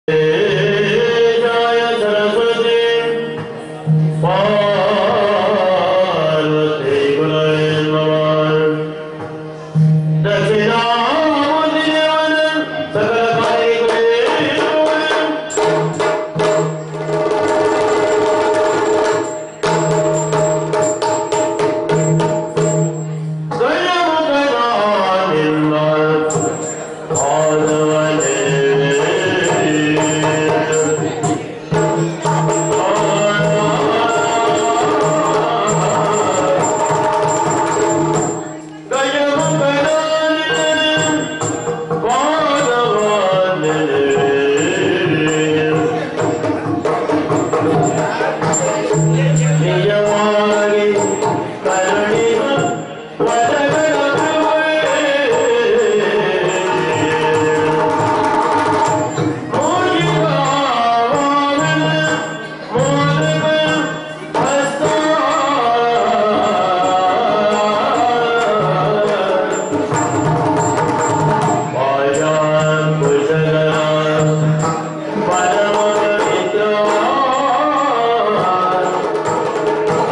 जय सरस्वती पार्वती गुरवे नमः दक्षिणामूर्ति देवन सकल कार्य ನಿಜವಾಗಿ ಕರುಣಿನ ವರಗಳ ಪರಮ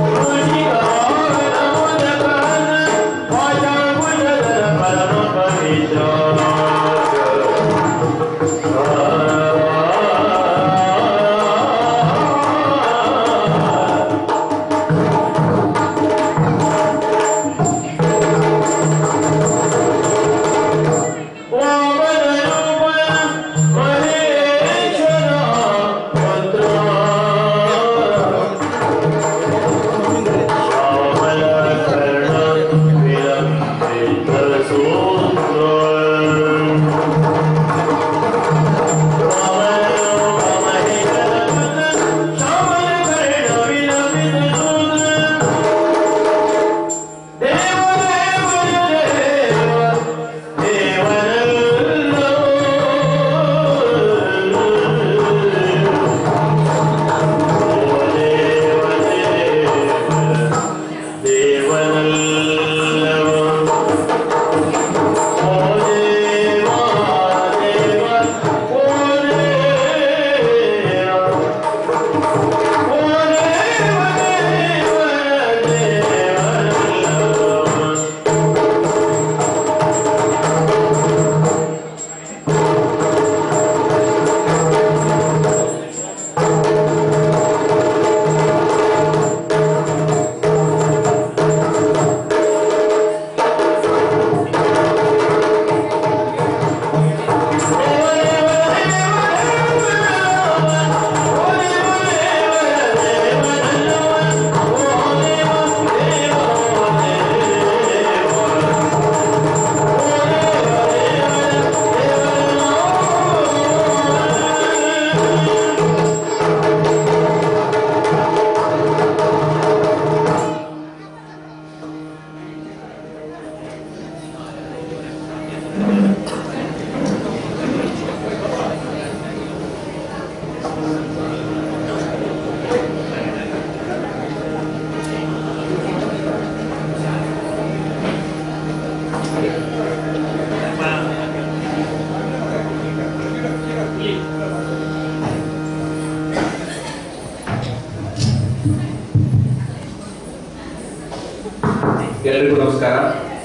ಎಲ್ಲರಿಗೂ ನಮಸ್ಕಾರ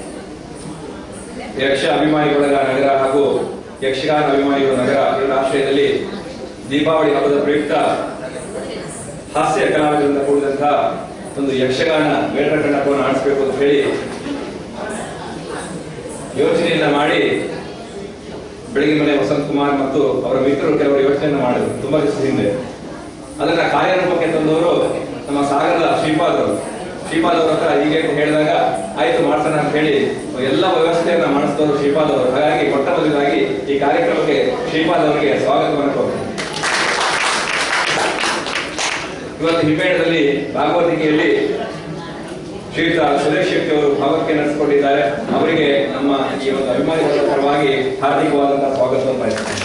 ಯಕ್ಷ ಅಭಿಮಾನಿಗಳ ನಗರ ಹಾಗೂ ಯಕ್ಷಗಾನ ಅಭಿಮಾನಿಗಳ ನಗರ ಇವರ ಆಶ್ರಯದಲ್ಲಿ ದೀಪಾವಳಿ ಹಬ್ಬದ ಪ್ರಯುಕ್ತ ಹಾಸ್ಯ ಕಲಾವಿದರಿಂದ ಕೂಡಿದಂತಹ ಒಂದು ಯಕ್ಷಗಾನ ಮೇಳರ ಕಂಡಪವನ್ನು ಆಡಿಸಬೇಕು ಅಂತ ಹೇಳಿ ಯೋಚನೆಯನ್ನ ಮಾಡಿ ಬೆಳಗಿನ ಮನೆ ವಸಂತ್ ಕುಮಾರ್ ಮತ್ತು ಅವರ ಮಿತ್ರರು ಕೆಲವರು ಯೋಚನೆಯನ್ನ ಮಾಡಿದ್ರು ತುಂಬಾ ದಿವಸ ಹಿಂದೆ ಅದನ್ನ ಕಾರ್ಯರೂಪಕ್ಕೆ ತಂದವರು ನಮ್ಮ ಸಾಗರದ ಶ್ರೀಪಾದ್ ಅವರು ಶ್ರೀಪಾದ್ ಅವ್ರ ಹತ್ರ ಹೀಗೆ ಹೇಳಿದಾಗ ಆಯ್ತು ಮಾಡ್ಸೋಣ ಅಂತ ಹೇಳಿ ಎಲ್ಲ ವ್ಯವಸ್ಥೆಯನ್ನ ಮಾಡಿಸಿದವರು ಶ್ರೀಪಾದ್ ಅವರು ಹಾಗಾಗಿ ಮೊಟ್ಟ ಮೊದಲಾಗಿ ಈ ಕಾರ್ಯಕ್ರಮಕ್ಕೆ ಶ್ರೀಪಾದ್ ಅವರಿಗೆ ಸ್ವಾಗತವನ್ನು ಕೋರ್ತೀನಿ ಇವತ್ತು ಹಿಮ್ಮೇಳದಲ್ಲಿ ಭಾಗವತಿಕೆಯಲ್ಲಿ ಶ್ರೀಯುತ ಸುರೇಶ್ ಶೆಟ್ಟಿ ಅವರು ಭಾಗವತಿಕೆ ನಡೆಸಿಕೊಂಡಿದ್ದಾರೆ ಅವರಿಗೆ ನಮ್ಮ ಈ ಒಂದು ಅಭಿಮಾನಿಗಳ ಪರವಾಗಿ ಹಾರ್ದಿಕವಾದಂತಹ ಸ್ವಾಗತವನ್ನು ಬಯಸ್ತೇನೆ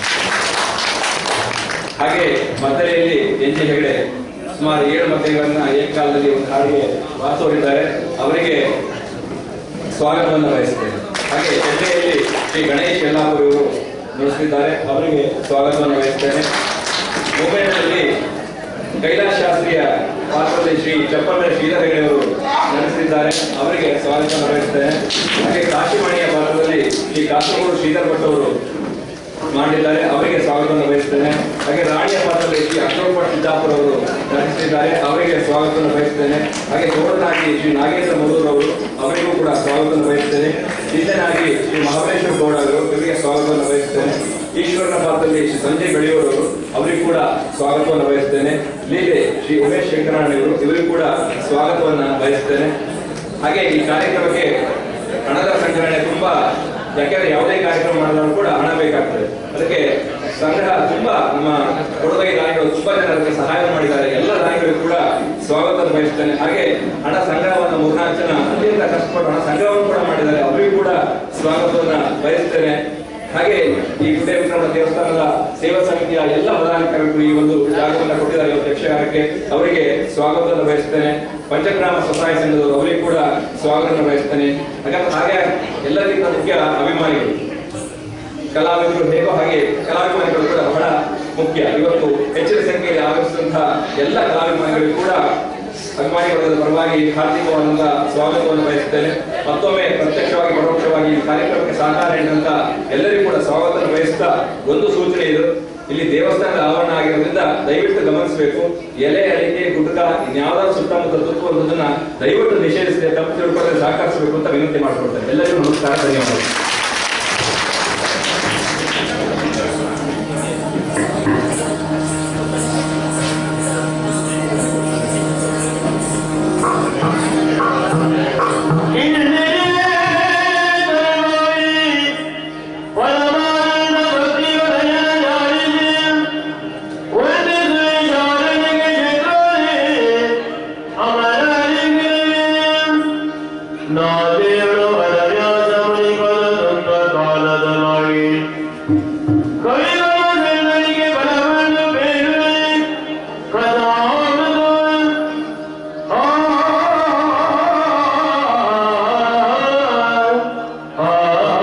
ಹಾಗೆ ಮದ್ದಳೆಯಲ್ಲಿ ಎನ್ ಜಿ ಹೆಗಡೆ ಸುಮಾರು ಏಳು ಮದ್ದೆಗಳನ್ನ ಏಕಕಾಲದಲ್ಲಿ ಒಂದು ಹಾಡಿಗೆ ವಾಸೋರಿದ್ದಾರೆ ಅವರಿಗೆ ಸ್ವಾಗತವನ್ನು ಬಯಸ್ತೇನೆ ಹಾಗೆ ಚೆನ್ನೈಯಲ್ಲಿ ಶ್ರೀ ಗಣೇಶ್ ಯಲ್ಲಾಪುರ ಇವರು ನುಡಿಸಿದ್ದಾರೆ ಅವರಿಗೆ ಸ್ವಾಗತವನ್ನು ಬಯಸ್ತೇನೆ ಮುಂಬೈನಲ್ಲಿ ಕೈಲಾಸ ಶಾಸ್ತ್ರಿಯ ಪಾತ್ರದಲ್ಲಿ ಶ್ರೀ ಚಪ್ಪಲ ಶ್ರೀಧರ ಹೆಗಡೆಯವರು ನಡೆಸಿದ್ದಾರೆ ಅವರಿಗೆ ಸ್ವಾಗತವನ್ನು ಬಯಸ್ತೇನೆ ಹಾಗೆ ಕಾಶಿವಾಣಿಯ ಪಾತ್ರದಲ್ಲಿ ಶ್ರೀ ಕಾಸರಗೋಡು ಶ್ರೀಧರ್ ಭಟ್ ಅವರು ಮಾಡಿದ್ದಾರೆ ಅವರಿಗೆ ಸ್ವಾಗತವನ್ನು ಬಯಸ್ತೇನೆ ಹಾಗೆ ರಾಣಿಯ ಪಾತ್ರದಲ್ಲಿ ಶ್ರೀ ಅಶೋಕ್ ಭಟ್ ಸಿದ್ದಾಪುರ ಅವರು ನಟಿಸಿದ್ದಾರೆ ಅವರಿಗೆ ಸ್ವಾಗತವನ್ನು ಬಯಸ್ತೇನೆ ಹಾಗೆ ತೋಡನಾಗಿ ಶ್ರೀ ನಾಗೇಂದ್ರ ಮಧುರ್ ಅವರು ಅವರಿಗೂ ಕೂಡ ಸ್ವಾಗತವನ್ನು ಬಯಸ್ತೇನೆ ಸಿದ್ದನಾಗಿ ಶ್ರೀ ಮಹಾಬಲೇಶ್ವರ ಗೌಡ ಅವರು ಇವರಿಗೆ ಸ್ವಾಗತವನ್ನು ಬಯಸ್ತೇನೆ ಈಶ್ವರನ ಪಾತ್ರದಲ್ಲಿ ಶ್ರೀ ಸಂಜಯ್ ಬೆಳೆಯೂರು ಅವರು ಅವರಿಗೂ ಕೂಡ ಸ್ವಾಗತವನ್ನು ಬಯಸ್ತೇನೆ ಲೀಲೆ ಶ್ರೀ ಉಮೇಶ್ ಶಂಕರಣ್ಣವರು ಇವರಿಗೂ ಕೂಡ ಸ್ವಾಗತವನ್ನ ಬಯಸ್ತೇನೆ ಹಾಗೆ ಈ ಕಾರ್ಯಕ್ರಮಕ್ಕೆ ಹಣದ ಸಂಗ್ರಹಣೆ ತುಂಬಾ ಯಾಕೆಂದ್ರೆ ಯಾವುದೇ ಕಾರ್ಯಕ್ರಮ ಮಾಡಿದ್ರು ಕೂಡ ಹಣ ಬೇಕಾಗ್ತದೆ ಅದಕ್ಕೆ ಸಂಗ್ರಹ ತುಂಬಾ ನಮ್ಮ ಕೊಡಗೈ ದಾನಿಗಳು ತುಂಬಾ ಜನ ಅದಕ್ಕೆ ಸಹಾಯ ಮಾಡಿದ್ದಾರೆ ಎಲ್ಲ ದಾನಿಗಳಿಗೂ ಕೂಡ ಸ್ವಾಗತ ಬಯಸ್ತೇನೆ ಹಾಗೆ ಹಣ ಸಂಗ್ರಹವನ್ನು ಮೂರ್ನಾಲ್ಕು ಜನ ಅತ್ಯಂತ ಕಷ್ಟಪಟ್ಟು ಹಣ ಸಂಗ್ರಹವನ್ನು ಕೂಡ ಮಾಡಿದ್ದಾರೆ ಅವರಿಗೂ ಕೂಡ ಸ್ವಾಗತವನ್ನ ಬಯಸ್ತೇನೆ ಹಾಗೆ ಈ ಗುಡ್ಡೆ ವಿಕ್ರಮ ದೇವಸ್ಥಾನದ ಸೇವಾ ಸಮಿತಿಯ ಎಲ್ಲ ಪದಾಧಿಕಾರಿಗಳು ಈ ಒಂದು ಜಾಗವನ್ನು ಕೊಟ್ಟಿದ್ದಾರೆ ಇವತ್ತು ಯಕ್ಷಗಾನಕ್ಕೆ ಅವರಿಗೆ ಸ್ವಾಗತವನ್ನು ಬಯಸ್ತೇನೆ ಪಂಚಗ್ರಾಮ ಸ್ವಸಹಾಯ ಸಂಘದವರು ಅವರಿಗೆ ಕೂಡ ಸ್ವಾಗತವನ್ನು ಬಯಸ್ತೇನೆ ಹಾಗಾದ್ರೆ ಹಾಗೆ ಎಲ್ಲರಿಗಿಂತ ಮುಖ್ಯ ಅಭಿಮಾನಿಗಳು ಕಲಾವಿದರು ಹೇಗೋ ಹಾಗೆ ಕಲಾಭಿಮಾನಿಗಳು ಕೂಡ ಬಹಳ ಮುಖ್ಯ ಇವತ್ತು ಹೆಚ್ಚಿನ ಸಂಖ್ಯೆಯಲ್ಲಿ ಆಗಮಿಸಿದಂತಹ ಎಲ್ಲ ಕಲಾಭಿಮಾನಿಗಳಿಗೂ ಕೂಡ ಅಭಿಮಾನಿಗಳ ಪರವಾಗಿ ಹಾರ್ದಿಕವಾದಂತಹ ಸ್ವಾಗತವನ್ನು ಬಯಸುತ್ತೇನೆ ಮತ್ತೊಮ್ಮೆ ಪ್ರತ್ಯಕ್ಷವಾಗಿ ಪರೋಕ್ಷವಾಗಿ ಈ ಕಾರ್ಯಕ್ರಮಕ್ಕೆ ಸಹಕಾರ ನೀಡಿದಂತ ಎಲ್ಲರಿಗೂ ಕೂಡ ಸ್ವಾಗತ ಬಯಸ್ತಾ ಒಂದು ಸೂಚನೆ ಇದು ಇಲ್ಲಿ ದೇವಸ್ಥಾನದ ಆವರಣ ಆಗಿರೋದ್ರಿಂದ ದಯವಿಟ್ಟು ಗಮನಿಸಬೇಕು ಎಲೆ ಅಡಿಕೆ ಗುಡ್ಕ ಇನ್ಯಾವುದಾದ್ರು ಸುತ್ತಮುತ್ತ ತುತ್ತುವಂಥದ್ದನ್ನ ದಯವಿಟ್ಟು ನಿಷೇಧಿಸಿದೆ ತಪ್ಪು ತಿಳ್ಕೊಂಡ್ರೆ ಸಹಕರಿಸಬೇಕು ಅಂತ ವಿನಂತಿ ಮಾಡ್ಕೊಳ್ತೇನೆ ಎಲ್ಲರಿಗೂ ನಮಸ್ಕಾರ ಧನ್ಯವಾದಗಳು ನಾದೇಳು ಅರಣ್ಯಾಸ ಮುನಿಗಳ ಕಾಲದ ಮಾಡಿ ಕವಿಗಳ ಬೆಳ್ಳರಿಗೆ ಬಲವನ್ನು ಬೇಡುವೆ ಕದಾಮದು ಆ ಆ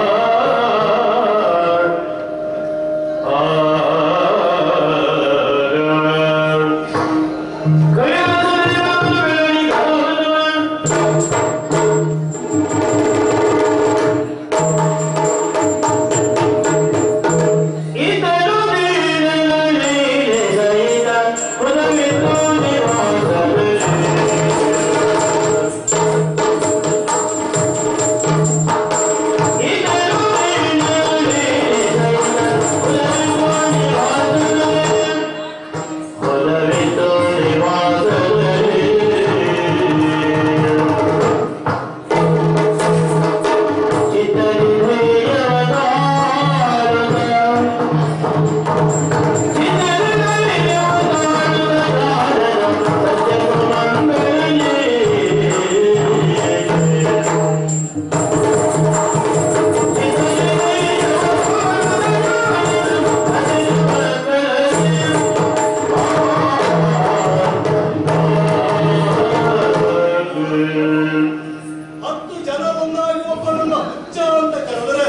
ಹತ್ತು ಜನ ಒಂದಾಗಿ ಒಬ್ಬನನ್ನ ಹುಚ್ಚ ಅಂತ ಕರೆದರೆ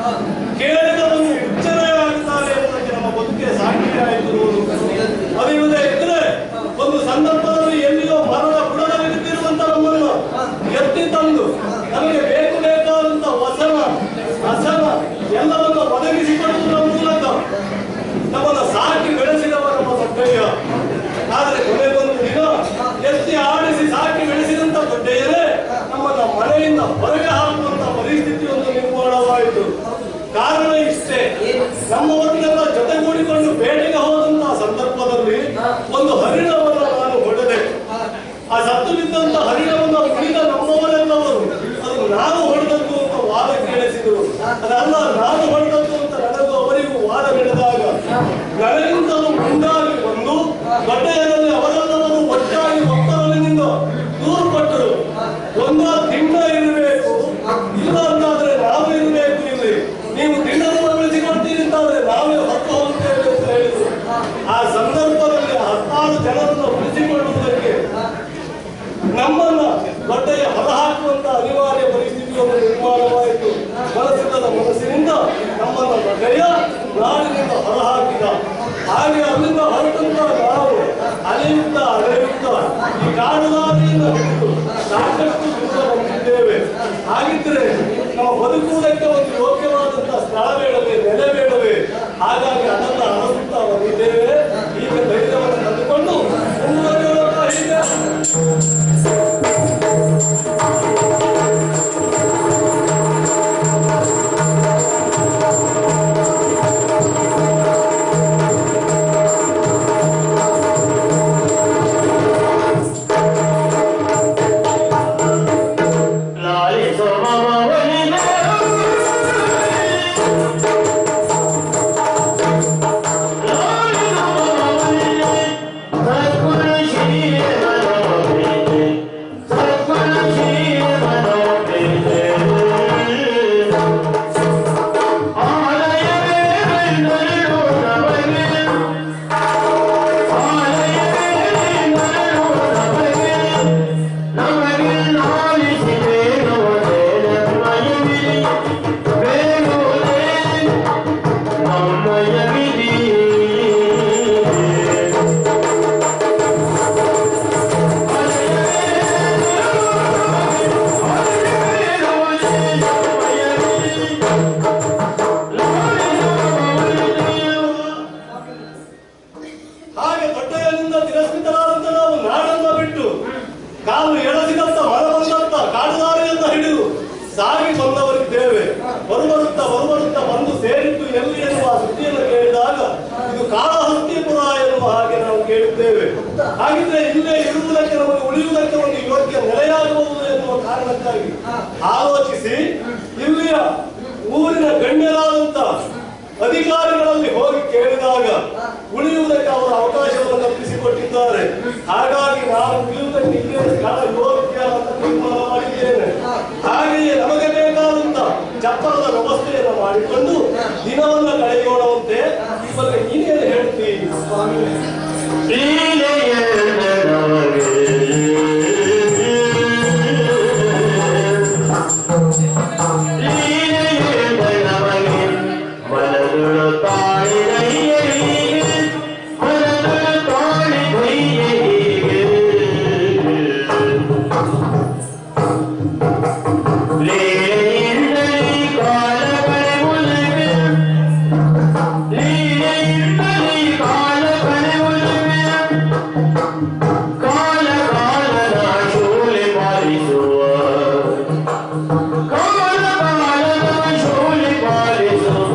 ಕೇಳಿದವನು ಹುಚ್ಚನೇ ಆಗುತ್ತಾನೆ ಎಂಬುದಕ್ಕೆ ನಮ್ಮ ಬದುಕೆ ಸಾಕ್ಷಿಯಾಯಿತು ಅವಿಲ್ಲದೆ ಇದ್ರೆ ಒಂದು ಸಂದರ್ಭದಲ್ಲಿ ಎಲ್ಲಿಯೋ ಮರದ ಬುಡದಲ್ಲಿ ಬಿದ್ದಿರುವಂತ ನಮ್ಮನ್ನು ಎತ್ತಿ ತಂದು ನಮಗೆ ಬೇಕು ಬೇಕಾದಂತ ವಸನ ಹಸನ ಎಲ್ಲವನ್ನು ಒದಗಿಸಿಕೊಡುವುದರ ಮೂಲಕ ನಮ್ಮನ್ನು ಸಾಕಿ ಬೆಳೆಸಿದವ ನಮ್ಮ ದೊಡ್ಡಯ್ಯ ಆದರೆ ಕೊನೆಗೊಂದು ದಿನ ಎತ್ತಿ ಆಡಿಸಿ ಸಾಕಿ ಬೆಳೆಸಿದಂತ ದೊಡ್ಡಯ್ಯರೇ ನಮ್ಮನ್ನ ಮನೆಯಿಂದ ಹೊರಗೆ ಹಾಕುವಂತ ಪರಿಸ್ಥಿತಿಯೊಂದು ನಿರ್ಮಾಣವಾಯಿತು ಕಾರಣ ಇಷ್ಟೇ ನಮ್ಮವರನ್ನೆಲ್ಲ ಜೊತೆಗೂಡಿಕೊಂಡು ಬೇಟೆಗೆ ಹೋದಂತ ಸಂದರ್ಭದಲ್ಲಿ ಒಂದು ಹರಿಣವನ್ನ ನಾನು ಹೊಡೆದೆ ಆ ಸತ್ತು ಬಿದ್ದಂತ ಹರಿಣವನ್ನ ಉಳಿದ ನಮ್ಮವರೆಲ್ಲವರು ಅದು ನಾನು ಹೊಡೆದದ್ದು ಅಂತ ವಾದ ಕೇಳಿಸಿದರು ಅದಲ್ಲ ನಾನು ಹೊಡೆದದ್ದು ಅಂತ ನನಗೂ ಅವರಿಗೂ ವಾದ ನಡೆದಾಗ ನನಗಿಂತಲೂ ಮುಂದಾಗಿ ಬಂದು ಗಡ್ಡೆಯಲ್ಲಿ ಅವರೆಲ್ಲರೂ ಒಟ್ಟಾಗಿ ಒತ್ತಡದಿಂದ ದೂರು ಕೊಟ್ಟರು ಒಂದ ದಿಂಡ ಇರಬೇಕು ಇಲ್ಲ ಅಂತಾದ್ರೆ ನಾವು ಇರಬೇಕು ಇಲ್ಲಿ ನೀವು ದಿಂಡವನ್ನು ಬೆಳೆಸಿಕೊಡ್ತೀರಿ ಅಂತಾದ್ರೆ ನಾವೇ ಹೊತ್ತು ಹೋಗ್ತೇವೆ ಅಂತ ಹೇಳಿದ್ರು ಆ ಸಂದರ್ಭದಲ್ಲಿ ಹತ್ತಾರು ಜನರನ್ನು ಉಳಿಸಿಕೊಳ್ಳುವುದಕ್ಕೆ ನಮ್ಮನ್ನ ಗಡ್ಡೆಯ ಹೊರಹಾಕುವಂತ ಅನಿವಾರ್ಯ ಪರಿಸ್ಥಿತಿಯೊಂದು ನಿರ್ಮಾಣವಾಯಿತು ಮನಸ್ಸಿಲ್ಲದ ಮನಸ್ಸಿನಿಂದ ನಮ್ಮನ್ನ ಗಡ್ಡೆಯ ಹಾಗಿದ್ರೆ ನಾವು ಬದುಕುವುದಕ್ಕೆ ಒಂದು ಯೋಗ್ಯವಾದಂತಹ ಸ್ಥಳ ಬೇಡವೇ ನೆಲೆ ಬೇಡವೇ ಹಾಗಾಗಿ ಅದನ್ನ ಅನುಸುತ್ತಾ ಬಂದಿದ್ದೇವೆ ಈಗ ಧೈರ್ಯವನ್ನು ತಂದುಕೊಂಡು ಮುಂದುವರಿಯೋಣ ಹೀಗೆ ಲಾಲಿಸೋ ಮಮವನಿಗೆ ಲಾಲಿಸೋ ಮಮವನಿಗೆ ಸದ್ಗುಣ ಶ್ರೀ ಮನೋಭಿತೆ ಸದ್ಗುಣ ಶ್ರೀ ಮನೋಭಿತೆ ಆಲಯವೇ ನರಳು ನಮಗೆ ಆಲಯವೇ ನರಳು ನಮಗೆ ನಮಗೆ ಲಾಲಿಸಿ ಬೇಡುವುದೇ ನಮ್ಮಯ ವಿಧಿ ಬೇಡುವುದೇ ನಮ್ಮಯ ವಿಧಿ ಹಾಗೆ ದೊಡ್ಡೆಯರಿಂದ ತಿರಸ್ಕೃತರಾದಂತ ನಾವು ನಾಡನ್ನ ಬಿಟ್ಟು ಕಾಲು ಎಳಸಿದಂತ ಮರ ಬಂದಂತ ಕಾಡುದಾರಿಯಿಂದ ಹಿಡಿದು ಸಾಗಿ ಬಂದವರಿದ್ದೇವೆ ಬರುಬರುತ್ತಾ ಬರುಬರುತ್ತಾ ಬಂದು ಸೇರಿದ್ದು ಎಲ್ಲಿ ಎನ್ನುವ ಸುದ್ದಿಯನ್ನು ಕೇಳಿದಾಗ ಇದು ಕಾಳಹಸ್ತಿಪುರ ಎನ್ನುವ ಹಾಗೆ ನಾವು ಕೇಳಿದ್ದೇವೆ ಹಾಗಿದ್ರೆ ಇಲ್ಲೇ ಇರುವುದಕ್ಕೆ ನಮಗೆ ಉಳಿಯುವುದಕ್ಕೆ ಒಂದು ಯೋಗ್ಯ ನೆಲೆಯಾಗಬಹುದು ಎನ್ನುವ ಕಾರಣಕ್ಕಾಗಿ ಆಲೋಚಿಸಿ ಇಲ್ಲಿಯ ಊರಿನ ಗಣ್ಯರಾದಂತ ಅಧಿಕಾರಿಗಳಲ್ಲಿ ಹೋಗಿ ಕೇಳಿದಾಗ ಉಳಿಯುವುದಕ್ಕೆ ಅವರು ಅವಕಾಶವನ್ನು ಕಲ್ಪಿಸಿಕೊಟ್ಟಿದ್ದಾರೆ ಹಾಗಾಗಿ ನಾನು ಉಳಿಯುವುದಕ್ಕೆ ಇಲ್ಲೇ ಸ್ಥಳ ಯೋಗ್ಯ ಅಂತ ತೀರ್ಮಾನ ಮಾಡಿದ್ದೇನೆ ಹಾಗೆಯೇ ನಮಗೆ ಬೇಕಾದಂತ ಚಪ್ಪರದ ವ್ಯವಸ್ಥೆಯನ್ನು ಮಾಡಿಕೊಂಡು ದಿನವನ್ನ ಕಳೆಯೋಣವಂತೆ ಈ ಬಗ್ಗೆ ನೀನೇನು ಹೇಳ್ತೀವಿ ಸ್ವಾಮಿ ಮನದುಳು ತಾಳಿ ದೈಯರಿಗೆ ಮನದುಳು ತಾಳಿ ದೈಯರಿಗೆ ಲೀಲೆಯಿಂದಲೇ ಕಾಲ ಕಳೆಯುವುದಿವೆ ಲೀಲೆಯಿಂದಲೇ ಕಾಲ ಕಳೆಯುವುದಿವೆ ಕಾಲ ಕಾಲದ ಶೂಲೆ ಪಾಲಿಸುವ ಕಾಲ ಕಾಲದ ಶೂಲೆ ಪಾಲಿಸುವ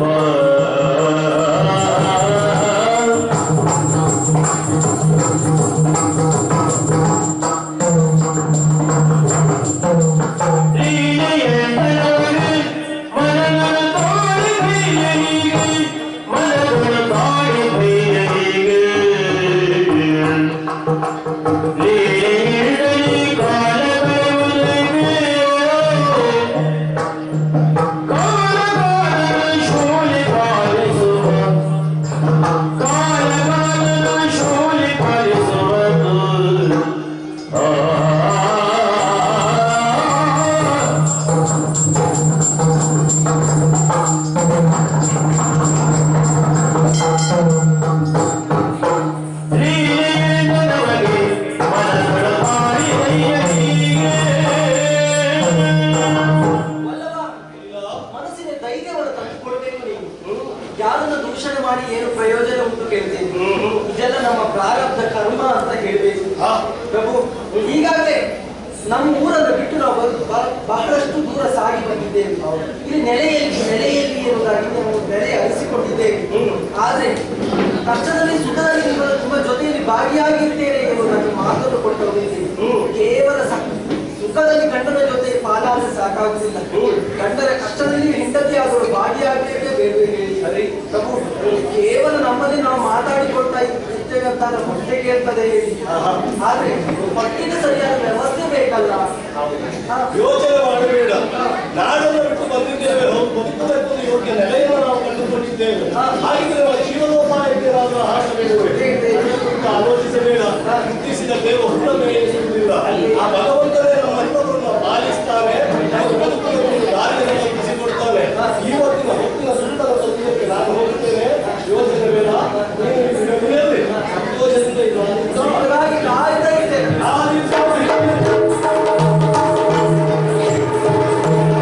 ಲೀಲೆಯೆಂದರೆ ಮನಗಳ ತಾಳಿ ಬೈಯರಿಗೆ ಮನಗಳ ತಾಳಿ ಬೈಯರಿಗೆ ಲೀಲೆಯಿಂದಲೇ ಕಾಲ ಕಳೆಯುವುದಿವೆ ಕಾಲ ಕಾಲದ ಶೂಲೆ ಪಾಲಿಸುವ ಕಾಲ ಕಾಲದ ಶೂಲೆ ಪಾಲಿಸುವುದು ಆ ಲೀಲೆಯಿಂದಲೇ ಮನಗಳ ತಾಳಿ ಬೈಯರಿಗೆ ವಲ್ಲಭ, ಮನಸ್ಸಿನ ಧೈರ್ಯವನ್ನು ತಂದುಕೊಳ್ಬೇಕು ನೀವು ಯಾರನ್ನು ದೂಷಣೆ ಮಾಡಿ ಏನು ಪ್ರಯೋಜನ ಉಂಟು ಕೇಳ್ತೇನೆ ಇದೆಲ್ಲ ನಮ್ಮ ಪ್ರಾರಬ್ಧ ಕರ್ಮ ಅಂತ ಹೇಳ್ಬೇಕು ಪ್ರಭು ಈಗಾಗಲೇ ನಮ್ಮ ಊರನ್ನು ಬಿಟ್ಟು ನಾವು ಬರು- ಬ- ಬಹಳಷ್ಟು ದೂರ ಸಾಗಿ ಬಂದಿದ್ದೇವೆ ಇಲ್ಲಿ ನೆಲೆಯಲ್ಲಿ ನೆಲೆಯಲ್ಲಿ ಎನ್ನುವುದಾಗಿ ನಾವು ನೆಲೆ ಅರಿಸಿಕೊಂಡಿದ್ದೇವೆ ಆದ್ರೆ ಕಷ್ಟದಲ್ಲಿ ಸುಖದಲ್ಲಿ ನಿಮ್ಮ ನಿಮ್ಮ ಜೊತೆಯಲ್ಲಿ ಭಾಗಿಯಾಗಿರ್ತೇನೆ ಎನ್ನುವುದನ್ನು ಮಾತನ್ನು ಕೊಟ್ಟು ಹೋಗಿದ್ದೇವೆ ಕೇವಲ ಸ- ಸುಖದಲ್ಲಿ ಗಂಡನ ಜೊತೆ ಪಾಲಾದ್ರೆ ಸಾಕಾಗುವುದಿಲ್ಲ ಗಂಡನ ಕಷ್ಟದಲ್ಲಿ ಹೆಂಡತಿ ಆದವರು ಭಾಗಿಯಾಗಬೇಕೇ ಬೇಡವೇ ಹೇಳಿ ಅರೆ ಪ್ರಭು ಕೇವಲ ನಮ್ಮಲ್ಲಿ ನಾವು ಮಾತಾಡಿಕೊಳ್ತಾ ಇರ್ತೇವೆ ಅಂತ ನಮ್ಮ ಹೊಟ್ಟೆ ಕೇಳ್ತದೆ ಹೇಳಿ ಆದ್ರೆ ಹೊಟ್ಟೆಗೆ ಸರಿಯಾದ ವ್ಯವಸ್ಥೆ ಬೇಕಲ್ಲ ಹಾ. ಯೋಚನೆ ಮಾಡಬೇಡ ನಾಡನ್ನು ಬಿಟ್ಟು ಬಂದಿದ್ದೇವೆ ಹೌದು, ಬದುಕುವುದಕ್ಕೆ ಒಂದು ಯೋಗ್ಯ ನೆಲೆಯನ್ನು ನಾವು ಕಂಡುಕೊಂಡಿದ್ದೇವೆ ಹಾಗಿದ್ರೆ ನಮ್ಮ ಜೀವನೋಪಾಯಕ್ಕೆ ನಾವು ಆಹಾರ ಬೇಡವೇ ಅಂತ ಆಲೋಚಿಸಬೇಡ ಹುಟ್ಟಿಸಿದ ದೇವ ಹುಟ್ಟ ಮೇಲೆ ಇರುವುದಿಲ್ಲ ಆ ಭಗವಂತನೇ ನಮ್ಮೆಲ್ಲರನ್ನ ಪಾಲಿಸ್ತಾನೆ ನಾವು ಬದುಕುವುದಕ್ಕೆ ಒಂದು ದಾರಿಯನ್ನು ಕಲ್ಪಿಸಿಕೊಡ್ತಾನೆ ಇವತ್ತಿನ ಹೊತ್ತಿನ ಸುಂದರ ಸತ್ಯಕ್ಕೆ ನಾನು ಹೋಗುತ್ತೇನೆ ಯೋಚನೆ ಬೇಡ ನೀನು ಇರಲಿ. ಸಂತೋಷದಿಂದ ಇದು ಹಾಗಾಗಿ ಕಾಯ್ತಾ ಇದ್ದೇವೆ ಆ ದಿವಸ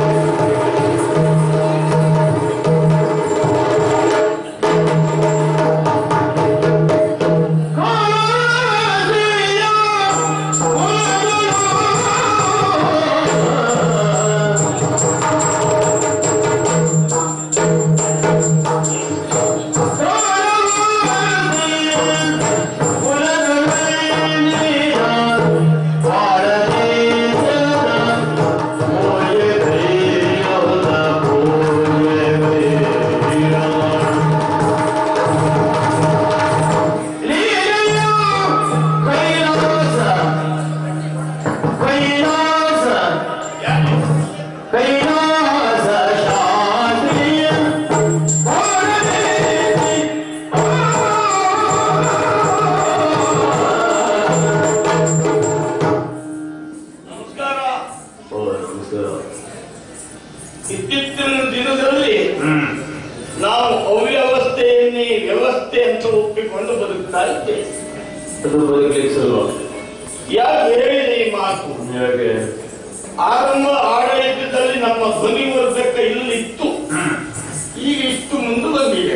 ಒಪ್ಪಿಕೊಂಡು ಬದುಕ್ತಾ ಇದ್ದೇವೆ ಅದು ಬದುಕಲಿಕ್ಕೆ ಸುಲಭ ಯಾಕೆ ಹೇಳಿದೆ ಈ ಮಾತು ಯಾಕೆ ಆರಂಭ ಆಡಳಿತದಲ್ಲಿ ನಮ್ಮ ಧ್ವನಿ ವರ್ಧಕ ಇಲ್ಲಿತ್ತು ಈಗ ಇಷ್ಟು ಮುಂದೆ ಬಂದಿದೆ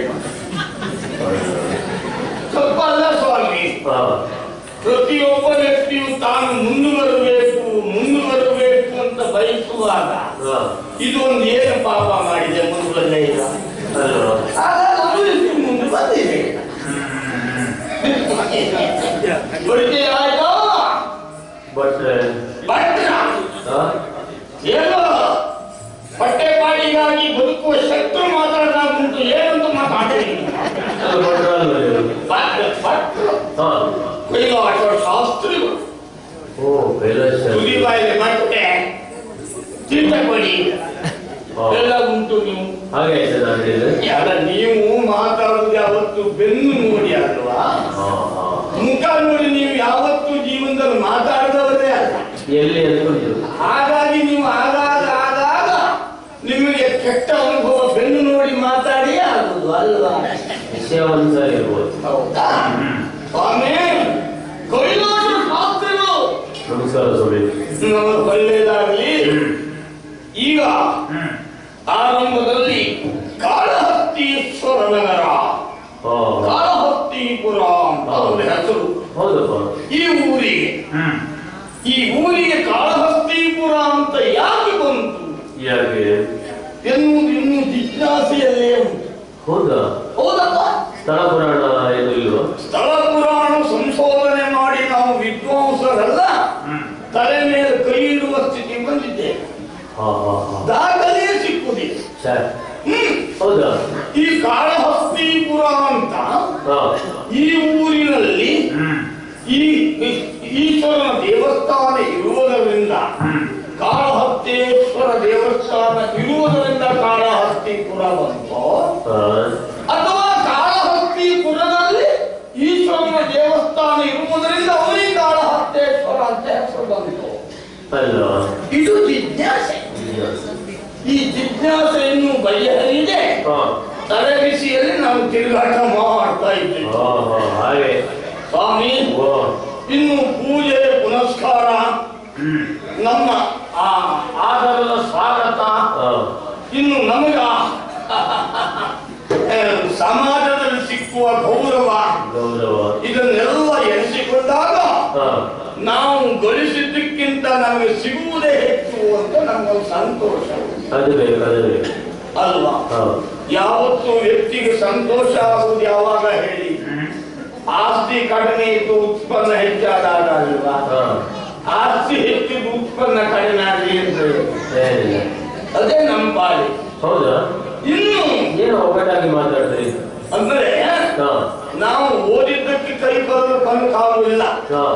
ಸ್ವಲ್ಪ ಅಲ್ಲ ಸ್ವಾಮಿ ಹಾ ಪ್ರತಿಯೊಬ್ಬ ವ್ಯಕ್ತಿಯು ತಾನು ಮುಂದುವರಬೇಕು ಮುಂದುವರಬೇಕು ಅಂತ ಬಯಸುವಾಗ ಹಾ ಇದು ಒಂದು ಏನು ಪಾಪ ಮಾಡಿದೆ ಮುಂದುವರಲೇ ಇಲ್ಲ ಅಲ್ವಾ ಹಾಗಾಗಿ ಅದು ಇಷ್ಟು ಮುಂದೆ ಬಂದಿದೆ ಪರಿಚಯ ಆಯ್ತಾ ಬಟ್ರೆ ಭಟ್ರ ಹಾ ಏನು ಹೊಟ್ಟೆ ಪಾಡಿಗಾಗಿ ಬದುಕುವ ಶತ್ರು ಮಾತಾಡಿದಾಗ ಉಂಟು ಏನಂತ ಮಾತಾಡಿ ಅದು ಭಟ್ರ ಅಲ್ವಾ ನೀವು ಭಟ್ರು ಹಾ ಕೈಲಾಟ ಶಾಸ್ತ್ರಿಗಳು ಓ ಕೈಲಾಸ ತುದಿ ಬಾಯಿಗೆ ಬಟ್ಟೆ ಚಿಂತಪಡಿ ಹಾ. ಎಲ್ಲ ಉಂಟು ನೀವು ಹಾಗೆ ಆಯ್ತು ನಾನು ಹೇಳಿದ್ರೆ ಯಾರ ನೀವು ಮಾತಾಡೋದು ಯಾವತ್ತು ಬೆನ್ನು ನೋಡಿ ಅಲ್ವಾ ಹಾ ಹಾ ಮುಖ ನೋಡಿ ನೀವು ಯಾವತ್ತು ಜೀವನದಲ್ಲಿ ಮಾತಾಡಿದವರೇ ಅಲ್ಲ ಎಲ್ಲಿ ಅನ್ಕೊಂಡಿರು ಹಾಗಾಗಿ ನೀವು ಆಗಾಗ ಆಗಾಗ ನಿಮಗೆ ಕೆಟ್ಟ ಅನುಭವ ಬೆನ್ನು ನೋಡಿ ಮಾತಾಡಿ ಆಗುದು ಅಲ್ವಾ ವಿಷಯ ಒಂದ್ಸರಿ ಇರ್ಬೋದು ಹೌದಾ ಸ್ವಾಮಿ ಕೈಲಾಸ ಶಾಸ್ತ್ರಿಗಳು ನಮಸ್ಕಾರ ಸ್ವಾಮಿ ನಮಗೆ ಒಳ್ಳೆಯದಾಗಲಿ ಈಗ ಆರಂಭದಲ್ಲಿ ಕಾಳಹತ್ತೀಶ್ವರ ನಗರ ಹಾ ಕಾಳಹತ್ತಿಪುರ ಅಂತ ಒಂದು ಹೆಸರು ಹೌದಪ್ಪ ಈ ಊರಿಗೆ ಈ ಊರಿಗೆ ಕಾಳಹಸ್ತಿಪುರ ಅಂತ ಯಾಕೆ ಬಂತು ಯಾಕೆ ಎನ್ನುವುದು ಇನ್ನೂ ಜಿಜ್ಞಾಸೆಯಲ್ಲೇ ಉಂಟು ಹೌದಾ ಹೌದಪ್ಪ ಸ್ಥಳ ಪುರಾಣ ಏನು ಇಲ್ವಾ ಸ್ಥಳ ಪುರಾಣ ಸಂಶೋಧನೆ ಮಾಡಿ ನಾವು ವಿದ್ವಾಂಸರಲ್ಲ ತಲೆ ಮೇಲೆ ಕೈ ಇಡುವ ಸ್ಥಿತಿ ಬಂದಿದ್ದೇವೆ ಹಾ ಹಾ ಹಾ ದಾಖಲೆ ಸಿಕ್ಕುದಿಲ್ಲ ಸರ್ ಹ್ಮ್ ಹೌದಾ ಈ ಕಾಳಹಸ್ತಿಪುರ ಅಂತ ಹಾ ಈ ಊರಿನಲ್ಲಿ ಈ ಈಶ್ವರನ ದೇವಸ್ಥಾನ ಇರುವುದರಿಂದ ಕಾಳಹಸ್ತೇಶ್ವರ ದೇವಸ್ಥಾನ ಇರುವುದರಿಂದ ಕಾಳಹಸ್ತಿಪುರ ಬಂತು ಹಾ ಅಥವಾ ಕಾಳಹಸ್ತಿಪುರದಲ್ಲಿ ಈಶ್ವರನ ದೇವಸ್ಥಾನ ಇರುವುದರಿಂದ ಅವನಿಗೆ ಕಾಳಹಸ್ತೇಶ್ವರ ಅಂತ ಹೆಸರು ಬಂತು ಅಲ್ವಾ ಇದು ಜಿಜ್ಞಾಸೆ ಈ ಜಿಜ್ಞಾಸೆಯನ್ನು ಬಗೆಹರಿದೆ ಹಾ ತಲೆಬಿಸಿಯಲ್ಲಿ ನಾವು ತಿರುಗಾಟ ಮಾಡ್ತಾ ಇದ್ದೀವಿ ಹಾ ಹಾ ಹಾಗೆ ಸ್ವಾಮಿ ಓ ಇನ್ನು ಪೂಜೆ ಪುನಸ್ಕಾರ ನಮ್ಮ ಆ ಆದರದ ಸ್ವಾಗತ ಹಾ ಇನ್ನು ನಮಗ ಆ, ಸಮಾಜದಲ್ಲಿ ಸಿಕ್ಕುವ ಗೌರವ ಗೌರವ ಇದನ್ನೆಲ್ಲ ಎನಿಸಿಕೊಂಡಾಗ ಹಾ ನಾವು ಗಳಿಸಿದ್ದಕ್ಕಿಂತ ನಮಗೆ ಸಿಗುವುದೇ ಹೆಚ್ಚು ಅಂತ ನಮ್ಗೊಂದು ಸಂತೋಷ ಅದು ಬೇಕು ಅದು ಬೇಕು ಅಲ್ವಾ ಹಾ ಯಾವತ್ತು ವ್ಯಕ್ತಿಗೆ ಸಂತೋಷ ಆಗುವುದು ಯಾವಾಗ ಹೇಳಿ ಆಸ್ತಿ ಕಡಿಮೆ ಇದ್ದು ಉತ್ಪನ್ನ ಹೆಚ್ಚಾದಾಗ ಅಲ್ವಾ ಹಾ ಆಸ್ತಿ ಹೆಚ್ಚಿದ್ದು ಉತ್ಪನ್ನ ಕಡಿಮೆ ಆಗಲಿ ಅಂತ ಹೇಳಿ. ಏನಿಲ್ಲ ಅದೇ ನಮ್ಮ ಪಾಲಿ ಹೌದಾ ಇನ್ನು ಏನು ಒಗ್ಗಟ್ಟಾಗಿ ಮಾತಾಡ್ತೀರಿ ಅಂದ್ರೆ ಹಾ ನಾವು ಓದಿದ್ದಕ್ಕೆ ಕೈ ಬರಲು ಕನಕಾಗುವುದಿಲ್ಲ ಹಾ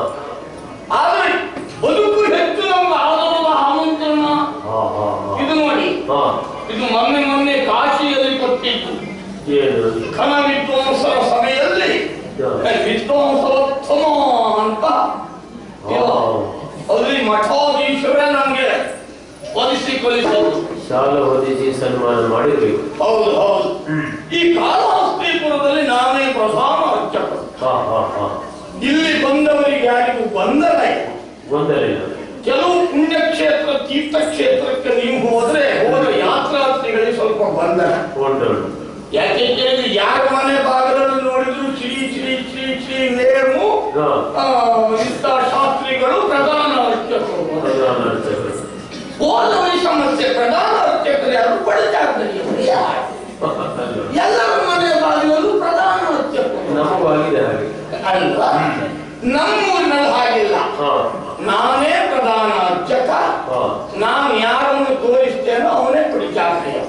ಆದ್ರೆ ಬದುಕು ಹೆಚ್ಚು ನಮ್ಗೆ ಆದರದ ಆಮಂತ್ರಣ ಹಾ ಹಾ ಹಾ ಇದು ನೋಡಿ ಹಾ ಇದು ಮೊನ್ನೆ ಮೊನ್ನೆ ಕಾಶಿಯಲ್ಲಿ ಕೊಟ್ಟಿದ್ದು ಏನು ಖನ ವಿದ್ವಾಂಸರ ಸಭೆಯಲ್ಲಿ ಹಾ. ವಿದ್ವಾಂಸೋತ್ತಮ ಅಂತ ಇದು. ಹಾ. ಅಲ್ಲಿ ಮಠಾಧೀಶರೇ ನಮ್ಗೆ ಒಲಿಸಿ ಕಲಿಸೋದು ಶಾಲೆ ಹೊದಿಸಿ ಸನ್ಮಾನ ಮಾಡಿರ್ಬೇಕು ಹೌದು ಹೌದು ಈ ಕಾಳಹಸ್ತಿಪುರದಲ್ಲಿ ನಾನೇ ಪ್ರಧಾನ ಅರ್ಚಕರು ಹಾ ಹಾ ಹಾ ಇಲ್ಲಿ ಬಂದವರಿಗೆ ಯಾರಿಗೂ ಬಂಧನ ಇಲ್ಲ ಗೊಂದಲ ಇಲ್ಲ ಕೆಲವು ಪುಣ್ಯಕ್ಷೇತ್ರ ತೀರ್ಥಕ್ಷೇತ್ರಕ್ಕೆ ನೀವು ಹೋದ್ರೆ ಹೋದ ಯಾತ್ರಾರ್ಥಿಗಳಿಗೆ ಸ್ವಲ್ಪ ಬಂಧನ ಉಂಟು ಉಂಟು ಯಾಕೆ ಕೇಳಿದ್ರೆ ಯಾರ ಮನೆ ಭಾಗದಲ್ಲಿ ನೋಡಿದ್ರು ಶ್ರೀ ಶ್ರೀ ಶ್ರೀ ಶ್ರೀ ನೇಮು ಹಾ ಆ, ಇಂಥ ಶಾಸ್ತ್ರಿಗಳು ಪ್ರಧಾನ ಅರ್ಚಕರು ಪ್ರಧಾನ ಅರ್ಚಕರು. ಹೋದವರಿ ಸಮಸ್ಯೆ ಪ್ರಧಾನ ಅರ್ಚಕರು ಯಾರು ಬಡಜಾಗದಲ್ಲಿ ಯಾರು ಅಲ್ವಾ? ಎಲ್ಲರ ಮನೆ ಬಾಗಿಲಲ್ಲೂ ಪ್ರಧಾನ ಅರ್ಚಕರು ನಮಗೂ ಆಗಿದೆ ಹಾಗೆ ಅಲ್ವಾ ನಮ್ಮೂರಿನಲ್ಲಿ ಹಾಗಿಲ್ಲ ಹಾ ನಾನೇ ಪ್ರಧಾನ ಅರ್ಚಕ ಹಾ ನಾನು ಯಾರನ್ನು ತೋರಿಸ್ತೇನೋ ಅವನೇ ಪಡಿಚಾಕ್ರಿಯ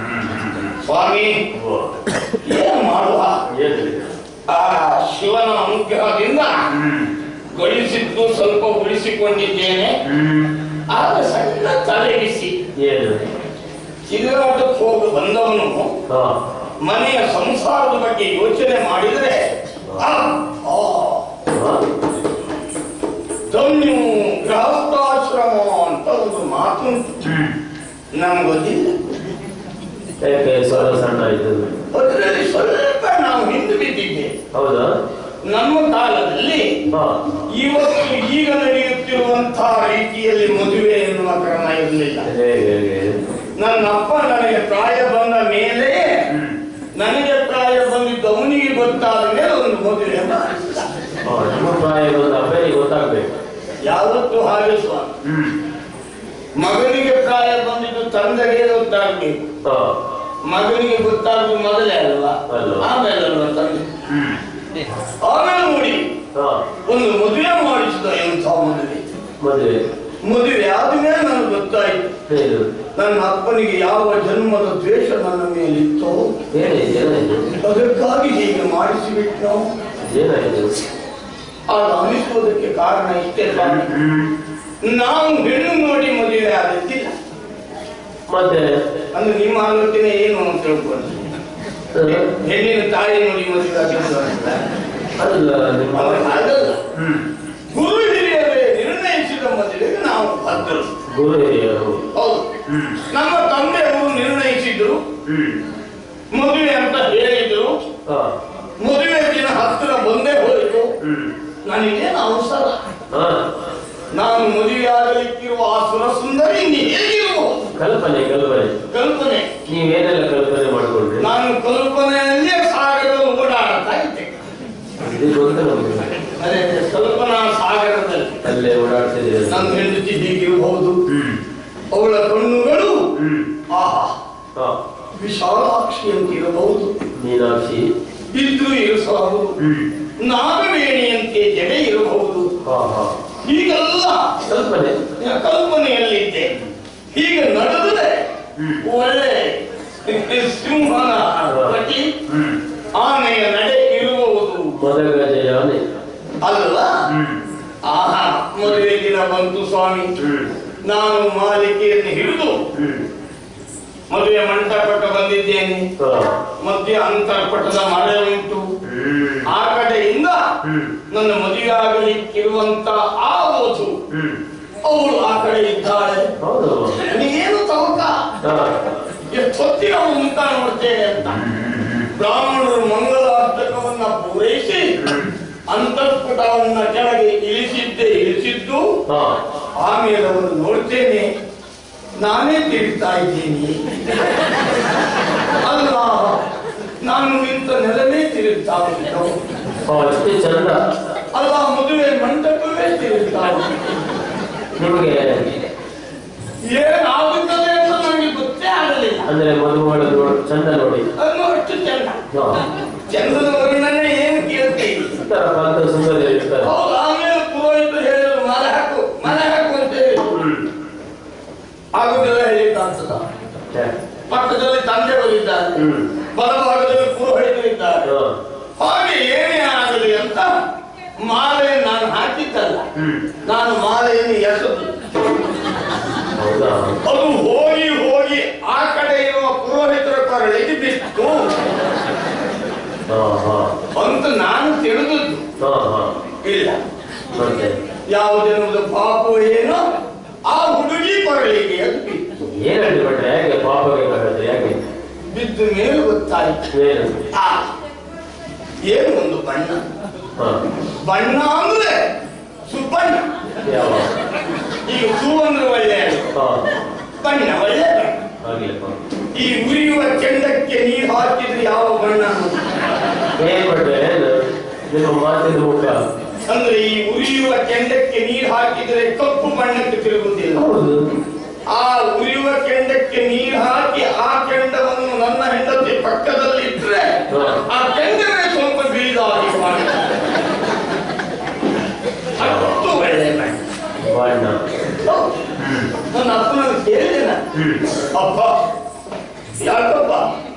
ಸ್ವಾಮಿ ಓ ಏನು ಮಾಡುವ ಏನಿಲ್ಲ ಆ ಶಿವನ ಅನುಗ್ರಹದಿಂದ ಗಳಿಸಿದ್ದು ಸ್ವಲ್ಪ ಉಳಿಸಿಕೊಂಡಿದ್ದೇನೆ ಆಗ ಸಣ್ಣ ತಲೆಬಿಸಿ ಏನು ಚಿಗುರಾಟಕ್ಕೆ ಹೋಗಿ ಬಂದವನು ಹಾ ಮನೆಯ ಸಂಸಾರದ ಬಗ್ಗೆ ಯೋಚನೆ ಮಾಡಿದ್ರೆ ಆ, ಆ, ಹಾ ಧನ್ಯು ಗೃಹಸ್ಥಾಶ್ರಮ ಅಂತ ಒಂದು ಮಾತುಂಟು ನಮ್ಗೊತ್ತಿಲ್ಲ ಯಾಕೆ ಸ್ವರ ಸಣ್ಣ ಆಯ್ತು ಅದರಲ್ಲಿ ಸ್ವಲ್ಪ ನಾವು ಹಿಂದೆ ಕುಳಿತಿದ್ದೆ ಹೌದಾ ನಮ್ಮ ಕಾಲದಲ್ಲಿ ಹಾ ಇವತ್ತು ಈಗ ನಡೆಯುತ್ತಿರುವಂತಹ ರೀತಿಯಲ್ಲಿ ಮದುವೆ ಎನ್ನುವ ಕ್ರಮ ಇರಲಿಲ್ಲ ಹೇಗೆ ಹೇಗೆ ನನ್ನ ಅಪ್ಪ ನನಗೆ ಪ್ರಾಯ ಬಂದ ಮೇಲೆ ನನಗೆ ಪ್ರಾಯ ಬಂದಿದ್ದು ಅವನಿಗೆ ಗೊತ್ತಾದ ಮೇಲೆ ಒಂದು ಮದುವೆ ಮಾಡಿಸಿದ ಹಾ ನಿಮ್ಮ ಪ್ರಾಯ ಒಂದು ಅಪ್ಪನಿಗೆ ಗೊತ್ತಾಗ್ಬೇಕು ಯಾವತ್ತೂ ಹಾಗೆ ಸ್ವಾಮಿ ಹ್ಮ್ ಮಗನಿಗೆ ಪ್ರಾಯ ಬಂದಿದ್ದು ತಂದೆಗೆ ಗೊತ್ತಾಗಬೇಕು ಹಾ ಮಗನಿಗೆ ಗೊತ್ತಾಗುದು ಮೊದಲೇ ಅಲ್ವಾ ಅಲ್ವಾ. ಆಮೇಲೆ ಅಲ್ವಾ ತಂದೆ ಹ್ಮ್ ಆಮೇಲೆ ನೋಡಿ ಹಾ ಒಂದು ಮದುವೆ ಮಾಡಿಸಿದ ಎಂಥ ಮದುವೆ ಮದುವೆ ಮದುವೆ ಆದ್ಮೇಲೆ ನನಗೆ ಗೊತ್ತಾಯಿತು ಹೇಳು ನನ್ನ ಅಪ್ಪನಿಗೆ ಯಾವ ಜನ್ಮದ ದ್ವೇಷ ನನ್ನ ಮೇಲಿತ್ತೋ ಏನಾಯ್ತು ಏನಾಯ್ತು ಅದಕ್ಕಾಗಿ ಹೀಗೆ ಮಾಡಿಸಿಬಿಟ್ಟು ಏನಾಯ್ತು ಅದು ಅನಿಸುವುದಕ್ಕೆ ಕಾರಣ ಇಷ್ಟೇ ಸ್ವಾಮಿ ಹ್ಮ್ ನಾವು ಹೆಣ್ಣು ನೋಡಿ ಮದುವೆ ಆದದ್ದಿಲ್ಲ ಮತ್ತೆ ಅಂದ್ರೆ ನಿಮ್ಮ ಆಲೋಚನೆ ಏನು ಅಂತ ತಿಳ್ಕೊಂಡು ಆ, ಹೆಣ್ಣಿನ ತಾಯಿ ನೋಡಿ ಮದುವೆ ಆಗಿದ್ದು ಅಂತ. ಅಲ್ಲ ನಿಮ್ಮ ಅವ್ರು ಹಾಗಲ್ಲ ಹ್ಮ್ ಗುರು ಹಿರಿಯರೇ ನಿರ್ಣಯಿಸಿದ ಮದುವೆಗೆ ನಾವು ಬದ್ಧರು ಗುರು ಹಿರಿಯರು ಹೌದು ಹ್ಮ್ ನಮ್ಮ ತಂದೆಯವರು ನಿರ್ಣಯಿಸಿದ್ರು ಹ್ಮ್ ಮದುವೆ ಅಂತ ಹೇಳಿದ್ರು ಹಾ ಮದುವೆ ದಿನ ಹತ್ತಿರ ಬಂದೇ ಹೋಯಿತು ಹ್ಮ್ ನನಗೇನು ಅವಸರ ಹಾ ನಾನು ಮದುವೆ ಆಗಲಿಕ್ಕಿರುವ ಆ ಸುರಸುಂದರಿ ಇನ್ನು ಹೇಗಿರಬಹುದು ಕಲ್ಪನೆ ಕಲ್ಪನೆ ಕಲ್ಪನೆ ನೀವೇನೆಲ್ಲ ಕಲ್ಪನೆ ಮಾಡ್ಕೊಂಡ್ರಿ ನಾನು ಕಲ್ಪನೆಯಲ್ಲೇ ಸಾಗರದಲ್ಲಿ ಓಡಾಡ್ತಾ ಇದ್ದೆ ಇದು ಗೊತ್ತು ನಮ್ಗೆ ಅದೇ ಕಲ್ಪನಾ ಸಾಗರದಲ್ಲಿ ಅಲ್ಲೇ ಓಡಾಡ್ತಿದ್ದೀರಿ ನನ್ನ ಹೆಂಡತಿ ಹೀಗಿರಬಹುದು ಹ್ಮ್ ಅವಳ ಕಣ್ಣುಗಳು ಹ್ಮ್ ಆಹಾ ಹಾ ವಿಶಾಲಾಕ್ಷಿ ಅಂತ ಇರಬಹುದು ಮೀನಾಕ್ಷಿ ಇದ್ರು ಇರಿಸಬಹುದು ಹ್ಮ್ ನಾಗವೇಣಿಯಂತೆ ಜಡೆ ಇರಬಹುದು ಹಾ ಹಾ ಹೀಗೆಲ್ಲ ಕಲ್ಪನೆ ಕಲ್ಪನೆಯಲ್ಲಿದ್ದೆ ಹೀಗೆ ನಡೆದರೆ ಹ್ಮ್. ಒಳ್ಳೆ ಸಿಂಹನ ಪ್ರತಿ ಹ್ಮ್ ಆನೆಯ ನಡೆ ಇರುವುದು ಮದಗಜಯಾನೆ ಅಲ್ವಾ ಹ್ಮ್ ಆಹಾ ಮದುವೆ ದಿನ ಬಂತು ಸ್ವಾಮಿ ಹ್ಮ್ ನಾನು ಮಾಲಿಕೆಯನ್ನು ಹಿಡಿದು ಹ್ಮ್ ಮದುವೆ ಮಂಟಪಕ್ಕೆ ಬಂದಿದ್ದೇನೆ ಹಾ ಮಧ್ಯ ಅಂತರ್ಪಟದ ಮರ ಉಂಟು ಹ್ಮ್ ಆ ಕಡೆಯಿಂದ ಹ್ಮ್ ನನ್ನ ಮದುವೆ ಆಗಲಿಕ್ಕಿರುವಂತ ಆ ವಧು ಹ್ಮ್ ಅವಳು ಆ ಕಡೆ ಇದ್ದಾಳೆ ಹೌದು ನನಗೇನು ತವಕ ಹಾ ಎಷ್ಟೊತ್ತಿಗೆ ಅವಳು ಮುಖ ನೋಡ್ತೇನೆ ಅಂತ ಬ್ರಾಹ್ಮಣರು ಮಂಗಲಾಷ್ಟಕವನ್ನ ಪೂರೈಸಿ ಅಂತರ್ಪಟವನ್ನ ಕೆಳಗೆ ಇಳಿಸಿದ್ದೆ ಇಳಿಸಿದ್ದು ಹಾ ಆಮೇಲೆ ಅವರು ನೋಡ್ತೇನೆ ನಾನೇ ತಿಳಿತಾ ಇದ್ದೀನಿ ಅಲ್ಲ ನಾನು ನಿಂತ ನೆಲವೇ ತಿರುಗ್ತಾ ಉಂಟು ಹಾ ಅಷ್ಟೇ ಚಂದ ಅಲ್ಲ ಮದುವೆ ಮಂಟಪವೇ ತಿರುಗ್ತಾ ಉಂಟು ನಿಮಗೆ ಏನಾಗುತ್ತದೆ ಅಂತ ನನಗೆ ಗೊತ್ತೇ ಆಗಲಿಲ್ಲ ಅಂದ್ರೆ ಮದುಮಗಳ ನೋಡಿ ಚಂದ ನೋಡಿ ಅದು ಅಷ್ಟು ಚೆಂದ ಹಾ ಚಂದದ ವರ್ಣನೆ ಏನು ಕೇಳ್ತೀವಿ ಇತರ ಕಾಂತ ಸುಂದರ ಇರ್ತಾರೆ ಹೌದು ಆಮೇಲೆ ಪುರೋಹಿತರು ಹೇಳಿದ್ರು ಮಲೆ ಹಾಕು ಮಲೆ ಹಾಕು ಅಂತ ಹೇಳಿದ್ರು ಹ್ಮ್ ಆಗುದಿಲ್ಲ ಹೇಳಿದ್ದಾಂತದ ಛೆ. ಪಕ್ಕದಲ್ಲಿ ತಂದೆಯವರಿದ್ದಾರೆ ಹ್ಮ್ ಬಲಭಾಗದಲ್ಲಿ ಪುರೋಹಿತರಿದ್ದಾರೆ ಹಾ ಹಾಗೆ ಏನೇ ಆಗಲಿ ಅಂತ ಮಾಲೆ ನಾನು ಹಾಕಿದ್ದಲ್ಲ ಹ್ಮ್ ನಾನು ಮಾಲೆಯನ್ನು ಎಸೆದು ಹೌದಾ ಅದು ಹೋಗಿ ಹೋಗಿ ಆ ಕಡೆ ಇರುವ ಪುರೋಹಿತರ ಕೊರಳಿಗೆ ಬಿತ್ತು ಹಾ ಹಾ ಅಂತ ನಾನು ತಿಳಿದದ್ದು ಹಾ ಹಾ ಇಲ್ಲ ಮತ್ತೆ ಯಾವುದೆನ್ನುವುದು ಪಾಪು ಏನೋ ಆ ಹುಡುಗಿ ಕೊರಳಿಗೆ ಅದು ಬಿತ್ತು ಏನ್ ಹೇಳಿ ಬಿಟ್ರೆ ಯಾಕೆ ಪಾಪಗೆ ಕರೆದ್ರೆ ಯಾಕೆ ಬಿದ್ದ ಮೇಲೆ ಗೊತ್ತಾಯ್ತು ಏನು ಆ, ಏನು ಒಂದು ಬಣ್ಣ ಹಾ ಬಣ್ಣ ಅಂದ್ರೆ ಸುಬಣ್ಣ ಯಾವ ಈಗ ಸೂ ಅಂದ್ರೆ ಒಳ್ಳೆ ಹಾ ಬಣ್ಣ ಒಳ್ಳೆ ಬಣ್ಣ ಆಗ್ಲಿಪ್ಪ ಈ ಉರಿಯುವ ಕೆಂಡಕ್ಕೆ ನೀರು ಹಾಕಿದ್ರೆ ಯಾವ ಬಣ್ಣ ಏನ್ ಬಿಟ್ರೆ ಏನು ನಿಮ್ಮ ಮಾತಿನ ಮುಖ ಅಂದ್ರೆ ಈ ಉರಿಯುವ ಕೆಂಡಕ್ಕೆ ನೀರು ಹಾಕಿದ್ರೆ ಕಪ್ಪು ಬಣ್ಣಕ್ಕೆ ತಿರುಗುವುದಿಲ್ಲ ಹೌದು ಆ ಉರಿಯುವ ಕೆಂಡಕ್ಕೆ ನೀರು ಹಾಕಿ ಆ ಕೆಂಡವನ್ನು ನನ್ನ ಹೆಂಡತಿ ಪಕ್ಕದಲ್ಲಿ ಇಟ್ರೆ ಆ ಕೆಂಡವೇ ಸ್ವಲ್ಪ ಬೀಳಾಗಿ ಮಾಡ್ತದೆ. ಅಷ್ಟು ಒಳ್ಳೆ ಬಣ್ಣ ಬಣ್ಣ ಹೌದು. ನನ್ನ ಅಪ್ಪನ ಕೇಳಿದೆ ನಾನು. ಹ್ಮ್ ಅಪ್ಪ ಯಾಕಪ್ಪ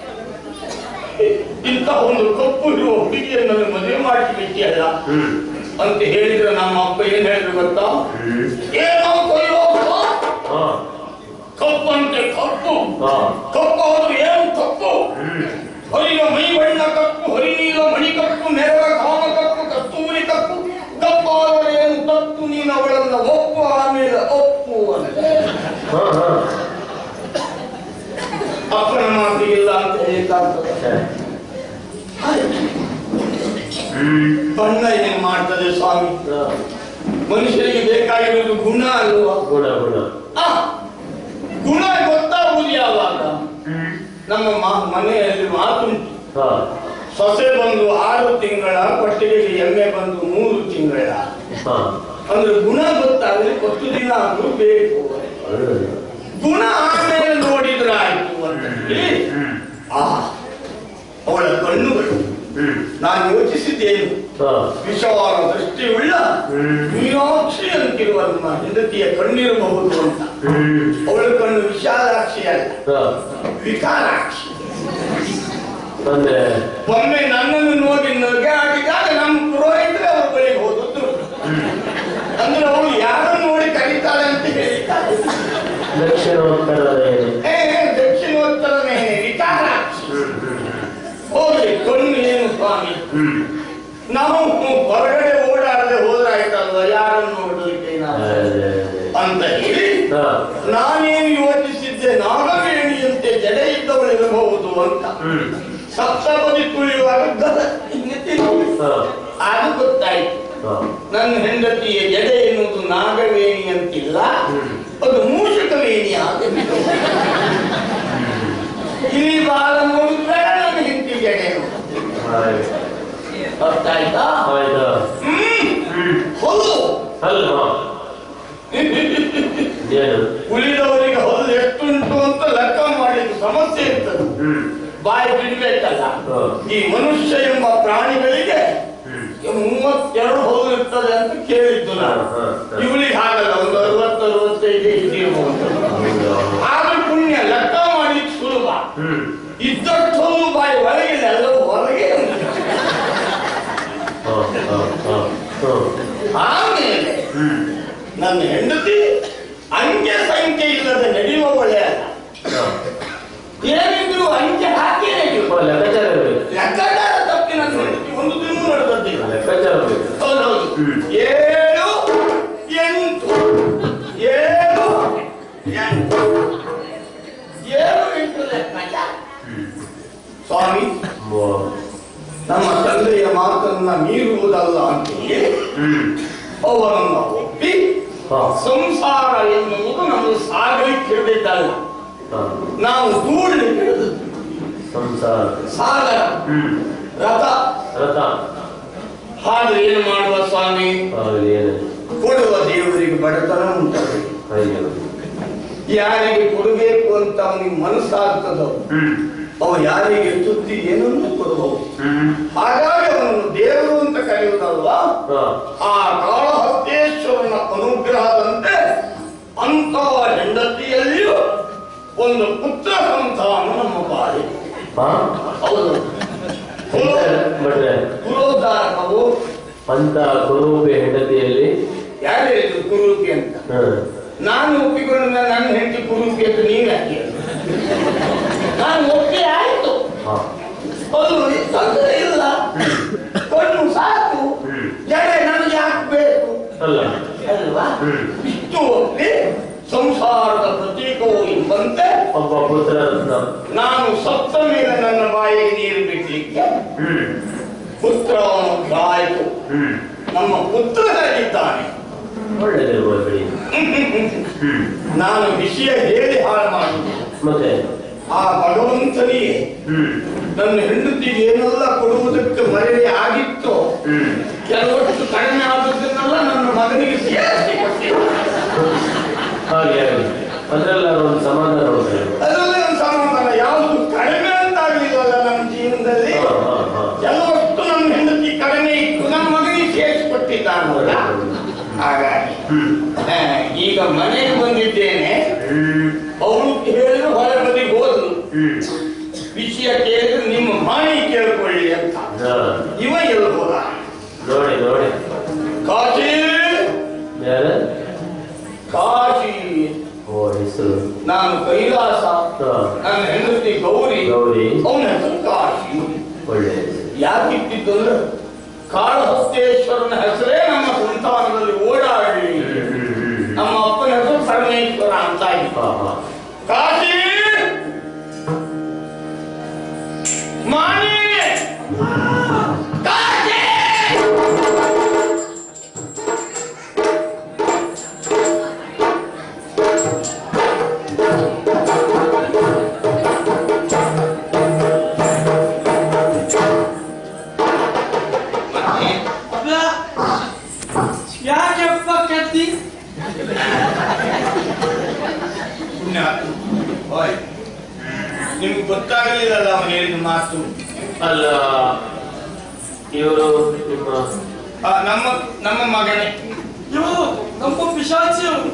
ಇಂಥ ಒಂದು ಕಪ್ಪು ಇರುವ ಹುಡುಗಿಯನ್ನು ನನಗೆ ಮದುವೆ ಮಾಡಿಬಿಟ್ಟಿಯಲ್ಲ ಹ್ಮ್ ಅಂತ ಹೇಳಿದ್ರೆ ನಮ್ಮ ಅಪ್ಪ ಏನ್ ಹೇಳಿದ್ರು ಗೊತ್ತಾ ಹ್ಮ್ ಏನೋ ಕೊಯ್ಯೋ ಹಾ ಕಪ್ಪಂತೆ ಕಪ್ಪು ಹಾ ಕಪ್ಪು ಆದ್ರೂ ಏನು ಕಪ್ಪು ಹ್ಮ್ ಹರಿಯ ಮೈ ಬಣ್ಣ ಕಪ್ಪು ಹರಿನೀಲ ಮಣಿ ಕಪ್ಪು ನೆರವ ಕಾಮ ಕಪ್ಪು ಕಸ್ತೂರಿ ಕಪ್ಪು ಕಪ್ಪಾದರೆ ಏನು ತಪ್ಪು ನೀನು ಅವಳನ್ನ ಒಪ್ಪು ಆಮೇಲೆ ಒಪ್ಪು ಅಂತ ಹಾ ಹಾ ಅಪ್ಪನ ಮಾತಿಗಿಲ್ಲ ಅಂತ ಹೇಳಿದ್ದಾಗ್ತದೆ ಛೆ. ಆಯ್ತು. ಹ್ಮ್ ಬಣ್ಣ ಏನ್ ಮಾಡ್ತದೆ ಸ್ವಾಮಿ ಹಾ. ಮನುಷ್ಯರಿಗೆ ಬೇಕಾಗಿರೋದು ಗುಣ ಅಲ್ವಾ ಗುಣ ಗುಣ ಆ, ಗುಣ ಗೊತ್ತಾಗುವುದು ಯಾವಾಗ ಹ್ಮ್ ನಮ್ಮ ಮ- ಮನೆಯಲ್ಲಿ ಮಾತುಂಟು ಹಾ ಸೊಸೆ ಬಂದು ಆರು ತಿಂಗಳ ಕೊಟ್ಟಿಗೆಗೆ ಎಮ್ಮೆ ಬಂದು ಮೂರು ತಿಂಗಳ ಹಾ ಅಂದ್ರೆ ಗುಣ ಗೊತ್ತಾಗಲಿ ಕೊತ್ತು ದಿನ ಆದ್ರೂ ಬೇಕು ಒಳ್ಳೆದು. ಗುಣ ಆಮೇಲೆ ನೋಡಿದ್ರೆ ಆಯ್ತು ಅಂತ ಹೇಳಿ ಹ್ಮ್ ಆ ಅವಳ ಕಣ್ಣುಗಳು ಹ್ಮ್ ನಾನು ಯೋಚಿಸಿದ್ದೇನು ಹಾ ವಿಶಾಲ ದೃಷ್ಟಿಯುಳ್ಳ ಹ್ಮ್. ಮೀನಾಕ್ಷಿ ಅಂತಿರುವ ನಮ್ಮ ಹೆಂಡತಿಯ ಕಣ್ಣಿರಬಹುದು ಅಂತ ಹ್ಮ್ ಅವಳ ಕಣ್ಣು ವಿಶಾಲಾಕ್ಷಿ ಅಲ್ಲ ಹಾ ವಿಕಾರಾಕ್ಷಿ ಅಂದ್ರೆ ಒಮ್ಮೆ ನನ್ನನ್ನು ನೋಡಿ ನಗೆ ಆಗಿದಾಗ ನಮ್ಮ ಪುರೋಹಿತರೆ ಅವ್ರ ಬಳಿಗೆ ಹೋದದ್ದು ಅಂದ್ರೆ ಅವಳು ಯಾರನ್ನು ನೋಡಿ ಕರೀತಾಳೆ ಅಂತ ಹೇಳಿದ್ದಾರೆ ದಕ್ಷಿಣೋತ್ತರದ ಏ ದಕ್ಷಿಣೋತ್ತರನೇ ವಿಕಾರಾಕ್ಷಿ ಹ್ಮ್ ಹ್ಮ್ ಹೋಗ್ಲಿ ಕಣ್ಣು ಏನು ಸ್ವಾಮಿ ಹ್ಮ್ ನಾವು ಹೊರಗಡೆ ಓಡಾಡದೆ ಹೋದ್ರಾಯ್ತಲ್ವ ಯಾರನ್ನು ನೋಡಲಿಕ್ಕೆ ನಾವು ಅದೇ, ಅದೇ. ಅಂತ ಹೇಳಿ ಹಾ ನಾನೇನು ಯೋಚಿಸಿದ್ದೆ ನಾಗವೇಣಿಯಂತೆ ಜಡೆ ಇದ್ದವಳಿರಬಹುದು ಅಂತ ಹ್ಮ್ ಸಪ್ತಪದಿ ತುಳಿಯುವಾಗ ಗದ ಹಿಂಗೆ ತಿರುಗಿ. ಹಾ ಅದು ಗೊತ್ತಾಯ್ತು ಹಾ ನನ್ನ ಹೆಂಡತಿಯ ಜಡೆ ಎನ್ನುವುದು ನಾಗವೇಣಿ ಅಂತಿಲ್ಲ ಹ್ಮ್. ಅದು ಮೂಷಕ ವೇಣಿ ಆಗಬೇಕು ಇಲ್ಲಿ ಬಾಲ ನೋಡಿದ್ರೆ ನನ್ನ ಹೆಂಡತಿ ಜಡೆ ಆಯ್ತು ಗೊತ್ತಾಯ್ತಾ ಆಯ್ತಾ ಹ್ಮ್ ಹ್ಮ್ ಹೌದು ಅಲ್ಲ ಏನು ಉಳಿದವರಿಗೆ ಹೊಲು ಎಷ್ಟುಂಟು ಅಂತ ಲೆಕ್ಕ ಮಾಡಿದ ಸಮಸ್ಯೆ ಇರ್ತದೆ ಹ್ಮ್ ಬಾಯಿ ಬಿಡ್ಬೇಕಲ್ಲ ಹಾ. ಈ ಮನುಷ್ಯ ಎಂಬ ಪ್ರಾಣಿಗಳಿಗೆ ಹ್ಮ್ ಮೂವತ್ತೆರಡು ಹೊಲು ಇರ್ತದೆ ಅಂತ ಕೇಳಿದ್ದು ನಾನು ಹಾ, ಹಾ. ಇವಳಿಗೆ ಹಾಗಲ್ಲ ಒಂದು ಅರವತ್ತು ಅರವತ್ತೈದು ಇದಿರ್ಬೋದು ಹೌದಾ? ಆದ್ರೆ ಪುಣ್ಯ ಲೆಕ್ಕ ಮಾಡಿ ಸುಲಭ ಹ್ಮ್ ಇದ್ದಷ್ಟು ಹೊಲು ಬಾಯಿ ಒಳಗೆ ಎಲ್ಲವೂ ಹೊರಗೆ ಉಂಟು. ಹಾ ಹಾ ಹಾ ಹಾ ಆಮೇಲೆ ಹ್ಮ್ ನನ್ನ ಹೆಂಡತಿ ಅಂಕೆ ಸಂಖ್ಯೆ ಇಲ್ಲದೆ ನಡೆಯುವವಳೆ ಅಲ್ಲ ಹಾ ಏನಿದ್ರು ಅಂಕೆ ಹಾಕಿ ನಡೆಯುವ ಓ, ಲೆಕ್ಕಾಚಾರ ಇರ್ಬೇಕು ಲೆಕ್ಕಾಚಾರ ತಪ್ಪಿ ನನ್ನ ಹೆಂಡತಿ ಒಂದು ದಿನ ನಡೆದಿಲ್ಲ ಲೆಕ್ಕಾಚಾರ ಬೇಕು ಹೌದೌದು ಹ್ಮ್. ಏಳು ಎಂಟು ಏಳು ಎಂಟು ಏಳು ಎಂಟು ಲೆಕ್ಕಾಚಾರ ಸ್ವಾಮಿ ಓ. ನಮ್ಮ ತಂದೆಯ ಮಾತನ್ನ ಮೀರುವುದಲ್ಲ ಅಂತ ಹೇಳಿ ಹ್ಮ್ ಅವರನ್ನ ಒಪ್ಪಿ ಹಾ ಸಂಸಾರ ಎನ್ನುವುದು ನಮಗೆ ಸಾಗಲಿಕ್ಕೆ ಹಿಡಿದಿದ್ದಲ್ಲ ಹಾ ನಾವು ದೂಡ್ಲಿಕ್ಕೆ ಹಿಡಿದದ್ದು ಸಂಸಾರ ಸಾಗರ ಹ್ಮ್ ರಥ ರಥ ಹಾಗೆ ಏನು ಮಾಡುವ ಸ್ವಾಮಿ ಆಗಲಿ ಏನು ಕೊಡುವ ದೇವರಿಗೆ ಬಡತನ ಉಂಟು ಅಯ್ಯೋ ಯಾರಿಗೆ ಕೊಡಬೇಕು ಅಂತ ಅವನಿಗೆ ಮನಸ್ಸಾಗ್ತದೋ ಹ್ಮ್ ಅವ ಯಾರಿಗೆ ತುತ್ತಿ ಏನನ್ನು ಕೊಡಬಹುದು ಹ್ಮ್ ಹಾಗಾಗಿ ಅವನನ್ನು ದೇವರು ಅಂತ ಕರೆಯುವುದಲ್ವಾ ಹಾ ಆ ಕಾಳಹಸ್ತೇಶ್ವರನ ಅನುಗ್ರಹದಂತೆ ಅಂತ ಹೆಂಡತಿಯಲ್ಲಿಯೂ ಒಂದು ಪುತ್ರ ಸಂತಾನ ನಮ್ಮ ಬಾಳಿ ಹಾ ಹೌದು ಭಟ್ರೆ ಪುರೋಧಾರಕವು ಅಂತ ಕುರುಪಿ ಹೆಂಡತಿಯಲ್ಲಿ ಯಾರು ಹೇಳಿದ್ರು ಕುರೂಪಿ ಅಂತ ಹ್ಮ್ ನಾನು ಒಪ್ಪಿಕೊಂಡ ಮೇಲೆ ನನ್ನ ಹೆಂಡತಿ ಕುರೂಪಿ ಅಂತ ನೀವು ಯಾಕೆ ನಾನು ಒಪ್ಪಿ ಆಯ್ತು ಹಾ ಅದು ತೊಂದರೆ ಇಲ್ಲ ಕಣ್ಣು ಸಾಕು ಹ್ಮ್. ಜಡೆ ನನಗೆ ಹಾಕ್ಬೇಕು ಅಲ್ಲ ಅಲ್ವಾ ಹ್ಮ್. ಇಷ್ಟು ಒಪ್ಪಿ ಸಂಸಾರದ ಪ್ರತೀಕವು ಎಂಬಂತೆ ಒಬ್ಬ ಪುತ್ರ ರತ್ನ ನಾನು ಸತ್ತ ಮೇಲೆ ನನ್ನ ಬಾಯಿಗೆ ನೀರು ಬಿಡ್ಲಿಕ್ಕೆ ಹ್ಮ್ ಪುತ್ರ ಆಯ್ತು ಹ್ಮ್ ನಮ್ಮ ಪುತ್ರನಾಗಿದ್ದಾನೆ ಒಳ್ಳೇದಿರ್ಬೋದು ಬಿಡಿ ಹ್ಮ್ ನಾನು ವಿಷಯ ಹೇಳಿ ಹಾಳು ಮಾಡುವುದು ಮತ್ತೆ ಆ ಭಗವಂತನಿಗೆ ಹ್ಮ್ ನನ್ನ ಹೆಂಡತಿಗೆ ಏನೆಲ್ಲ ಕೊಡುವುದಕ್ಕೆ ಮರೆಯೇ ಆಗಿತ್ತು ಹ್ಮ್ ಕೆಲವಷ್ಟು ಕಡಿಮೆ ಆದದ್ದನ್ನೆಲ್ಲ ನನ್ನ ಮಗನಿಗೆ ಸೇರಿಸಿ ಕೊಟ್ಟಿದ್ದೆ ಹಾಗೆ ಹಾಗೆ ಅದ್ರಲ್ಲ ಒಂದು ಸಮಾಧಾನ ಉಂಟು ಅದರಲ್ಲಿ ಒಂದು ಸಮಾಧಾನ ಯಾವುದು ಕಡಿಮೆ ಅಂತಾಗಲಿಲ್ಲಲ್ಲ ನಮ್ಮ ಜೀವನದಲ್ಲಿ ಹಾ ಹಾ ಹಾ ಕೆಲವಷ್ಟು ನನ್ನ ಹೆಂಡತಿ ಕಡಿಮೆ ಇತ್ತು ನನ್ನ ಮಗನಿಗೆ ಸೇರಿಸಿಕೊಟ್ಟಿದ್ದಾನಲ್ಲ ಹಾಗಾಗಿ ಹ್ಮ್ ಆ, ಈಗ ಮನೆಗೆ ಬಂದಿದ್ದೇನೆ ಹ್ಮ್ ಅವಳು ಹೇಳಿದ್ರು ಹೊರ ಬದಿಗೆ ಹೋದ್ರು ಹ್ಮ್ ವಿಷಯ ಕೇಳಿದ್ರೆ ನಿಮ್ಮ ಮಾಣಿ ಕೇಳ್ಕೊಳ್ಳಿ ಅಂತ ಹಾ ಇವ ಎಲ್ಲಿ ಹೋದ ನೋಡಿ ನೋಡಿ ಕಾಶಿ ಯಾರ ಕಾಶಿ ಓ ಹೆಸರು ನಾನು ಕೈಲಾಸ ಹಾ ನನ್ನ ಹೆಂಡತಿ ಗೌರಿ ಗೌರಿ ಅವನ ಹೆಸರು ಕಾಶಿ ಒಳ್ಳೆ ಹೆಸರು ಯಾಕಿಟ್ಟಿದ್ದು ಅಂದ್ರೆ ಕಾಳಹಸ್ತೇಶ್ವರನ ಹೆಸರೇ ನಮ್ಮ ಸಂತಾನದಲ್ಲಿ ಓಡಾಡಲಿ ಹ್ಮ್ ಹ್ಮ್ ಹ್ಮ್ ನಮ್ಮ ಅಪ್ಪನ ಹೆಸರು ಪರಮೇಶ್ವರ ಅಂತ ಇತ್ತು ಹಾ ಹಾ ಕಾಶಿ ಮಾಣಿ ಕಾಶಿ ಪುಣ್ಯ ಓಯ್ ನಿಮ್ಗೆ ಗೊತ್ತಾಗಲಿಲ್ಲಲ್ಲ ಅವನು ಹೇಳಿದ ಮಾತು ಅಲ್ಲ ಇವರು ನಿಮ್ಮ ಆ, ನಮ್ಮ ನಮ್ಮ ಮಗನೇ ಇವರು ನಮ್ಮ ಪಿಶಾಚಿ ಅವರು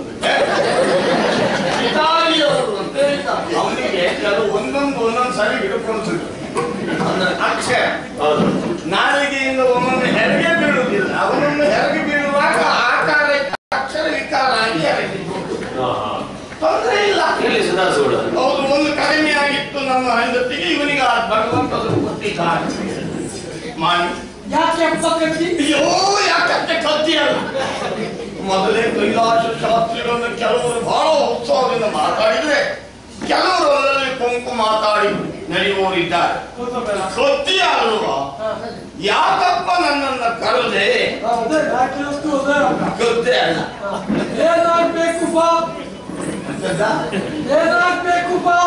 ಇತಾಲಿಯವರು ಅಂತ ಹೇಳ್ತಾರೆ. ಅವನಿಗೆ ಕೆಲವು ಒಂದೊಂದು ಒಂದೊಂದು ಸಾರಿ ಹಿಡ್ಕೊಂಡ್ರು ಅವನ ಅಕ್ಷರ ಹೌದು ನಾಲಿಗೆಯಿಂದ ಒಮ್ಮೊಮ್ಮೆ ಹೆರಿಗೆ ಬೀಳುವುದಿಲ್ಲ ಅವನೊಮ್ಮೆ ಹೆರಿಗೆ ಬೀಳುವಾಗ ಆಕಾರ ಅಕ್ಷರ ವಿಕಾರ ಆಗಿ ಹೆರಗಿದ್ದು ಹಾ, ಹಾ. ತೊಂದರೆ ಇಲ್ಲ ಇಲ್ಲಿ ಸುಧಾರಿಸ್ಬಿಡ ಹೌದು ಒಂದು ಕಡಿಮೆ ಆಗಿತ್ತು ನಮ್ಮ ಹೆಂಡತಿಗೆ ಇವನಿಗೆ ಆ ಭಗವಂತರು ಕೊಟ್ಟಿದ್ದಾನೆ ಮಾಡಿ ಯಾಕೆ ಅಪ್ಪ ಕಟ್ಟಿ ಅಯ್ಯೋ ಯಾಕಂತೆ ಕತ್ತಿಯಲ್ಲ ಮೊದಲೇ ಕೈಲಾಸ ಶಾಸ್ತ್ರಿಗಳನ್ನು ಕೆಲವರು ಬಹಳ ಉತ್ಸವದಿಂದ ಮಾತಾಡಿದ್ರೆ ಕೆಲವರು ಅದರಲ್ಲಿ ಕೊಂಕು ಮಾತಾಡಿ ನಡೆಯುವವರಿದ್ದಾರೆ ಕತ್ತಿ ಅಲ್ವಾ ಯಾಕಪ್ಪ ನನ್ನನ್ನ ಕರೆದೆ ಅದೇ ಯಾಕೆ ಅಷ್ಟು ಅದೇ ಅಪ್ಪ ಕತ್ತೆ ಅಲ್ಲ ಏನಾಗ್ಬೇಕು ಬಾ ಏನಾಗ್ಬೇಕು ಬಾ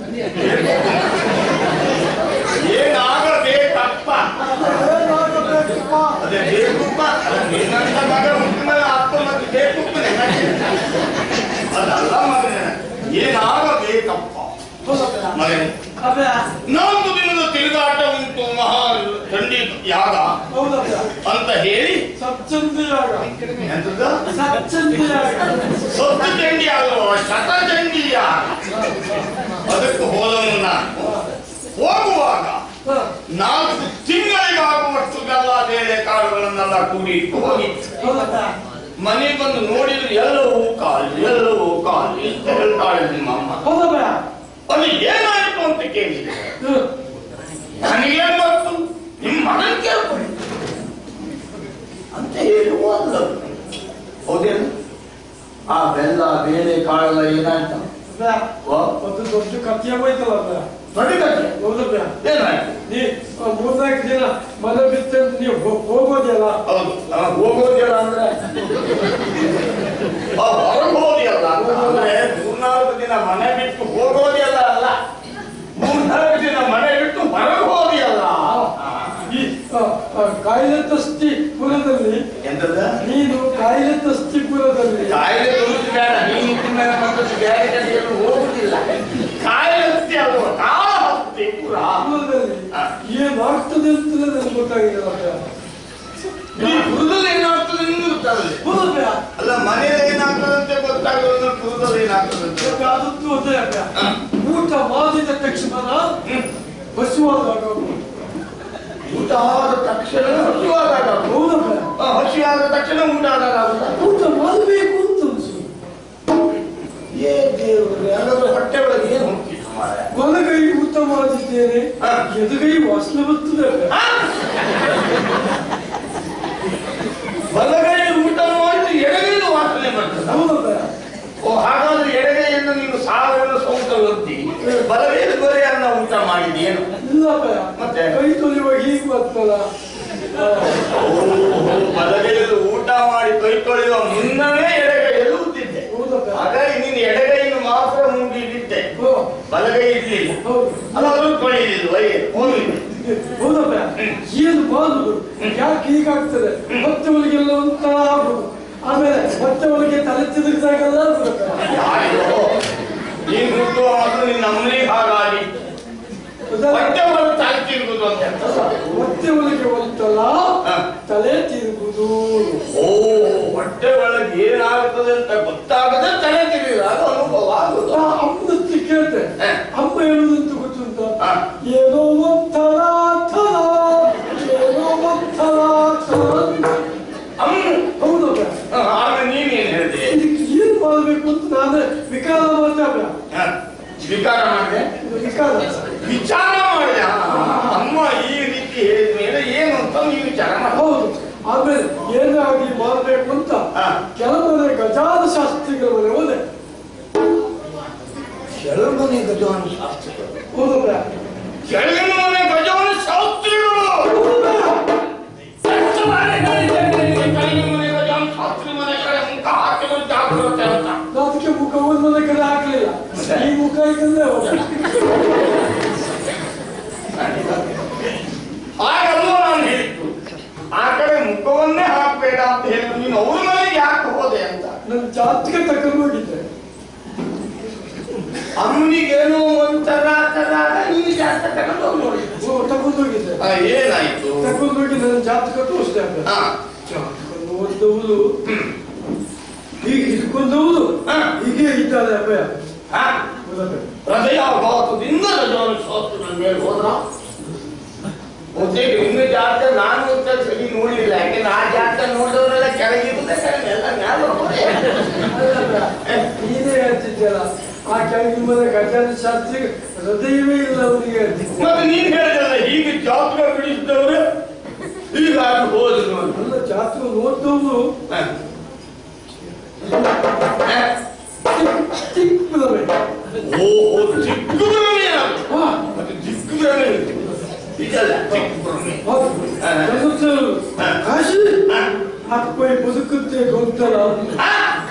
ಏನಾಗಬೇಕಪ್ಪ ಏನಾಗಬೇಕು ಬಾ ಅದೇ ಬೇಕುಪ್ಪ ಅಲ್ಲ, ನಿನ್ನಂತ ಮಗ ಹುಟ್ಟಿದ ಮೇಲೆ ಅಪ್ಪ ಮತ್ತೆ ಬೇಕುಪ್ಪ ನೆನಪು. ಅದಲ್ಲ ಮಗನೇ ಏನಾಗಬೇಕಪ್ಪ ಮಗನೇ ಅಬ್ಬೆ ನಾಲ್ಕು ದಿನದ ತಿರುಗಾಟ ಉಂಟು ಮಹಾ ಖಂಡಿ ಯಾಗ ಹೌದಪ್ಪ ಅಂತ ಹೇಳಿ ಸಚ್ಚಂದಿಯಾಗ ಎಂತದ್ದು ಸಚ್ಚಂದಿಯಾಗ ಸೊತ್ತು ಚಂಡಿ ಅಲ್ವ ಶತ ಚಂಡಿ ಯಾಗ ಅದಕ್ಕೆ ಹೋದವನು ನಾನು ಹೋಗುವಾಗ ಹ, ನಾಲ್ಕು ತಿಂಗಳಿಗಾಗುವಷ್ಟು ಬೆಲ್ಲ ಬೇಳೆ ಕಾಳುಗಳನ್ನೆಲ್ಲ ಕೂಡಿ ಇಟ್ಟು ಹೋಗಿತ್ತು ಹೌದಪ್ಪ ಮನೆ ಬಂದು ನೋಡಿದ್ರೆ ಎಲ್ಲವೂ ಖಾಲಿ ಎಲ್ಲವೂ ಖಾಲಿ ಅಂತ ಹೇಳ್ತಾಳೆ ನಿಮ್ಮ ಅಮ್ಮ ಹೌದಪ್ಪ ಅದು ಏನಾಯ್ತು ಅಂತ ಕೇಳಿದೆ ಹ, ನನಗೇನ್ ಗೊತ್ತು ನಿಮ್ಮ ಮಗನ್ ಕೇಳ್ಕೊಳ್ಳಿ ಅಂತ ಹೇಳುವ ಅಂದ ಹೌದೇನು ಆ ಬೆಲ್ಲ ಬೇಳೆ ಕಾಳೆಲ್ಲ ಏನಾಯ್ತು ಅಬ್ಬೆ, ಒಂದು ದೊಡ್ಡ ಕಥೆಯ ಹೋಯ್ತಲ್ಲ ಅಬ್ಬೆ. ದೊಡ್ಡ ಕಥೆ ಹೌದಪ್ಪ ಏನಾಯ್ತು ನೀ ಆ, ಮೂರ್ನಾಲ್ಕು ದಿನ ಮನೆ ಬಿಟ್ಟು ನೀವು ಹೋ- ಹೋಗೋದಿಲ್ಲ ಹೌದು ಆ, ಹೋಗೋದಿಲ್ಲ ಅಂದ್ರೆ ಆ, ಹೊರಗ್ ಹೋದಿಯಲ್ಲ ಅಂತ. ಅಂದ್ರೆ ಮೂರ್ನಾಲ್ಕು ದಿನ ಮನೆ ಬಿಟ್ಟು ಹೋಗೋದಿಲ್ಲ ಅಲ್ಲ ಮೂರ್ನಾಲ್ಕು ದಿನ ಮನೆ ಬಿಟ್ಟು ಹೊರಗೆ ಹೋದಿಯಲ್ಲ ಈ ಆ, ಆ, ಕಾಯಿಲೆ ತಸ್ತಿ ಪುರದಲ್ಲಿ ಎಂತದ ನೀನು ಕಾಯಿಲೆ ತಸ್ತಿ ಪುರದಲ್ಲಿ ಕಾಯಿಲೆ ತೋರಿಸಿ ಬೇಡ ನೀನು ಇಟ್ಟಿನ ಮೇಲೆ ಮತ್ತೊಂದು ಬೇರೆ ಕಡೆಯಲ್ಲಿ ಹೋಗುದಿಲ್ಲ ಕಾಯಿಲೆ ಹತ್ತಿ ಅಲ್ವ ಕಾಲ ಹತ್ತಿ ಪುರ ಪುರದಲ್ಲಿ ಏನಾಗ್ತದೆ ಅಂತ ನನಗೆ ಗೊತ್ತಾಗಿಲ್ಲ ಈ ಪುರದಲ್ಲಿ ಏನಾಗ್ತದೆ ನಿಮ್ಗೆ ಗೊತ್ತಾಗಲಿ ಹೌದಪ್ಪ ಅಲ್ಲ ಮನೇಲಿ ಏನಾಗ್ತದಂತೆ ಗೊತ್ತಾಗೋದು ಪುರದಲ್ಲಿ ಏನಾಗ್ತದಂತೆ ಅದದ್ದು ಅದೇ ಅಪ್ಪ ಊಟ ಮಾಡಿದ ತಕ್ಷಣ ಹ್ಮ್. ಹಸುವಾದಾಗ ಊಟ ಆದ ತಕ್ಷಣ ಹಸಿವಾದಾಗ ಹೌದಪ್ಪ ಆ, ಹಸಿವಾದ ತಕ್ಷಣ ಊಟ ಆದಾಗ ಆಗುತ್ತಾ? ಊಟ ಮಾಡಬೇಕು ಅಂತ ಅನ್ಸು ಏ ದೇವ್ರೆ ಹಾಗಾದ್ರೆ ಹೊಟ್ಟೆ ಒಳಗೆ ಏನು ಹೋಗ್ತಿತ್ತು ಮಾರ್ರೆ? ಬಲಗೈ ಊಟ ಮಾಡಿದ್ದೇನೆ ಹಾ. ಎದುಗೈ ವಾಸನೆ ಬರ್ತದೆ ಅಪ್ಪ. ಆ? ಬಲಗೈ ಊಟ ಮಾಡಿ ಎಡಗೈದು ವಾಸನೆ ಬರ್ತದ ಹೌದಪ್ಪ ಓ ಹಾಗಾದ್ರೆ ಎಡಗೈಯನ್ನು ನೀನು ಸಾವಿರ ಸೌಂಟ ಒತ್ತಿ ಬಲಗೈದು ಬರೀ ಅನ್ನ ಊಟ ಮಾಡಿದೇನು ಇಲ್ಲಪ್ಪ ಮತ್ತೆ? ಕೈ ತೊಳೆಯುವಾಗ ಹೀಗೆ ಬರ್ತದ ಆ, ಬಲಗೈಯಲ್ಲಿ ಊಟ ಮಾಡಿ ಕೈ ತೊಳೆಯುವ ಮುನ್ನವೇ ಎಡಗೈಯಲ್ಲಿ ಉತ್ತಿದ್ದೆ ಹೌದಪ್ಪ ಹಾಗಾಗಿ ನೀನು ಎಡಗೈಯನ್ನು ಮಾತ್ರ ಮುಂದಿಟ್ಟಿದ್ದೆ ಹೋ, ಬಲಗೈ ಇರ್ಲಿಲ್ಲ ಹೌದು ಅಲ್ಲ ಅದು ತೊಳೆಯಲಿಲ್ಲ ವೈ ಹೋಗ್ಲಿಲ್ಲ ಹೌದಪ್ಪ ಏನು ಮಾಡುದು ಯಾಕೆ ಹೀಗಾಗ್ತದೆ ಮತ್ತೆ ಒಳಗೆಲ್ಲ ಒಂಥರ ಆಗುದು ಆಮೇಲೆ ಮತ್ತೆ ಒಳಗೆ ತಲೆ ತಿರುಗಿದಾಗೆಲ್ಲ ಆಗುದಪ್ಪ ಯಾರಿಗೋ ನೀನು ಹುಟ್ಟುವ ಮೊದಲು ನಿನ್ನ ಅಮ್ಮನಿಗೆ ಹಾಗಾಗಿ ಅದಲ್ಲ, ಹೊಟ್ಟೆ ಒಳಗೆ ತಲೆ ತಿರುಗುದು ಅಂತ ಹೇಳ್ತಾರೆ. ಮತ್ತೆ ಒಳಗೆ ಒಂತಲ್ಲ ಹಾ. ತಲೆ ತಿರುಗುದು ಓ ಹೊಟ್ಟೆ ಒಳಗೆ ಏನಾಗುತ್ತದೆ ಅಂತ ಗೊತ್ತಾಗದೆ ತಲೆ ತಿರುಗಿದಾಗ ಅನುಭವ ಆಗುದು ಆ ಅಮ್ಮನತ್ತಿ ಕೇಳ್ತೆ ಹಾ. ಅಮ್ಮ ಹೇಳುದಂತ ಗೊತ್ತುಂಟ ಹಾ. ಏನೋ ಒಂಥರ ಥರ ಏನೋ ಒಂಥರ ಥರ ಅಮ್ಮ ಹೌದಪ್ಪ ಹ, ಆಮೇಲೆ ನೀನೇನ್ ಹೇಳಿದೆ ಇದಕ್ಕೆ ಏನ್ ಮಾಡ್ಬೇಕು ಅಂತ ನಾನು ವಿಕಾರ ಮಾಡ್ತೇವೆ ಹ, ವಿಕಾರ ಮಾಡಿದೆ ವಿಕಾರ ವಿಚಾರ ಮಾಡಿದೆ ಆ, ಅಮ್ಮ ಈ ರೀತಿ ಹೇಳಿದ ಮೇಲೆ ಏನು ಅಂತ ನೀವು ವಿಚಾರ ಮಾಡಿ ಹೌದು ಆಮೇಲೆ ಏನಾಗಿ ಮಾಡಬೇಕು ಅಂತ ಹಾ. ಕೆಲವೊಂದು ಗಜಾದ ಶಾಸ್ತ್ರಿಗಳ ಮನೆ ಹೋದೆ ಕೆಳಮನೆ ಗಜಾನ ಶಾಸ್ತ್ರಿಗಳು ಹೌದಪ್ಪ ಕೆಳಗಿನ ಮನೆ ಗಜಾನ ಶಾಸ್ತ್ರಿಗಳು ಎಷ್ಟು ಬಾರಿ ಹೇಳಿದ್ದೇನೆ ನಿನಗೆ ಕೆಳಗಿನ ಮನೆ ಗಜಾನ ಶಾಸ್ತ್ರಿ ಮನೆ ಕಡೆ ಮುಖ ಹಾಕಿದ್ರು ಜಾಗ್ರತೆ ಅಂತ ನಾನು ಅದಕ್ಕೆ ಮುಖ ಒಂದೊಂದ ಕಡೆ ಹಾಕ್ಲಿಲ್ಲ ಈ ಮುಖ ಇದ್ದಲ್ಲೇ ಹೋದೆ ಹಾಗಲ್ಲ ನಾನು ಹೇಳಿದ್ದು ಆ ಕಡೆ ಮುಖವನ್ನೇ ಹಾಕಬೇಡ ಅಂತ ಹೇಳಿ ನೀನು ಅವ್ರ ಮನೆಗೆ ಯಾಕೆ ಹೋದೆ ಅಂತ ನನ್ನ ಜಾತಕ ತಗೊಂಡು ಹೋಗಿದ್ದೆ ಅವನಿಗೇನೋ ಒಂಥರ ತರ ನೀನು ಜಾಸ್ತಿ ತಗೊಂಡು ನೋಡಿ ಓ, ತಗೊಂಡು ಹೋಗಿದ್ದೆ ಏನಾಯ್ತು ತಗೊಂಡು ಹೋಗಿ ನನ್ನ ಜಾತಕ ತೋರಿಸ್ದೆ ಅಪ್ಪ. ಹಾ ಜಾತಕ ನೋಡಿದವಳು ಹೀಗೆ ಇಟ್ಕೊಂಡವಳು ಹಾ. ಹೀಗೆ ಇದ್ದಾಳೆ ಅಪ್ಪಯ್ಯ ಹಾ ಹೌದಪ್ಪ. ಹೃದಯಾಘಾತದಿಂದ ರಜಾನು ಸೋತು ನನ್ನ ಮೇಲೆ ಹೋದ್ರ ಬಹುತೇಕ ಇನ್ನು ಜಾತಕ ನಾನು ಅಂತ ಸರಿ ನೋಡಿಲ್ಲ ಯಾಕೆಂದ್ರೆ ಆ ಜಾತಕ ನೋಡಿದವರೆಲ್ಲ ಕೆಳಗಿರುತ್ತೆ ಎಲ್ಲ ಮ್ಯಾಲ ಹೋಗೋದೆ. ನೀನೇ ಹೇಳ್ತಿದ್ಯಲ್ಲ ಆ ಕೆಳಗಿನ ಮನೆ ಗಜಾನ ಶಾಸ್ತ್ರಿ ಹೃದಯವೇ ಇಲ್ಲ ಅವನಿಗೆ ಮತ್ತೆ ನೀನ್ ಹೇಳಿದಲ್ಲ ಹೀಗೆ ಜಾತಕ ಬಿಡಿಸಿದವರು ಈಗ ಅದು ಹೋದ್ರು ಅಂತ. ಅಲ್ಲ ಜಾತಕ ನೋಡ್ದವನು ಹ. ಹ. ಚಿಕ್ಕದವೇ ಓಹೋ ಚಿಕ್ಕ ಭ್ರಮೆ ಅದು. ಹಾ ಮತ್ತೆ ಚಿಕ್ಕ ಭ್ರಮೆ ಇದು. ಇದಲ್ಲ ಚಿಕ್ಕ ಭ್ರಮೆ ಹೌದು. ಹಾ. ನನ್ನ ಹಾ. ಕಾಶಿ ಹ. ಅಪ್ಪ ಬದುಕುತ್ತೆ ಗೊತ್ತಲ್ಲ ಆ?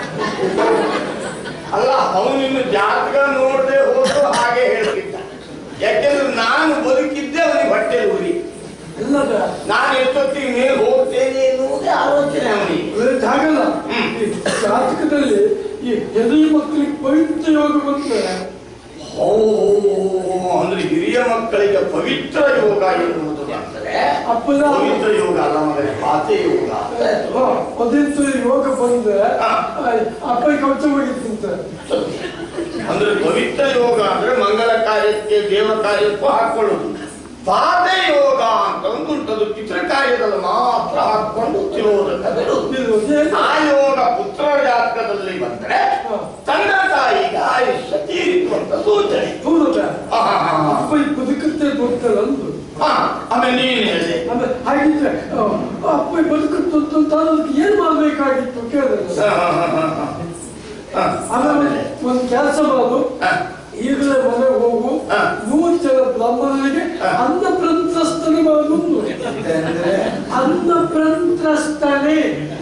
ಅಲ್ಲ ಅವನಿನ್ನು ಜಾತಕ ನೋಡದೆ ಹೋದ್ರು ಹಾಗೆ ಹೇಳ್ತಿದ್ದ ಯಾಕೆಂದ್ರೆ ನಾನು ಬದುಕಿದ್ದೆ ಅವನಿಗೆ ಹೊಟ್ಟೆ ಉರಿ ಎಲ್ಲದ ನಾನು ಎಷ್ಟೊತ್ತಿಗೆ ಮೇಲೆ ಹೋಗ್ತೇನೆ ಎನ್ನುವುದೇ ಆಲೋಚನೆ ಅವನಿಗೆ ಹಾಗಲ್ಲ ಹ್ಮ್. ಈ ಜಾತಕದಲ್ಲಿ ಈ ಹೆದರಿ ಮಕ್ಕಳಿಗೆ ಪವಿತ್ರ ಯೋಗ ಬಂದ್ರೆ ಓ ಅಂದ್ರೆ ಹಿರಿಯ ಮಕ್ಕಳಿಗೆ ಪವಿತ್ರ ಯೋಗ ಎನ್ನುವುದು ಅಂದರೆ ಅಪ್ಪನ ಪವಿತ್ರ ಯೋಗ ಅಲ್ಲ ಮಗನೇ ಪಾತೆ ಯೋಗ ಅದಿಂತ ಯೋಗ ಬಂದ್ರೆ ಹಾ. ಅಪ್ಪ ಕವಚ ಹೋಗಿತ್ತಂತೆ ಅಂದ್ರೆ ಪವಿತ್ರ ಯೋಗ ಅಂದ್ರೆ ಮಂಗಲ ಕಾರ್ಯಕ್ಕೆ ದೇವ ಕಾರ್ಯಕ್ಕೂ ಹಾಕೊಳ್ಳುದು ಪಾದ ಯೋಗ ಅಂತ ಒಂದು ಉಂಟದು ಚಿತ್ರ ಕಾರ್ಯದಲ್ಲಿ ಮಾತ್ರ ಹಾಕೊಂಡು ತಿರುವುದಕ್ಕೆ ಬಿಡುವುದು ಇದು ಏನು? ಆ ಯೋಗ ಪುತ್ರ ಜಾತಕದಲ್ಲಿ ಬಂದ್ರೆ ಹಾ. ತಂದೆ ತಾಯಿಗೆ ಆಯುಷ್ಯ ತೀರಿತು ಅಂತ ಸೂಚನೆ ಹೌದಲ್ಲ ಹಾ, ಹಾ, ಹಾ, ಹಾ. ಅಪ್ಪ ಈ ಬದುಕುತ್ತೆ ಗೊತ್ತಲ್ಲ ಅಂದು ಹಾ, ಆಮೇಲೆ ನೀನ್ ಹೇಳಿದೆ ಆಮೇಲೆ ಹಾಗಿದ್ರೆ ಆ, ಅಪ್ಪ ಈ ಬದುಕುತ್ತೆ ಅಂತ ಅದಕ್ಕೆ ಏನ್ ಮಾಡ್ಬೇಕಾಗಿತ್ತು ಕೇಳಿದ್ರೆ ಹಾ, ಹಾ, ಹಾ, ಹಾ, ಹಾ. ಹಾ, ಆಮೇಲೆ ಒಂದು ಕೆಲಸ ಮಾಡು ಹಾ. ಈಗಲೇ ಮನೆಗೆ ಹೋಗು ಹಾ. ನೂರು ಜನ ಬ್ರಾಹ್ಮಣರಿಗೆ ಹಾ. ಅನ್ನ ಪ್ರಂತ್ರಸ್ತನೆ ಮಾಡು ಅಂದ್ರೆ ಅನ್ನ ಪ್ರಂತ್ರಸ್ತನೆ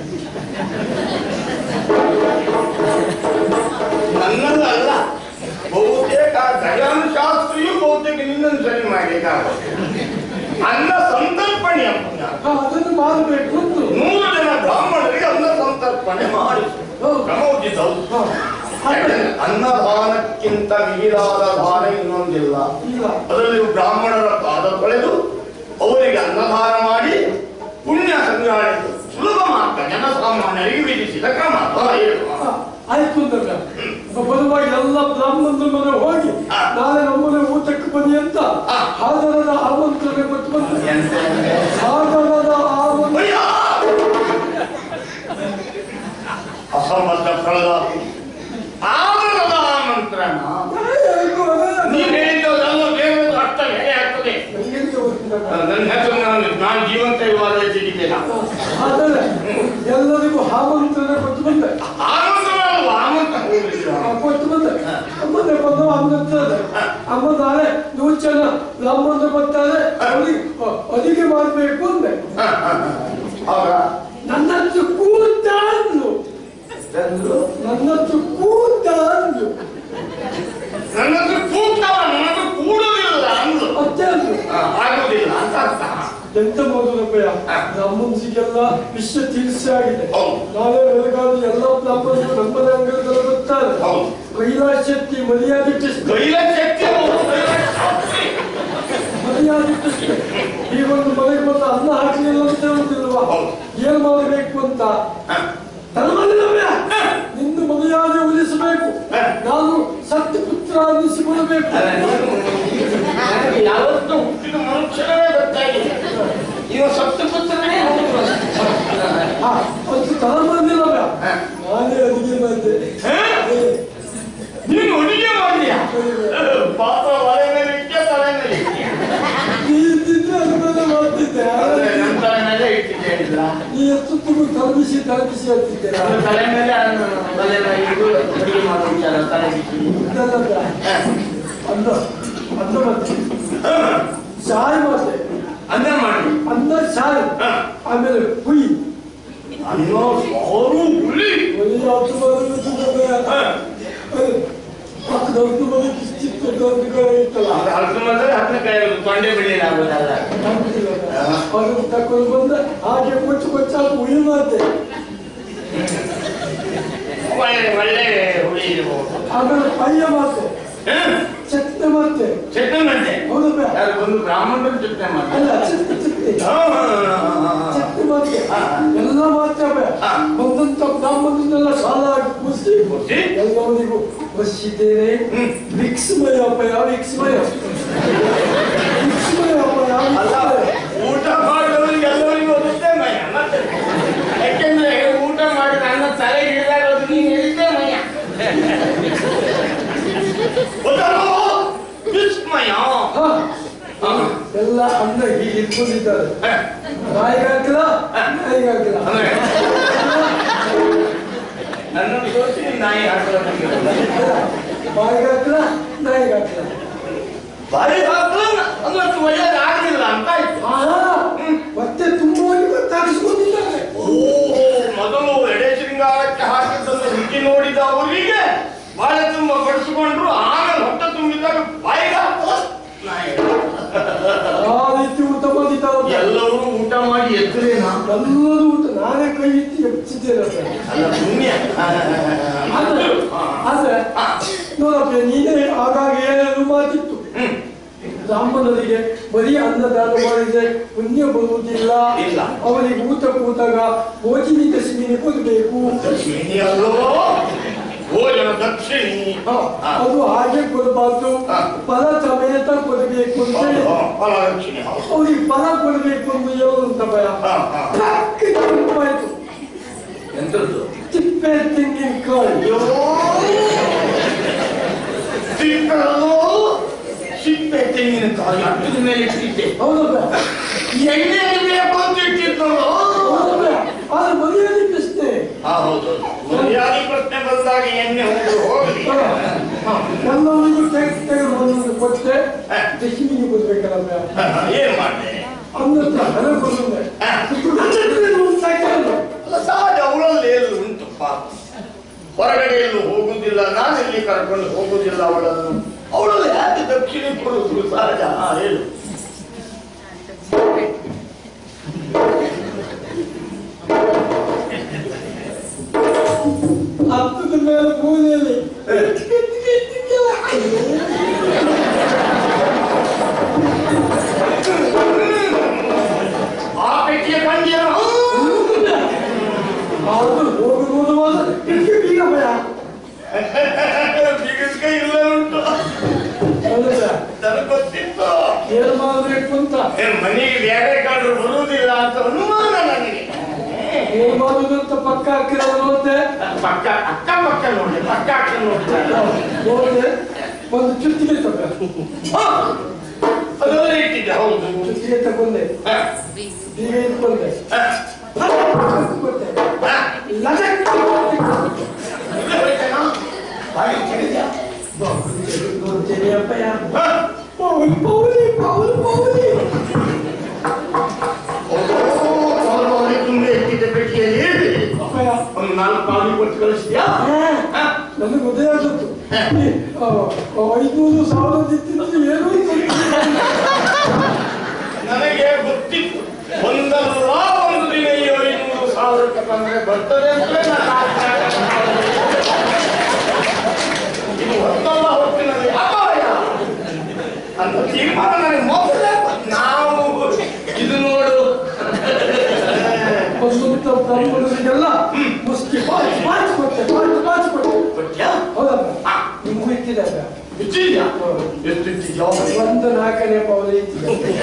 ನನ್ನದು ಅಲ್ಲ ಬಹುತೇಕ ದಯಾನು ಶಾಸ್ತ್ರಿಯು ಬಹುತೇಕ ನಿನ್ನನ್ನು ಸರಿ ಮಾಡಲಿಕ್ಕಾಗುತ್ತೆ ಅನ್ನ ಸಂತರ್ಪಣೆ ಅಂತ ಹಾ, ಅದನ್ನು ಮಾಡಬೇಕು ಅಂತ ನೂರು ಜನ ಬ್ರಾಹ್ಮಣರಿಗೆ ಅನ್ನ ಸಂತರ್ಪಣೆ ಮಾಡಿ ಹೌದು. ಕ್ರಮೋಚಿತವು ಹಾ. ಆಮೇಲೆ ಅನ್ನದಾನಕ್ಕಿಂತ ಮಿಗಿಲಾದ ದಾನ ಇನ್ನೊಂದಿಲ್ಲ ಇಲ್ಲ ಅದರಲ್ಲಿ ಬ್ರಾಹ್ಮಣರ ಪಾದ ತೊಳೆದು ಅವರಿಗೆ ಅನ್ನದಾನ ಮಾಡಿ ಪುಣ್ಯ ಸಂಗ್ರಹಣೆ ಸುಲಭ ಮಾರ್ಗ ಜನಸಾಮಾನ್ಯರಿಗೆ ವಿಧಿಸಿದ ಕ್ರಮ ಅಲ್ಲ ಏನು? ಹಾ, ಆಯ್ತು ಅಂದ್ರೆ ಬರುವಾಗ ಎಲ್ಲ ಬ್ರಾಹ್ಮಣರ ಮನೆ ಹೋಗಿ ಹಾ. ನಾಳೆ ನಮ್ಮನೆ ಊಟಕ್ಕೆ ಬನ್ನಿ ಅಂತ ಹಾ. ಹಾದರದ ಆಮಂತ್ರಣ ಕೊಟ್ಟು ಬಂದೆ ಎಂತ ಅಂದ್ರೆ? ಹಾದರದ ಆಮಂತ್ರಣ ಅಯ್ಯ! ಅಸಂಬದ್ಧ ಫಲದ ಆದರದ ಆಮಂತ್ರಣ ನೀನ್ ಹೇಳಿದ್ದಲ್ಲ ದೇವರ ಅರ್ಥ ಬೇರೆ ಆಗ್ತದೆ ನನ್ನ ಹೆಸರು ನಾನು ನಾನು ಜೀವಂತ ಇರುವಾಗ ಸಿಗಿದ್ದೇನೆ ಆದರೆ ಎಲ್ಲರಿಗೂ ಆಮಂತ್ರಣ ಕೊಟ್ಟು ಬಂದೆ ಆಮಂತ್ರಣ ಅಲ್ಲ ಆಮಂತ್ರಣ ಆ, ಕೊಟ್ಟು ಬಂದೆ ಅಮ್ಮನೆ ಬಂದು ಅನ್ನುತ್ತದೆ ಅಮ್ಮ ನಾಳೆ ನೂರು ಜನ ಬ್ರಾಹ್ಮಣರು ಬರ್ತಾರೆ ಅವರಿಗೆ ಅಡಿಗೆ ಮಾಡಬೇಕು ಅಂದೆ ಹೌದ ನನ್ನ ಹತ್ರ ಕೂತ ಅಂದ್ಲು ನನ್ನ ಹತ್ರ ಕೂತ ಅಂದ್ಲು ನನ್ನ ಹತ್ರ ಕೂಗ್ತಾವ ನನ್ನ ಹತ್ರ ಕೂಡುವುದಿಲ್ಲ ಅಂದ್ರು ಅಷ್ಟೇ ಅಂದ್ರು ಆ, ಆಗುವುದಿಲ್ಲ ಅಂತ ಅರ್ಥ ಎಂತ ಮೊದಲಪ್ಪಯ್ಯ ನಮ್ಮನ್ಸಿಗೆಲ್ಲ ವಿಷಯ ತಿಳಿಸಿ ಆಗಿದೆ ಹೌದು. ನಾಳೆ ಬೆಳಗಾದ ಎಲ್ಲ ಬ್ರಾಹ್ಮಣರು ನಮ್ಮನೆ ಅಂಗಡಿಗಳು ಬರ್ತಾರೆ ಹೌದು. ಕೈಲಾಶಕ್ತಿ ಮರ್ಯಾದಿಟ್ಟಷ್ಟು ಕೈಲ ಶಕ್ತಿ ಹೌದು, ಕೈಲ ಶಕ್ತಿ. ಮರ್ಯಾದಿಟ್ಟಷ್ಟು ಈ ಒಂದು ಮನೆಗೆ ಬಂದು ಅನ್ನ ಹಾಕಲಿಲ್ಲ ಅಂತ ಹೇಳುದಿಲ್ವಾ ಹೌದು. ಏನ್ ಮಾಡಬೇಕು ಅಂತ ಹ. ಧರ್ಮದಿನವ್ಯ ನಿನ್ನ ಮರ್ಯಾದೆ ಉಳಿಸಬೇಕು ಹ. ನಾನು ಸತ್ಯ ಪುತ್ರ ಅನ್ನಿಸಿಕೊಳ್ಳಬೇಕು ಅಲ್ಲ, ನೀನು ನನಗೆ ಯಾವತ್ತೂ ಹುಟ್ಟಿದ ಮನುಷ್ಯನೇ ಗೊತ್ತಾಗಿದೆ ಇವ ಸತ್ತು ಪುತ್ರನೇ ಹೌದು. ಹಾ, ಅದು ಧರ್ಮದಿನವ್ಯ ಹ. ನಾನೇ ಅಡಿಗೆ ಮಾಡಿದೆ ಹ? ನೀನು ಅಡುಗೆ ಮಾಡಿದ್ಯಾ ಪಾಪ ಒಲೆ ಮೇಲೆ ಇಟ್ಟೆ ತಲೆ ಮೇಲೆ ಇಟ್ಟ್ಯಾ? ನೀ ಇದ್ದಿದ್ರೆ ಅದನ್ನೆಲ್ಲ ಮಾಡ್ತಿದ್ದೆ ಅಂದ್ರೆ ನನ್ನ ತಲೆ ಮೇಲೆ ಇಟ್ಟಿದ್ದೆ ಹೇಳಿದ್ರ ನೀ ಎಷ್ಟೊತ್ತಿಗೂ ತಲುಪಿಸಿ ತಲುಪಿಸಿ ಹೇಳ್ತಿದ್ದೀರಾ ನನ್ನ ತಲೆ ಮೇಲೆ ಅನ್ನ ತಲೆ ಮೇಲೆ ಇದು ಅಡುಗೆ ಮಾಡೋ ವಿಚಾರ ತಲೆ ಬಿಸಿ ಇದಲ್ಲದ ಅನ್ನ ಅನ್ನ ಮತ್ತೆ ಚಾಯ್ ಮತ್ತೆ ಅನ್ನ ಮಾಡಿ ಅನ್ನ ಚಾಯ್ ಹ. ಆಮೇಲೆ ಹುಯಿ ಅನ್ನ ಸಾರು ಹುಳಿ ಹುಯಿ ಅದು ಬರುತ್ತದೆ ಹ. ಪಕ್ಕದವ್ರದ್ದು ಮನೆ ಕಿಶ್ಚಿತ್ತು ದೊಡ್ಡ ಇತ್ತಲ್ಲ ಅದು ಹಲಸು ಮಾತ್ರ ಹತ್ತನೇ ಕಾಯಿ ತೊಂಡೆ ಬೆಳೆಯಲ್ಲ ಆಗೋದಲ್ಲ ಅದನ್ನು ತಕೊಂಡು ಬಂದ ಹಾಗೆ ಕೊಚ್ಚು ಕೊಚ್ಚಾಕ ಹುಯಿ ಮಾಡ್ದೆ ಒಳ್ಳೆ ಒಳ್ಳೆ ಹುಳಿ ಇರಬಹುದು ಆಮೇಲೆ ಪಯ್ಯ ಮಾತೆ ಹ್ಮ್? ಚಟ್ನಿ ಮಾತೆ ಚಟ್ನಿ ಮಾಡ್ದೆ ಹೌದಪ್ಪ ಯಾರು ಬಂದು ಬ್ರಾಹ್ಮಣರು ಚಟ್ನಿ ಮಾಡ್ದೆ ಅಲ್ಲ ಚಟ್ನಿ ಚಟ್ನಿ ಹಾ, ಹಾ, ಹಾ, ಹಾ, ಹಾ. ಚಟ್ನಿ ಮಾತೆ ಹಾ. ಎಲ್ಲ ಮಾತೇವೆ ಹಾ. ಬಂದಂತ ಬ್ರಾಹ್ಮಣರನ್ನೆಲ್ಲ ಸಾಲಾಗಿ ಕೂರಿಸಿ ಕೂರ್ಸಿ? ಎಲ್ಲವರಿಗೂ ಬಸ್ಸಿದ್ದೇನೆ ಹ್ಮ್. ವಿಕ್ಸ್ಮಯ ಅಪ್ಪಯ್ಯ ವಿಕ್ಸ್ಮಯ ವಿಕ್ಸ್ಮಯ ಅಪ್ಪಯ್ಯ ಅಲ್ಲ ವಿಕ್ಸ್ಮಯ. ಊಟ ಮಾಡಿದವರಿಗೆ ಎಲ್ಲರಿಗೂ ಬರುತ್ತೆ ಮಯ ಮತ್ತೆ ಯಾಕೆಂದ್ರೆ ಊಟ ಮಾಡಿ ನನ್ನ ತಲೆ ಹಿಡಿದಾಗ ಅದು ನೀನು ಹೇಳಿದ್ದೆ ಮಯ ಗೊತ್ತಲ್ಲೋ? ವಿಸ್ಮಯ ಹಾ. ಹಾ. ಎಲ್ಲ ಅನ್ನ ಹೀಗೆ ಇಟ್ಕೊಂಡಿದ್ದಾರೆ ಹ, ನಾಯಿಗಾಕಿಲ್ಲ ನಾಯಿಗಾಕಿಲ್ಲ ಅಂದ್ರೆ ನನ್ನನ್ನು ತೋರಿಸಿ ನಾಯಿ ಹಾಕೋದು ಬಾಯಿಗಾಕಿಲ್ಲ ನಾಯಿಗಾಕಿಲ್ಲ ಬಾಯಿ ಹಾಕಲ್ಲ ಅಂದ್ರೆ ಒಳ್ಳೇದಾಗಲಿಲ್ಲ ಅಂತ ಆಯ್ತು ಆಹಾ, ಮತ್ತೆ ತುಂಬುವಲ್ಲಿ ಗೊತ್ತಾಗಿಸ್ಕೊಂಡಿದ್ದಾರೆ ಓ ಮೊದಲು ಎಡೆ ಶೃಂಗಾರಕ್ಕೆ ಹಾಕಿದ್ದನ್ನು ರುಚಿ ನೋಡಿದ ಅವರಿಗೆ ಬಾಳೆ ತುಂಬ ಬಡಿಸಿಕೊಂಡ್ರು ಆಮೇಲೆ ಹೊಟ್ಟೆ ತುಂಬಿದಾಗ ಬಾಯಿಗೆ ಹಾಕಲ್ಲ ನಾಯಿ ಆ ರೀತಿ ಊಟ ಮಾಡಿದ್ದಾರೆ ಎಲ್ಲರೂ ಊಟ ಮಾಡಿ ಎತ್ತರೇನಾ ಎಲ್ಲರೂ ಊಟ ನಾನೇ ಕೈ ಎತ್ತಿ ಎಬ್ಬಿಸಿದ್ದೇನೆ ಸರ್. ಅಲ್ಲ ಪುಣ್ಯ ಆದ್ರೆ ಆದ್ರೆ ನೋಡಪ್ಪ ನೀನೇ ಆಗಾಗ ಏನೇನು ಮಾತಿತ್ತು ಹ್ಮ್ ಬ್ರಾಹ್ಮಣರಿಗೆ ಬರೀ ಅನ್ನದಾನ ಮಾಡಿದ್ರೆ ಪುಣ್ಯ ಬರುವುದಿಲ್ಲ ಇಲ್ಲ. ಅವರಿಗೆ ಊಟ ಕೂತಾಗ ಭೋಜಿನಿ ದಶಮಿನಿ ಕೊಡಬೇಕು ದಕ್ಷಿಣಿ ಅಲ್ಲೋ ಭೋಜನ ದಕ್ಷಿಣಿ ಹ, ಹಾ. ಅದು ಹಾಗೆ ಕೊಡಬಾರ್ದು ಹಾ. ಫಲ ಸಮೇತ ಕೊಡಬೇಕು ಅಂತ ಹೇಳಿ ಹೌದು, ಫಲ ದಕ್ಷಿಣಿ ಹೌದು ಅವ್ರಿಗೆ ಫಲ ಕೊಡಬೇಕು ಅಂತ ಹೇಳುವಂತ ಭಯ ಹಾ, ಹಾ. ಟಕ್ಕನೆ ನೆನಪಾಯ್ತು. ಎಂತದ್ದು ತಿಪ್ಪೆ ತೆಂಗಿನಕಾಯಿ ಅಯ್ಯೋ ಸಿಕ್ಕಲ್ಲೋ ಸಿಪ್ಪೆ ತೆಂಗಿನಕಾಯಿ ಅಟ್ಟದ ಮೇಲೆ ಇಟ್ಟಿದ್ದೆ ಹೌದಪ್ಪ ಎಣ್ಣೆ ಬೇಕು ಅಂತ ಇಟ್ಟಿದ್ದಲ್ಲೋ ಹೌದಪ್ಪ ಆದ್ರೆ ಮರ್ಯಾದೆ ಪ್ರಶ್ನೆ ಹಾ, ಹೌದು ಮರ್ಯಾದೆ ಪ್ರಶ್ನೆ ಬಂದಾಗ ಎಣ್ಣೆ ಹೋಗಿ ಹೋಗಲಿ ಹ, ಹ, ಎಲ್ಲವರಿಗೂ ತೆಗೆದು ತೆಗೆದು ಒಂದೊಂದು ಕೊಟ್ಟೆ ಹ. ದಶಮಿಗೆ ಕೊಡ್ಬೇಕಲ್ಲಪ್ಪ ಏನ್ ಮಾಡಿದೆ ಅನ್ನತ್ರ ಹಣ ಕೊಡುತ್ತೆ ಅಲ್ಲ ಸಹಜ ಅವಳಲ್ಲಿ ಎಲ್ಲೂ ಉಂಟು ಪಾಪ ಹೊರಗಡೆ ಎಲ್ಲೂ ಹೋಗುದಿಲ್ಲ ನಾನೆಲ್ಲಿ ಕರ್ಕೊಂಡು ಹೋಗುದಿಲ್ಲ ಅವಳನ್ನು ಅವಳಲ್ಲಿ ಯಾಕೆ ದಕ್ಷಿಣ ಕೊಡುವುದು ಸಹಜ ಹಾ, ಹೇಳು ಹತ್ತದ ಮೇಲೆ ಪೂಜೆಯಲ್ಲಿ ಆ ಪೆಟ್ಟಿಗೆ ಕಂಡಿಯ ಆದ್ರೂ ಹೋಗುವುದು ಮಾತ್ರ ಕಿಟಕಿ ಬೀಗ ಭಯ ಬಿಗಿಸ್ಕ ಇಲ್ಲ ಉಂಟು ಹೌದಾ ನನಗೆ ಗೊತ್ತಿತ್ತು ಏನು ಮಾಡಬೇಕು ಅಂತ ಏ, ಮನೆಗೆ ಬೇರೆ ಕಾಡ್ರು ಬರುವುದಿಲ್ಲ ಅಂತ ಅನುಮಾನ ನನಗೆ ಏನು ಮಾಡುದು ಅಂತ ಪಕ್ಕ ಹಾಕಿರೋದು ನೋಡಿದೆ ಪಕ್ಕ ಅಕ್ಕ ಪಕ್ಕ ನೋಡಿ ಪಕ್ಕ ಅಕ್ಕ ನೋಡಿದ ನೋಡಿದೆ ಒಂದು ಚುತ್ತಿಗೆ ತಗ ಅದಲ್ಲೇ ಇಟ್ಟಿದ್ದೆ ಹೌದು ಚುತ್ತಿಗೆ ತಗೊಂಡೆ ಹ, ಬೀಗ ಇಟ್ಕೊಂಡೆ ಹ, ಕೊಟ್ಟೆ ಹ. ಲಜಕ್ ಇದು ಹೋಯ್ತೇನೋ? ಹಾಗೆ ಕೇಳಿದ್ಯಾ? ನೋಡ್ತೇನೆ ಅಪ್ಪಯ್ಯ ಹ? ಪೌಲಿ ಪೌಲಿ ಪೌಲಿ ಪೌಲಿ ಓ, ಅವ್ರು ಅವ್ರಿಗೆ ತುಂಬಿ ಇಟ್ಟಿದ್ದ ಪೆಟ್ಟಿಗೆಯಲ್ಲಿ ಅಪ್ಪಯ್ಯ ಒಂದು ನಾಲ್ಕು ಪಾಲು ಕೊಟ್ಟು ಕಳಿಸ್ತೀಯಾ ಹ? ನನಗೆ ಗೊತ್ತಾಗುತ್ತೆ ಐನೂರು ಸಾವಿರದ ಇತ್ತಿದ್ರೆ ಏನೂ ಗೊತ್ತಿಲ್ಲ. ನನಗೆ ಗೊತ್ತಿತ್ತು ಒಂದಲ್ಲ ಒಂದು ದಿನ ಈ ಐನೂರು ಸಾವಿರಕ್ಕೆ ಬಂದ್ರೆ ಬರ್ತದೆ ಅಂತಲೇ ನಾನು ಆಶೆ ಇದು ಒಂದಲ್ಲ ಹೊತ್ತಿನಲ್ಲಿ ಅಪಾಯ ಅಂತ ತೀರ್ಮಾನ ನನಗೆ ಮೊದಲೇ ಗೊತ್ತು. ನಾವು ಇದು ನೋಡು ಬಂದಂತ ಬ್ರಾಹ್ಮಣರಿಗೆಲ್ಲ ಮುಸ್ಕಿ ಬಾಚಿ ಬಾಚಿ ಕೊಟ್ಟೆ ಬಾಚಿ ಬಾಚಿ ಕೊಟ್ಟೆ ಗೊತ್ತ್ಯಾ? ಹೌದಪ್ಪ ಆ, ನಿಮ್ಗೂ ಇಟ್ಟಿದ್ದಾರೆ ಇಟ್ಟಿದ್ಯಾ? ಎಷ್ಟು ಇಟ್ಟಿದ್ಯಾ? ಒಂದು ನಾಲ್ಕನೇ ಪೌಲಿ ಇಟ್ಟಿದ್ದಾರೆ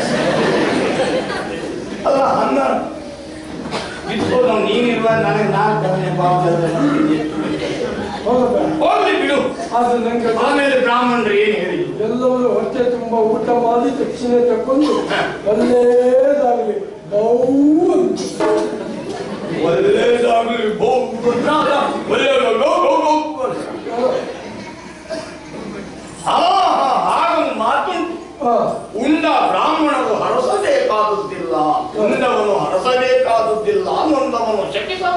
ಅಲ್ಲ ಅನ್ನ ಇಟ್ಕೊಂಡು ನೀನಿರುವ ನನಗೆ ನಾಲ್ಕನೇ ಭಾವದಲ್ಲಿ ಹೌದಪ್ಪ ಹೋಗ್ಲಿ ಬಿಡು ಆದ್ರೆ ನಂಗೆ ಆಮೇಲೆ ಬ್ರಾಹ್ಮಣರು ಏನ್ ಹೇಳಿದ್ರು ಎಲ್ಲವರು ಹೊಟ್ಟೆ ತುಂಬ ಊಟ ಮಾಡಿ ದಕ್ಷಿಣೆ ತಕೊಂಡು ಒಳ್ಳೆಯದಾಗಲಿ ಬಹು ಅಂತ. ಒಳ್ಳೆಯದಾಗಲಿ ಬೋ ಒಳ್ಳೆಯದಾಗಲಿ ಬೋ, ಬೋ, ಬೋ, ಬೋ. ಹಾ ಹಾ, ಹಾಗೊಂದು ಮಾತುಂಟು ಆ, ಉಂಡ ಬ್ರಾಹ್ಮಣರು ಹರಸಬೇಕಾದುದಿಲ್ಲ ಉಂಡವನು ಹರಸಬೇಕಾದುದಿಲ್ಲ ನೊಂದವನು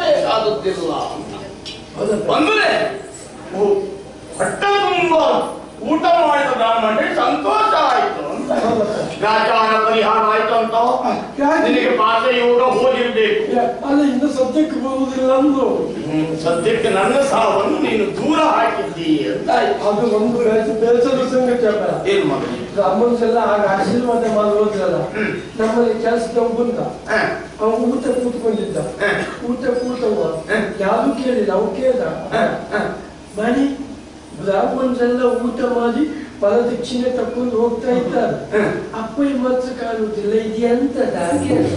ಶಕಿಸಬೇಕಾದುದಿಲ್ಲ ಹೌದಪ್ಪ ಅಂದ್ರೆ ಓ, ಹೊಟ್ಟೆ ತುಂಬ ಊಟ ಮಾಡಿದ ಬ್ರಾಹ್ಮಣರಿಗೆ ಸಂತೋಷ ಆಯ್ತು ಅಂತ ಗ್ರಾಚಾರ ಪರಿಹಾರ ಆಯ್ತು ಅಂತ ಯಾಕೆ? ನಿನಗೆ ಪಾದ ಯೋಗ ಹೋಗಿರ್ಬೇಕು ಅಲ್ಲ ಇನ್ನು ಸದ್ಯಕ್ಕೆ ಬರುವುದಿಲ್ಲ ಅಂದ್ರು ಹ್ಮ್, ಸದ್ಯಕ್ಕೆ ನನ್ನ ಸಾವನ್ನು ನೀನು ದೂರ ಹಾಕಿದ್ದೀ ಅಂತ ಆಯ್ತು ಅದು ಒಂದು ಬೇಸ- ಬೇಸರದ ಸಂಗತಿ ಅಲ್ಲ ಏನ್ ಮಾಡಿ ಬ್ರಾಹ್ಮಣರೆಲ್ಲ ಆಗ ಆಶೀರ್ವಾದ ಮಾಡೋದ್ರಲ್ಲ ಹ್ಮ್. ನಮ್ಮಲ್ಲಿ ಕೆಲಸದವ ಬಂದ ಹ, ಅವನು ಊಟ ಕೂತ್ಕೊಂಡಿದ್ದ ಹ. ಊಟ ಕೂತವ ಹ. ಯಾರು ಕೇಳಿಲ್ಲ ಅವು ಕೇಳ್ದ ಹ, ಹ. ಮಾಡಿ ಬ್ರಾಹ್ಮಣರೆಲ್ಲ ಊಟ ಮಾಡಿ ಫಲದಕ್ಷಿಣೆ ತಕೊಂಡು ಹೋಗ್ತಾ ಇದ್ದಾರೆ ಹ. ಅಪ್ಪ ಈ ಮಾತ್ರ ಕಾಣುವುದಿಲ್ಲ ಇದೆಂತದ ಕೇಳ್ದ.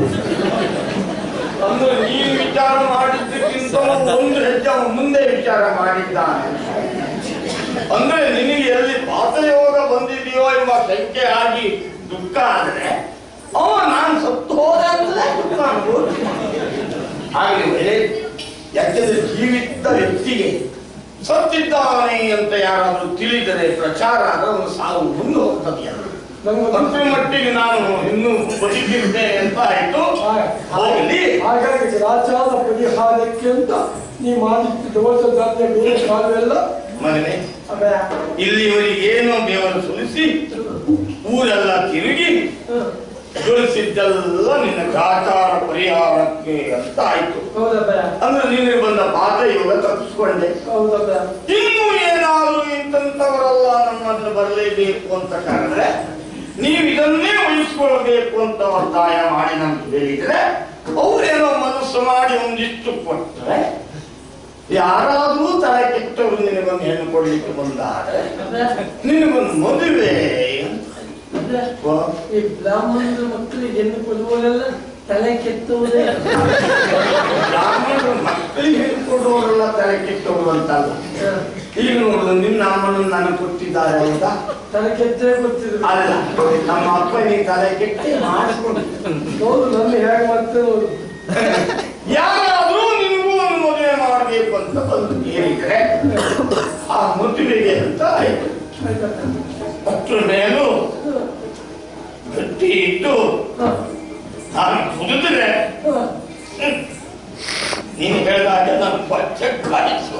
ಅಂದ್ರೆ ನೀನು ವಿಚಾರ ಮಾಡಿದ್ದಕ್ಕಿಂತ ಒಂದು ಹೆಜ್ಜೆ ಅವನು ಮುಂದೆ ವಿಚಾರ ಮಾಡಿದ್ದಾನೆ ಅಂದ್ರೆ ನಿನಗೆ ಎಲ್ಲಿ ಪಾತಯೋಗ ಬಂದಿದೆಯೋ ಎಂಬ ಶಂಕೆ ಆಗಿ ದುಃಖ ಆದ್ರೆ ಅವ ನಾನು ಸತ್ತು ಹೋದೆ ಅಂತಲೇ ದುಃಖ ಅನ್ಬೋದು ಆಗಲಿ ಒಳ್ಳೆ ಯಾಕೆಂದ್ರೆ ಜೀವಿತ ವ್ಯಕ್ತಿಗೆ ಸತ್ತಿದ್ದಾನೆ ಅಂತ ಯಾರಾದ್ರೂ ತಿಳಿದರೆ ಪ್ರಚಾರ ಆದ್ರೆ ಅವನು ಸಾವು ಮುಂದೆ ಹೋಗ್ತದೆಯಲ್ಲ ನಮ್ಗೊಂದು- ಮತ್ತೆ ಮಟ್ಟಿಗೆ ನಾನು ಇನ್ನೂ ಬದುಕಿರ್ತೇನೆ ಅಂತ ಆಯ್ತು ಹೋಗಲಿ ಹಾಗಾಗಿ ಗ್ರಾಚಾರ ಪರಿಹಾರಕ್ಕೆ ಅಂತ ನೀ ಮಾಡಿದ್ದು ದೋಷದಾಜ್ಞೆ ಬೇರೆ ಕಾಲವೆಲ್ಲ ಮಗನೇ ಅಬ್ಬೆ, ಇಲ್ಲಿವರೆಗೆ ಏನೋ ದೇವರು ಸುಲಿಸಿ ಊರೆಲ್ಲ ತಿರುಗಿ ಹ, ಗಳಿಸಿದ್ದೆಲ್ಲ ನಿನ್ನ ಗ್ರಾಚಾರ ಪರಿಹಾರಕ್ಕೆ ಅಂತ ಆಯ್ತು ಹೌದಬ್ಬೆ ಅಂದ್ರೆ ನೀನು ಬಂದ ಪಾದ ಯೋಗ ತಪ್ಪಿಸ್ಕೊಂಡೆ ಹೌದಬ್ಬೆ ಇನ್ನು ಏನಾದ್ರು ಇಂಥವರೆಲ್ಲ ನಮ್ಮ ಹತ್ರ ಬರಲೇಬೇಕು ಅಂತ ಕಾರಣೆ ನೀವು ಇದನ್ನೇ ಉಳಿಸ್ಕೊಳ್ಬೇಕು ಅಂತ ಒತ್ತಾಯ ಮಾಡಿ ನಮ್ಗೆ ಹೇಳಿದ್ರೆ ಅವ್ರೇನೋ ಮನಸ್ಸು ಮಾಡಿ ಒಂದಿಷ್ಟು ಕೊಟ್ಟರೆ ಯಾರಾದ್ರೂ ತಲೆ ಕೆಟ್ಟವರು ನಿನಗೊಂದು ಹೆಣ್ಣು ಕೊಡ್ಲಿಕ್ಕೆ ಬಂದಾದ್ರೆ ನಿನಗೊಂದು ಮದುವೆ ಅಂತ ಅಬ್ಬೆ, ವಾ. ಈ ಬ್ರಾಹ್ಮಣರ ಮಕ್ಕಳಿಗೆ ಹೆಣ್ಣು ಕೊಡುವವರೆಲ್ಲ ತಲೆ ಕೆತ್ತುವುದೇ ಬ್ರಾಹ್ಮಣರು ಮಕ್ಕಳಿಗೆ ಹೆಣ್ಣು ಕೊಡುವವರೆಲ್ಲ ತಲೆ ಕೆಟ್ಟವರು ಅಂತಲ್ಲ ಈಗ ನೋಡುದು ನಿನ್ನ ಅಮ್ಮನ ನನಗೆ ಕೊಟ್ಟಿದ್ದಾರೆ ಅಂತ ತಲೆ ಕೆತ್ತೇ ಗೊತ್ತಿದ್ರು ಅಲ್ಲ ನಮ್ಮ ಅಪ್ಪನಿಗೆ ತಲೆ ಕೆಟ್ಟಿ ಮಾಡಿಕೊಂಡು ನೋಡು ನನ್ನ ಹೇಗೆ ಮತ್ತೆ ನೋಡು ಯಾರಾದ್ರೂ ನಿನಗೂ ಒಂದು ಮದುವೆ ಮಾಡಬೇಕು ಅಂತ ಬಂದು ಹೇಳಿದ್ರೆ ಆ ಮದುವೆಗೆ ಅಂತ ಆಯ್ತು ಆಯ್ತಪ್ಪ. ಅದ್ರ ಮೇಲೂ ಗಟ್ಟಿ ಇಟ್ಟು ಹ, ನಾನು ಕುದಿದ್ರೆ ಹ. ನೀನು ಹೇಳಿದಾಗ ನಾನು ಪಚ್ಚ ಕಾಯಿಸು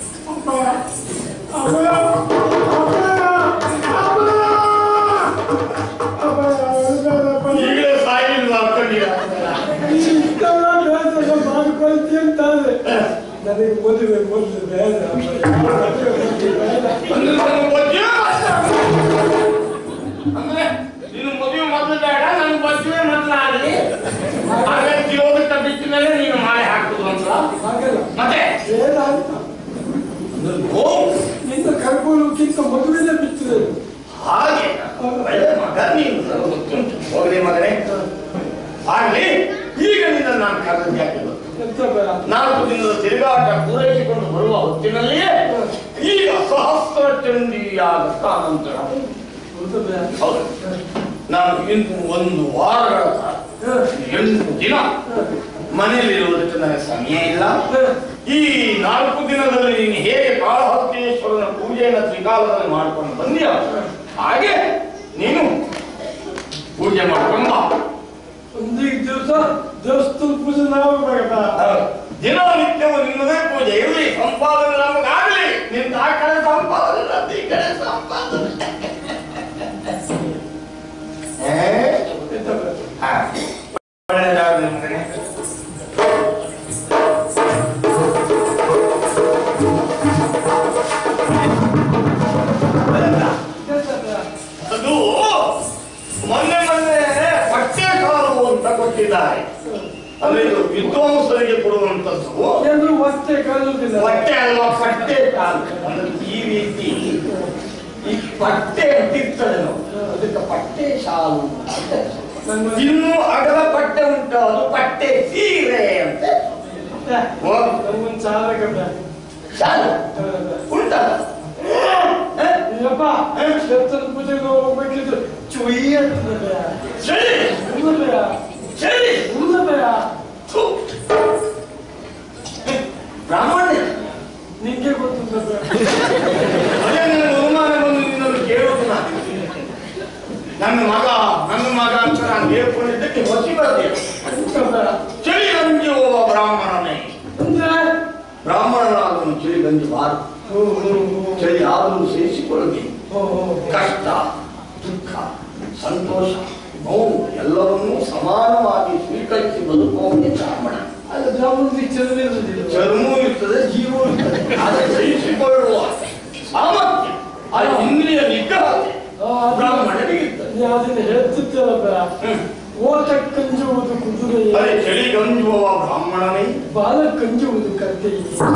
ಈಗಲೇ ಸಾಯಿಲ್ವಾ ಅಕ್ಕನಿಗೆ ಇಷ್ಟೆಲ್ಲ ಬೇಸರ ಮಾಡ್ಕೊಳ್ತಿ ಅಂತಾದ್ರೆ ನನಗೆ ಮದುವೆ ಮೊದಲು ಬೇಡ ಬೇಡ. ಅಂದ್ರೆ ನನ್ನ ಮದುವೆ ಅಂದ್ರೆ ನೀನು ಮದುವೆ ಮೊದಲು ಬೇಡ ನನ್ನ ಮದುವೆ ಮೊದಲು ಆಗಲಿ ಹಾಗೆ ತಿರೋದಕ್ಕೆ ಬಿಟ್ಟ ಮೇಲೆ ನೀನು ಮಾಲೆ ಹಾಕುದು ಅಂತ ಹಾಗಲ್ಲ ಮತ್ತೆ ಬೇಡ ಅಂತ ಓ ನಿನ್ನ ಕರ್ಕೊಳ್ಳೋಕ್ಕಿಂತ ಮದುವೆನೇ ಬಿಟ್ಟಿದೆ ಹಾಗೆ ಒಳ್ಳೆ ಮಗ ನೀನು ನನಗೆ ಗೊತ್ತುಂಟು ಹೋಗಲಿ ಮಗನೇ ಆಗ್ಲಿ ಈಗ ನಿನ್ನ ನಾನು ಕರೆದ ಯಾಕೆ ಗೊತ್ತು? ಎಂತ ಬೇಡ ನಾಲ್ಕು ದಿನದ ತಿರುಗಾಟ ಪೂರೈಸಿಕೊಂಡು ಬರುವ ಹೊತ್ತಿನಲ್ಲಿಯೇ ಈಗ ಸಹಸ್ರ ಚಂಡಿಯಾದ ನಂತರ ಹೌದು ಬೇಡ ಹೌದು ನಾನು ಇನ್ನು ಒಂದು ವಾರಗಳ ಕಾಲ ಹ, ಎಂಟು ದಿನ ಹ, ಮನೆಯಲ್ಲಿರುವುದಕ್ಕೆ ನನಗೆ ಸಮಯ ಇಲ್ಲ ಹ. ಈ ನಾಲ್ಕು ದಿನದಲ್ಲಿ ನೀನು ಹೇಗೆ ಕಾಳಹಸ್ತೀಶ್ವರನ ಪೂಜೆಯನ್ನು ತ್ರಿಕಾಲದಲ್ಲಿ ಮಾಡ್ಕೊಂಡು ಬಂದಿಯ ಹಾಗೆ ನೀನು ಪೂಜೆ ಮಾಡ್ಕೊಂಡು ಬಾ. ಒಂದೀಗ ದಿವಸ ದೇವಸ್ಥಾನ ಪೂಜೆ ನಾವು ಬೇಡ ದಿನನಿತ್ಯವೂ ನಿನ್ನದೇ ಪೂಜೆ ಇರಲಿ ಸಂಪಾದನೆ ನಮಗಾಗಲಿ ನಿನ್ನ ಆ ಕಡೆ ಸಂಪಾದನೆ ನಂದು ಈ ಕಡೆ ಸಂಪಾದನೆ ಏ? ಎಂತ ಬೇಡ ಹಾ. ಒಳ್ಳೆದಾಗ್ಲಿ ಮಗನೇ. ಎಂತ ಬೇಡ ಅದು ಮೊನ್ನೆ ಮೊನ್ನೆ ಪಟ್ಟೆ ಕಾಲು ಅಂತ ಕೊಟ್ಟಿದ್ದಾರೆ ಅಂದ್ರೆ ಇದು ವಿದ್ವಾಂಸರಿಗೆ ಕೊಡುವಂತದ್ದು ಎಲ್ಲರೂ ಮತ್ತೆ ಕಲಿಯುವುದಿಲ್ಲ ಹೊಟ್ಟೆ ಅಲ್ವಾ ಪಟ್ಟೆ ಕಾಲು ಅಂದ್ರೆ ಈ ರೀತಿ ಈ ಪಟ್ಟೆ ಅಂತಿರ್ತದೆ ನಾವು ಅದಕ್ಕೆ ಪಟ್ಟೆ ಶಾಲು ಅಂತ ನನ್ನ ಇನ್ನು ಅಗಲ ಪಟ್ಟೆ ಉಂಟು ಅದು ಪಟ್ಟೆ ಸೀರೆ ಅಂತ ಓ, ನಮ್ಗೊಂದು ಸಾಲಕ್ಕೆ ಬೇಡ ಶಾಲು ಉಂಟಲ್ಲ ಹ? ಅಯ್ಯಪ್ಪ ದೇವಸ್ಥಾನ ಪೂಜೆಗೆ ಹೋಗ್ಬೇಕಿದ್ರೆ ಚುಯಿ ಅಂತದ ಬೇಡ ಸರಿ ಇಲ್ಲ ಬೇಡ ಸರಿ ಇಲ್ಲ ಬೇಡ ಥು. ಬ್ರಾಹ್ಮಣ ನಿಂಗೆ ಗೊತ್ತಿಲ್ಲ ಬೇಡ ಅದೇ ನನಗೆ ಅನುಮಾನ ಬಂದು ನಿನ್ನನ್ನು ಕೇಳೋದು ನಾನು ನನ್ನ ಮಗ ನನ್ನ ಮಗ ಅಂತ ನಾನು ಹೇಳ್ಕೊಂಡಿದ್ದಕ್ಕೆ ಹೊಸಿ ಬರದೆ ಎಂತ ಬೇಡ ಚಳಿ ಗಂಜಿ ಒಬ್ಬ ಬ್ರಾಹ್ಮಣನೇ ಅಂದ್ರೆ ಬ್ರಾಹ್ಮಣನಾದನು ಚಳಿ ಗಂಜಿ ಬಾರ ಹ್ಮ್, ಹ್ಮ್, ಹ್ಮ್. ಚಳಿ ಆದರೂ ಸಹಿಸಿಕೊಳ್ಳಿ ಓ, ಓ. ಕಷ್ಟ ದುಃಖ ಸಂತೋಷ ನೋವು ಎಲ್ಲವನ್ನೂ ಸಮಾನವಾಗಿ ಸ್ವೀಕರಿಸಿ ಬದುಕುವವನೇ ಬ್ರಾಹ್ಮಣ ಅಲ್ಲ ಬ್ರಾಹ್ಮಣರಿಗೆ ಚರ್ಮ ಇರುವುದಿಲ್ಲ ಚರ್ಮವೂ ಇರ್ತದೆ ಜೀವವೂ ಇರ್ತದೆ ಆದರೆ ಸಹಿಸಿಕೊಳ್ಳುವ ಸಾಮರ್ಥ್ಯ ಆ ಇಂದ್ರಿಯ ನಿಗ್ರಹತೆ ಆ, ಅದು- ಬ್ರಾಹ್ಮಣನಿಗಿರ್ತದೆ ನೀ ಅದನ್ನ ಹೇಳ್ತಿದ್ದಲ್ಲ ಓಟ ಕಂಜುವುದು ಕುದುರೆ ಅದೇ ಚಳಿ ಗಂಜುವ ಬ್ರಾಹ್ಮಣನೇ ಬಾಲ ಕಂಜುವುದು ಕತ್ತೆ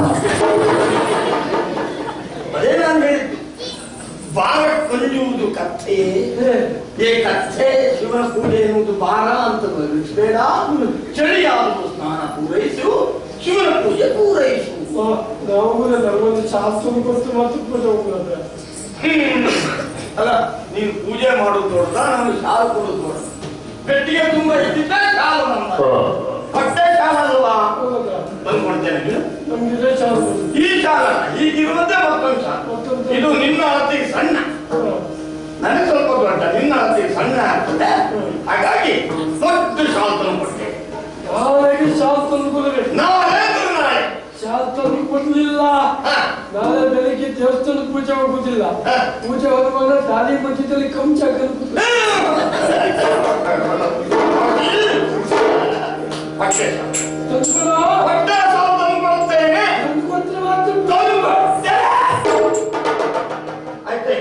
ಅದೇ ನಾನು ಹೇಳಿದ್ದು ಬಾರ ಕಂಜುವುದು ಕಥೆಯೇ ಏ ಕಥೆ ಶಿವನ ಪೂಜೆ ಎನ್ನುವುದು ಬಾರ ಅಂತ ಗಮನಿಸಬೇಡ ಚಳಿಯಾದರೂ ಸ್ನಾನ ಪೂರೈಸು ಶಿವನ ಪೂಜೆ ಪೂರೈಸು ನಾವು ನಮಗೊಂದು ಶಾಸ್ತ್ರ ಕೊಟ್ಟು ಮತ್ತು ಪೂಜೆ ಹೋಗ್ಬೋದು ಹ್ಮ್. ಅಲ್ಲ ನೀನು ಪೂಜೆ ಮಾಡೋದು ದೊಡ್ಡ ನಮಗೆ ಶಾಲು ಕೊಡೋದು ದೊಡ್ಡ ಪೆಟ್ಟಿಗೆ ತುಂಬ ಇದ್ದಿದ್ದ ಶಾಲು ನಮ್ಮ ಹೊಟ್ಟೆ ಶಾಲ ಅಲ್ವಾ ಬಂದು ಕೊಡ್ತೇನೆ ನೀನು ನಮ್ಗಿದೆ ಶಾಸ್ತ್ರ ಈ ಶಾಲ ಈಗಿರುವುದೇ ಮತ್ತೊಂದು ಶಾಲ ಮತ್ತೊಂದು. ಇದು ನಿನ್ನ ಅಳತೆಗೆ ಸಣ್ಣ ನನಗೆ ಸ್ವಲ್ಪ ದೊಡ್ಡ ನಿನ್ನ ಅಳತೆಗೆ ಸಣ್ಣ ಆಗ್ತದೆ ಹಾಗಾಗಿ ದೊಡ್ಡ ಶಾಲ್ ತಂದು ಕೊಟ್ಟೆ ನಾಳೆಗೆ ಶಾಸ್ತ್ರ ಕೊಡಬೇಕು ನಾಳೆ ನಾಳೆ ಶಾಸ್ತ್ರ ಕೊಡ್ಲಿಲ್ಲ ನಾಳೆ ಬೆಳಿಗ್ಗೆ ದೇವಸ್ಥಾನ ಪೂಜೆ ಹೋಗುದಿಲ್ಲ ಹಾ. ಪೂಜೆ ಹೋಗುವಾಗ ದಾರಿ ಮಧ್ಯದಲ್ಲಿ ಕಂಚ ಪಕ್ಷೆ ತಂದ್ಕೊಳ ಹೊಟ್ಟೆ ಶಾಲ್ ತಂದು ಕೊಡ್ತೇನೆ ತಂದ್ಕೊಟ್ರೆ ಮಾತ್ರ ತಂದು ಕೊಡ್ತೇನೆ ಆಯ್ತೇ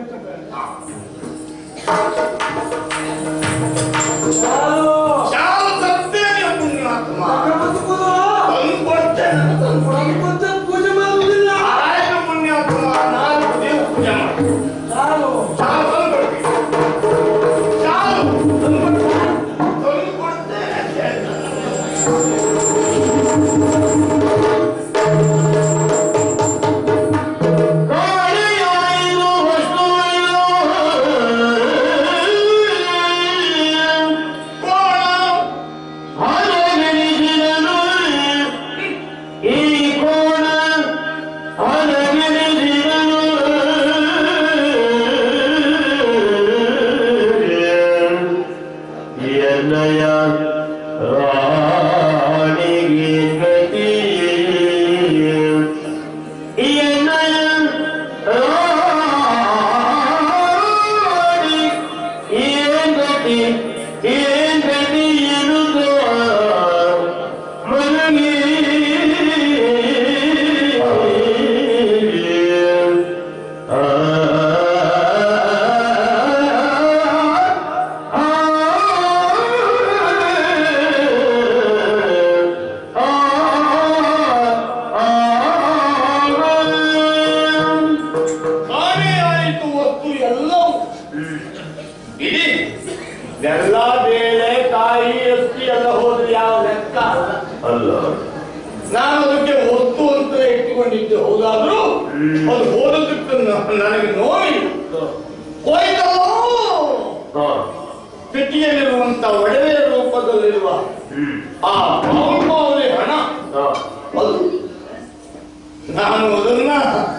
ಯಾರು ಶಾಲ ತರ್ತೇನೆ ಪುಣ್ಯಾತ್ಮ ತಂದ್ಕೊಳ ತಂದು ಕೊಡ್ತೇನೆ ತಂದು ಕೊಡ್ತೇನೆ. ತಂದ್ಕೊಟ್ರೆ ಪೂಜೆ ಮಾಡುವುದಿಲ್ಲ ಆಯ್ತು ಪುಣ್ಯಾತ್ಮ ನಾನು ನೀವು ಪೂಜೆ ಮಾಡಿ ಯಾರು ಶಾಲು ತಂದು ಕೊಡ್ತೀನಿ ಶಾಲು ತಂದು ಕೊಡ್ತೇನೆ. ತಂದು ಕೊಡ್ತೇನೆ ಅಂತ ಹೇಳ್ತಾರೆ. ಎನ್ನಯ ರಾಣಿಗೆ ಗತಿ ಎನ್ನಯ ರಾಣಿ ಏನ್ ಗತಿ ಏನ್ ಗತಿ ಎನ್ನುತ್ತ ಮನಗೆ ಆ ಕಾಣೆ ಆಯಿತು ವಸ್ತು ಎಲ್ಲವೂ ಇಡೀ ಎಲ್ಲ ಬೇಳೆ ಕಾಯಿ ಅಕ್ಕಿ ಎಲ್ಲ ಹೋದ್ರೆ ಯಾವ ಲೆಕ್ಕ ಅಲ್ಲ ಅಲ್ಲ ನಾನು ಅದಕ್ಕೆ ವಸ್ತು ಅಂತ ಇಟ್ಟುಕೊಂಡಿದ್ದೆ ಹೌದಾದ್ರೂ ಅದು ಹೋದದಕ್ಕೆ ನ- ನನಗೆ ನೋವಿಲ್ಲ ಹೋಯ್ತಲ್ಲೋ ಹಾ ಪೆಟ್ಟಿಗೆಯಲ್ಲಿರುವಂತ ಒಡವೆಯ ರೂಪದಲ್ಲಿರುವ ಹ್ಮ್ ಆ ಬಾಹುಬಾಹುಲಿ ಹಣ ಹಾ ಅದು ನಾನು ಅದನ್ನ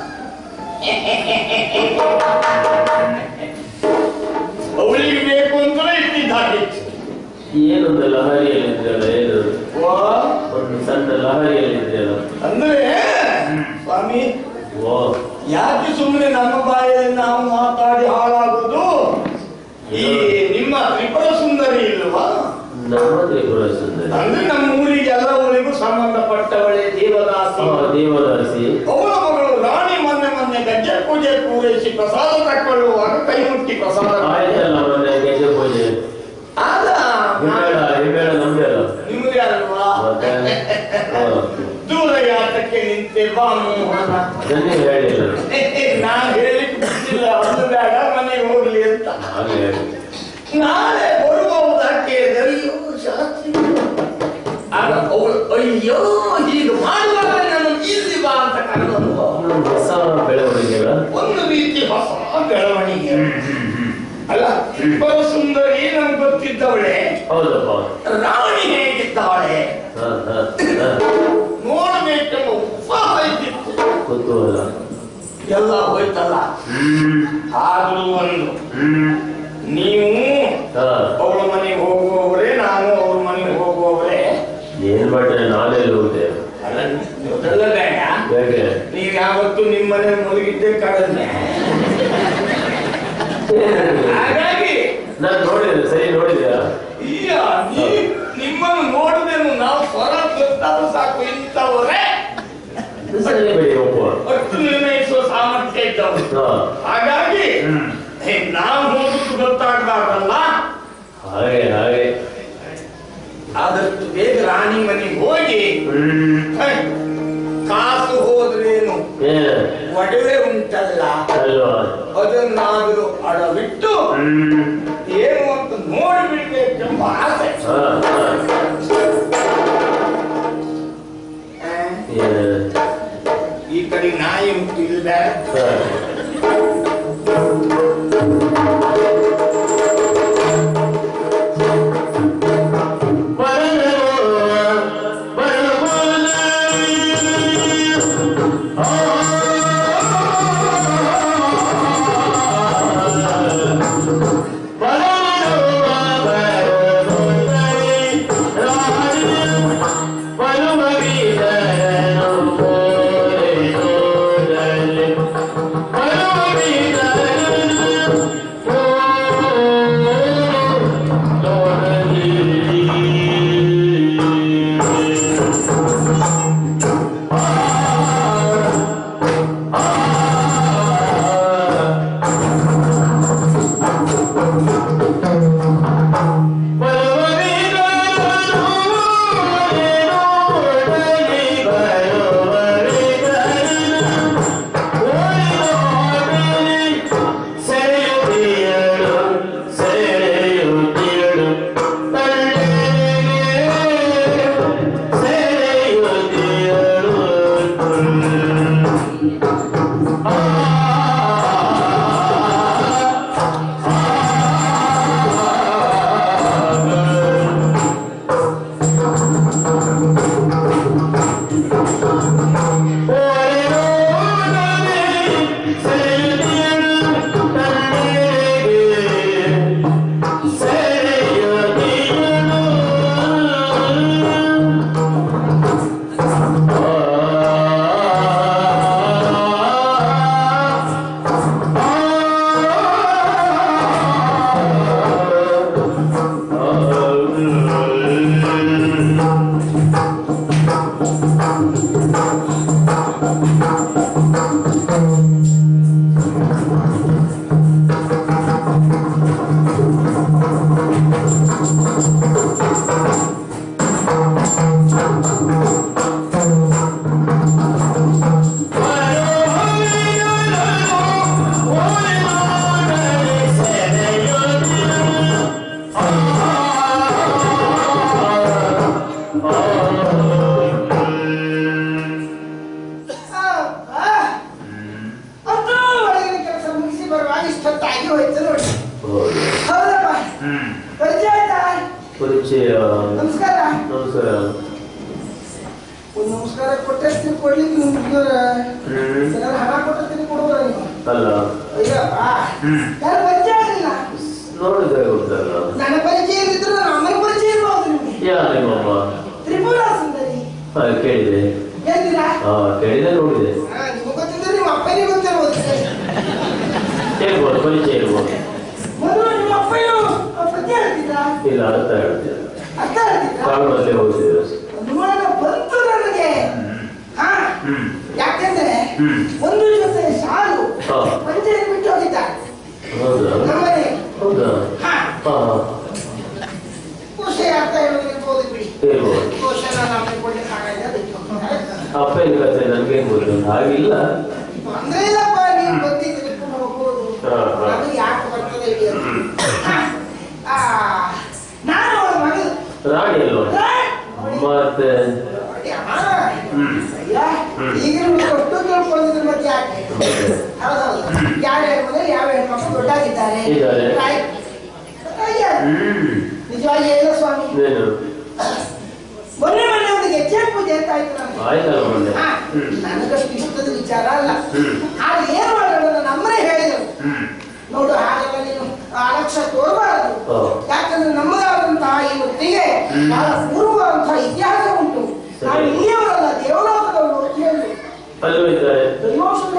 ಅವಳಿಗೆ ಬೇಕು ಅಂತಲೇ ಇಟ್ಟಿದ್ದ ಹಾಗಿತ್ತು ಏನೊಂದು ಲಹರಿಯಲ್ಲಿದ್ರಲ್ಲ ಏನು ವಾ, ಒಂದು ಸಣ್ಣ ಲಹರಿಯಲ್ಲಿದ್ರಲ್ಲ ಅಂದ್ರೆ ಸ್ವಾಮಿ ಓ ಯಾಕೆ ಸುಮ್ಮನೆ ನಮ್ಮ ಬಾಯಲ್ಲಿ ನಾವು ಮಾತಾಡಿ ಹಾಳಾಗುದು ಈ ನಿಮ್ಮ ತ್ರಿಪುರ ಸುಂದರಿ ಇಲ್ವಾ ನಮ್ಮ ತ್ರಿಪುರ ಸುಂದರಿ ಅಂದ್ರೆ ನಮ್ಮ ಊರಿಗೆ ಎಲ್ಲವರಿಗೂ ಸಂಬಂಧಪಟ್ಟವಳೆ ದೇವದಾಸಿ ಆ ದೇವದಾಸಿ ಅವಳ ಮಗಳು ರಾಣಿ ಮೊನ್ನೆ ಮೊನ್ನೆ ಗಜ್ಜೆ ಪೂಜೆ ಪೂರೈಸಿ ಪ್ರಸಾದ ತಕ್ಕೊಳ್ಳುವಾಗ ಕೈ ಮುಟ್ಟಿ ಪ್ರಸಾದ ಆಯ್ತಲ್ಲ ಮೊನ್ನೆ ಗೆಜ್ಜೆ ಪೂಜೆ ಆದ ಹಿಮ್ಮೇಳ ಹಿಮ್ಮೇಳ ನಮ್ದೇ ಅಲ್ಲ ನಿಮ್ಗೆ ಅಲ್ವಾ ಮತ್ತೆ ಹಾ. ದೂರ ಯಾತಕ್ಕೆ ನಿಂತೆ ಬಾ ಮೋಹನ ಅದನ್ನೇ ಹೇಳಿಲ್ಲ ನಾನು ಹೇಳಿಕ್ ಬಿಟ್ಟಿಲ್ಲ ಅದು ಬೇಡ ಮನೆಗೆ ಹೋಗ್ಲಿ ಅಂತ ಹಾಗೆ ಹೇಳಿ. ನಾಳೆ ಬರುವುದಕ್ಕೆ ಅಯ್ಯೋ ಶಾಸ್ತ್ರಿ ಆಗ ಅವಳು ಅಯ್ಯೋ ಹೀಗೆ ಮಾಡುವಾಗ ನಾನು ಇಲ್ಲಿ ಬಾ ಅಂತ ಕರೆದನು ಇನ್ನೊಂದು ಹೊಸ ಬೆಳವಣಿಗೆಗಳ ಒಂದು ರೀತಿ ಹೊಸ ಬೆಳವಣಿಗೆ ಅಲ್ಲ ತ್ರಿಪುರ ಸುಂದರಿ ನಮ್ಗೆ ಗೊತ್ತಿದ್ದವಳೆ ಹೌದಪ್ಪ ಹೌದು. ರಾಣಿ ಹೇಗಿದ್ದಾಳೆ ಹಾ ಹಾ ಹಾ ನೋಡಬೇಕೆಂಬ ಉತ್ಸಾಹ ಇದ್ದಿತ್ತು ಕುತೂಹಲ ಎಲ್ಲ ಹೋಯ್ತಲ್ಲ ಹ್ಮ್ ಆದ್ರೂ ಒಂದು ಹ್ಮ್ ನೀವು ಹಾ ಅವಳ ಮನೆಗೆ ಹೋಗುವವರೇ ನಾನು ಅವ್ರ ಮನೆಗೆ ಹೋಗುವವರೇ ಏನ್ ಮಾಡ್ರೆ ನಾನೇ ಹೋದೆ ಅಲ್ಲ ಅದೆಲ್ಲ ಬೇಡ ಹೇಗೆ ನೀವು ಯಾವತ್ತು ನಿಮ್ಮ ಮನೆ ಮುಳುಗಿದ್ದೆ ಕಡಲೆ ಹಾಗಾಗಿ ನಾನು ನೋಡಿದೆ ಸರಿ ನೋಡಿದ್ಯಾ ಈಗ ನೀ ನಿಮ್ಮನ್ನು ನೋಡುದೇನು ನಾವು ಸ್ವರ ಗೊತ್ತಾದ್ರೂ ಸಾಕು ಇಂಥವರೇ ಸರಿ ಬೇಡಿ ಒಬ್ಬ ಅಷ್ಟು ನಿರ್ಣಯಿಸುವ ಸಾಮರ್ಥ್ಯ ಇದ್ದವರು ಹಾ ಹಾಗಾಗಿ ಹೇ, ನಾವು ಹೋಗುದು ಗೊತ್ತಾಗಬಾರ್ದಲ್ಲ ಹಾಗೆ ಹಾಗೆ ಆದಷ್ಟು ಬೇಗ ರಾಣಿ ಮನೆಗೆ ಹೋಗಿ ಹ್ಮ್ ಹೇ, ಕಾಸು ಹೋದ್ರೇನು ಏ ಒಡವೆ ಉಂಟಲ್ಲ ಅಲ್ವಾ ಅದನ್ನಾದರೂ ಅಡವಿಟ್ಟು ಹ್ಮ್ ಏನು ಅಂತ ನೋಡಿಬಿಡ್ಬೇಕೆಂಬ ಆಸೆ ಹಾ ಹಾ ಆ, ಏ ಈ ಕಡೆ ನಾಯಿ ಉಂಟು ಇಲ್ಲ ಹಾ ಅಂತೂ ಒಳಗಿನ ಕೆಲಸ ಮುಗಿಸಿ ಬರುವಾಗ ಇಷ್ಟೊತ್ತಾಗಿ ಹೋಯ್ತು ನೋಡಿ ಹೌದಪ್ಪ ಪರಿಚಯ ಆಯ್ತಾ ಪರಿಚಯ ನಮಸ್ಕಾರ ನಮಸ್ಕಾರ ಒಂದು ನಮಸ್ಕಾರ ಕೊಟ್ಟಷ್ಟು ಕೊಡ್ಲಿಕ್ಕೆ ನಿಮ್ಗೆ ಹ್ಮ್ ಏನಾದ್ರು ಹಣ ಕೊಟ್ಟಿರ್ತೀನಿ ಕೊಡುವ ನೀವು ಅಲ್ಲ ಅಯ್ಯಪ್ಪ ಯಾರು ಪರಿಚಯ ಆಗಿಲ್ಲ ನೋಡಿದ್ರೆ ಗೊತ್ತಲ್ಲ ನನ್ನ ಪರಿಚಯ ಇದ್ದಿದ್ರು ನಮ್ಮನೆ ಪರಿಚಯ ಇರ್ಬೋದು ನಿಮ್ಗೆ ಯಾರು ನಿಮ್ಮಮ್ಮ ತ್ರಿಪುರ ಸುಂದರಿ ಹಾ ಕೇಳಿದೆ ಹೇಳ್ತೀರಾ ಹಾ ಕೇಳಿದೆ ನೋಡಿದೆ ಹಾ, ನಿಮ್ಗೆ ಗೊತ್ತಿದ್ರೆ ನಿಮ್ಮ ಅಪ್ಪನಿಗೆ ಗೊತ್ತಿರ್ಬೋದು ಹೇಳ್ಬೋದು ಪರಿಚಯ ಇರ್ಬೋದು ಮೊದಲು ನಿಮ್ಮ ಅಪ್ಪಯ್ಯು ಪ್ರತಿ ಹೇಳ್ತಿದ್ರಾ ಇಲ್ಲ ಅರ್ಥ ಹೇಳ್ತೀರ ಅರ್ಥ ಹೇಳ್ತಿದ್ರಾ ಕಾರಣದಲ್ಲಿ ಹೋಗ್ತಿದ್ರು ಅನುಮಾನ ಬಂತು ನನಗೆ ಹಾ ಹ್ಮ್ ಯಾಕೆಂದ್ರೆ ಹ್ಮ್. ಒಂದು ಜೊತೆ ಶಾಲು ಹಾ. ಪಂಚಾಯತ್ ಬಿಟ್ಟು ಹೋಗಿದ್ದ ಹೌದಾ ನಮ್ಮನೆ ಹೌದಾ ಹಾ ಹಾ ಕೋಶೆ ಅರ್ಥ ಹೇಳೋದಿರ್ಬೋದು ಬಿಡಿ ಹೇಳ್ಬೋದು ಕೋಶ ನಾನು ಅಪ್ಪೆ ಕೊಡ್ಲಿಕ್ಕೆ ಆಗಲ್ಲ ಅದಕ್ಕೆ ಅಪ್ಪನ ಕಥೆ ನನ್ಗೆ ಗೊತ್ತು ಹಾಗಿಲ್ಲ ತೊಂದ್ರೆ ಇಲ್ಲಪ್ಪ ನೀವು ಬಂದು ತಿಳ್ಕೊಂಡು ಹೋಗ್ಬೋದು ಹಾ, ಹಾ. ಅದು ಯಾಕೆ ಬರ್ತದೆ ಹೇಳಿ ಅದು. ಹಾ. ಆ, ನಾನು ಅವಳ ಮಗಳು ರಾಣಿ ಅಲ್ವಾ ಮತ್ತೆ ಹ್ಮ್. ಈಗಿನ ಒಟ್ಟು ತಿಳ್ಕೊಂಡಿದ್ರ ಮತ್ತೆ ಯಾಕೆ ಹೌದೌದು ಯಾವ ಮನೆ ಯಾವ ಹೆಣ್ಮಕ್ಳು ದೊಡ್ಡಾಗಿದ್ದಾರೆ ಇದ್ದಾರೆ. ತಾಯಿ- ತಾಯಿ ಯಾರು? ಹ್ಮ್ ನಿಜವಾಗಿ ಹೇಳಿದ ಸ್ವಾಮಿ ಏನು ಮೊನ್ನೆ ಮೊನ್ನೆ ಒಂದು ಗೆಜ್ಜೆ ಪೂಜೆ ಅಂತ ಆಯ್ತು ನಮ್ಗೆ ಆಯ್ತಲ್ಲ ಮೊನ್ನೆ ಹಾ, ಹ್ಮ್ ನನಗಷ್ಟು ಇಷ್ಟದ ವಿಚಾರ ಅಲ್ಲ ಹ್ಮ್. ಆದ್ರೆ ಏನ್ ಮಾಡೋಣ ನಮ್ಮನೆ ಹೇಳಿದರು ಹ್ಮ್ ನೋಡು ಹಾಗೆಲ್ಲ ನೀನು ಅಲಕ್ಷ್ಯ ತೋರಬಾರದು ಹಾ. ಯಾಕಂದ್ರೆ ನಮ್ಮದಾದಂತಹ ಈ ಹೊತ್ತಿಗೆ ಹ್ಮ್. ಬಹಳ ಪೂರ್ವವಂತಹ ಇತಿಹಾಸ ಉಂಟು ಸರಿ. ನಾವು ಇಲ್ಲಿಯವರಲ್ಲ ದೇವಲೋಕದವರು ಅಂತ ಹೇಳಿ ಅಲ್ಲೂ ಇದ್ದಾರೆ ದೈವಾಂಶ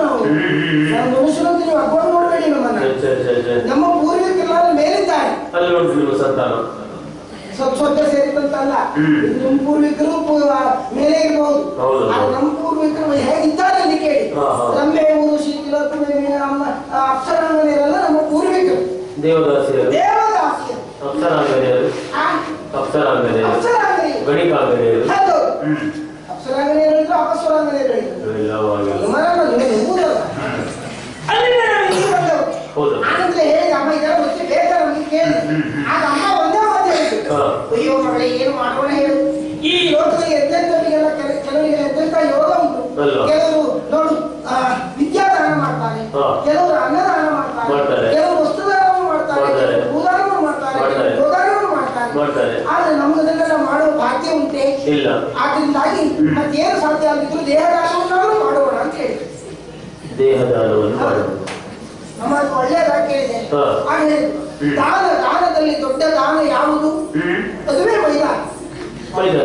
ನಾವು ನಾವು ಮನುಷ್ಯರು ಅಂತ ನೀವು ಅಪ್ಪ ನೋಡಬೇಡಿ ನಮ್ಮನ್ನ ಸರಿ ಸರಿ ಸರಿ ಸರಿ ನಮ್ಮ ಪೂರ್ವಿಕರೆಲ್ಲ ಮೇಲಿದ್ದಾರೆ ಅಲ್ಲಿ ಉಂಟು ನಿಮ್ಮ ಸಂತಾನ ಸ್ವಲ್ಪ ಸ್ವಲ್ಪ ಸೇರಿದಂತಲ್ಲ ಹ್ಮ್. ನಮ್ಮ ಪೂರ್ವಿಕರು ಪೂ- ಮೇಲೆ ಇರಬಹುದು ಹೌದು. ಆದ್ರೆ ನಮ್ಮ ಪೂರ್ವಿಕರು ಹೇಗಿದ್ದಾರೆ ಅಲ್ಲಿ ಕೇಳಿ ಹಾ, ಹಾ. ರಂಬೆ ಊರು ಶೀತಲ ನಮ್ಮ ಅಪ್ಸರಾಂಗನೆಯರೆಲ್ಲ ನಮ್ಮ ಪೂರ್ವಿಕರು ದೇವದಾಸಿಯರು ದೇವದಾಸಿಯರು ಅಪ್ಸರಾಂಗನೆಯರು ಆ, ಅಪ್ಸರಾಂಗನೆಯರು ಅಪ್ಸರಾಂಗನೆಯರು ಗಣಿಕಾಂಗನೆಯರು ಹೌದು ಹ್ಮ್ ಅಪ್ಸರಾಂಗನೆಯರು ಹೇಳಿದ್ರು ಅಪಸ್ವರಾಂಗನೆಯರು ಹೇಳಿದ್ರು ಇಲ್ಲವಾಗಿಲ್ಲ ಮರಲ್ಲ, ನೀವು ಎಂಬುದಲ್ಲ. ಅಲ್ಲಿಂದ ನಾವು ಇಲ್ಲಿ ಬಂದವರು. ಹೌದು. ಆನಂತರ ಹೇಳಿ ಅಮ್ಮ ಇದರ ಬಗ್ಗೆ ಬೇಕಾದ್ರೆ ನಮ್ಗೆ ಕೇಳಿ ಆಗ ಅಮ್ಮ ಒಂದೇ ಮಾತು ಹೇಳಿದ್ರು ಹಾ. ಅಯ್ಯೋ ಮಗಳೇ ಏನು ಮಾಡೋಣ ಹೇಳು ಈ ಲೋಕದಲ್ಲಿ ಎಂತೆಂಥವರಿಗೆಲ್ಲ ಕೆಲ ಕೆಲವರಿಗೆ ಎಂತೆಂಥ ಯೋಗ ಉಂಟು ಅಲ್ವಾ? ಕೆಲವರು ನೋಡು ಆ, ವಿದ್ಯಾದಾನ ಮಾಡ್ತಾರೆ ಹಾ. ಕೆಲವರು ಅನ್ನದಾನ ಮಾಡ್ತಾರೆ ಮಾಡ್ತಾರೆ. ಕೆಲವರು ವಸ್ತುದಾನವನ್ನು ಮಾಡ್ತಾರೆ ಮಾಡ್ತಾರೆ. ಕೆಲವರು ಭೂದಾನವನ್ನು ಮಾಡ್ತಾರೆ ಮಾಡ್ತಾರೆ. ಕೆಲವರು ಗೋದಾನವನ್ನು ಮಾಡ್ತಾರೆ ಮಾಡ್ತಾರೆ. ಆದ್ರೆ ನಮ್ಗದನ್ನೆಲ್ಲ ಮಾಡುವ ಭಾಗ್ಯ ಉಂಟೆ ಇಲ್ಲ ಆದ್ರಿಂದಾಗಿ ಮತ್ತೇನು ಸಾಧ್ಯ ಆಗಿದ್ರು ದೇಹದಾನವನ್ನಾದ್ರೂ ಮಾಡೋಣ ಅಂತ ಹೇಳಿದ್ರು ದೇಹದಾನವನ್ನು ಮಾಡುವುದು ನಮ್ಮ ಒಳ್ಳೆಯದಾಗಿ ಕೇಳಿದೆ ಹಾ. ಆಗ ಹೇಳಿದ್ರು, ಹ್ಮ್. ದಾನ ದಾನದಲ್ಲಿ ದೊಡ್ಡ ದಾನ ಯಾವುದು ಹ್ಮ್ ಅದುವೇ ಮೈದಾನ ಮೈದಾನ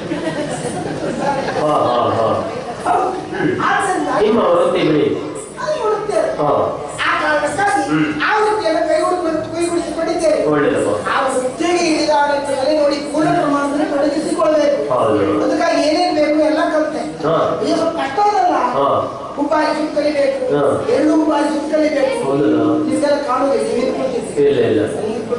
ಹಾ ಹಾ ಹಾ ಹೌದು. ಆದ್ರಿಂದಾಗಿ ನಿಮ್ಮ ವೃತ್ತಿ ಬಿಡಿ ಅದು ನೋಡುತ್ತೇವೆ. ಹಾ ಆ ಕಾರಣಕ್ಕಾಗಿ ಹ್ಮ್. ಆ ವೃತ್ತಿಯನ್ನು ಕೈಗೊಳ್ಳಿ ಕೈಗೊಳಿಸಿಕೊಂಡಿದ್ದೇವೆ ಒಳ್ಳೆಯದಪ್ಪ ಆ ವೃತ್ತಿಗೆ ಇಳಿದ ಆಡಳಿತದಲ್ಲಿ ನೋಡಿ ಪೂರ್ಣ ಪ್ರಮಾಣದಲ್ಲಿ ತೊಡಗಿಸಿಕೊಳ್ಬೇಕು ಹೌದು ಅದಕ್ಕಾಗಿ ಏನೇನ್ ಬೇಕು ಎಲ್ಲ ಕಲಿತೆ ಹಾ. ಈಗ ಸ್ವಲ್ಪ ಕಷ್ಟ ಅದಲ್ಲ ಹಾ ಉಪ್ಪಾರಿ ಸುತ್ತ ಕಲಿಬೇಕು ಹಾ. ಎಳ್ಳು ಉಪ್ಪಾರಿ ಸುತ್ತ ಕಲಿಬೇಕು ಹೌದಲ್ಲ ನಿಮ್ಗೆಲ್ಲ ಕಾಣುವುದಿಲ್ಲ ನೀವೇನು ಕೊಡ್ತಿದ್ದೀರಿ ಇಲ್ಲ ಇಲ್ಲ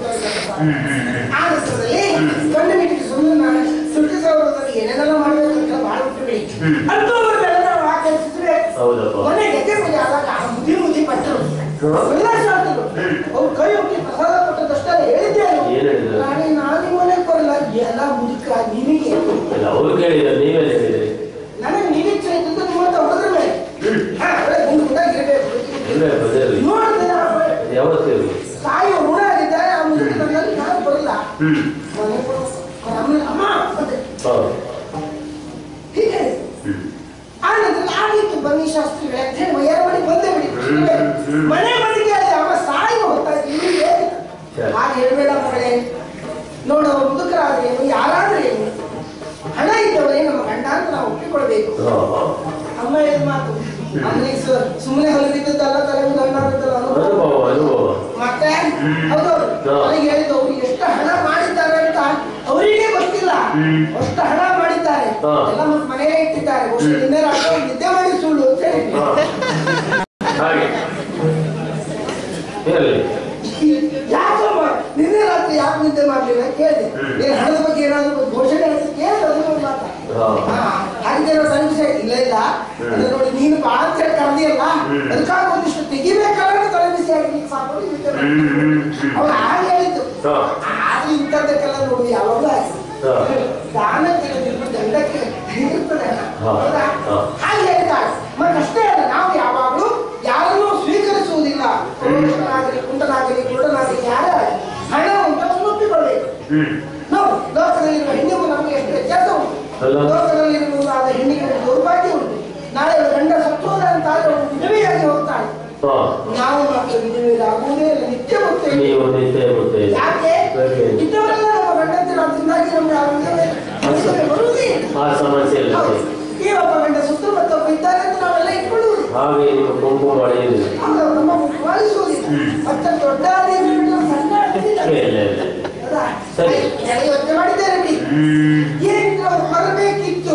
ಆ ನಂತರದಲ್ಲಿ ಗಂಡು ಮಿಟ್ಟಿಗೆ ಸುಮ್ಮನೆ ನಾನು ಸುಟ್ಟಿ ಸೌರದಲ್ಲಿ ಏನೇನೆಲ್ಲ ಮಾಡ್ಬೇಕಂತ ಬಹಳ ಬಿಟ್ಟುಬಿಡಿ ಅಂತವ್ರನ್ನೆಲ್ಲ ನಾವು ಆಚರಿಸಿದ್ರೆ ಹೌದಪ್ಪ ಮೊನ್ನೆ ಗೆದ್ದೆ ಪೂಜೆ ಆದಾಗ ಆ ಮುದಿ ಮುದಿ ಪಟ್ಟರು ಎಲ್ಲ ಶಾಸ್ತ್ರಗಳು ಅವ್ರು ಕೈ ಹೋಗಿ ಪ್ರಸಾದ ಕೊಟ್ಟದಷ್ಟೇ ಹೇಳಿದ್ದೇನು ಏನ್ ಹೇಳಿದ್ರು? ನಾನೇ ನಾನು ಮನೆಗೆ ಬರಲ್ಲ ಎಲ್ಲ ಮುದುಕ ನಿನಗೆ ಇಲ್ಲ ಅವ್ರು ಕೇಳಿದ್ದಾರೆ ನೀವೆಲ್ಲ ಹೇಳಿದ್ರಿ ನನಗೆ ನಿರೀಕ್ಷೆ ಇದ್ದದ್ದು ನಿಮ್ಮ ಹತ್ರ ಹೊಡೆದ್ರ ಮೇಲೆ ಹಾ, ಒಳ್ಳೆ ಗುಂಡು ಗುಂಡಾಗಿ ಇರ್ಬೇಕು ಇಲ್ಲ ಬದಿರಲಿ ನೋಡಿದ್ರೆ ಯಾವತ್ತೂ ಇರಲಿ ತಾಯಿ ಋಣ ಆಗಿದ್ದಾರೆ ಆ ಮುದುಕ ನನ್ನಲ್ಲಿ ನಾನು ಬರಲ್ಲ ಹ್ಮ್ ಮನೆ ಅಮ್ಮ ಅಮ್ಮ ಅಂದೆ. ಹಾ ಹೀಗೆ ಹ್ಮ್ ಆ ನಂತರ ಆಗಿತ್ತು ಬನ್ನಿ ಶಾಸ್ತ್ರಿಗಳೇ ಅಂತ ಹೇಳಿ ಎರಡು ಮನೆ ಬಂದೇ ಬಿಡಿ ಮನೆ ಬಂದಿಗೆ ಅಲ್ಲಿ ಅವ ಸಾಯಿ ಹೊತ್ತಾಯ್ತು ಇಲ್ಲಿಗೆ ಸರಿ. ಹಾಗೆ ಹೇಳ್ಬೇಡ ಮಗಳೇ ನೋಡು ಅವ್ರು ಮುದುಕರಾದ್ರೇನು ಯಾರಾದ್ರೇನು ಹಣ ಇದ್ದವರೇ ನಮ್ಮ ಗಂಡ ಅಂತ ನಾವು ಒಪ್ಪಿಕೊಳ್ಬೇಕು ಹಾ ಹಾ ಅಮ್ಮ ಹೇಳಿದ ಮಾತು ಅಂದ್ರೆ ಸುಮ್ಮನೆ ಹೊಲದಿದ್ದದ್ದಲ್ಲ ತಲೆ ಮೇಲೆ ಹಣ್ಣಾಗುತ್ತಲ್ಲ ಅನುಭವ ಅನುಭವ ಅನುಭವ ಮತ್ತೆ ಹೌದು ಹಾ. ನನಗೆ ಹೇಳಿದ್ದು ಅವ್ರು ಎಷ್ಟು ಹಣ ಮಾಡಿದ್ದಾರೆ ಅಂತ ಅವರಿಗೆ ಗೊತ್ತಿಲ್ಲ ಅಷ್ಟು ಹಣ ಮಾಡಿದ್ದಾರೆ ಹಾ. ಎಲ್ಲ ಮತ್ತೆ ಮನೆಯಲ್ಲೇ ಇಟ್ಟಿದ್ದಾರೆ ಬಹುಶಃ ನಿನ್ನೆ ರಾತ್ರಿ ಅವ್ರು ನಿದ್ದೆ ಮಾಡಿ ಸುಳ್ಳು ಅಂತ ಹೇಳಿ ಹಾ ಹಾಗೆ ಇರಲಿ ಯಾಕಮ್ಮ ನಿನ್ನೆ ರಾತ್ರಿ ಯಾಕೆ ನಿದ್ದೆ ಮಾಡ್ಲಿಲ್ಲ ಕೇಳಿದೆ ನೀನು ಹಣದ ಬಗ್ಗೆ ಏನಾದ್ರು ಘೋಷಣೆ ಅಂತ ಕೇಳಿದೆ ಅದು ಒಂದು ಮಾತಾ ಹಾ ಹಾಗಿದ್ದೇನೋ ಸಂಶಯ ಇಲ್ಲ ಇಲ್ಲ ಅಂದ್ರೆ ನೋಡಿ ನೀನು ಬಾ ಅಂತ ಹೇಳಿ ಕರೆದಿಯಲ್ಲ ಅದಕ್ಕಾಗಿ ಒಂದಿಷ್ಟು ತೆಗಿಬೇಕಲ್ಲ ಅಂತ ತಲೆ ಬಿಸಿ ಆಗಿ ಸಾಕು ನಿದ್ದೆ ಮಾಡ್ತೀನಿ. ಅವ್ರು ಹಾಗೆ ಹೇಳಿದ್ದು ಹಾ. ಆದ್ರೆ ಇಂಥದ್ದಕ್ಕೆಲ್ಲ ನೋಡಿ ಯಾವಾಗಲೂ ಆಯ್ತು ಹಾ. ದಾನ ತಿಳಿದಿರುವ ದಂಡಕ್ಕೆ ಇರ್ತದೆ ಹಾ. ಹೌದಾ? ಹಾ. ಹಾಗೆ ಹೇಳ್ತಾರೆ ಮತ್ತಷ್ಟೇ ಅಲ್ಲ ನಾವು ಯಾವಾಗಲೂ ಯಾರನ್ನೂ ಸ್ವೀಕರಿಸುವುದಿಲ್ಲ ಪುರುಷನಾಗಲಿ ಕುಂಟನಾಗಲಿ ಕುರುಡನಾಗಲಿ ಯಾರೇ ಆಗಲಿ ಹಣ ಉಂಟು ಅದನ್ನು ಒಪ್ಪಿಕೊಳ್ಳಬೇಕು ಹ್ಮ್ ನೋಡಿ ಲೋಕದಲ್ಲಿರುವ ಹೆಣ್ಣಿಗೂ ನಮಗೆ ಎಷ್ಟು ವ್ಯತ್ಯಾಸ ಉಂಟು ಅಲ್ಲ. ಲೋಕದಲ್ಲಿರುವುದಾದ ಹೆಣ್ಣಿಗೆ ಒಂದು ದೌರ್ಭಾಗ್ಯ ಉಂಟು ನಾಳೆ ಅವಳು ಗಂಡ ಸತ್ತೋದ ಅಂತ ಆದ್ರೆ ಅವಳು ವಿಧವೆಯಾಗಿ ಹೋಗ್ತಾಳೆ ಹಾ ನಾವು ಮಾತ್ರ ವಿಧವೆಯರಾಗುವುದೇ ಇಲ್ಲ ನಿತ್ಯ ಮುತ್ತೆ ನೀವು ನಿದ್ದೆ ಮುದ್ದೆ ಯಾಕೆ ಯಾಕೆ? ಇದ್ದವರೆಲ್ಲ ನಮ್ಮ ಗಂಡಂತಿರು ಅದರಿಂದಾಗಿ ನಮ್ಗೆ ಆ ವಿಧವೆ ಮನಸ್ಸಿಗೆ ಬರುವುದೇ ಇಲ್ಲ. ಆ ಸಮಸ್ಯೆ ಇಲ್ಲ ಹೌದು. ಈ ಒಬ್ಬ ಗಂಡ ಸುತ್ತ ಮತ್ತೊಬ್ಬ ಇದ್ದಾರೆ ಅಂತ ನಾವೆಲ್ಲ ಇಟ್ಕೊಳ್ಳುವುದು ಹಾಗೆ ನೀವು ಕುಂಕುಮ ಮಾಡಿದ್ರಿ ಆಗ ನಮ್ಮ ಮುಖವಾಲಿಸುವುದಿಲ್ಲ ಮತ್ತೆ ದೊಡ್ಡ ಆದೇವಿ ಬಿಟ್ಟು ಸಣ್ಣ ಆಡ್ತಿಲ್ಲ. ಇಲ್ಲ ಇಲ್ಲ ಇಲ್ಲ ಹೌದಾ? ಸರಿ. ನಾನು ಯೋಚನೆ ಮಾಡಿದ್ದೇನೆ ಬಿಡಿ ಏನಿದ್ರು ಅವ್ರು ಬರಬೇಕಿತ್ತು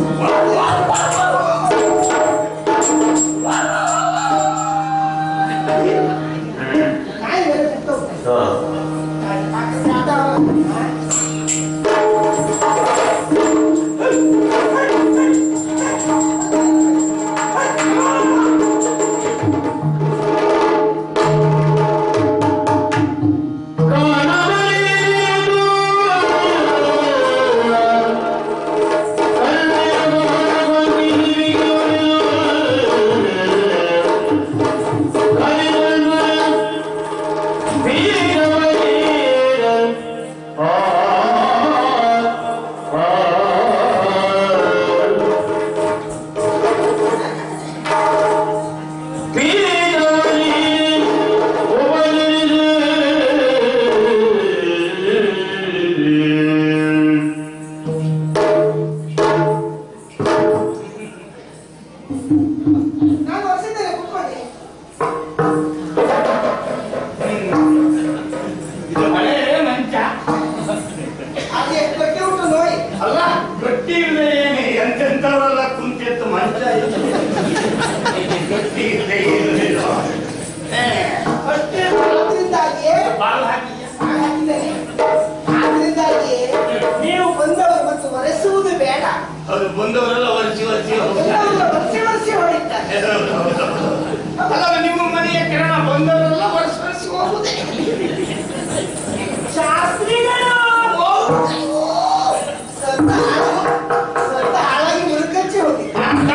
ನಾಯಿ ಬೇರೆ ಕೂತ್ಕೊಂಡು. ಹಾ ನಾಯಿ ಪಾಕಕ್ಕೆ ಆಟ ಆಡೋದು. ಕಾಣಬಾರದು ಕುಂತಿ ಅಂತ ಮಂಚ ಇಲ್ಲ. ಗಟ್ಟಿ ಇಲ್ಲ, ಏನು ಇಲ್ಲ. ಏ, ಅಷ್ಟೇ ಆದ್ರಿಂದಾಗಿ ಬಾಲ್ ಹಾಕಿದ್ಯಾ? ಹಾಕಿದ್ದೇನೆ. ಆದ್ರಿಂದಾಗಿ ನೀವು ಬಂದವರು ಮತ್ತು ಒರೆಸುವುದು ಬೇಡ ಅದು ಬಂದವರೆಲ್ಲ ಒರೆಸಿ ಒರೆಸಿ ಹೋಗ್ತಾರೆ. ಎಲ್ಲರೂ ಒರೆಸಿ ಒರೆಸಿ ಹೊಡಿತಾರೆ ಅಲ್ಲ ನಿಮ್ಮ ಮನೆಯ ಕಿರಣ ಬಂದವರೆಲ್ಲ ಒರೆಸಿ ಒರೆಸಿ ಹೋಗುದೇ ಶಾಸ್ತ್ರಿಗಳು ಸ್ವಲ್ಪ ಸ್ವಲ್ಪ ಹಾಳಾಗಿ ಮುರುಕಚ್ಚಿ ಹೋಗಿ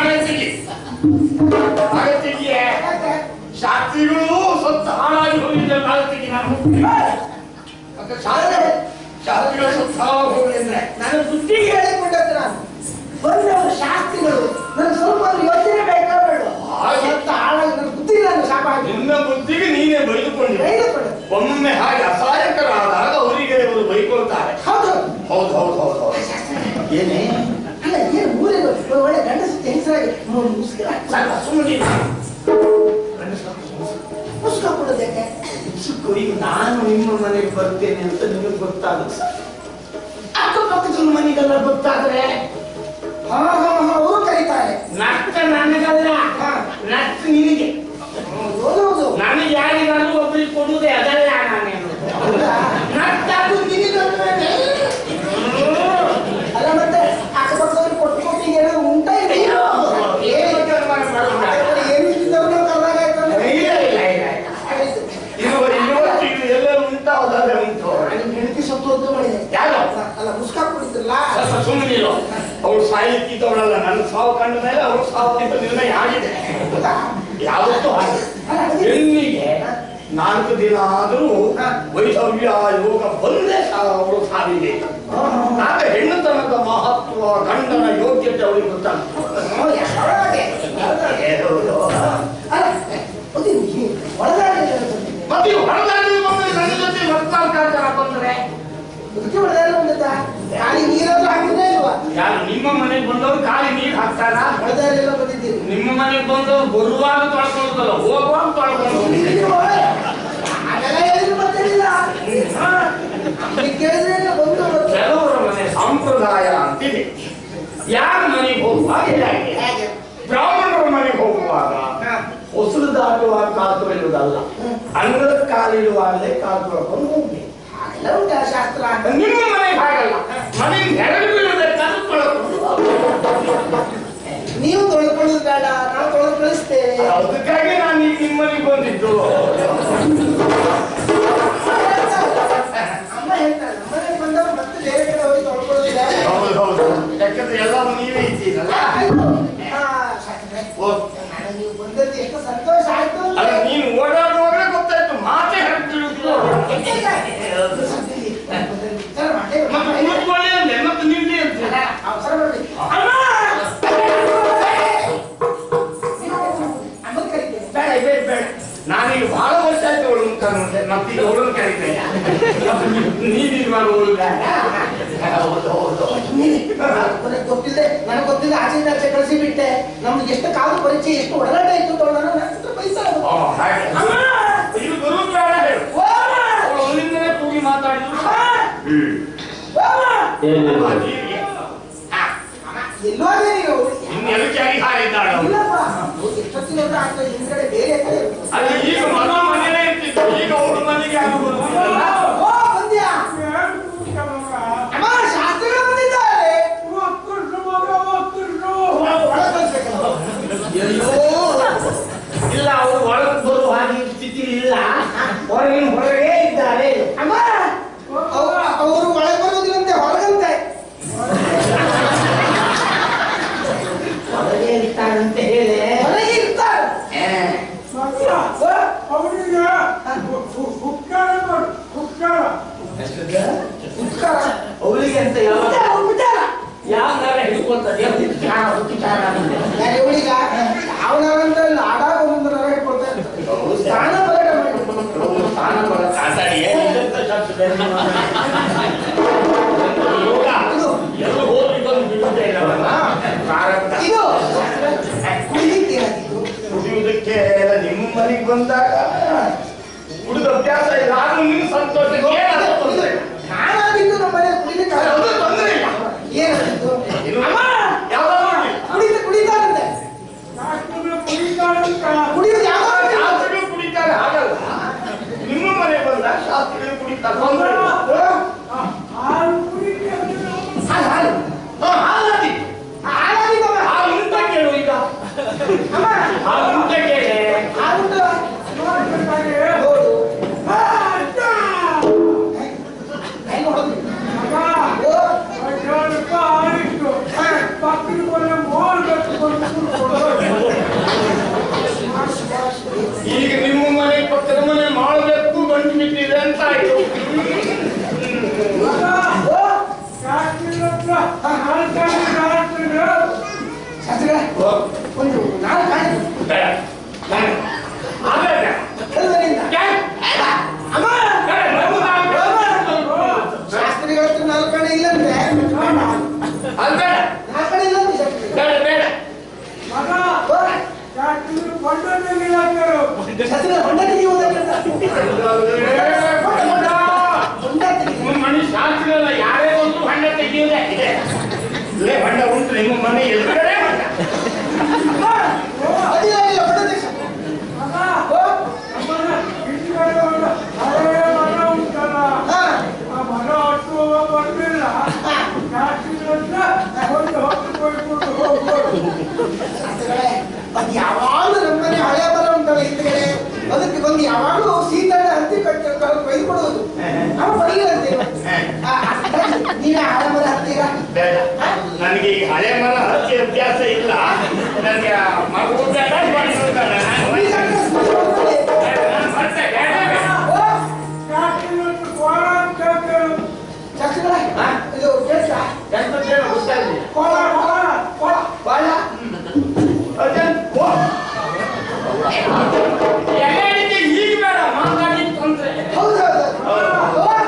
ಅಗತ್ಯಕ್ಕೆ ಶಾಸ್ತ್ರಿಗಳು ಸ್ವತ್ತ ಹಾಳಾಗಿ ಹೋಗಿದ್ದ ಕಾಲಕ್ಕೆ ನಾನು ಮತ್ತೆ ಶಾಸ್ತ್ರ ಶಾಸ್ತ್ರಿಗಳು ಸ್ವತ್ತ ಹಾಳಾಗಿ ಹೋಗಿದ್ರೆ ನಾನು ಬುದ್ಧಿಗೆ ಹೇಳಿಕೊಂಡದ್ದು ನಾನು ಬಂದವರು ಶಾಸ್ತ್ರಿಗಳು ನನಗೆ ಸ್ವಲ್ಪ ಒಂದು ಯೋಚನೆ ಬೇಕಾ ಬೇಡ ಹಾಗೆ. ಸ್ವಲ್ಪ ಹಾಳಾಗಿ ನನ್ನ ಬುದ್ಧಿ ನಾನು ಶಾಪ ಹಾಕಿ ನಿನ್ನ ಬುದ್ಧಿಗೆ ನೀನೇ ಬೈದುಕೊಂಡಿದ್ದೆ ಹೇಳಿಕೊಂಡು ಒಮ್ಮೆ ಹಾಗೆ ಅಸಹಾಯಕರಾದಾಗ ಅವರಿಗೆ ಇವರು ಬೈಕೊಳ್ತಾರೆ ಹೌದು ಹೌದು ಹೌದು ಹೌದು ಹೌದು ಏನೇ ಅಲ್ಲ ಏನು ಊರಿಗೆ ಒಳ್ಳೆ ಗಂಡಸ ಹೆಂಗಸರಾಗಿ ಮುಸ್ಕಿರ ಸ್ವಲ್ಪ ಸುಮ್ಮನೆ ಮುಸ್ಕ ಕೊಡೋದಕ್ಕೆ ಚಿಕ್ಕು ಈಗ ನಾನು ನಿಮ್ಮ ಮನೆಗೆ ಬರ್ತೇನೆ ಅಂತ ನಿಮಗೆ ಗೊತ್ತಾಗುತ್ತೆ ಸರ್ ಅಕ್ಕಪಕ್ಕದ ಮನೆಗೆಲ್ಲ ಗೊತ್ತಾದ್ರೆ ಹಾ ಹಾ ಹಾ ಅವರು ಕರೀತಾರೆ ನಷ್ಟ ನನಗಲ್ಲ ನಷ್ಟ ನಿನಗೆ ಹೌದು ಹೌದು ನನಗೆ ಯಾರಿಗಾದ್ರೂ ಒಬ್ಬರಿಗೆ ಕೊಡುವುದೇ ಅದಲ್ಲ ನಾನೇನು ಹೌದಾ? ನಷ್ಟ ಅದು ನಿನಗಲ್ವೇನೆ? ಅಲ್ಲ ಮತ್ತೆ ಅಕ್ಕಪಕ್ಕದವ್ರು ಕೊಟ್ಟು ಕೊಟ್ಟಿಗೆ ಏನಾದ್ರು ಉಂಟಾ ಇದೆ ಏನು ತೀರ್ಮಾನ ಮಾಡೋಣ? ಏನು ಇದ್ದವ್ರನ್ನ ಕರ್ದಾಗ ಆಯ್ತಂದ್ರೆ ಇಲ್ಲ ಇಲ್ಲ ಇಲ್ಲ ಇಲ್ಲ. ಇರುವ ಇವತ್ತು ಇದು ಎಲ್ಲರೂ ಉಂಟಾವುದಾದ್ರೆ ಉಂಟು ನಿಮ್ ಹೆಂಡತಿ ಸತ್ತು ಹೊತ್ತು ಮಾಡಿದೆ ಯಾರು ಅಲ್ಲ ಮುಸ್ಕ ಕೊಡಿದ್ರಲ್ಲ ಸ್ವಲ್ಪ ಸುಮ್ಮನಿರು ಅವಳು ಸಾಯಿತ್ತಿದ್ದವಳಲ್ಲ ನನ್ನ ಸಾವು ಕಂಡ ಮೇಲೆ ಅವಳು ಸಾವು ಅಂತ ನಿರ್ಣಯ ಆಗಿದೆ ಹೌದಾ? ಯಾವತ್ತೂ ಹಾಗೆ ಅಲ್ಲ, ಅದು- ಹೆಣ್ಣಿಗೆ ನಾಲ್ಕು ದಿನ ಆದರೂ ವೈಧವ್ಯ ಯೋಗ ಬಂದೇ ಸಾ- ಅವಳು ಸಾವಿದೆ ಹಾ, ಹಾ, ಹಾ. ಆಗ ಹೆಣ್ಣುತನದ ಮಹತ್ವ ಗಂಡನ ಯೋಗ್ಯತೆ ಅವಳಿಗೆ ಗೊತ್ತಾಗ್ತದೆ ಹ್ಮ್, ಯಾರೋ ಹಾಗೆ. ಅಲ್ಲ, ಅದು ಈ ಒಳಗಾಡಿ ಹೇಳ್ತೀನಿ. ಮತ್ತೆ ಇವು ಹೊರದಾಡಿ ಬಂದ್ರೆ ನನ್ನ ಜೊತೆ ಭಕ್ತಾಂತರ ಬಂದ್ರೆ ಅದಕ್ಕೆ ಒಳಗಾಡಿ ಬಂದದ್ದ? ಖಾಲಿ ನೀರಾದ್ರೂ ಹಾಕಿದ್ರೆ ಇಲ್ವಾ ಯಾರು ನಿಮ್ಮ ಮನೆಗೆ ಬಂದವರು ಖಾಲಿ ನೀರು ಹಾಕ್ತಾರ ಒಳಗಾಡಿ ಎಲ್ಲ ಬಂದಿದ್ದೀರಿ ನಿಮ್ಮ ಮನೆಗೆ ಬಂದವರು ಬರುವಾಗ ತೊಳ್ಕೊಳ್ಳೋದಲ್ಲ ಹೋಗುವಾಗ ತೊಳ್ಕೊಳ್ಳೋದು ನೀವು ಹಾಗೆಲ್ಲ ಹೇಳಿದ್ರು ಗೊತ್ತಿಲ್ಲ. ಹಾ. ನೀವು ಕೇಳಿದ್ರೆ ನೀವು ಬಂದು ಬಂದು. ಕೆಲವರ ಮನೆ ಸಂಪ್ರದಾಯ ಅಂತಿದೆ ಯಾರ ಮನೆಗೆ ಹೋಗುವಾಗ ಹೇಗೆ ಹೇಗೆ? ಬ್ರಾಹ್ಮಣರ ಮನೆಗೆ ಹೋಗುವಾಗ ಹಾ. ಹೊಸಲು ದಾಟುವಾಗ ಕಾಲು ತೊಳೆಯುವುದಲ್ಲ ಅಂಗಳದ ಕಾಲಿಡುವಾಗಲೇ ಕಾಲು ತೊಳ್ಕೊಂಡು ಹೋಗ್ಬೇಕು ಹಾಗೆಲ್ಲ ಉಂಟಾ ಶಾಸ್ತ್ರ ನಿಮ್ಮ ಮನೆಗೆ ಹಾಗಲ್ಲ ಮನೆ ನೆರಳು ಬೀಳಬೇಕಾದ್ರೂ ತೊಳ್ಕೊಂಡು ಹೋಗ್ಬೇಕು. ನೀವು ತೊಳ್ಕೊಳ್ಳೋದು ಬೇಡ ನಾವು ತೊಳೆದು ಕಳಿಸ್ತೇವೆ ಅದಕ್ಕಾಗಿ ನಾನು ಈಗ ನಿಮ್ಮ ಮನೆಗೆ ಬಂದಿದ್ದು ಅಮ್ಮ ಹೇಳ್ತಾರೆ ನಮ್ಮನೆಗೆ ಬಂದವರು ಮತ್ತೆ ಬೇರೆ ಕಡೆ ಹೋಗಿ ತೊಳ್ಕೊಳ್ಳೋದು ಬೇಡ ಹೌದು ಹೌದು ಯಾಕಂದ್ರೆ ಎಲ್ಲರೂ ನೀವೇ ಇದ್ದೀರಲ್ಲ ಹಾ, ಶಾಸ್ತ್ರೆ. ಓ, ನನಗೆ ನೀವು ಬಂದದ್ದು ಎಷ್ಟು ಸಂತೋಷ ಆಯ್ತು ಅಂದ್ರೆ. ಅಲ್ಲ ನೀನು ಓಡಾಡುವಾಗಲೇ ಗೊತ್ತಾಯ್ತು ಮಾತೇ ಹೇಳ್ತಿರುವುದು ವಿಚಾರ ಮಾಡೇ ಮತ್ತೆ ಕೂತ್ಕೊಳ್ಳಿ ಅಂದೆ ಮತ್ತೆ ನಿಲ್ಲಿ ಅಂತೀರ ಅವಸರ ಮಾಡ್ಬೇಡಿ. ಅಮ್ಮ! ಅಮ್ಮನ್ ಕರೀತೇನೆ. ಬೇಡ ಬೇಡ ಬೇಡ ನಾನೀಗ ಬಹಳ ವರ್ಷ ಆಯ್ತು ಅವಳು ಮುಖ ನೋಡಿದೆ ಮತ್ತೆ ಈಗ ಅವಳನ್ನು ಕರೀತೇನೆ ನೀನಿರುವಾಗ ಅವಳು ಬೇಡ ಹೌದು ಹೌದು ನೀನೆ. ನನಗೆ ಗೊತ್ತಿದೆ ನನಗೆ ಗೊತ್ತಿದೆ ಆಚೆಯಿಂದ ಆಚೆ ಕಳಿಸಿ ಬಿಟ್ಟೆ ನಮ್ಗೆ ಎಷ್ಟು ಕಾಲು ಪರಿಚಯ ಎಷ್ಟು ಒಡನಾಟ ಇತ್ತು ಅಂತ ನನ್ನ ಹತ್ರ ಪೈಸಾ ಅದು. ಓ, ಹಾಗೆ. ಅಮ್ಮ! ಇದು ಬರುವುದು ಬೇಡ ಹೇಳು ಓ ಅಮ್ಮ! ಅವಳು ಅವಳಿಂದಲೇ ಕೂಗಿ ಮಾತಾಡಿದ್ರು ಓ ಅಮ್ಮ! ಏನಿಲ್ಲ ಎಲ್ಲೋ ಅದೇ ನೀವು ಇನ್ನೆಲ್ಲ ಚಾರಿ ಹಾರಿದ್ದಾಳು ಅವಳು. ಇಲ್ಲಪ್ಪ ಎಷ್ಟೊತ್ತಿನವರೆಗೂ ಆಗ್ತದೆ ಹಿಂದ್ಗಡೆ ಬೇರೆ ಕಡೆ ಅಲ್ಲಿ ಈಗ ಮನ ಮನೇಲೇ ಇರ್ತಿತ್ತು ಈಗ ಅವ್ರ ಮನೆಗೆ ಆಗುವುದು ಓ ಬಂದ್ಯಾ ಅಮ್ಮ ಶಾಸ್ತ್ರಗಳು ಬಂದಿದ್ದಾರೆ ಒಳಗೆ ಕಳ್ಸ್ಬೇಕಲ್ಲ. ಅಯ್ಯೋ ಇಲ್ಲ ಅವರು ಒಳಗೆ ಬರುವ ಹಾಗೆ ಸ್ಥಿತಿ ಇಲ್ಲ ಹೊರಗಿನ ಹೊರಗೇ ಇದ್ದಾರೆ ಅಮ್ಮ ಅವ್ರು ಅವರು ಒಳಗೆ ಬರುವುದಿಲ್ಲಂತೆ ಹೊರಗಂತೆ ಹೊರಗೆ ಇರ್ತಾರಂತೆ ಹೇಳಿ ಹೊರಗೆ ಇರ್ತಾರೆ ಉತ್ಕಾರ ಅವಳಿಗೆ ಅಂತ ಯಾವ ಉಪಚಾರ, ಉಪಚಾರ. ಯಾವ ನರ ಹಿಡ್ಕೊಳ್ತಾರೆ ಉಪಚಾರ ಉಪಚಾರ ಅಂದ್ರೆ. ಯಾರು ಇವಳಿಗ ಅವನವರಂತ ಆಡಾಗ ಒಂದೊಂದು ನರ ಹಿಡ್ಕೊಳ್ತಾ ಇರ್ತಾರೆ. ಸ್ಥಾನ ಬರಡ ಮಾಡಿ ಅವ್ರು ಸ್ನಾನ ಮಾಡಕ್ ಆಟಾಡಿ ಏನಿದಂತ ಶಬ್ದ ಯೋಗ ಎಲ್ಲೂ ಹೋಗಿ ಬಂದು ಬಿಡುವುದೇ ಇಲ್ಲವಲ್ಲ ಪ್ರಾರಬ್ಧ ಇದು ಕುಡಿಲಿಕ್ಕೆ ಏನಾಗಿತ್ತು? ಕುಡಿಯುವುದಕ್ಕೆ ನಿಮ್ಮ ಮನೆಗೆ ಬಂದಾಗ ಕುಡಿದ ಅಭ್ಯಾಸ ಇಲ್ಲ ಆದ್ರೂ ನಿಮ್ ಸಂತೋಷಕ್ಕೆ ಏನಾದ್ರು ತೊಂದ್ರೆ ಇಲ್ಲ. ನಾನಾಗಿದ್ದು ನಮ್ಮ ಮನೆ ಕುಡಿಲಿಕ್ಕೆ ಅದು ತೊಂದ್ರೆ ಇಲ್ಲ ಏನಾಗಿತ್ತು ಇದು ಅಮ್ಮ ಯಾವ್ದಾದ್ರು ನೋಡಿ ಕುಡಿಲಿಕ್ಕೆ ಶಾಸ್ತ್ರಿಗಳೇ, ಅದು ಯಾವಾಗಲೂ ನಮ್ಮನೆ ಹಳೆ ಬರ ಉಂಟಲ್ಲ ಹಿಂದ್ಗಡೆ ಅದಕ್ಕೆ ಬಂದು ಯಾವಾಗಲೂ ಸೀತಳ ಹತ್ತಿ ಕಟ್ಟಿ ಕೊಯ್ದು ಕೊಡುವುದು ನಾವು ಬರೀರಂತೆ ನೀವೇ ಹಳೆ ಮರ ಹತ್ತೀರಾ ಬೇಡ ನನಗೆ ಈ ಹಳೆ ಮರ ಹತ್ತಿ ಅಭ್ಯಾಸ ಇಲ್ಲ ನನಗೆ ಮರಗಳು ಬೇಡ ಮಣ್ಣು ಬೇಡ ನಾನು ಈ ಕಡೆ ಸ್ಪರ್ಶ ಮಾಡ್ಕೊಳ್ಳಿ. ನಾನು ಮತ್ತೆ ಬೇಡ ಬೇಡ. ಓ, ಶಾಸ್ತ್ರಿಗಳೇ, ಇದು ಕೇಳ್ತಾ ಎಂತದ್ದೇನೋ ಗೊತ್ತಾಗ್ಲಿಲ್ಲ. ಕೋಲ ಕೋಲ ಕೋಲ ಬಾಳ ಅದೇನ್ ಓ. ಎಲೆ ಅಡಿಕೆ ಈಗ ಬೇಡ ಮಾತಾಡಿದ್ ತೊಂದ್ರೆ ಹೌದು ಹೌದು ಹೌದು. ಓ,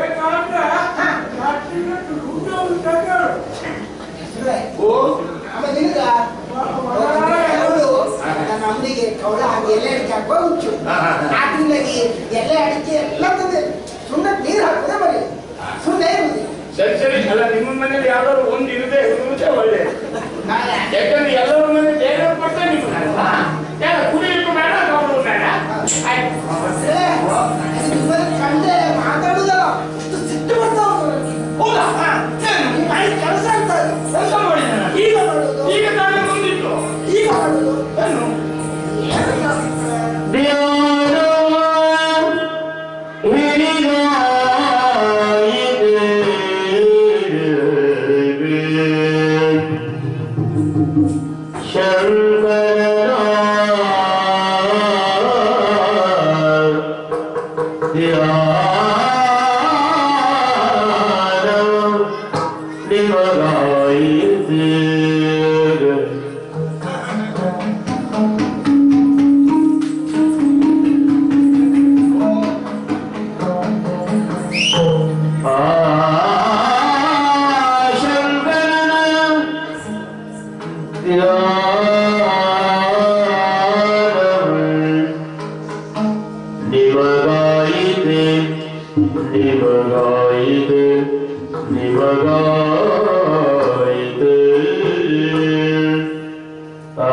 ಶಾಸ್ತ್ರಿಗಳೇ, ಓ ಆಮೇಲೆ ನಿನಗ ಕೆಲವರು ನನ್ನ ಅಮ್ಮನಿಗೆ ಕವಳ ಹಾಕಿ ಎಲೆ ಅಡಿಕೆ ಹಾಕುವ ಹುಚ್ಚು ಹಾ, ಹಾ, ಹಾ. ಆದ್ರಿಂದಾಗಿ ಎಲೆ ಅಡಿಕೆ ಎಲ್ಲ ತಂದೆ ಸುಮ್ಮನೆ ನೀರು ಹಾಕೋದೇ ಬರೀ ಸುಮ್ಮನೆ ಇರುವುದು ಸರಿ ಸರಿ ಅಲ್ಲ ನಿಮ್ಮ ಮನೇಲಿ ಯಾವ್ದಾದ್ರು ಒಂದು ಇರದೆ ಇರುವುದೇ ಒಳ್ಳೆ ಯಾಕಂದ್ರೆ ಎಲ್ಲರ ಮನೆ ಬೇರೆ ಕೊಟ್ಟ ನಿಮ್ಗೆ ಯಾರ ಕುಡಿಲಿಕ್ಕೂ ಬೇಡ ನೋಡು ಬೇಡ ಆಯ್ತು ಏ, ಅದು ನಿಮ್ಮನ್ನ ಕಂಡೆ ಮಾತಾಡುದಲ್ಲ ಅಷ್ಟು ಸಿಟ್ಟು ಬರ್ತಾ ಉಂಟು ನನಗೆ. ಹೌದಾ ಹಾ. ಈ ಬಾಯಿ ಕೆಲಸ ಅಂತ ಅದು. ಕೆಲಸ ಮಾಡಿದ ಈಗ ಮಾಡೋದು ಈಗ ತಾನೇ ಬಂದಿತ್ತು ಈಗ ಮಾಡೋದು ಏನು ಏನು ಶಾಸ್ತ್ರಿಗಳೇ? ನಿಮಗಾಯಿದೆ ನಿಮಗಾಯಿದೆ ನಿಮಗಾಯಿದೆ ಆ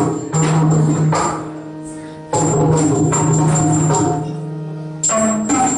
ಆ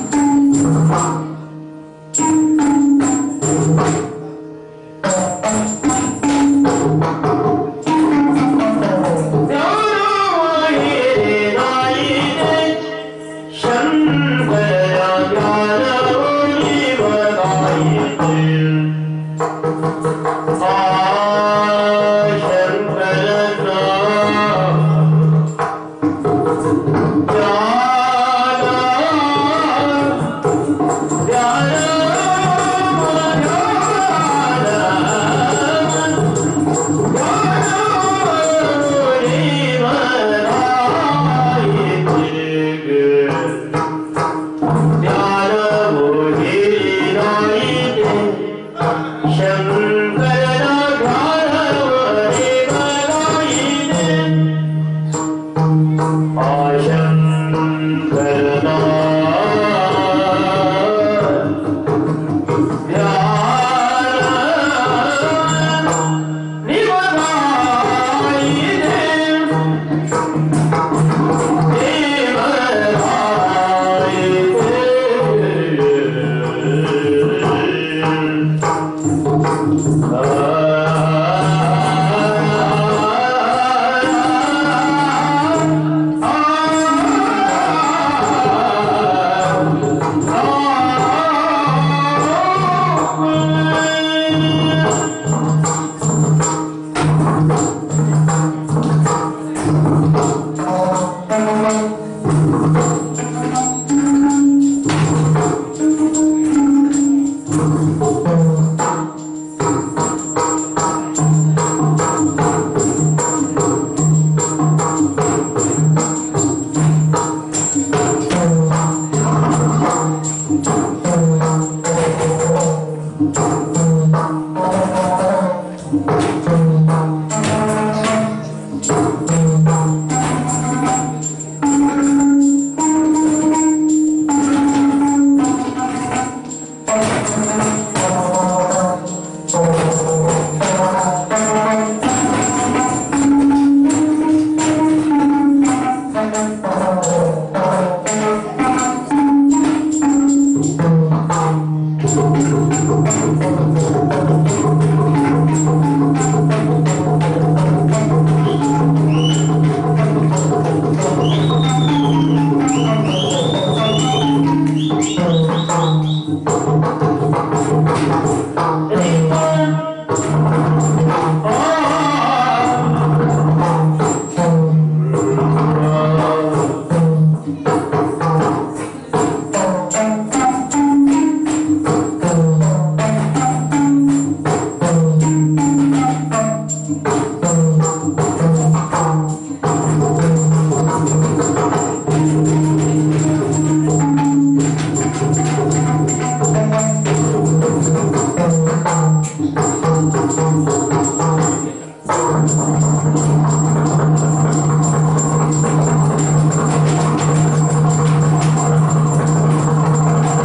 ಆ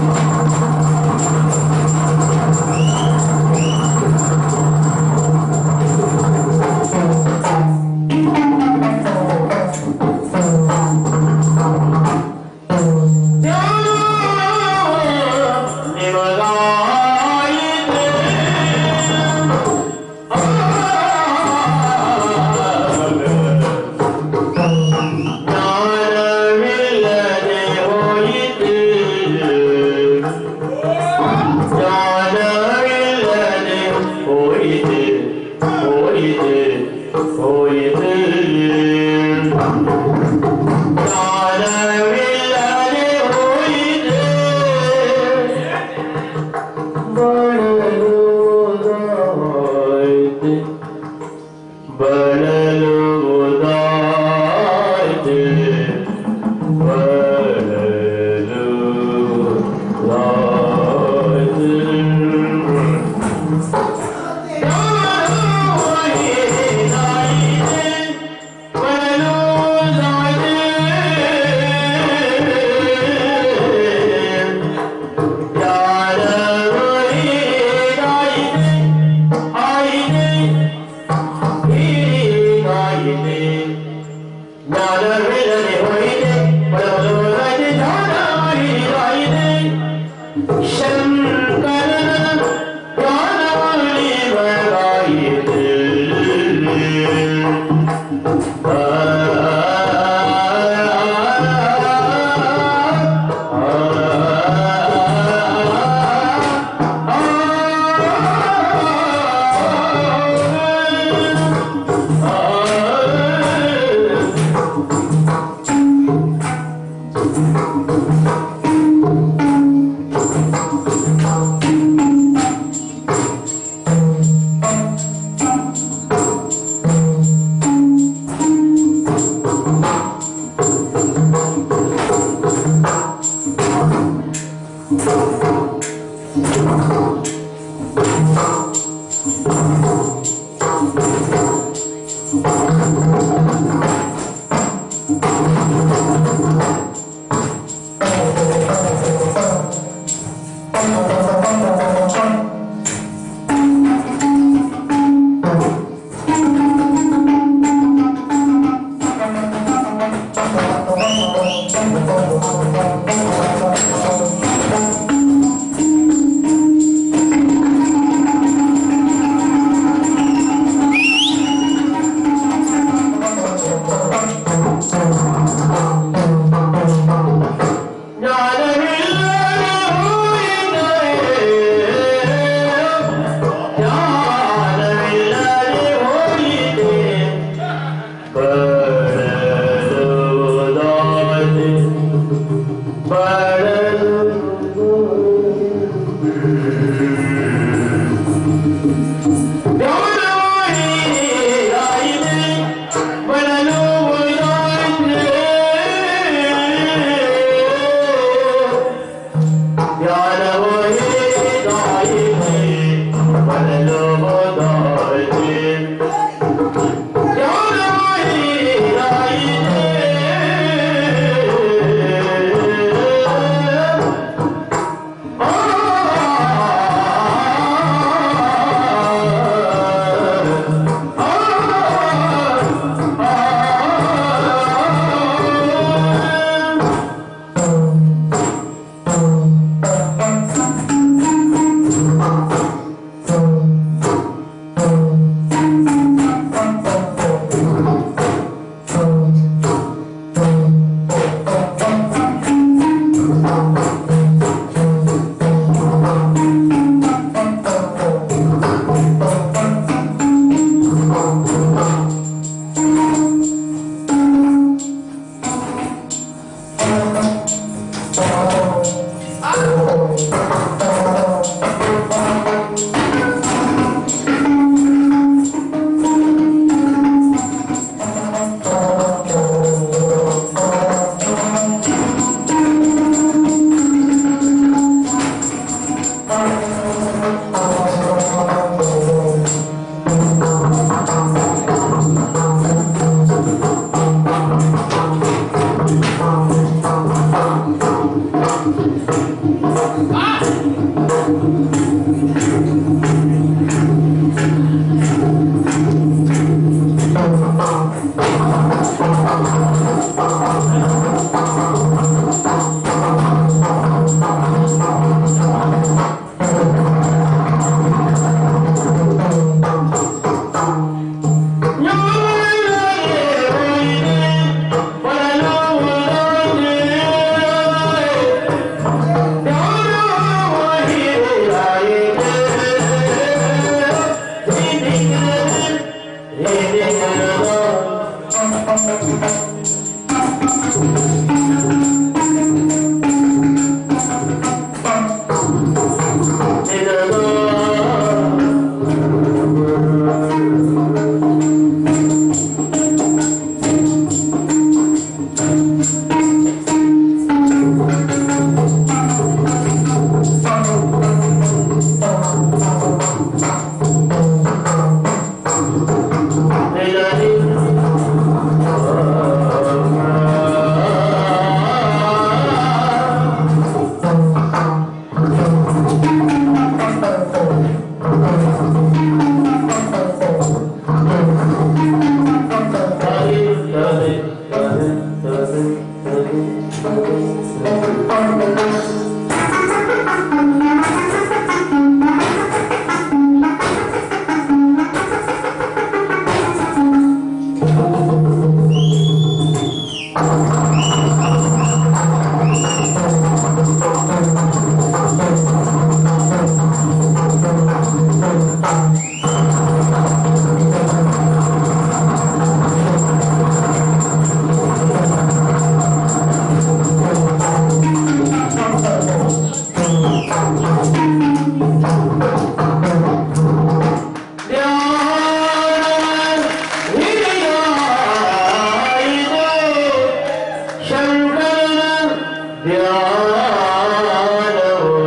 ಶಂಕರನ ಧ್ಯಾನವು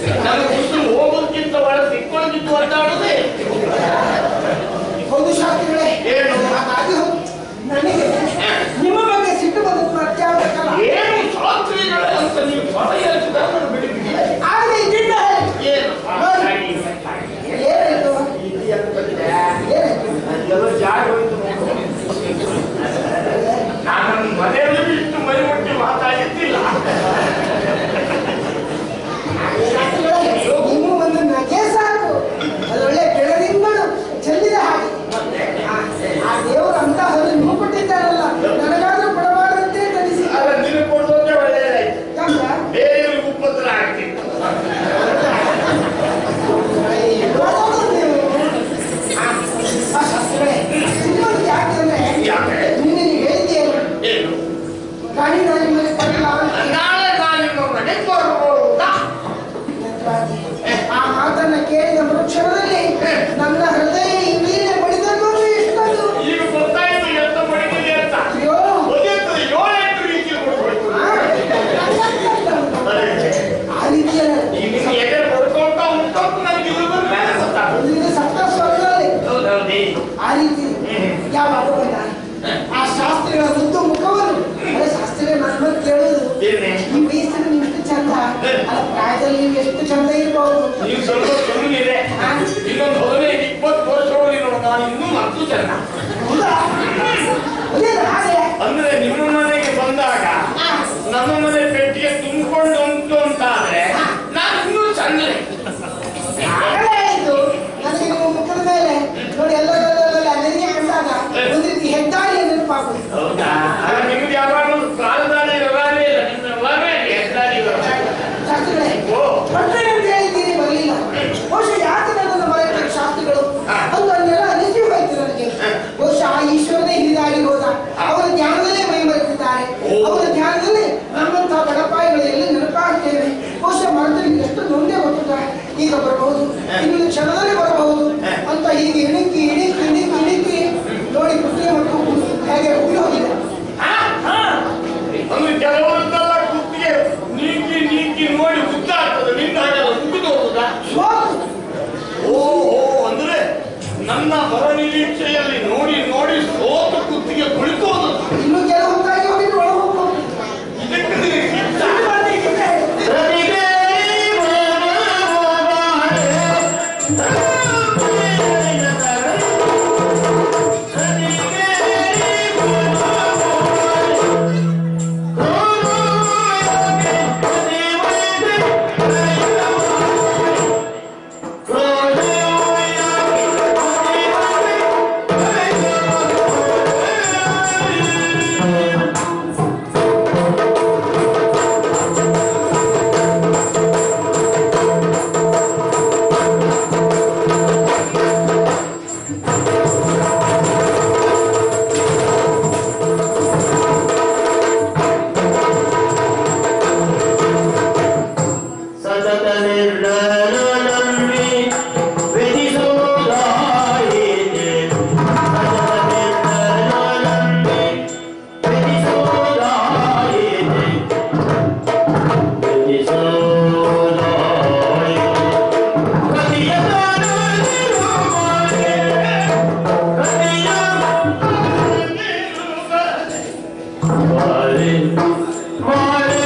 ನನ್ನ ಕುಸಿದು ಹೋಗೋದಕ್ಕಿಂತ ಒಳ ಸಿಕ್ಕೊಳ್ಳೋದಿತ್ತು ಒದ್ದಾಡೋದೇ ಹೌದು ಶಾಸ್ತ್ರಿಗಳೇ ಏನು? ಅದು ನನಗೆ ನಿಮ್ಮ ಬಗ್ಗೆ ಸಿಟ್ಟು ಬಂದದ್ದು ಅತ್ಯಾವಶ್ಯಕಲ್ಲ ಏನು ಶಾಸ್ತ್ರಿಗಳೇ ಅಂತ ನೀವು ಸ್ವರ ಬಿಡಿ ಬಿಡಿ ಆಗದೆ ಇದ್ದಿದ್ದ ಏನು ಏನಾಯ್ತು ಏನಾಯ್ತು ಅದೆಲ್ಲ ಜಾಗ ಹೋಯ್ತು ನಾನು ನನ್ನ ಮನೆಯಲ್ಲಿ ಇಷ್ಟು ಮೈ ಮುಟ್ಟಿ ಮಾತಾಡಿದ್ದಿಲ್ಲ ಶಾಸ್ತ್ರಿಗಳೇ, ನೀವು ಒಂದು ನಗೆ ಸಾಕು ಅದೊಳ್ಳೆ ಬೆಳದಿಂಗಳು ಚೆಲ್ಲಿದ ಹಾಗೆ ಆ- ಆ ದೇವರು ಅಂತ ಹೊರ ನೀವು ಕೊಟ್ಟಿದ್ದಾರಲ್ಲ ನನಗಾದ್ರೂ ಕೊಡಬಾರದಂತೆ ತನಿಸಿ ಅಲ್ಲ ನಿನಗೆ ಕೊಡೋದೇ ಒಳ್ಳೆಯದಾಯ್ತು ಯಾಕ? ಬೇರೆಯವ್ರಿಗೆ ಉಪದ್ರ ಆಗ್ತಿತ್ತು ಯಾವ್ದಾದ್ರು ನೀವು? ಆ, ಆ ಶಾಸ್ತ್ರಿಗಳೇ, ಇನ್ನೊಂದು ಯಾಕೆ ಅಂದ್ರೆ ಯಾಕೆ? ನಿನ್ನೆ ನೀವು ಹೇಳಿದ್ದೇನು ಏನು ಗಾಡಿ ನಾನು ಮೇಲೆ ಕೊಡಲ್ಲ ಅಂತ. ನಾಳೆ ನಾನು ನಿಮ್ಮ ಮನೆಗೆ ಬರ್ಬೋದಾ ಆ ಮಾತನ್ನ ಕೇಳಿದ ಮರುಕ್ಷಣದಲ್ಲಿ ನನ್ನ ಹೃದಯ ಇಂಗ್ಲೀಷ್ ಬಡಿದದ್ದು ಎಷ್ಟದು ಈಗ ಗೊತ್ತಾಯ್ತು ಎಂತ ಮಾಡಿದ್ದೀನಿ ಅಂತ ಅಯ್ಯೋ ಒಂದೆಂಟು ಏಳೆಂಟು ರೀತಿಯಲ್ಲಿ ಕೊಡ್ಬೇಕು ಆ, ಆ ರೀತಿಯ ಈಗ ನಿನ್ನ ಎದೆ ಬರ್ಕೊಂತ ಉಂಟು ನನಗೆ ಇದು ಮೇಲೆ ಗೊತ್ತಾಗ್ತದೆ ಒಂದು ಸಪ್ತ ಸ್ವರಗಳಲ್ಲಿ ಹೌದೌದೇ ಆ ರೀತಿ ಯಾವಾಗ ಬಂದ ಆ ಶಾಸ್ತ್ರಿಗಳ ಮುದ್ದು ಮುಖವನ್ನು ಅದೇ ಶಾಸ್ತ್ರಿಗಳ ನನ್ನ ಬಗ್ಗೆ ಕೇಳುದು ಏನೇ? ಈ ವಯಸ್ಸಿನ ನೀವು ಎಷ್ಟು ಚಂದ ಅಲ್ಲ ಪ್ರಾಯದಲ್ಲಿ ನೀವು ಎಷ್ಟು ಚಂದ ಇರ್ಬೋದು ನೀವು ಸ್ವಲ್ಪ ಸುಮ್ಮನಿದೆ ಇನ್ನೊಂದು ಹದಿನೈದು ಇಪ್ಪತ್ತು ವರ್ಷ ಹೋಗಿ ನೋಡು ನಾನು ಇನ್ನೂ ಮತ್ತು ಚೆನ್ನ ಹೌದಾ ಅದೇನು ಹಾಗೆ ಅಂದ್ರೆ ನಿಮ್ಮ ಮನೆಗೆ ಬಂದಾಗ ನಮ್ಮ ಮನೆ ಪೆಟ್ಟಿಗೆ ತುಂಬಿಕೊಂಡು ಉಂಟು ಅಂತ ಆದ್ರೆ ನಾನು ಇನ್ನೂ ಚಂದ್ರೆ ಆಗಲೇ ಆಯ್ತು ನನಗೆ ನಿಮ್ಮ ಮುಖದ ಮೇಲೆ ನೋಡಿ ಎಲ್ಲರೆಲ್ಲ ನೆನೆಗೆ ಕಂಡಾಗ ಒಂದು ರೀತಿ ಹೆದ್ದಾರಿಯ ನೆನಪಾಗುದು ಹೌದಾ ಆಗ ನಿಮ್ಗೆ ಯಾವಾಗಲೂ ಕಾಲದಾರಿ ವ್ಯವಹಾರ ಇಲ್ಲ ನಿಮ್ಮ ವ್ಯವಹಾರ ಹೆದ್ದಾರಿ ವ್ಯವಹಾರ ಶಾಸ್ತ್ರಿಗಳೇ ಓ. ಬರ್ತೇನೆ ಅಂತ ಹೇಳಿದ್ದೀರಿ ಬರಲಿಲ್ಲ ಬಹುಶಃ ಯಾಕೆ ನನ್ನನ್ನು ಮರೆತ ಶಾಸ್ತ್ರಿಗಳು ಅಂದು ಅಲ್ಲೆಲ್ಲ ಅನಿಸಿ ಹೋಯ್ತು ನನಗೆ ಬಹುಶಃ ಆ ಈಶ್ವರನೇ ಹಿರಿದಾಗಿ ಹೋದ ಅವರ ಧ್ಯಾನದಲ್ಲೇ ಮೈ ಮರೆತಿದ್ದಾರೆ ಅವರ ಧ್ಯಾನದಲ್ಲೇ ನಮ್ಮಂತಹ ಬಡಪಾಯಿಗಳು ಎಲ್ಲಿ ನೆನಪಾಗ್ತೇವೆ ಬಹುಶಃ ಮರದಲ್ಲಿ ಎಷ್ಟು ನೊಂದೇ ಗೊತ್ತಿಲ್ಲ ಈಗ ಬರಬಹುದು ಇನ್ನೊಂದು ಕ್ಷಣದಲ್ಲಿ ಬರಬಹುದು ಅಂತ ಹೀಗೆ ಇಣಿಕಿ ಇಣಿಕಿ ಇಣಿಕಿ ಇಣಿಕಿ ನೋಡಿ ಕುದುರೆ ಮತ್ತು ಹೇಗೆ ಉಳಿ ಹೋಗಿದೆ ಅಂದ್ರೆ ಕೆಲವರದ್ದೆಲ್ಲ ಕುತ್ತಿಗೆ ನೀಕಿ ನೀಕಿ ನೋಡಿ ಉದ್ದ ಆಗ್ತದೆ ನಿನ್ನ ಹಾಗೆಲ್ಲ ಮುಗಿದು ಹೋಗುದಾ ಹೋಗು. ಓ ಓ ಅಂದ್ರೆ ನನ್ನ ಹೊರ ನಿರೀಕ್ಷೆಯಲ್ಲಿ ನೋಡಿ ನೋಡಿ ಸೋತು ಕುತ್ತಿಗೆ ಕುಳಿತೋದು ಇನ್ನು ಕೆಲವು ಹೊತ್ತಾಗಿ ಹೋಗಿದ್ದು ಒಳ ಹೋಗ್ಬೋದು ಇದಕ್ಕೆ ನಿನಗೆ ಸಿಟ್ಟ? ಇದು ಮಾಡ್ಲಿಕ್ಕಿದ್ರೆ ಸತತ ನಿರ್ಣಯದಲ್ಲಿ ವಿಧಿಸೋದಾಯಿತೆ ಸತತ ನಿರ್ಣಯದಲ್ಲಿ ವಿಧಿಸೋದಾಯಿತೆ ವಿಧಿಸೋದಾಯಿತೆ ಕತಿಯ ಕತಿಯ ಮಾರೆ ಮಾರೆ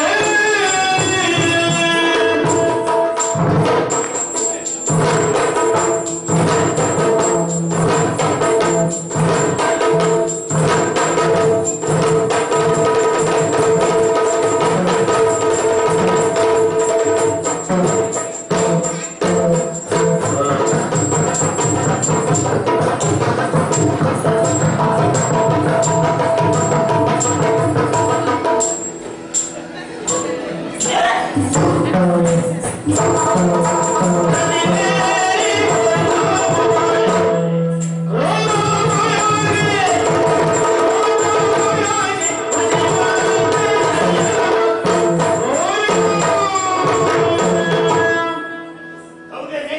ಹೌದೇನೆ?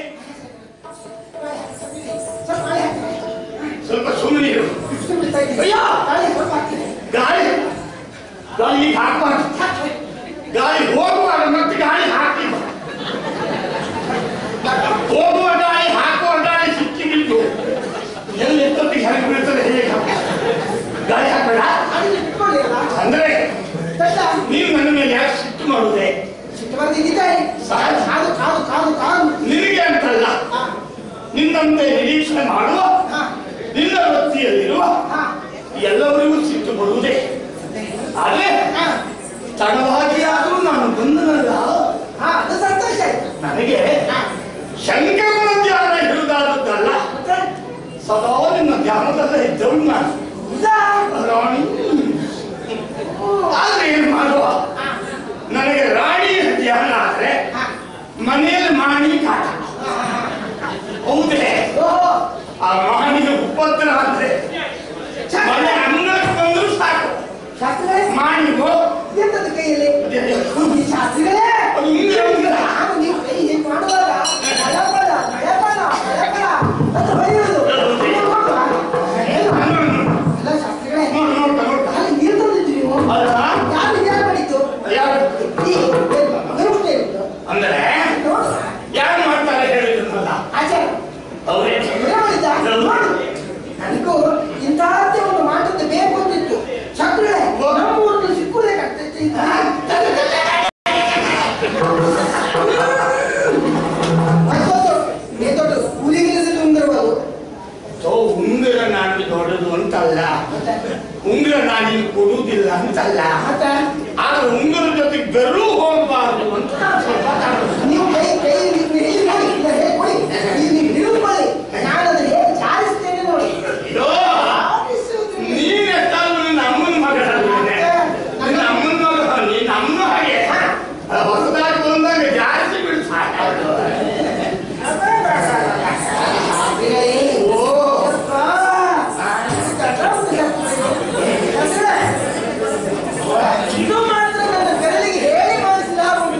ಸ್ವಲ್ಪ ಗಾಳಿ ಹಾಕಿ. ಸ್ವಲ್ಪ ಸುಮ್ಮನೆ ಇರು ಸುಮ್ನೆ ಬಿಡ್ತಾ ಇದ್ದೀನಿ. ಅಯ್ಯೋ! ಗಾಳಿ ಸ್ವಲ್ಪ ಹಾಕ್ತೀನಿ. ಗಾಳಿ ಗಾಳಿ ಈಗ ಹಾಕ್ಬಾರ್ದು ಗಾಳಿ ಹೋಗುವಾಗ ಮತ್ತೆ ಗಾಳಿ ಹಾಕಿ ನೀನು ನನ್ನ ಮೇಲೆ ಯಾಕೆ ಸಿಟ್ಟು ಮಾಡುದೆ ಸಿಟ್ಟು ಬರ್ತಿದ್ದಾರೆ ಕಾದು ಕಾದು ಕಾದು ಕಾದು ಕಾದು ನಿನಗೆ ಅಂತಲ್ಲ ಹಾ ನಿನ್ನಂತೆ ನಿರೀಕ್ಷೆ ಮಾಡುವ ಹಾ ನಿನ್ನ ವೃತ್ತಿಯಲ್ಲಿರುವ ಹಾ ಎಲ್ಲವರಿಗೂ ಸಿಟ್ಟು ಬರುವುದೇ ಆದರೆ ಹಾ ತಡವಾಗಿ ಆದರೂ ನಾನು ಬಂದನಲ್ಲ ಹಾ ಅದು ಸಂತೋಷ ಆಯ್ತು ನನಗೆ ಹಾ ಶಂಕರನ ಧ್ಯಾನ ಹಿಡಿದಾದದ್ದಲ್ಲ ಮತ್ತೆ ಸದಾ ನಿನ್ನ ಧ್ಯಾನದಲ್ಲೇ ಇದ್ದವಳು ನಾನು ಹೌದಾ? ರಾಣಿ ಆದ್ರೆ ಏನು ಮಾಡುವ ಹಾ ನನಗೆ ರಾಣಿಯ ಧ್ಯಾನ ಆದ್ರೆ ಹಾ ಮನೆಯಲ್ಲಿ ಮಾಣಿ ಕಾಟ ಹೌದೇ ಓಹೋ ಆ ಮಾಣಿಗೆ ಉಪದ್ರ ಅಂದ್ರೆ ಮನೆ ಅಂಗಳಕ್ಕೆ ಬಂದ್ರು ಸಾಕು ಶಾಸ್ತ್ರಿಗಳೇ ಮಾಣಿಗೋ ಎಂತದ್ದು ಕೈಯಲ್ಲಿ ಈ ಶಾಸ್ತ್ರಿಗಳೇ ಅದು ಉಂಗುರ ಉಂಗುರ ನಾನು ನೀವು ಕೈ ಹೀಗೆ ಮಾಡುವಾಗ ಭಯಪಡ ಭಯಪಡ ಭಯಪಡ ಅಂತ ಬೈಯೋದು ನೀವು ನೋಡುವ? ಏನು? ಅಲ್ಲ ಶಾಸ್ತ್ರಿಗಳೇ ನೋಡು ನೋಡ್ತಾ ನೋಡ್ತಾ ಅಲ್ಲಿ ನೀರು ತಂದಿದ್ದು ನೀವು ಅಲ್ಲ ಯಾರು ಯಾರು ಮಾಡಿದ್ದು ಯಾರು ಈ ಗರುಷ್ಟೇ ಇತ್ತು ಅಂದ್ರೆ ನೋಡು ಯಾರು ಮಾಡ್ತಾರೆ ಹೇಳಿದ್ರಲ್ಲ ಆಚಾರ ಅವರೇ ಅವರೇ ಮಾಡಿದ್ದ ನೋಡು ನನಗೂ ಇಂತಹದ್ದೇ ಒಂದು ಮಾತದ್ದು ಬೇಕು ಅಂತಿತ್ತು ಶಾಸ್ತ್ರಿಗಳೇ ನಮ್ಮ ಊರಲ್ಲಿ ಸಿಕ್ಕುದೇ ಕಟ್ತೈತಿ ದೊಡ್ಡ ಕೂಲಿಗಿರಿಸಿದ ಉಂಗಿರ್ಬೋದು ಸೊ ಉಂಗುರ ನಾನು ದೊಡ್ಡದು ಅಂತಲ್ಲ ಉಂಗುರ ನಾನು ಇಲ್ಲಿ ಕೊಡುವುದಿಲ್ಲ ಅಂತಲ್ಲ ಮತ್ತೆ ಆದ್ರೆ ಉಂಗುರ ಜೊತೆಗೆ ಬೆರು ಹೋಗಬಾರ್ದು ಅಂತ ನಾನು ಸ್ವಲ್ಪ ಕಾಣುದು. ನೀವು ಕೈ ಕೈ ನೀವು ಹೇಳಿ ನೋಡಿ ಇಲ್ಲ ಹೇಳಿ ಕೊಡಿ ನೀವು ನೀವು ಹಿಡಿದುಕೊಳ್ಳಿ ನಾನು ಅದನ್ನ ಹೇಗೆ ಜಾರಿಸ್ತೇನೆ ನೋಡಿ ಅಯ್ಯೋ, ನೀನ್ ಎಷ್ಟಾದ್ರೂ ನಿನ್ನ ಅಮ್ಮನ ಮಗಳಲ್ವೇನೆ ನಿನ್ನ ಅಮ್ಮನ ಮಗ ನಿನ್ನ ಅಮ್ಮ ಹಾಗೆ ಹೊಸದಾಗಿ ಬಂದಾಗ ಜಾಸ್ತಿ ಬಿಡ್ತಾರೆ ಓ ಇದು ಮಾತ್ರ ನನ್ನ ಬೆರಳಿಗೆ ಹೇಳಿ ಮಾಡಿಸಿದ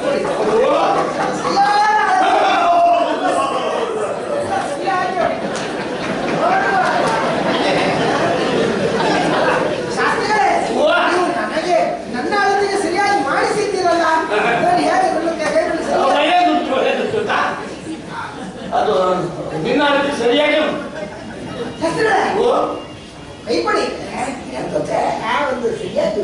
ಶಾಸ್ತ್ರಿಗಳೇ ನೀವು ನನಗೆ ನನ್ನ ಅಳತೆಗೆ ಸರಿಯಾಗಿ ಮಾಡಿಸಿದ್ದೀರಲ್ಲ ಅದನ್ನು ಹೇಗೆ ಬಿಡ್ಲಿಕ್ಕೆ ಹೇಳ್ಬಿಡಿ ಸರ್. ಒಳ್ಳೆದುಂಟು, ಒಳ್ಳೆದುಂಟು ಅಂತ. ಅದು ನಿನ್ನ ರೀತಿ ಸರಿಯಾಗಿ ಉಂಟು. ಶಾಸ್ತ್ರಿಗಳೇ ಓ, ಕೈ ಕೊಡಿ ಎಂತಕ್ಕೆ? ಆ ಒಂದು ಸರಿಯಾಗಿ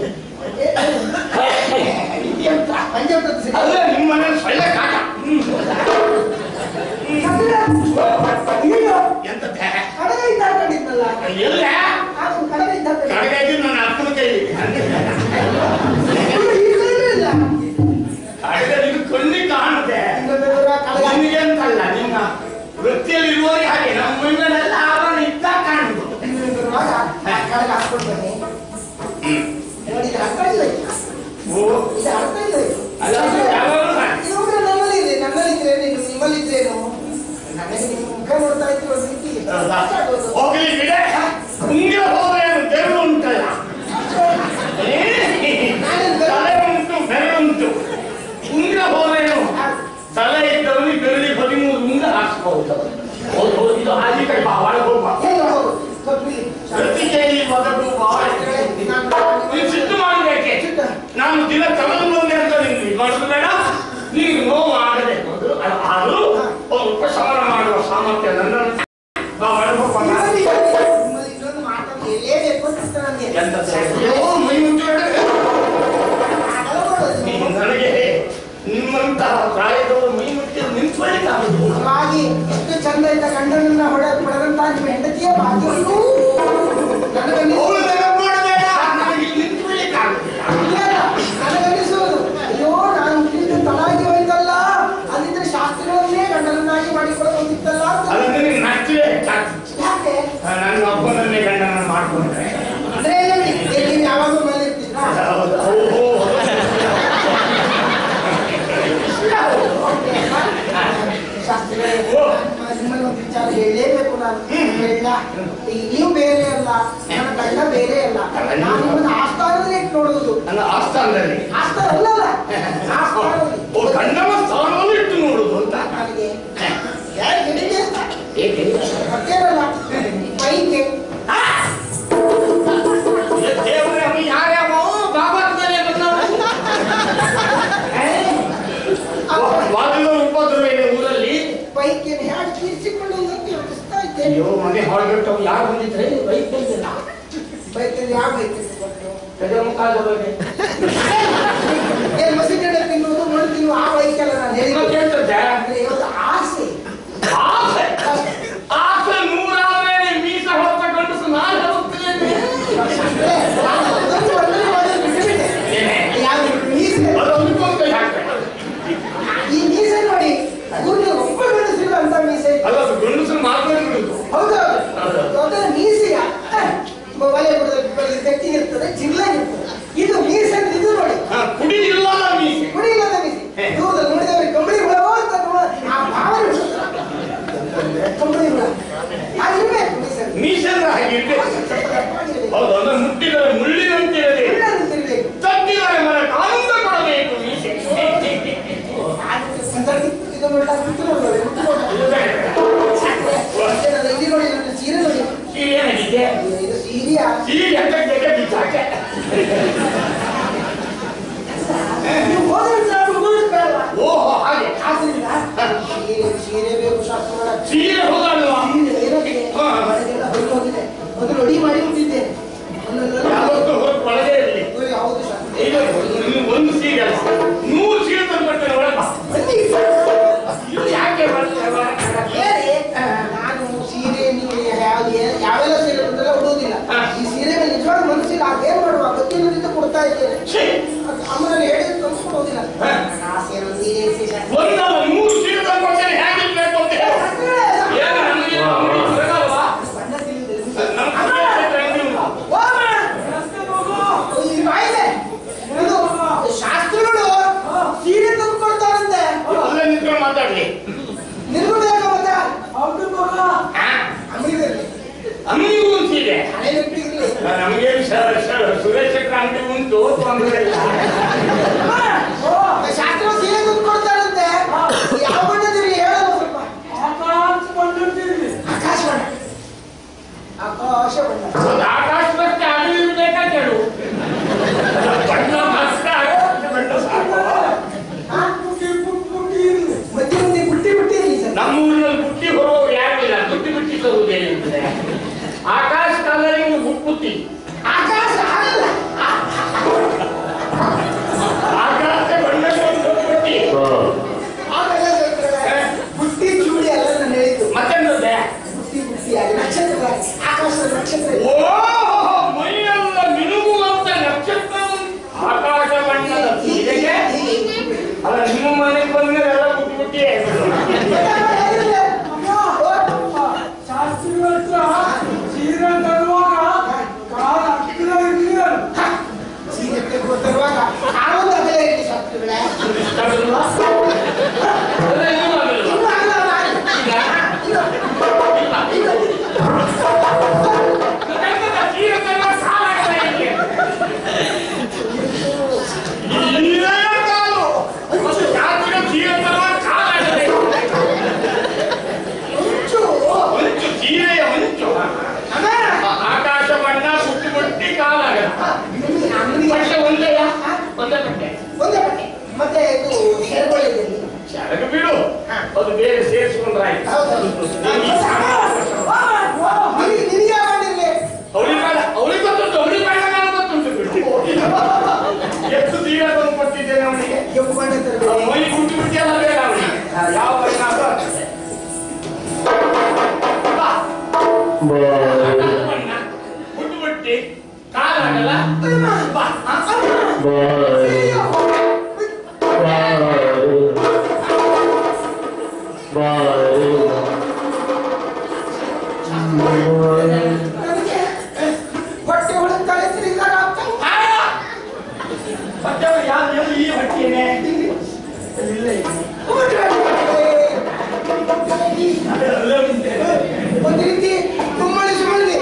ಎಂತ? ಪಂಚಮೃತ ಸರಿ. ಅಲ್ಲೇ ನಿಮ್ಮ ಮನೇಲಿ ಸೊಳ್ಳೆ ಕಾಟ ಹ್ಮ್. ಶಾಸ್ತ್ರಿಗಳೇ, ಅಯ್ಯಯ್ಯೋ, ಎಂತದ್ದೆ? ಕಡಗ ಇದ್ದ ಹಾಕೊಂಡಿದ್ನಲ್ಲ ಎಲ್ಲ ಆ ಒಂದು ಕಡಗ ಇದ್ದ ಹಾಕೊಂಡಿದ್ದ. ಕಡೆಗೆ ನನ್ನ ಅಪ್ಪನ ಕೈಲಿ ಅಯ್ಯೋ, ಈ ಕಡೆನೂ ಇಲ್ಲ ಕಡೆಗೆ ಇದು ಕಣ್ಣಿಗೆ ಕಾಣುತ್ತೆ ಇನ್ನೊಂದು ದೂರ ಕಡಗ ನಿಮಗೆ ಅಂತಲ್ಲ ನಿಮ್ಮ ವೃತ್ತಿಯಲ್ಲಿ ಇರುವವರಿಗೆ ಹಾಗೆ ನಮ್ಮ ಮೈ ಮೇಲೆಲ್ಲ ಆವರಣ ಇದ್ದಾಗ ಕಾಣುದು ಇನ್ನೊಂದು ದೂರವಾಗ ಆ ಕಡಗ ಹಾಕ್ಕೊಂಡು ಬನ್ನಿ ನೋಡಿ ಇದು ಅರ್ಥ ಇಲ್ಲ ಇದು. ಓ ಇದು ಅರ್ಥ ಇಲ್ಲ ಇದು. ಅಲ್ಲ, ಅದು ಯಾವಾಗಲೂ ಹಾಗೆ. ಇದು ಉಂಗುರ ನಮ್ಮಲ್ಲಿ ಇದೆ ನನ್ನಲ್ಲಿ ಇದ್ರೇನು ಇನ್ನು ನಿಮ್ಮಲ್ಲಿ ಇದ್ರೇನು ನನಗೆ ನಿಮ್ಮ ಮುಖ ನೋಡ್ತಾ ಇದ್ರೆ ಒಂದು ರೀತಿ ಕಷ್ಟ ಆಗೋದು. ಹೋಗ್ಲಿ ಬಿಡೆ ಉಂಗಿರ ಹೋದ್ರೆ ಬೆರಳು ಉಂಟಲ್ಲ ಏ, ತಲೆ ಉಂಟು ಬೆರಳುಂಟು ಉಂಗಿರ ಹೋದ್ರೇನು ತಲೆ ಇದ್ದವನಿಗೆ ಬೆರಳಿಗೆ ಹದಿಮೂರು ಉಂಗ ಹಾಕ್ಸ್ಬಹುದು ಹೌದು ಹೌದು ಇದು ಹಾದಿ ಕಡೆ ಬಾ ಒಳಗೆ ಹೋಗ್ಬಾ ಹೇಗೆ ಹೋಗು? ಸ್ವಲ್ಪ ಇಲ್ಲಿ. ವೃತ್ತಿಗೆಯಲ್ಲಿ ಮೊದಲು ಬಾಳ ನೀನು ಸಿಟ್ಟು ಮಾಡಬೇಕೆ ನಾನು ದಿನ ತಗೊಂಡು ಬಂದೆ ಅಂತ ನಿನ್ಗೆ ಇದು ಮಾಡೋದು ಬೇಡ ನೀನು ನೋವು ಆಗದೆ ಮೊದಲು ಅದು ಆದರೂ ಒಂದು ಉಪಶಮನ ಮಾಡುವ ಸಾಮರ್ಥ್ಯ ನನ್ನ ಬಾ ಒಳಗೆ ಹೋಗ್ಬಾ ನಿಮ್ಮಲ್ಲಿ ನಿಮ್ಮಲ್ಲಿ ಇನ್ನೊಂದು ಮಾತನ್ನು ಹೇಳಲೇಬೇಕು ಅನಿಸ್ತು ನನಗೆ. ಎಂತ ಅಯ್ಯೋ, ಮೈ ಮುಚ್ಚಿಬಿಡಬೇಕು. ಆಗಲ್ಲ ನೋಡೋದು. ನೀವು ನನಗೆ ನಿಮ್ಮಂತಹ ಪ್ರಾಯದವರು ಮೈ ಮುಟ್ಟಿ ನಿಂತ್ಕೊಳ್ಳಿಕ್ಕಾಗುದು ಹಾಗಾಗಿ ಎಷ್ಟು ಚಂದ ಇದ್ದ ಗಂಡನನ್ನ ಹೊಡೆ ಹೊಡೆದಂತ ನಿಮ್ಮ ಹೆಂಡತಿಯೇ ಭಾಗ್ಯವನ್ನು ನನಗನ್ನಿಸು ಅವಳು ನೆನಪು ಮಾಡಬೇಡ ನನಗೆ ನಿಂತ್ಕೊಳ್ಳಿಕ್ಕಾಗುದಿಲ್ಲ ಇಲ್ಲ, ನನಗನ್ನಿಸುವುದು ಅಯ್ಯೋ ನಾನು ಹುಟ್ಟಿದ್ದು ತಲಾಗಿ ಹೋಯ್ತಲ್ಲ ಅಲ್ಲಿದ್ರೆ ಶಾಸ್ತ್ರಿಗಳನ್ನೇ ಗಂಡನನ್ನಾಗಿ ಮಾಡಿಕೊಳ್ಳಬಹುದಿತ್ತಲ್ಲ ಅಂತ ಅದನ್ನು ನಿನಗೆ ನಚ್ಚಲೇ ಹೆಚ್ಚಾಗ್ತದೆ ಯಾಕೆ ನನ್ನ ಒಬ್ಬನನ್ನೇ ಗಂಡನ ಮಾಡ್ಕೊಂಡ್ರೆ ಅಂದ್ರೆ ಹೇಳಿ ನೀವು ಯಾವಾಗ ಮನೇಲಿ ಇರ್ತೀರಾ ಹೌದು, ಹೌದು, ಹೌದು. ಶಾಸ್ತ್ರಿಗಳೇ ನಿಮ್ಮಲ್ಲಿ ಒಂದು ವಿಚಾರ ಹೇಳಲೇಬೇಕು ನಾನು ಹೇಳ ನೀವು ಬೇರೆ ಅಲ್ಲ ನನ್ನ ಗಂಡ ಬೇರೆ ಅಲ್ಲ ನಾನು ನಿಮ್ಮನ್ನ ಆಸ್ಥಾನದಲ್ಲಿ ಇಟ್ಟು ನೋಡುವುದು ನನ್ನ ಆಸ್ಥಾನದಲ್ಲಿ ಆಸ್ಥಾನ ಅಲ್ಲಲ್ಲ ಆಸ್ಥಾನದಲ್ಲಿ ಓ ಗಂಡನ ಸ್ಥಾನವನ್ನು ಇಟ್ಟು ನೋಡುದು ಅಂತ ನನಗೆ ಯಾರು ಹಿಡಿಗೆ ಏಕೆ ಮತ್ತೇನಲ್ಲ ಪೈಕೆ ಏ ದೇವ್ರೇ, ಅವ ಯಾರ್ಯಾವ ಬಾಬಾಕ್ತಾನೆ ಬಂದವ ವಾದಿದ ಉಪದ್ರವ ಇದೆ ಊರಲ್ಲಿ ಪೈಕಿನ ಹೇಗೆ ತೀರಿಸಿಕೊಂಡು ಅಂತ ಯೋಚಿಸ್ತಾ ಇದ್ದೇನೆ ಅಯ್ಯೋ ಮನೆ ಹೊರಗಿಟ್ಟು ಯಾರು ಬಂದಿದ್ರೆ ಬೈಕ್ ಬಂದಿಲ್ಲ ಬೈಕಲ್ಲಿ ಯಾವ ಬೈಕ್ ಕೊಟ್ಟು ಗಜಮುಖಾದ ಬಗ್ಗೆ ಛೇ, ಅಮ್ಮನಲ್ಲಿ ಹೇಳಿದ್ರೆ ಕಳ್ಸ್ಕೊಂಡು ಹೋಗಿಲ್ಲ ನನ್ನ ಆಸೆ ಏನು ನೀನೇ ವಿಶೇಷ ಒಂದಲ್ಲ ನೂರು ಸೀರೆ ತಂದ್ಕೊಡ್ತೇನೆ ಹೇಗಿರ್ಬೇಕು ಅಂತ ಹೇಳು ಏನು ನಮಗೆ ನಮಗೆ ಬರಗಲ್ವಾ? ಬಣ್ಣ ತಿಳಿಯುವುದಿಲ್ಲ. ನಮ್ಮ ಕಡೆ ಹೆಂಗೆ ಉಂಟು? ಹೋಗ್ಬೇಡ. ಈ ಬಾಯಿಲೆ. ಇದು ಶಾಸ್ತ್ರಿಗಳು ಸೀರೆ ತಂದು ಕೊಡ್ತಾರಂತೆ ಅಲ್ಲೇ ನಿಂತ್ಕೊಂಡು ಮಾತಾಡ್ಲಿ ನಿನ್ಗೂ ಬೇಕಾ ಮತ್ತೆ ಹೌದು ಮಗ ಆ, ಅಂಗಡಿದಲ್ಲಿ ಅಮ್ಮನಿಗೂ ಒಂದು ಸೀರೆ ಹಳೆ ನೆಟ್ಟಿಗಿರ್ಲಿ ನಮಗೆ ಸುರೇಶ್ ಕ್ರಾಂತಿ ಉಂಟು ತೊಂದರೆ ಇಲ್ಲ ಶಾಸ್ತ್ರ ಸೀರೆ ತಂದು ಕೊಡ್ತಾರಂತೆ ಯಾವ ಬಣ್ಣದಿರಿ ಹೇಳೋದು ಸ್ವಲ್ಪ ಆಕಾಶ ಬಂದಿರ್ತೀವಿ ಆಕಾಶ ಬಣ್ಣ ಆಕಾಶ ಬಣ್ಣ ಒಂದು ಆಕಾಶದಷ್ಟೇ ಅಗಲಿರ್ಬೇಕಾ ಕೇಳು ಬಣ್ಣ ಮಾತ್ರ ಆಕಾಶ ಬಣ್ಣ ಸಾಕು. ಪುಟ್ಟಿ ಪುಟ್ ಪುಟ್ಟಿ ಇರ್ಲಿ ಮಧ್ಯೆ ಮುಂದೆ ಬುಟ್ಟಿ ಬುಟ್ಟಿ ಇರಲಿ ಸರ್ ನಮ್ಮ ಊರಿನಲ್ಲಿ ಬುಟ್ಟಿ ಹೊರೋರು ಯಾರು ಇಲ್ಲ ಬುಟ್ಟಿ ಬುಟ್ಟಿ ತರುವುದೇನಿದ್ರೆ ಆಕಾಶ ಕಲರಿಂಗ್ ಬುಟ್ಟಿ ಆಕಾಶ ಆಗಲ್ಲ ಆಕಾಶ ಬಣ್ಣದ ಒಂದು ಬುಟ್ಟಿ ಆಗಲ್ಲ ಸರ್. ಬುಟ್ಟಿ ಚೂಡಿ ಅಲ್ಲ ನಾನು ಹೇಳಿದ್ದು ಮತ್ತೆಂದ್ರೆ ಬುಟ್ಟಿ ಬುಟ್ಟಿ ಆಗಿ ನಕ್ಷತ್ರ ಆಕಾಶದ ನಕ್ಷತ್ರ ಓ ಮೈಯೆಲ್ಲ ಮಿನುಗುವಂತ ನಕ್ಷತ್ರ ಆಕಾಶ ಬಣ್ಣದ ಸೀರೆಗೆ ಅಲ್ಲ ನಿಮ್ಮ ಮನೆಗೆ ಬಂದ್ರೆ ಎಲ್ಲ ಬುಟ್ಟಿ ಬುಟ್ಟಿ ಶಾಸ್ತ್ರಿಗಳ ಹತ್ರ ಸೀರೆ ತರುವಾಗ ಕಾಲ ಹತ್ತಿರ ಇರ್ಲಿ ಸೀರೆ ತರುವಾಗ ಆವೊಂದು ಅಗಲ ಇರಲಿ ಶಾಸ್ತ್ರಿಗಳೇ ಇನ್ನೂ ಆಗಲ್ಲ ಮಾಡಿ. ಹುಚ್ಚು. ಅಮ್ಮ, ಆಕಾಶ ಬಣ್ಣ ಬುಟ್ಟಿ ಬುಟ್ಟಿ ಕಾಲಾಗ ನಿಮಗೆ ಅಂಗಡಿಗೆ ಬಟ್ಟೆ ಒಂದೇಯಾ ಒಂದೇ ಬಟ್ಟೆ ಒಂದೇ ಬಟ್ಟೆ ಮತ್ತೆ ಇದು ಹೆರ್ಗೊಳ್ಳಿದೆ ಶಾಲೆಗೆ ಬಿಡು ಅದು ಬೇರೆ ಸೇರಿಸ್ಕೊಂಡ್ರಾಯ್ತು ಹೌದು ನಿನಗೆ ಈ ಸಾಮಾನು ನಿನಗೆ ನಿನಗೆ ಯಾವ ಮಾಡಿರ್ಲಿ ಅವಳಿಗೆ ಬೇಡ ಅವಳಿಗೆ ಗೊತ್ತುಂಟು ಅವಳಿಗೆ ಬೇಡ ನಾನು ಗೊತ್ತುಂಟು ಬಿಟ್ಟು ಎಷ್ಟು ತೀರ ತಂದು ಕೊಟ್ಟಿದ್ದೇನೆ ಅವನಿಗೆ ಕೆಂಪು ಬಣ್ಣ ತರಬೇಕು ಮೈ ಗುಟ್ಟಿ ಗುಟ್ಟಿ ಎಲ್ಲ ಬೇಡ ಅವನಿಗೆ ಯಾವ ಬಣ್ಣ ಅದು ಆಗ್ತದೆ. ಬಾ, ಬಣ್ಣ ಗುಟ್ಟಿ ಗುಟ್ಟಿ ಕಾಲಾಗಲ್ಲ ಬಾ ನನಗೆ ಹೊಟ್ಟೆ ಒಳಗೆ ತಲೆ ತಿರುಗಿದಾಗ ಆಗ್ತದೆ. ಆ! ಮತ್ತೆ ಅವ್ರು ಯಾವ್ದು ಎಲ್ಲಿ ಈ ಬಟ್ಟೆನೆ ಒಂದು ರೀತಿ ಕುಮ್ಮಳಿ ಸುಮ್ಮಳಿ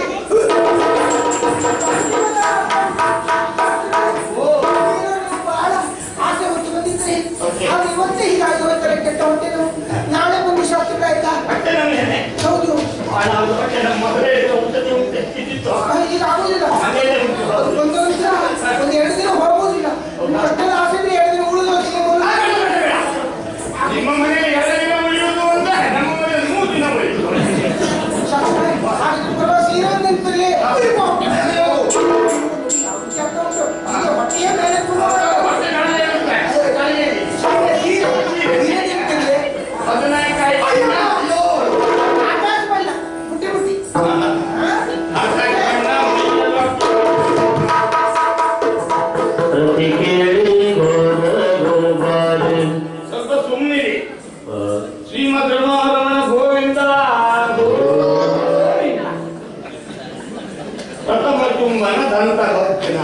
ಬಹಳ ಆಸೆ ಹೊತ್ತು ಬಂದಿದ್ರಿ ಆಗ ಇವತ್ತೇ ಹೀಗಾಗಿ ಇವತ್ತರ ಕೆಟ್ಟ ಹೊಟ್ಟೆ ನೋವು. ನಾಳೆ ಬಂದು ಶಾಸ್ತ್ರ ಆಯ್ತಾ ಬಟ್ಟೆ ನನ್ನೇನೆ ಹೌದು ಭಾಳ ಅದು ಬಟ್ಟೆ ನಮ್ಮ ಮದುವೆ ಊಟಕ್ಕೆ ಉಂಟು ಇದ್ದಿತ್ತು ಆ, ಈಗ ಆಗುದಿಲ್ಲ ಹಾಗೇನೆ ಉಂಟು ಅದು ಒಂದು ದಿನ ಒಂದು ಎರಡು ದಿನ ಹೋಗುದಿಲ್ಲ ಕಟ್ಟದ ಆಸೆ ಇದ್ರೆ ಎರಡು ದಿನ ಉಳಿದು ಹೋಗ್ತೀನಿ ಆ, ಬೇಡ, ಬೇಡ, ಬೇಡ. ನಿಮ್ಮ ಮನೆಯಲ್ಲಿ ಎರಡು ದಿನ ಉಳಿಯುವುದು ಒಂದೇ ನಮ್ಮ ಮನೆಯಲ್ಲಿ ಮೂರು ದಿನ ಉಳಿಯುವುದು ಶಾಸ್ತ್ರ ಹಾಗೆ ಬರುವ ಸೀರೆ ಒಂದು ನೆನಪಿರ್ಲಿ ಹೊಟ್ಟೆಯ ಮೇಲೆ ಬಟ್ಟೆ ನಾಳೆ ಇರುತ್ತೆ. ಸೀರೆ ನೆನಪಿರ್ಲಿ ಹದಿನಾಲ್ಕು ಆಯ್ತು. ಆಕಾಶ ಬಣ್ಣ ಬುಟ್ಟಿ ಬುಟ್ಟಿ ಆಕಾಶ ಬಣ್ಣ, ಮೈಯೆಲ್ಲ ಪ್ರತಿ ಕೇಳಿ ಗೋಬಾಲೆ ಸ್ವಲ್ಪ ಸುಮ್ಮನಿರಿ ಶ್ರೀಮದ್ ರಮಣ ಗೋವಿಂದ ಗೋವಿಂದ. ಪ್ರಥಮ ಚುಂಬನ ದಂತ ಭಕ್ತಿನ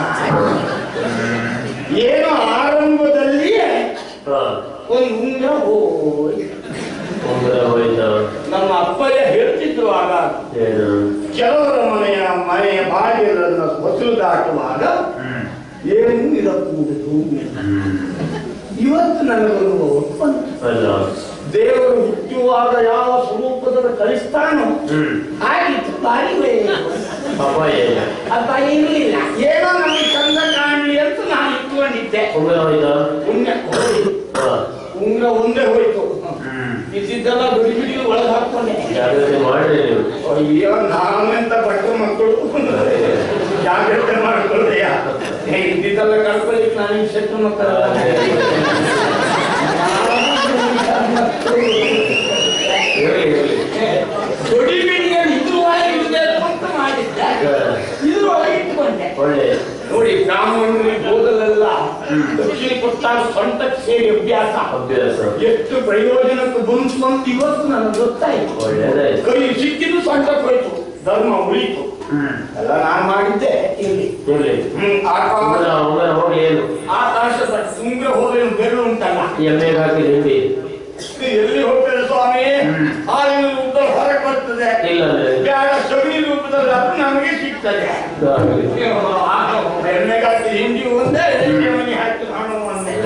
ಏನು ಆರಂಭದಲ್ಲಿಯೇ ಒಂದು ಉಂಗ್ರ ಹೋಗಿ ಉಂಗುರ ಹೋಯ್ತಾ ನಮ್ಮ ಅಪ್ಪಯ್ಯ ಹೇಳ್ತಿದ್ರು ಆಗ ಏನು ಕೆಲವರ ಮನೆಯ ಮನೆಯ ಬಾಗಿಲನ್ನು ಹೊಸಲು ದಾಟುವಾಗ ಏನು ಇರಕೂಡದು ಇವತ್ತು ನನಗೊಂದು ಒಪ್ಪಂದ ಅಲ್ಲ ದೇವರು ಹುಟ್ಟುವಾಗ ಯಾವ ಸ್ವರೂಪದ ಕಲಿಸ್ತಾನೋ ಹ್ಮ್ ಹಾಗಿತ್ತು ಬಾರಿ ಪಾಪ ಏನು ಅಪ್ಪ ಇರಲಿಲ್ಲ ಏನೋ ನಮಗೆ ಚಂದ ಕಾಣಲಿ ಅಂತ ನಾನು ಇಟ್ಕೊಂಡಿದ್ದೆ ಉಂಗುರ ಹೋಯ್ತಾ ಉಂಗ್ರ ಹಾ ಉಂಗ್ರ ಒಂದೇ ಹೋಯ್ತು ಹ್ಮ್ ಇದ್ದಿದ್ದೆಲ್ಲ ಬಿಡಿ ಬಿಡಿ ಒಳಗೆ ಹಾಕೊಂಡೆ ಜಾಗ್ರತೆ ಮಾಡ್ರಿ ನೀವು ಅಯ್ಯೋ ನಾವೆಂತ ಪಟ್ಟ ಮಕ್ಕಳು ಜಾಗ್ರತೆ ಮಾಡ್ಕೊಳ್ಳಯ್ಯ ಏ, ಇದ್ದಿದ್ದೆಲ್ಲ ಕಳ್ಕೊಳ್ಳಿಕ್ಕೆ ನಾನು ಶೆಟ್ಟು ಮಕ್ಕಳಲ್ಲ ಇರಲಿ ಇರಲಿ ದೊಡ್ಡಿ ಬಿಡಿಯಲ್ಲಿ ಇದು ಒಳಗೆ ಇಡಬೇಕು ಅಂತ ಮಾಡಿದ್ದೆ ಇದು ಒಳಗೆ ಇಟ್ಕೊಂಡೆ ಒಳ್ಳೆ ನೋಡಿ ಬ್ರಾಹ್ಮಣರಿಗೆ ಗೋದಲೆಲ್ಲ ದಕ್ಷಿಣ ಕೊಟ್ಟಾಗ ಸೊಂಟಕ್ಕೆ ಸೇರಿ ಅಭ್ಯಾಸ ಅಭ್ಯಾಸ ಎಷ್ಟು ಪ್ರಯೋಜನಕ್ಕೆ ಬಂತು ಇವತ್ತು ನನಗೆ ಗೊತ್ತಾಯ್ತು ಒಳ್ಳೇದಾಯ್ತು ಕೈ ಸಿಕ್ಕಿದ್ದು ಸೊಂಟಕ್ಕೆ ಹೋಯ್ತು ಧರ್ಮ ಉಳಿತು ಹ್ಮ್ ಎಲ್ಲ ನಾನು ಮಾಡಿದ್ದೆ ಇಲ್ಲಿ ಇರ್ಲಿ ಹ್ಮ್, ಆಕಾಶ ಉಂಗರ ಉಂಗರ ಹೋಗಿ ಏನು ಆಕಾಶದ ತುಂಬ್ರೆ ಹೋದ್ರೆ ಬೆರಳು ಉಂಟಲ್ಲ ಎಮ್ಮೆಗೆ ಹಾಕಿ ಹಿಂಡಿ ಇದು ಎಲ್ಲಿ ಹೋಗ್ತದೆ ಸ್ವಾಮಿ ಹಾಲಿನ ರೂಪದಲ್ಲಿ ಹೊರಗೆ ಬರ್ತದೆ ಇಲ್ಲಂದ್ರೆ ಬ್ಯಾಡ ಸಗಣಿ ರೂಪದಲ್ಲಿ ಅದು ನಮಗೆ ಸಿಗ್ತದೆ ಆಗಲಿ. ಎಣ್ಣೆಗಾಕಿ ಹಿಂಡಿ ಒಂದೇ ಮನೆ ಹಾಕಿ ಹಣ್ಣು ಒಂದೇ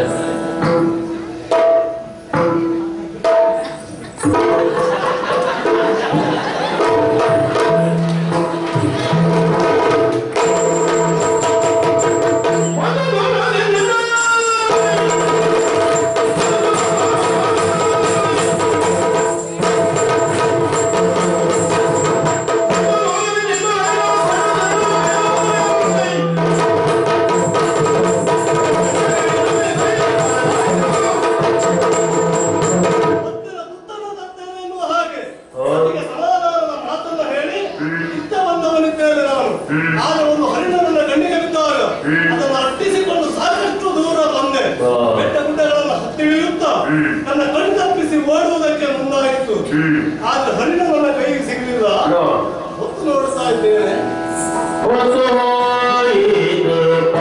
ಭಕ್ತರ ಪುತ್ರನ ತರ್ತೇನೆ ಎನ್ನುವ ಹಾಗೆ ಅವರಿಗೆ ಸಮಾಧಾನದ ಮಾತನ್ನ ಹೇಳಿ ಇಷ್ಟ ಬಂದವನಿದ್ದೇನೆ ನಾನು ಆಗ ಒಂದು ಹರಿಣನನ್ನ ಕಣ್ಣಿಗೆ ಬಿದ್ದಾಗ ಅದನ್ನು ಅಟ್ಟಿಸಿಕೊಂಡು ಸಾಕಷ್ಟು ದೂರ ಬಂದೆ ಹಾ. ಬೆಟ್ಟ ಗುಡ್ಡಗಳನ್ನು ಹತ್ತಿ ಇಳಿಯುತ್ತಾ ನನ್ನ ಕಣ್ಣು ತಪ್ಪಿಸಿ ಓಡುವುದಕ್ಕೆ ಮುಂದಾಯಿತು ಆದ್ರೆ ಹರಿಣನನ್ನ ಕೈಗೆ ಸಿಗಲಿಲ್ಲ ಹೊತ್ತು ನೋಡ್ತಾ ಇದ್ದೇನೆ ಒಂದು ಹೋಯಿತು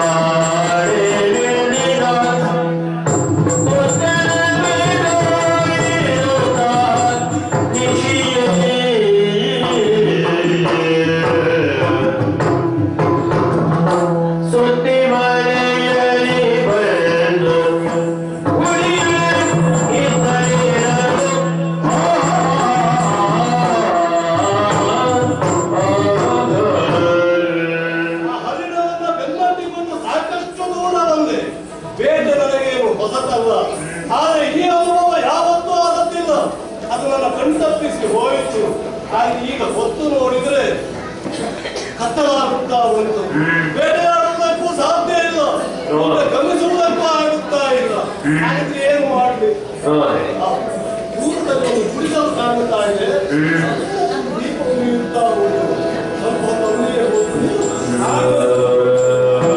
ಪಾಡೆನಿನ ಸುತ್ತಿ ಮಳೆಯಲಿ ಬಂದು ಆ ಹರಿಣವನ್ನ ಬೆನ್ನಟ್ಟಿಕೊಂಡು ಸಾಕಷ್ಟು ದೂರ ಬಂದೆ ಬೇಟೆ ನನಗೇನು ಹೊಸತಲ್ಲ ಆದ್ರೆ ಈ ಅನುಭವ ಯಾವತ್ತೂ ಆದದ್ದಿಲ್ಲ ಅದು ನನ್ನ ಕಣ್ತಪ್ಪಿಸಿ ಹೋಯಿತು ಆದ್ರೆ ಈಗ ಹೊತ್ತು ನೋಡಿದ್ರೆ ಕತ್ತಲಾಗುತ್ತಾ ಬಂತು ಬೇಟೆಯಾಡುವುದಕ್ಕೂ ಸಾಧ್ಯ ಇಲ್ಲ ಮುಂದೆ ಗಮನಿಸುವುದಕ್ಕೂ ಆಗುತ್ತಾ ಇಲ್ಲ ಹಾಗಿದ್ರೆ ಏನು ಮಾಡಲಿ ಆ ದೂರದಲ್ಲಿ ಒಂದು ಗುಡಿಸಲು ಕಾಣುತ್ತಾ ಇದೆ ದೀಪ ಉರಿಯುತ್ತಾ ಉಂಟು ಸ್ವಲ್ಪ ಹೊತ್ತು ಅಲ್ಲಿಯೇ ಹೋಗ್ತೀನಿ ಆಗ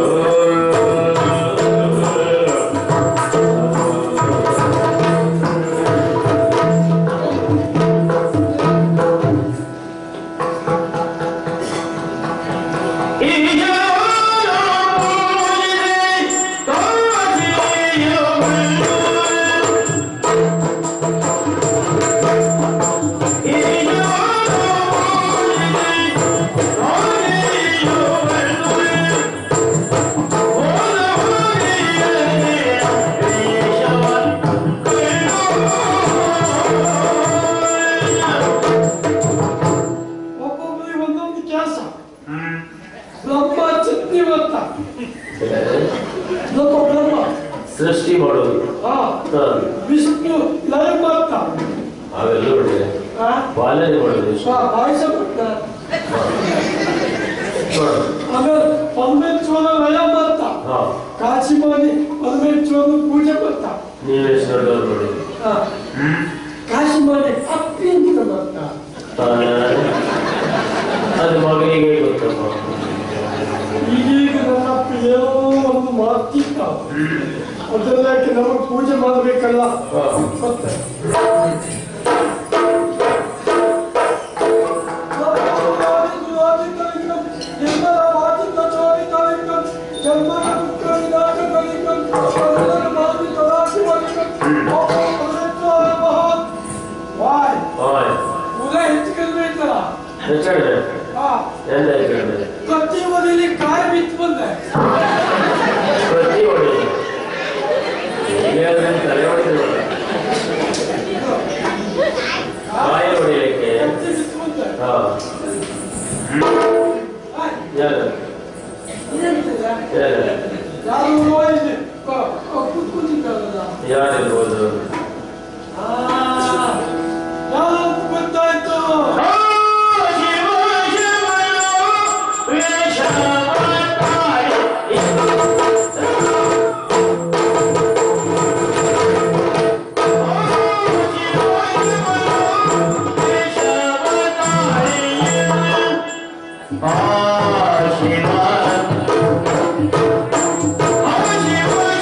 ಒಬ್ಬೊಬ್ಬರಿಗೆ ಒಂದೊಂದು ಕೆಲಸ ಬ್ರಹ್ಮ ಚಟ್ನಿವತ್ತ ನಮ್ಮ ಬ್ರಹ್ಮ ಸೃಷ್ಟಿ ಮಾಡೋದು ಆ ಹಾ. ವಿಷ್ಣು ಲಯಮತ್ತ ಅವೆಲ್ಲ ಒಳ್ಳೆ ಆ ಪಾಲನೆ ಮಾಡೋದು ಆ, ಪಾಯಸ ಕೊಟ್ಟ ನೋಡು. ಆಮೇಲೆ ಪರಮೇಶ್ವರ ಲಯ ಮತ್ತ ಹಾ ಕಾಶಿ ಮಾಡಿ ಪರಮೇಶ್ವರನ ಪೂಜೆ ಕೊಟ್ಟ ನೀವೆಷ್ಟು ದೊಡ್ಡವ್ರು ನೋಡಿ ಆ, ಕಾಶಿ ಮಾಡಿ ಅಪ್ಪಿ ಅಂತ ಮತ್ತ ಅದು ಮಗನಿಗೆ ಗೊತ್ತಪ್ಪ ಈಗೀಗ ನನ್ನ ಅಪ್ಪ ಏನೋ ಒಂದು ಮಾತಿತ್ತ ಅದೆಲ್ಲಕ್ಕೆ ನಮಗೆ ಪೂಜೆ ಮಾಡಬೇಕಲ್ಲ ಹಾ. ಮತ್ತೆ ವಾಯ್ ಓಯ್ ಉದ ಹೆಚ್ಚು ಕಡಿಮೆ ಇತ್ತಲ್ಲ ಹೆಚ್ಚಾಗಿದೆ ಹಾ ಎಂತ ಹೆಚ್ಚಾಗಿದೆ ಪ್ರತಿ ಮನೆಯಲ್ಲಿ ಕಾಯಿ ಬಿತ್ತು ಬಂದೆ ಪ್ರತಿ ಹೊಡಿ ತಲೆ ಹೊಡಿದ್ರು ಬಾಯಿ ಹೊಡಿಲಿಕ್ಕೆ ಪ್ರತಿ ಬಿತ್ತು ಬಂದೆ ಹಾ ಆಯ್, ಯಾರು ಇದೇನಿದೆ? ಯಾರು ಯಾರು ಇಲ್ಲಿ ಕೂತ್ಕೊಂಡಿದ್ದಾರಲ್ಲ ಯಾರಿರ್ಬೋದು ಆ, ಯಾರು ಅಂತ ಗೊತ್ತಾಯ್ತು ಶಿವ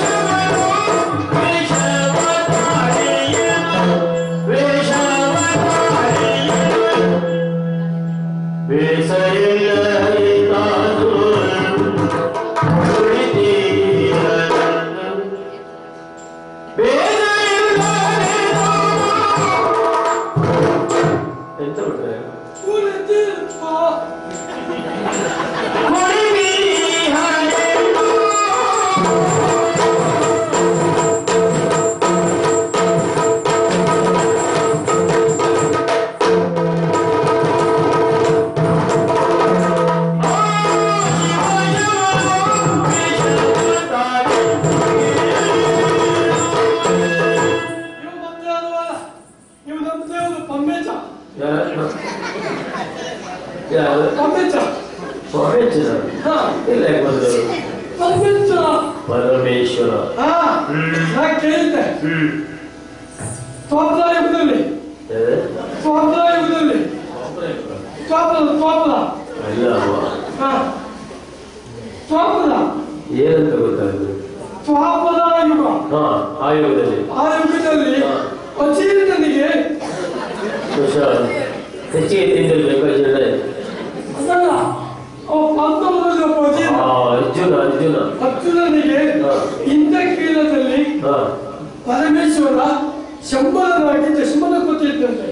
ಯಾರು ಪರಮೇಶ್ವರ ಪರಮೇಶ್ವರ ಹಾ ಇಲ್ಲ ಯಾಕೆ ಬಂದರು ಪರಮೇಶ್ವರ ಪರಮೇಶ್ವರ ಹಾ ನಾ ಕೇಳಿದ್ದೆ ಹ್ಮ್ ತ್ವಾಪರಾಯುಗದಲ್ಲಿ ಯಾರು? ತ್ವಾಪರಾಯುಗದಲ್ಲಿ ತ್ವಾಪರ ತ್ವಾಪರ ಇಲ್ಲ ಅವ ಹಾ ತ್ವಾಪರ ಏನಂತ ಗೊತ್ತಾಗುದು ತ್ವಾಪರ ಯುಗ ಹಾ ಆ ಯುಗದಲ್ಲಿ ಆ ಯುಗದಲ್ಲಿ ಅಜೀರ್ಣನಿಗೆ ಬಹುಶಃ ಹೆಚ್ಚಿಗೆ ತಿಂದಿರ್ಬೇಕು ಅರ್ಜುನ ಅದಲ್ಲ ಅವ ಪಾಂಡವರಲ್ಲಿ ಒಬ್ಬ ಅಜೀರ್ಣ ಆ ಅರ್ಜುನ ಅರ್ಜುನ ಅರ್ಜುನನಿಗೆ ಹಾ. ಇಂದ್ರಕೀಲದಲ್ಲಿ ಹಾ ಪರಮೇಶ್ವರ ಶಂಬರನಾಗಿ ದಶಮನ ಕೊಟ್ಟಿದ್ದಂತೆ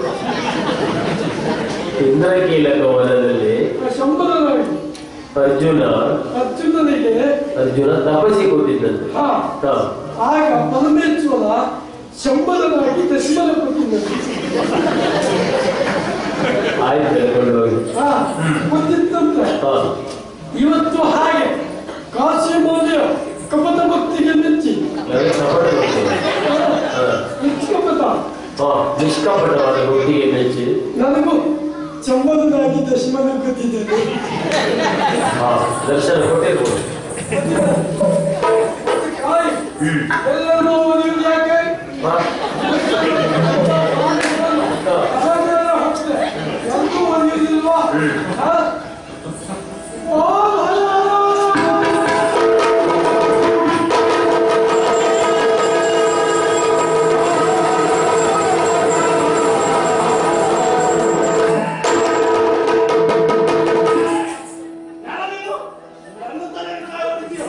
ಇಂದ್ರಕೀಲಕ ವನದಲ್ಲಿ ಆ ಶಂಬರನಾಗಿ ಅರ್ಜುನ ಅರ್ಜುನನಿಗೆ ಅರ್ಜುನ ತಪಸ್ಸಿ ಕೊಟ್ಟಿದ್ದಂತೆ ಹಾ ಹಾ ಆಗ ಪರಮೇಶ್ವರ ಶಂಬರನಾಗಿ ದಶಮನ ಕೊಟ್ಟಿದ್ದಂತೆ ಆಯ್ತು ಹೇಳ್ಕೊಂಡು ಹೋಗಿ ಹಾ ಕೊಟ್ಟಿದ್ದಂತೆ ಹಾ ಇವತ್ತು ಹಾಗೆ ಕಾಶಿ ಮೌಲ್ಯ ಕಪಟ ಭಕ್ತಿಗೆ ಮೆಚ್ಚಿ ನನಗೆ ಸಪೋರ್ಟ್ ಮಾಡ್ತೀನಿ ಹಾ ಮೆಚ್ಚಿ ಕಪಟ ಹಾ ನಿಷ್ಕಪಟವಾದ ಭಕ್ತಿಗೆ ಮೆಚ್ಚಿ ನನಗೂ ಶಂಬರನಾಗಿ ದಶಮನ ಗೊತ್ತಿದ್ದೇನೆ ಹಾ ದರ್ಶನ ಕೊಟ್ಟಿರ್ಬೋದು ಕಾಯಿ ಎಲ್ಲರೂ ಓದಿದ್ರು ಯಾಕೆ ಹಾ ಅಹಂಕಾರ ಹೋಗ್ತದೆ. ಎಲ್ಲರೂ ಓದಿದ್ರಿಲ್ವಾ? ಹಾ? ಓ ಭಲ! ಯಾರು ನನ್ನ ತಲೆ ಕಾಯಿ ಹೊಡಿತೀಯ?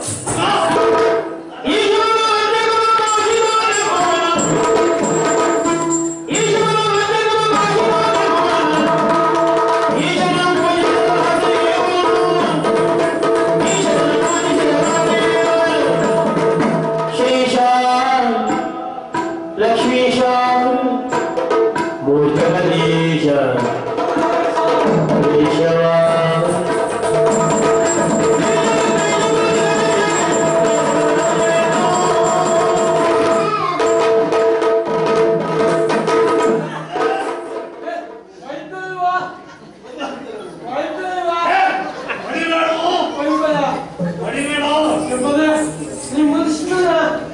ಲಕ್ಷ್ಮೀಶ ಮೂರ್ಖಮನೀಶ ಕೇಶವ ವೈದ್ಯಲ್ವಾ? ವೈದ್ಯಲ್ವಾ? ಹೊಡಿಬೇಡ ವೈದ್ಯರ. ಹೊಡಿಬೇಡ ಎಂಬುದೇ ನಿಮ್ಮ ಮನುಷ್ಯನ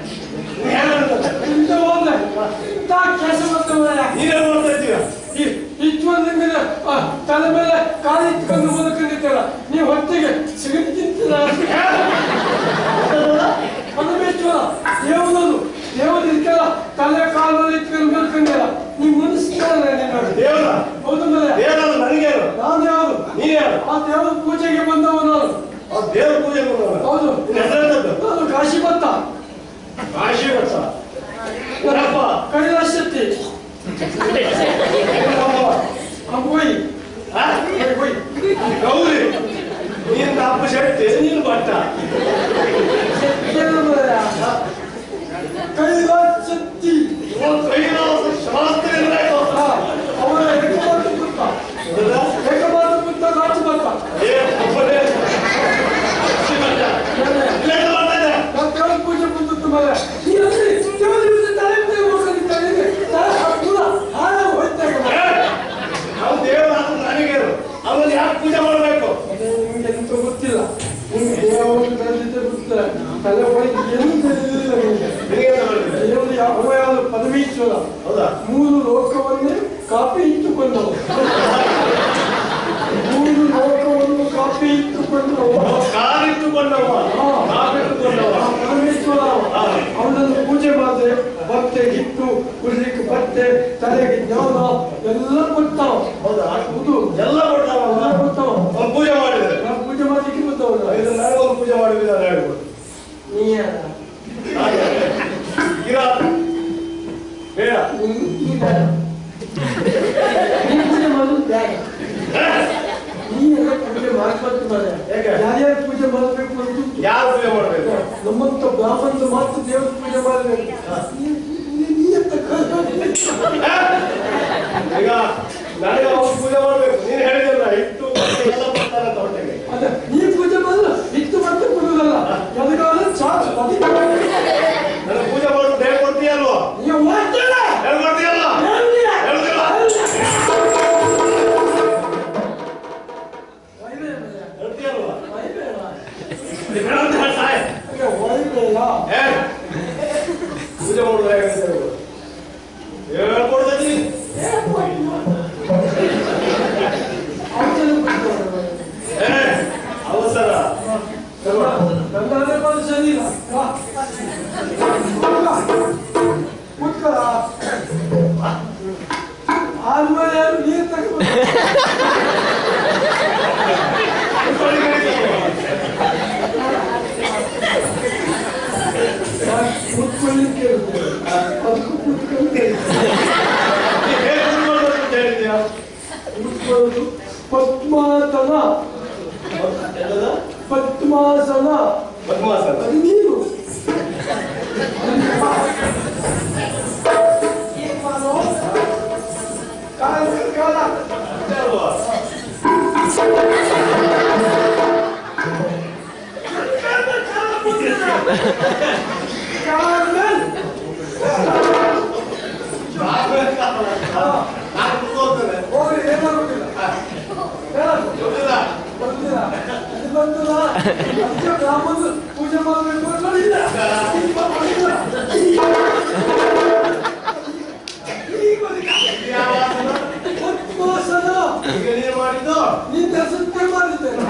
ಇಂದ ಹೋದ್ರೆ ಇಂಥ ಕೆಲಸ ಮಾಡ್ತವಲ್ಲ. ನೀನೇನ್ ಮಾಡ್ತಾ ಇದ್ದೀಯ ಈ- ಇಷ್ಟೊಂದು ನಿಮ್ಗೆ, ಆ, ತಲೆ ಮೇಲೆ ಕಾಲು ಇಟ್ಕೊಂಡು ಬದುಕೊಂಡಿದ್ದೀರ ನೀವು ಹೊಟ್ಟೆಗೆ ಸಿಗಡಿ ತಿಂತೀರ ಪರಮೇಶ್ವರ ದೇವರದು ದೇವರು ಇರ್ತಾರ ತಲೆ ಕಾಲು ಇಟ್ಕೊಂಡು ಬದುಕೊಂಡಿರ ನೀವು ಮನುಷ್ಯನ ದೇವರ ಹೌದು ಮೇಲೆ ದೇವರ ನನಗೇನು ನಾನು ಯಾರು ನೀನ್ ಯಾರು ಆ ದೇವರ ಪೂಜೆಗೆ ಬಂದವ ನಾನು ಆ ದೇವ್ರ ಪೂಜೆ ಮಾಡೋಣ ಹೌದು ನಿನ್ನ ಹೆಸರೆಂತದ್ದು ನಾನು ಕಾಶಿ ಭತ್ತ ಕಾಶಿ ವತ್ಸ ಏನಪ್ಪ ಕೈಲಾಸ ಶಕ್ತಿ ಅಂಬೋಯಿ ಆ? ಗೌರಿ ನೀನ್ ಅಪ್ಪ ಶಕ್ತಿ ನೀನು ಭಟ್ಟ ಕೈಲಾಸ ಶಕ್ತಿ ಇವತ್ತು ಕೈಲಾಸ ಶಾಸ್ತ್ರ ಇರ್ಬೇಕು ಆ, ಅವರ ಏಕಮಾತ್ರ ಪುತ್ರ ಹೌದಾ? ಏಕಮಾತ್ರ ಪುತ್ರ ಕಾಶಿ ಭತ್ತ ಏ ಒಬ್ಬನೇ ಕಾಶಿ ಭಟ್ಟ. ಇಲ್ಲ ಏನು ಮಾಡ್ತಾ ಇದ್ದೆ? ನಾನು ದೇವರ ಪೂಜೆ ಬಂದದ್ದು ಮೇಲೆ ಈ ಅಂದ್ರೆ ದೇವರ ವಿರುದ್ಧ ತಲೆ ಮೇಲೆ ಹೋಗ್ಕೊಂಡಿದ್ದಾನೆ. ತಲೆ ಹಾಕುಲ್ಲ. ಹಾಳಾಗಿ ಹೋಯ್ತಾ ಇದೆ. ಏ, ಅವ್ನು ದೇವ್ರ ಆದ್ರೂ ನನಗೇನು ಅವನು ಯಾಕೆ ಪೂಜೆ ಮಾಡ್ಬೇಕು ಅದೇ ನಿಮ್ಗೆ ಎಂತ ಗೊತ್ತಿಲ್ಲ ನಿಮ್ಗೆ ದೇವರು ಬಂದಿದ್ದೆ ಗೊತ್ತಿಲ್ಲ ತಲೆ ಹೋಗಿ ಏನು ತಿಳಿದಿಲ್ಲ ನಿಮ್ಗೆ ನಿನಗೆ ಎಂತ ಮಾಡಿದ್ರೆ ದೇವರು ಯಾವ ಯಾವ ಪರಮೇಶ್ವರ ಹೌದಾ ಮೂರು ಲೋಕವನ್ನೇ ಕಾಪಿ ಇಟ್ಟುಕೊಂಡವು ಮೂರು ಲೋಕವನ್ನು ಕಾಪಿ ಇಟ್ಟುಕೊಂಡವು ಕಾಲಿಟ್ಟುಕೊಂಡವ ಕಾಲಿಟ್ಟುಕೊಂಡವ ಆ ಪರಮೇಶ್ವರ ಅವನನ್ನು ಪೂಜೆ ಮಾಡಿದ್ರೆ ಭಕ್ತೆ ಹಿಟ್ಟು ಕುಡಿಲಿಕ್ಕೆ ಬಟ್ಟೆ ತಲೆಗೆ ಜ್ಞಾನ ಎಲ್ಲ ಕೊಡ್ತಾವ ಹೌದಾ ಹೌದು ಎಲ್ಲ ಕೊಡ್ತಾವ ಎಲ್ಲ ಕೊಡ್ತಾವ ಅವ್ನು ಪೂಜೆ ಮಾಡಿದ್ರೆ ನಾವು ಪೂಜೆ ಮಾಡ್ಲಿಕ್ಕೆ ಬಂದವ ಇದು ನನಗೊಂದು ಪೂಜೆ ಮಾಡಿ ವಿಧಾನ ಹೇಳ್ಬೋದು ನೀ ಯಾರ? ಹಾಗೆ. ಇರ ಬೇಡ ನೀ- ನೀ ಬೇಡ. ನೀ ಪೂಜೆ ಮಾಡೋದು ಬೇಡ ನೀ ಎಲ್ಲ ಪೂಜೆ ಮಾಡ್ಬಾರ್ದು ಮಾರ್ರೆ. ಯಾಕೆ? ಯಾರ್ಯಾರು ಪೂಜೆ ಮಾಡಬೇಕು ಅಂತ ಉಂಟು. ಯಾರು ಪೂಜೆ ಮಾಡ್ಬೇಕು ನಮ್ಮಂತ ಬ್ರಾಹ್ಮಣರು ಮಾತ್ರ ದೇವ್ರ ಪೂಜೆ ಮಾಡಬೇಕು ನೀ- ನೀ- ನೀ ಎಂತ ಕ- ಈಗ ನನಗೆ ಅವ್ನು ಪೂಜೆ ಮಾಡ್ಬೇಕು ನೀನು ಹೇಳಿದಲ್ಲ ಇಟ್ಟು ಮತ್ತೆ ಎಲ್ಲ ಬರ್ತಾರೆ ಅಂತ ಹೊಟ್ಟೆಗೆ ಅದ ನೀ ಪೂಜೆ ಮಾಡಲ್ಲ ಇತ್ತು ಮತ್ತೆ ಕೊಡುವುದಲ್ಲ ಎದಗಾಲ ಚಾಚು ನನಗೆ ಪೂಜೆ ಮಾಡೋದು ಹೇಗೆ ಕೊಡ್ತೀಯಲ್ವಾ ನೀವು ಮಾಡ್ತೀರ ಹೇಳ್ಕೊಡ್ತೀಯಲ್ಲ ಹೇಳ್ತೀರ? ಹೇಳುದಿಲ್ಲ ಹೇಳ್ತೀಯಾ ಏ, ಪೂಜೆ ಮಾಡುದು ಹೇಗೆ ಅಂತ ಹೇಳ್ಬೋದು. ಹೇಳ್ಕೊಡ್ತೀನಿ ಅವಸರ ಬಿಟ್ಟು ಏ, ಅವಸರ ನನ್ನದೇ ಬಂದು ಸರಿ ಇಲ್ಲ ಬಾ. ಕೂತ್ಕೊಳ್ಳ ಆದ್ಮೇಲೆ ಯಾರು ನೀರು ತಗೊಂಡು ಕೂತ್ಕೊಳ್ಳಿಕ್ಕೆ ಇರುತ್ತೆ. ಅದಕ್ಕೂ ಕೂತ್ಕೊಳ್ಳಿಕ್ಕೆ ಇರುತ್ತೆ. ಹೇಗೆ ಕೂತ್ಕೊಳ್ಬೇಕು ಅಂತ ಹೇಳಿದ್ಯಾ ಕೂತ್ಕೊಳ್ಳೋದು ಪದ್ಮಾಸನ ಎಲ್ಲದ? ಪದ್ಮಾಸನ ಪದ್ಮಾಸನ ಅದು ನೀರು ಏನ್ ಮಾಡು? ಕಾಲ ಕಾಲ ಅಷ್ಟೇ ಅಲ್ವಾ? ನಾನು ಕೂತ್ಕೊಳ್ತೇನೆ. ಹೋಗ್ರಿ ಏನಾಗುದಿಲ್ಲ ಹೇಳೋದು ಗೊತ್ತಿಲ್ಲ? ಬಂದಿಲ್ಲ ಇದು ಬಂದಿಲ್ಲ ಅದಕ್ಕೆ ಬ್ರಾಹ್ಮಣರು ಪೂಜೆ ಮಾಡಬೇಕು ಅನ್ನೋದಿಲ್ಲ ಈಗ ಮಾಡಿಲ್ಲ. ಈಗ ಬಂದಿಲ್ಲ. ಯಾವ ಆಸನ? ಪದ್ಮಾಸನ ಈಗ ನೀನು ಮಾಡಿದ್ದು ನಿನ್ನ ಹೆಸರನ್ನೇ ಮಾಡಿದ್ದೇನೆ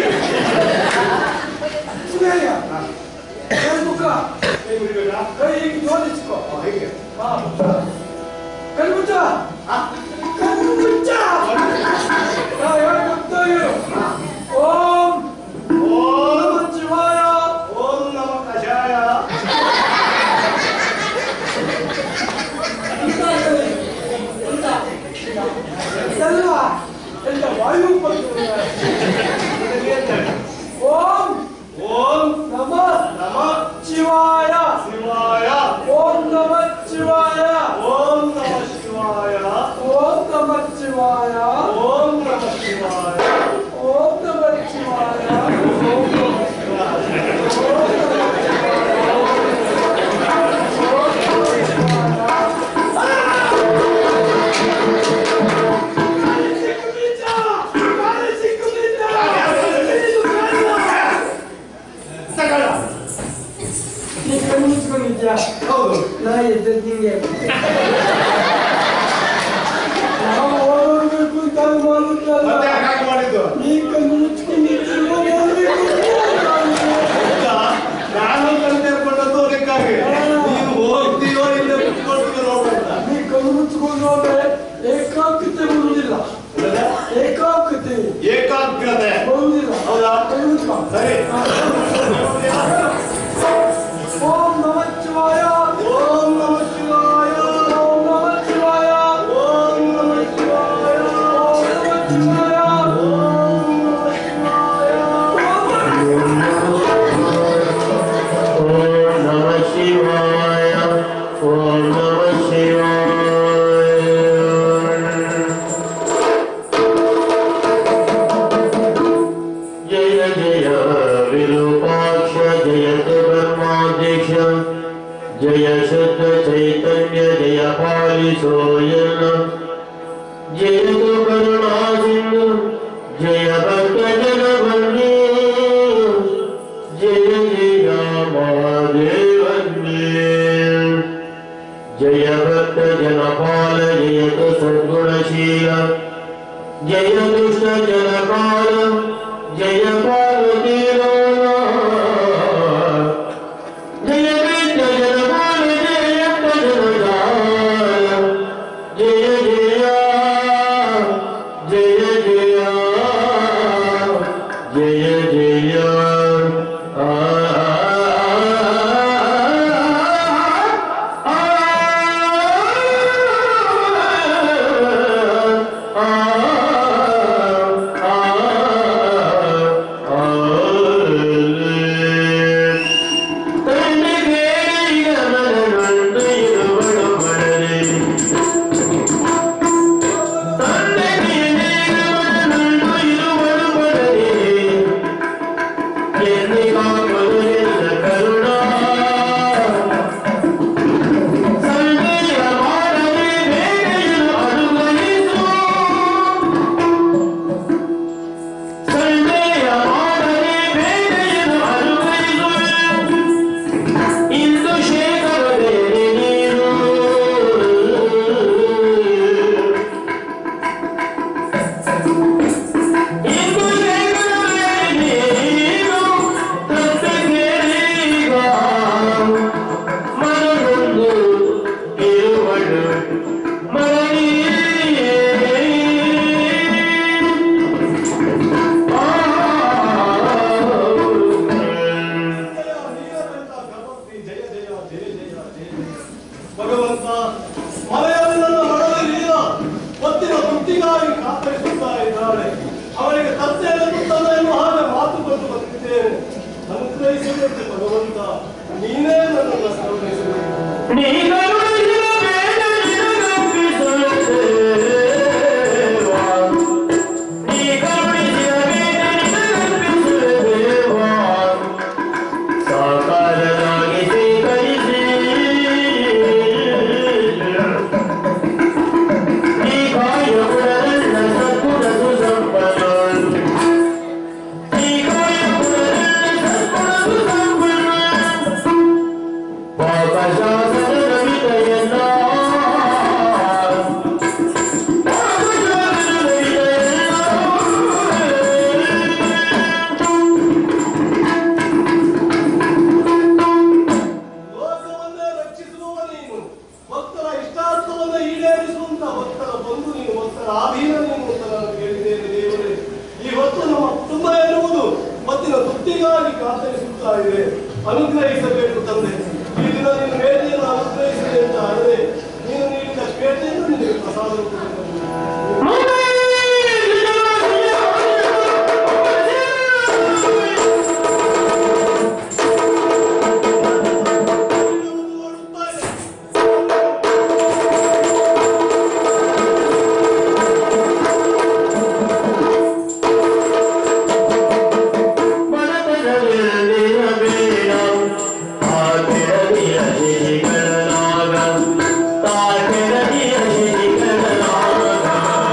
ಸುರೇಯ ಕೈ ಮುಖ ಕೈ ಮುಗಿಬೇಕಾ? ಕೈ ಹೀಗೆ ಜೋಡಿಸ್ಕೊ ಹಾ, ಹೀಗೆ. ಹಾ. ಕೈ ಮುಚ್ಚ ಕೈ ಮುಚ್ಚ ಹಾ, ಹೇಳು, ಗೊತ್ತಾ ಹೇಳು. ಓಂ ಓಂ ನಮಃ ಶಿವಾಯ ಓಂ ನಮ ಕಷಾಯ ಎಲ್ಲ ಎಲ್ಲ ವಾಯು ಬಂತು. ಓಂ ಓಂ ನಮಃ ನಮ ಶಿವಾಯ ಶಿವಾಯ ಓಂ ನಮಃ ಶಿವಾಯ ಓಂ ನಮ ಶಿವಾಯ ಓಂ ನಮಃ ಶಿವಾಯ ಓಂ ನಮ ಶಿವಾಯ ಓಂ ನಮಃ ಶಿವಾಯ ಓಂ ನಮಃ ತಗೊಳ್ಳ. ನೀ ಕಣ್ಣು ಮುಚ್ಕೊಂಡಿದ್ಯಾ ಹೌದು ನಾ ಎದ್ದದ್ದು ನಿಂಗೆ ನಾವು ಓಡೋಡ್ಬೇಕು ಅಂತ ಮಾಡುತ್ತಲ್ಲ ಮತ್ತೆ ಯಾಕೆ ಹಾಗೆ ಮಾಡಿದ್ದು ನೀ ಕಣ್ಣು ಮುಚ್ಕೊಂಡಿದ್ದೀರೋ ಹೌದಾ? ನಾನು ಕಣ್ ತೆರ್ಕೊಂಡದ್ದು ಅದಕ್ಕಾಗಿ ನೀನು ಹೋಗ್ತೀಯೋ ಇಲ್ಲೇ ಕುತ್ಕೊಳ್ತೀಯೋ ನೋಡ್ಬೇಡ ನೀ ಕಣ್ಣು ಮುಚ್ಕೊಂಡು ಹೋದ್ರೆ ಏಕಾಗ್ರತೆ ಬರುವುದಿಲ್ಲ ಏಕಾಗ್ರತೆ ಏಕಾಗ್ರತೆ ಬರುವುದಿಲ್ಲ ಹೌದಾ ಕಣ್ಣು ಮುಚ್ಕೊ ಸರಿ ಓಂ ನಮಃ ಶಿವಾಯ ಓಂ ನಮ ಶಿವಾಯ ಓಂ ನಮಃ ಶಿವಾಯ ಓಂ ನಮ ಶಿವಾಯ ಓಂ ನಮಃ ಶಿವಾಯ ಓಂ ನಮ ಶಿವಾಯ ಓಂ ನಮ ಶಿವಾಯ ಜಯ ಜಯ ವಿರೂಪಾಕ್ಷ ಜಯತ ಬ್ರಹ್ಮಾಧ್ಯಕ್ಷ ಜಯ ಶುದ್ಧ ಚೈತನ್ಯ ಜಯ ಪಾಲಿಸೋಯನ ಜಯತು ಕರುಣಾ ಸಿಂಧು ಜಯ ಭಕ್ತ ಜನ ಬಂಧು ಜಯ ಜಯ ಮಹಾದೇವನ್ನೇ ಜಯ ಭಕ್ತ ಜನಪಾಲ ಜಯತು ಸದ್ಗುಣಶೀಲ ಜಯ ದುಷ್ಟ ಜನಕಾಲ ಜಯ ಪಾರ್ವತಿ ಜಯ ವಿದ್ಯ ಜನಪಾಲ ಜಯ ಜನಜಾಲ ಜಯ ಜಯ ಜಯ ಜಯ ಜಯ ಜಯ ಆ ಆ ಆ ಇಂದು ಶೇಖರದಲ್ಲಿ ನೀರು ಇಂದು ಶೇಖರದಲ್ಲಿ ನೀರು ತಪ್ಪಗೇರೀಗ ಮನಗೊಂದು ಇರುವಳು ಮರಳಿಯೇ ಜಯ ಜಯ ಜಯ ಜಯ ಜಯ ಭಗವಂತ ಮನೆಯಲ್ಲಿ ನನ್ನ ಮಡಲೀರ ಒತ್ತಿನ ತೃಪ್ತಿಗಾಗಿ ಕಾತರಿಸುತ್ತಾ ಇದ್ದಾಳೆ ಅವಳಿಗೆ ತತ್ತೆ ಎನ್ನುತ್ತದೆ ಎನ್ನುವ ಹಾಗೆ ಮಾತು ಕೊಟ್ಟು ಬಂದಿದ್ದೇನೆ ಅನುಗ್ರಹಿಸಬೇಕು ಭಗವಂತ ನೀನೇ ನನ್ನನ್ನು ಕರುಣಿಸಬೇಕು ನೀ ಕರುಣಿಸಬೇಡ ನಿನಗರ್ಪಿಸುತ್ತೇವಾ. ನೀ ಕರುಣಿಸಬೇಡ ನಿನಗರ್ಪಿಸುತ್ತೇವಾ. ಸಾಕಾರನಾಗಿ ಸ್ವೀಕರಿಸಿ ನೀ ಕಾಯಗುಣರನ್ನ ಸದ್ಗುಣ ಸುಸಂಪನ್ನ ನೀ ಕಾಯಗುಣರನ್ನ ಸದ್ಗುಣ ಸುಸಂಪನ್ನ ಪಾಪ ಶಾಸನದ ವಿದಯನ್ನ ಪಾಪ ಶಾಸನದ ವಿದಯನ್ನ ಲೋಕವನ್ನೇ ರಕ್ಷಿಸುವವ ನೀನು ಭಕ್ತರ ಇಷ್ಟಾರ್ಥವನ್ನ ಈಡೇರಿಸುವಂತ ಭಕ್ತರ ಬಂಧು ನೀನು ಭಕ್ತರ ಆಧೀನ ನೀನು ಅಂತ ನಾನು ಕೇಳಿದ್ದೇನೆ ದೇವರೇ ಈ ಹೊತ್ತು ನಮ್ಮ ಕುಟುಂಬ ಎನ್ನುವುದು ಮತ್ತಿನ ತೃಪ್ತಿಗಾಗಿ ಕಾತರಿಸುತ್ತಾ ಇದೆ ಅನುಗ್ರಹಿಸಬೇಕು ತಂದೆ ಈ ದಿನ ನೀನು ಬೇಟೆಯನ್ನು ಅನುಗ್ರಹಿಸಿದೆ ಅಂತ ಆದರೆ ನೀನು ನೀಡಿದ ಬೇಟೆಯನ್ನು ನಿನಗೆ ಪ್ರಸಾದ ಮನದಲ್ಲಿರಬೇಡ ಆಕೆರದಿಯ ಶಿಶಿಗಳನಾಗ ತಾಕೆರದಿಯ ಶಿಶಿಗಳನಾಗ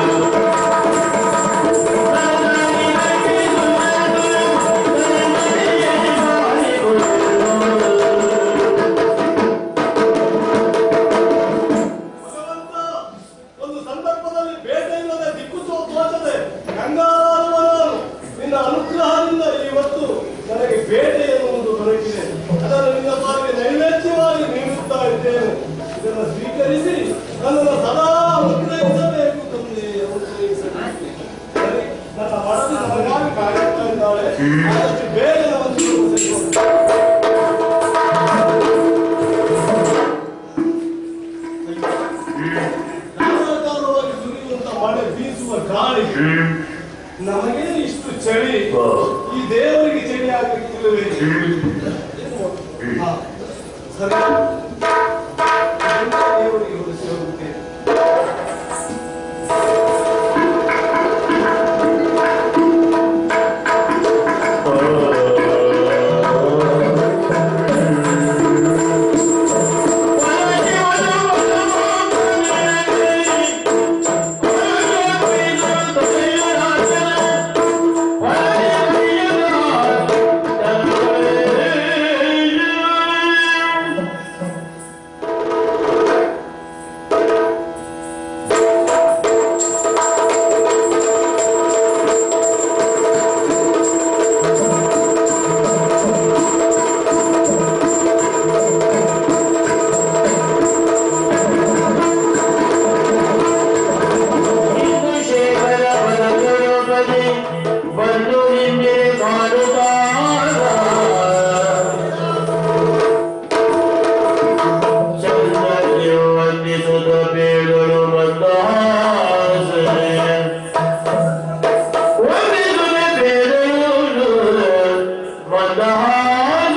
ಭಗವಂತ ಒಂದು ಸಂದರ್ಭದಲ್ಲಿ ಬೇಟೆ ಇಲ್ಲದೆ ದಿಕ್ಕು ತೋ- ತೋಚದೆ ಗಂಗಾಧರನು ನಿನ್ನ ಅನುಗ್ರಹದಿಂದ ಇವತ್ತು ನನಗೆ ಬೇಟೆ ಎನ್ನುವುದು ದೊರಕಿದೆ ಅದನ್ನು ನಿನ್ನ ಪಾಲಿಗೆ ನೈವೇದ್ಯವಾಗಿ ನೀಡುತ್ತಾ ಇದ್ದೇನೆ ಇದನ್ನು ಸ್ವೀಕರಿಸಿ ನನ್ನನ್ನು ಸದಾ ಅನುಗ್ರಹಿಸಬೇಕು ತಂದೆ ಅನುಗ್ರಹಿಸಬೇಕು ಸರಿ, ನನ್ನ ಮಡದಿ ನನಗಾಗಿ ಕಾಯುತ್ತಾ ಇದ್ದಾಳೆ ಆದಷ್ಟು ಬೇಗ ಒಂದು ಧಾರಾಕಾರವಾಗಿ ಸುರಿಯುವಂತ ಮಳೆ ಬೀಸುವ ಗಾಳಿ ನಮಗೆ ಇಷ್ಟು ಚಳಿ ಈ ದೇವರಿಗೆ ಚಳಿ ಆಗಲಿಕ್ಕಿಲ್ಲವೇ ಹಾ, ಸರಿ ಇದನ್ನ ದೇವರಿಗೆ ಹೊಲಿಸಿ ಹೋಗುತ್ತೇನೆ ಬಂದು ಹಿಂದೆ ಕಾಡುತ್ತಾರ ಚಂದ್ರಕ್ಕೆ ವಂದಿಸುತ್ತ ಬೇಡರು ಮಂದಹಾಸ ವಂದಿಸುತ್ತ ಬೇಡರು ಮಂದಹಾಸ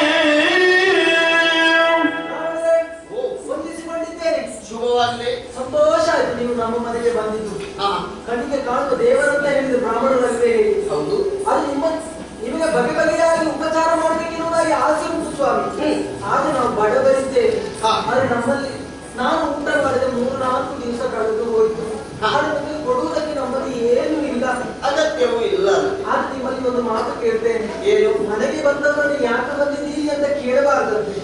ವಂದಿಸಿಕೊಂಡಿದ್ದೇನೆ ಶುಭವಾಗಲಿ ಸಂತೋಷ ಆಯ್ತು ನೀವು ನಮ್ಮ ಮನೆಗೆ ಬಂದಿದ್ದು ಹಾ ಕಣ್ಣಿಗೆ ಕಾಣುವ ದೇವರಂತ ಹೇಳಿದ್ರು ಬ್ರಾಹ್ಮಣರಲ್ಲೇ ಹೇಳಿ ಹೌದು ಅದು ನಿಮ್ಮ ನಿಮಗೆ ಬಗೆ ಬಗೆಯಾಗಿ ಉಪಚಾರ ಮಾಡಬೇಕೆನ್ನುವುದಾಗಿ ಆಸೆ ಉಂಟು ಸ್ವಾಮಿ ಆದ್ರೆ ನಾವು ಬಡವರಿದ್ದೇವೆ ಹಾ. ಆದ್ರೆ ನಮ್ಮಲ್ಲಿ ನಾನು ಊಟ ಮಾಡಿದ ಮೂರು ನಾಲ್ಕು ದಿವಸ ಕಳೆದು ಹೋಯ್ತು ಹಾ. ಆದ್ರೆ ನಿಮಗೆ ಕೊಡುವುದಕ್ಕೆ ನಮ್ಮಲ್ಲಿ ಏನು ಇಲ್ಲ ಅಗತ್ಯವೂ ಇಲ್ಲ ಆದ್ರೆ ನಿಮ್ಮಲ್ಲಿ ಒಂದು ಮಾತು ಕೇಳ್ತೇನೆ ಏನು ಮನೆಗೆ ಬಂದವರನ್ನು ಯಾಕೆ ಬಂದಿದ್ದೀರಿ ಅಂತ ಕೇಳಬಾರ್ದಂತೆ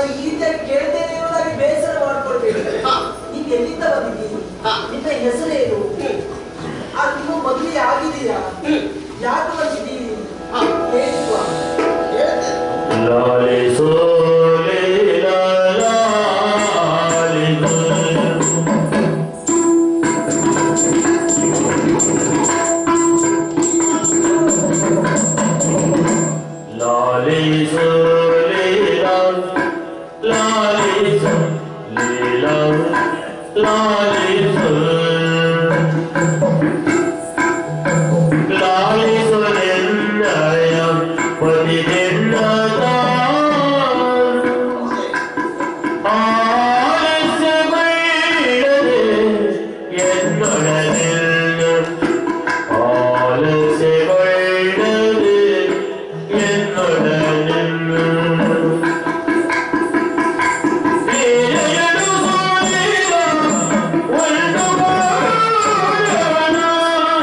ಈ ರೀತಿಯಾಗಿ ಕೇಳ್ತೇನೆ ಅನ್ನೋದಾಗಿ ಬೇಸರ ಮಾಡ್ಕೊಳ್ಬೇಡಿ ನೀನ್ ಎಲ್ಲಿಂದ ಬಂದಿದ್ದೀನಿ ನಿನ್ನ ಹೆಸರೇನು ಆ ನಿಮ್ಮ ಮದುವೆ ಆಗಿದೆಯಾ ಯಾಕೆ ಬಂದಿದ್ದೀನಿ ಹೇಳುವ ಲಾಲಿಸೋ ಲೀಲಾ ಲಾಲಿಸೋ. ಲಾಲಿಸೋ ಲೀಲಾ ಲಾಲಿಸೋ ಲೀಲಾ ಲಾಲಿಸೋ ಲಾಲಿಸೋ ನಿನ್ನಯ ಪತಿದೆನ್ನದ ಆಲಸ್ಯಗೊಳ್ಳದೆ ಎನ್ನೊಡನೆಲ್ಲ ಆಲಸ್ಯಗೊಳ್ಳದೆ ಎನ್ನೊಡನೆಲ್ಲ ಲೀಲೆಯನು ಸೋಲಿದ ಒಂದು ಬಾಳವನು.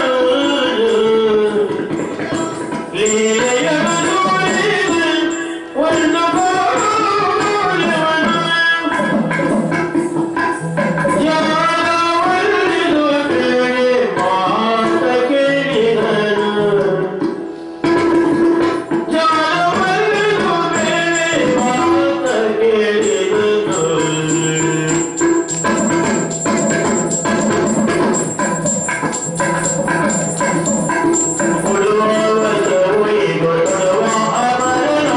ಲೀಲೆಯನು ಸೋಲಿದ ಒಂದು ಬಾಳವನು. ಯಾರವರಿದು ಕೇಳಿ ಮಾತ ಕೇಳಿದನು ಯಾರವರಿದು ಕೇಳಿ ಮಾತ ಕೇಳಿದನು ಉಡುವವರ ಉಳಿಗೊಡುವ ಅಮರನ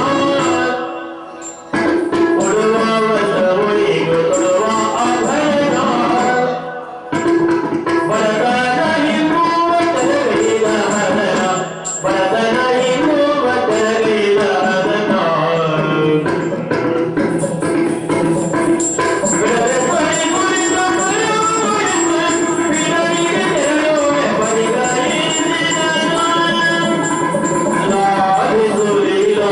ಉಡುವವರ ಉಳಿಗೊಡುವ ಅಮರನ ಬಡತನ ಹಿಂಗುವ ತರಲಿದ ಹರನ ಬಡತನ ಹಿಂಗುವ ತರಲಿದ ಹರನ ಬಿಡದೆ ಪರಿ ಕುರಿತ ಪರಮಾತ್ಮ ಬಿಡಲಿಗೆ ತೆರಳುವೆ ಬರಿಗಾಯಿಸಿದನು. ಲಾಲಿಸು ಲೀಲಾ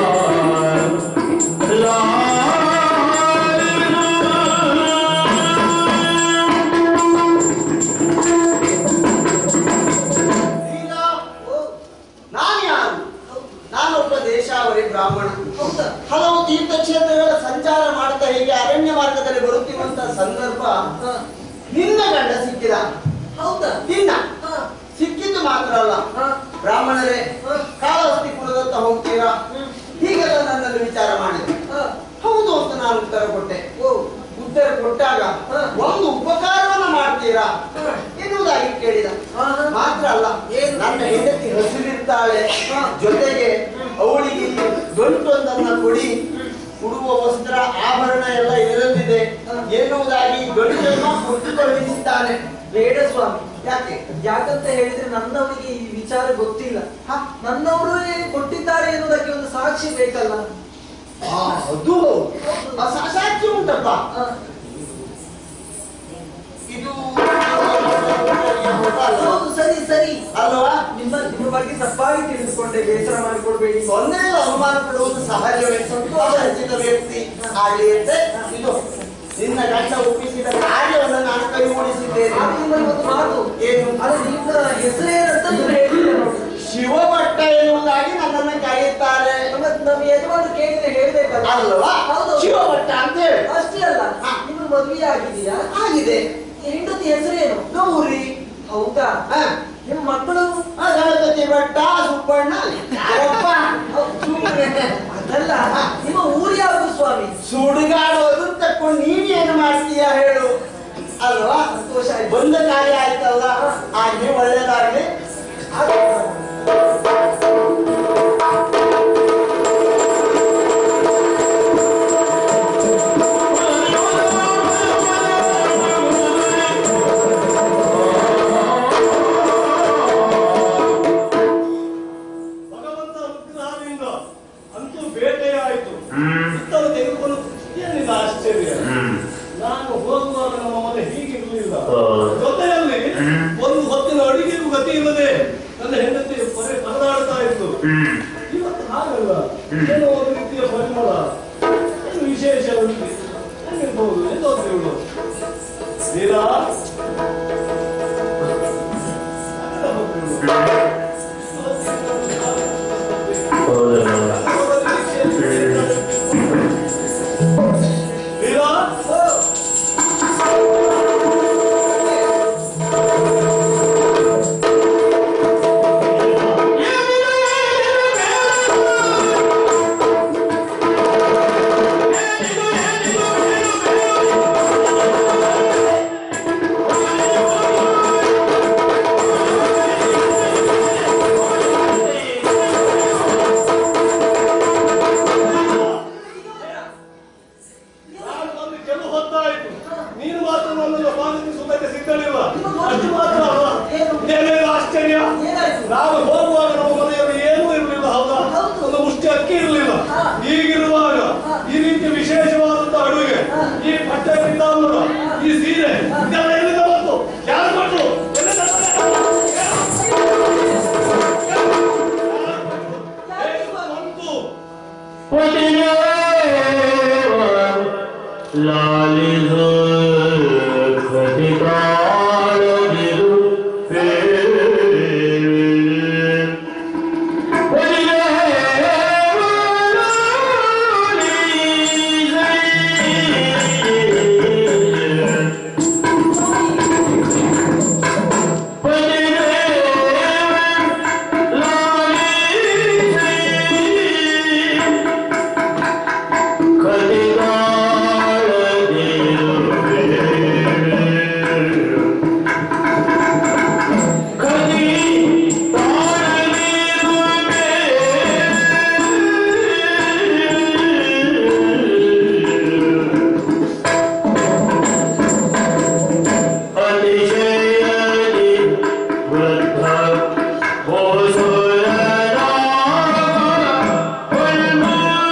ಇಲ್ಲ ನಾನು ಯಾರು ನಾನೊಬ್ಬ ದೇಶಾವರಿ ಬ್ರಾಹ್ಮಣ ಹೌದಾ ಹಲವು ತೀರ್ಥಕ್ಷೇತ್ರಗಳ ಸಂಚಾರ ಮಾಡ್ತಾ ಹೀಗೆ ಅರಣ್ಯ ಮಾರ್ಗದಲ್ಲಿ ಬರುತ್ತಿರುವಂತ ಸಂದರ್ಭ ಹ. ನಿನ್ನ ಗಂಡ ಸಿಕ್ಕಿದ ಹೌದಾ ನಿನ್ನ ಹ. ಸಿಕ್ಕಿದ್ದು ಮಾತ್ರ ಅಲ್ಲ ಹ. ಬ್ರಾಹ್ಮಣರೇ ಹ. ಕಾಳಹಸ್ತಿಪುರದತ್ತ ಹೋಗ್ತೀರಾ ಹ್ಮ್. ಹೀಗೆಲ್ಲ ನನ್ನನ್ನು ವಿಚಾರ ಮಾಡಿದೆ ಹ. ಹೌದು ಅಂತ ನಾನು ಉತ್ತರ ಕೊಟ್ಟೆ ಓ ಉತ್ತರ ಕೊಟ್ಟಾಗ ಹ. ಒಂದು ಉಪಕಾರವನ್ನು ಮಾಡ್ತೀರಾ ಹ. ಎನ್ನುವುದಾಗಿ ಕೇಳಿದ ಹ, ಹ. ಮಾತ್ರ ಅಲ್ಲ ಏನು? ನನ್ನ ಹೆಂಡತಿ ಹಸಿರಿರ್ತಾಳೆ ಹ. ಜೊತೆಗೆ ಅವಳಿಗೆ ಇಲ್ಲಿ ಗಂಟೊಂದನ್ನ ಕೊಡಿ ಉಡುವ ವಸ್ತ್ರ ಆಭರಣ ಎಲ್ಲ ಇದರಲ್ಲಿದೆ ಎನ್ನುವುದಾಗಿ ಗಂಟನ್ನ ಕೊಟ್ಟು ಕಳುಹಿಸಿದ್ದಾನೆ ಬೇಡ ಸ್ವಾಮಿ ಯಾಕೆ ಯಾಕಂತ ಹೇಳಿದ್ರೆ ನನ್ನವರಿಗೆ ಈ ವಿಚಾರ ಗೊತ್ತಿಲ್ಲ ಹ? ನನ್ನವರು ಕೊಟ್ಟಿದ್ದಾರೆ ಎನ್ನುವುದಕ್ಕೆ ಒಂದು ಸಾಕ್ಷಿ ಬೇಕಲ್ಲ ಆ, ಅದು ಆ ಸಾ- ಸಾಕ್ಷಿ ಉಂಟಪ್ಪ ಹ. ಇದು ಅಲ್ವಾ? ಹೌದು ಸರಿ ಸರಿ ಅಲ್ವಾ ನಿಮ್ಮ ನಿಮ್ಮ ಬಗ್ಗೆ ತಪ್ಪಾಗಿ ತಿಳಿದುಕೊಂಡೆ ಬೇಸರ ಮಾಡಿಕೊಡ್ಬೇಡಿ ತೊಂದರೆ ಇಲ್ಲ, ಅನುಮಾನ ಪಡುವುದು ಸಹಜವೇ ಸಂತೋಷ ಹಂಚಿದ ವ್ಯಕ್ತಿ ಆಗಲಿ ಅಂತ ಇದು ನಿನ್ನ ಗಂಡ ಒಪ್ಪಿಸಿದ ಕಾರ್ಯವನ್ನು ನಾನು ಕೈಗೂಡಿಸಿದ್ದೇನೆ ಆಗ ನಿಮ್ಮಲ್ಲಿ ಒಂದು ಮಾತು ಏನು? ಅದು ನಿಮ್ಮ ಹೆಸರೇನಂತ ನೀವು ಹೇಳಿಲ್ಲ ನೋಡಿ ಶಿವಭಟ್ಟ ಎನ್ನುವುದಾಗಿ ನನ್ನನ್ನು ಕರೆಯುತ್ತಾರೆ ಮತ್ತೆ ನಮ್ಮ ಯಜಮಾನರು ಕೇಳಿದ್ರೆ ಹೇಳ್ಬೇಕಲ್ಲ ಅಲ್ವಾ ಹೌದು ಶಿವಭಟ್ಟ ಅಂತ ಹೇಳಿ ಅಷ್ಟೇ ಅಲ್ಲ ಹಾ. ನಿಮ್ಗೆ ಮದುವೆ ಆಗಿದೆಯಾ ಆಗಿದೆ ಹೆಂಡತಿ ಹೆಸರೇನು ಗೌರಿ ಹೌದಾ ಹ. ನಿಮ್ಮ ಮಕ್ಕಳು ಆ ಗಣಪತಿ ಭಟ್ಟ ಸುಬ್ಬಣ್ಣ ಯಾರಪ್ಪ ಸುಮ್ಮನೆ ಅದಲ್ಲ ನಿಮ್ಮ ಊರು ಯಾವುದು ಸ್ವಾಮಿ ಸುಡುಗಾಡೋದು ತಕ್ಕೊಂಡು ನೀನೇನು ಮಾಡ್ತೀಯ ಹೇಳು ಅಲ್ವಾ ಸಂತೋಷ ಆಯ್ತು ಬಂದ ಕಾರ್ಯ ಆಯ್ತಲ್ಲ ಆಗ್ಲಿ ಒಳ್ಳೇದಾಗ್ಲಿ ಭಗವಂತ ಅನುಗ್ರಹದಿಂದ ಅಂತೂ ಬೇಟೆ ಆಯಿತು ಹ್ಮ್. ಸುತ್ತಲೂ ತೆಗೆದುಕೊಂಡು ಏನಿದೆ ಆಶ್ಚರ್ಯ ಹ್ಮ್. ನಾನು ಹೋಗುವಾಗ ನಮ್ಮ ಮನೆ ಹೀಗಿರಲಿಲ್ಲ ಹಾ. ಜೊತೆಯಲ್ಲಿ ಹ್ಮ್. ಒಂದು ಹೊತ್ತಿನ ಅಡಿಗೆಗೂ ಗತಿ ಇಲ್ಲದೆ ನನ್ನ ಹೆಂಡತಿ ಪರಿ ಪರದಾಡ್ತಾ ಇತ್ತು ಹ್ಮ್. ಇವತ್ತು ಹಾಗಲ್ಲ ಹ್ಮ್. ಏನೋ ಒಂದು ರೀತಿಯ ಪರಿಮಳ ಏನು ವಿಶೇಷ ಉಂಟು ಏನಿರ್ಬಹುದು ಎಂತ ಇವಳು ನೀರಾ ಹೌದಲ್ಲ ಹ್ಮ್ ಲಾಲಿಸು ಕದಿಗಾಳದಿರು ಅತಿಶಯದಿ ವೃದ್ಧ ಹೋಸುರನ ಹೊಲ್ಮು.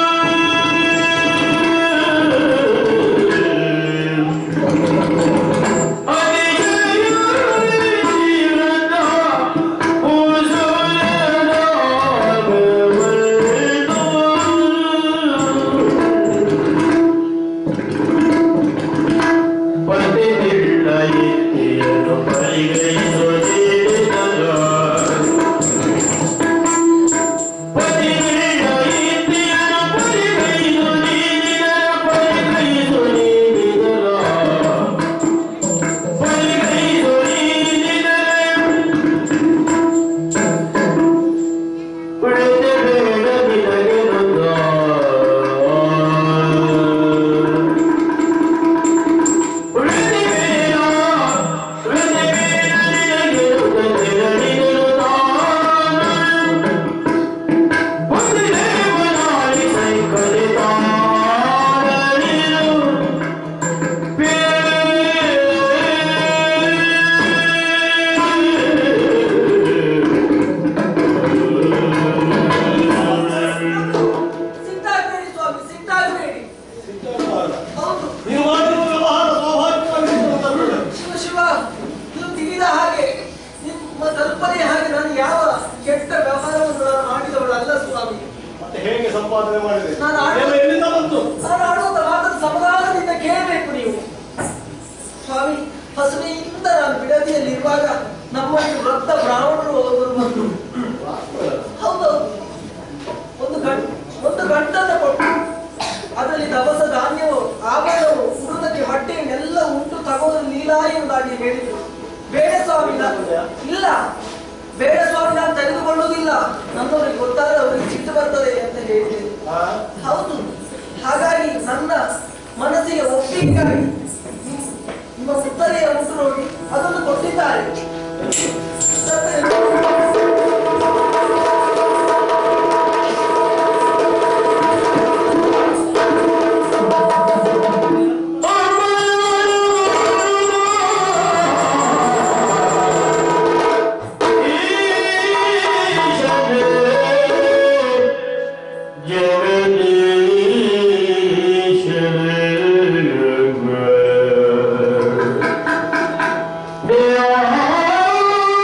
ಅತಿಶಯದಿ ವೃದ್ಧ ಹೋಸುರನ ಹೊಲ್ಮು. ಪತಿದಿಳ್ಳ ಇತ್ತಿಯನ್ನು ಪರಿಗಣಿಸುವುದಿಲ್ಲ ಪತಿದಿಳ್ಳ ಇತ್ತಿಯನ್ನು ಪರಿಗಣಿಸುವುದಿಲ್ಲ ಪರಿಗಣಿಸುವುದಿಲ್ಲ ಪರಿಗಣಿಸುವುದಿಲ್ಲ ಉಳಿದ ಬೇಡ ನಿನಗೆ ನೊಂದ ಸಿಟ್ಟಾಗಬೇಡಿ ಸ್ವಾಮಿ ಸಿಟ್ಟಾಗಬೇಡಿ ಹೌದು ನೀವು ಮಾಡಿರುವ ವ್ಯವಹಾರ ಸ್ವಾಭಾವಿಕವಾಗಿ ಶಿವ ಶಿವ ನೀವು ತಿಳಿದ ಹಾಗೆ ನಿಮ್ಮ ಕಲ್ಪನೆ ಹಾಗೆ ನಾನು ಯಾವ ಕೆಟ್ಟ ವ್ಯವಹಾರವನ್ನು ನಾನು ಮಾಡಿದವಳಲ್ಲ ಸ್ವಾಮಿ ಮತ್ತೆ ಹೇಗೆ ಸಂಪಾದನೆ ಮಾಡಿದೆ ನಾನು ಆಡ- ಎಲ್ಲ ಎಲ್ಲಿಂದ ಬಂತು ನಾನು ಆಡುವಂತ ಮಾತನ್ನು ಸಮಾಧಾನದಿಂದ ಕೇಳಬೇಕು ನೀವು ಸ್ವಾಮಿ ಹಸುವೆಯಿಂದ ನಾನು ಬಿಡದಿಯಲ್ಲಿರುವಾಗ ನಮ್ಮಲ್ಲಿ ವೃದ್ಧ ಬ್ರಾಹ್ಮಣರು ಒಬ್ಬರು ಬಂದರು ಹೌದೌದು ಒಂದು ಗಂಟು ಒಂದು ಗಂಟನ್ನು ಕೊಟ್ಟು ಅದರಲ್ಲಿ ದವಸ ಧಾನ್ಯವು ಆಭರಣವು ಉಡುದಕ್ಕೆ ಬಟ್ಟೆಯನ್ನೆಲ್ಲ ಉಂಟು ತಗೋದು ಲೀಲಾ ಎಂಬುದಾಗಿ ಹೇಳಿದರು ಬೇಡ ಸ್ವಾಮಿ ನಾನು ಇಲ್ಲ ಬೇಡ ಸ್ವಾಮಿ ನಾನು ತೆಗೆದುಕೊಳ್ಳುವುದಿಲ್ಲ ನನ್ನವರಿಗೆ ಗೊತ್ತಾದ್ರೆ ಅವರಿಗೆ ಸಿಟ್ಟು ಬರ್ತದೆ ಅಂತ ಹೇಳಿದೆ ಹೌದು ಹಾಗಾಗಿ ನನ್ನ ಮನಸ್ಸಿಗೆ ಒಪ್ಪಿಗೆಗಾಗಿ ನಿಮ್- ನಿಮ್ಮ ಉತ್ತರೆಯ ಉಂಟು ನೋಡಿ ಅದನ್ನು ಕೊಟ್ಟಿದ್ದಾರೆ Yeah.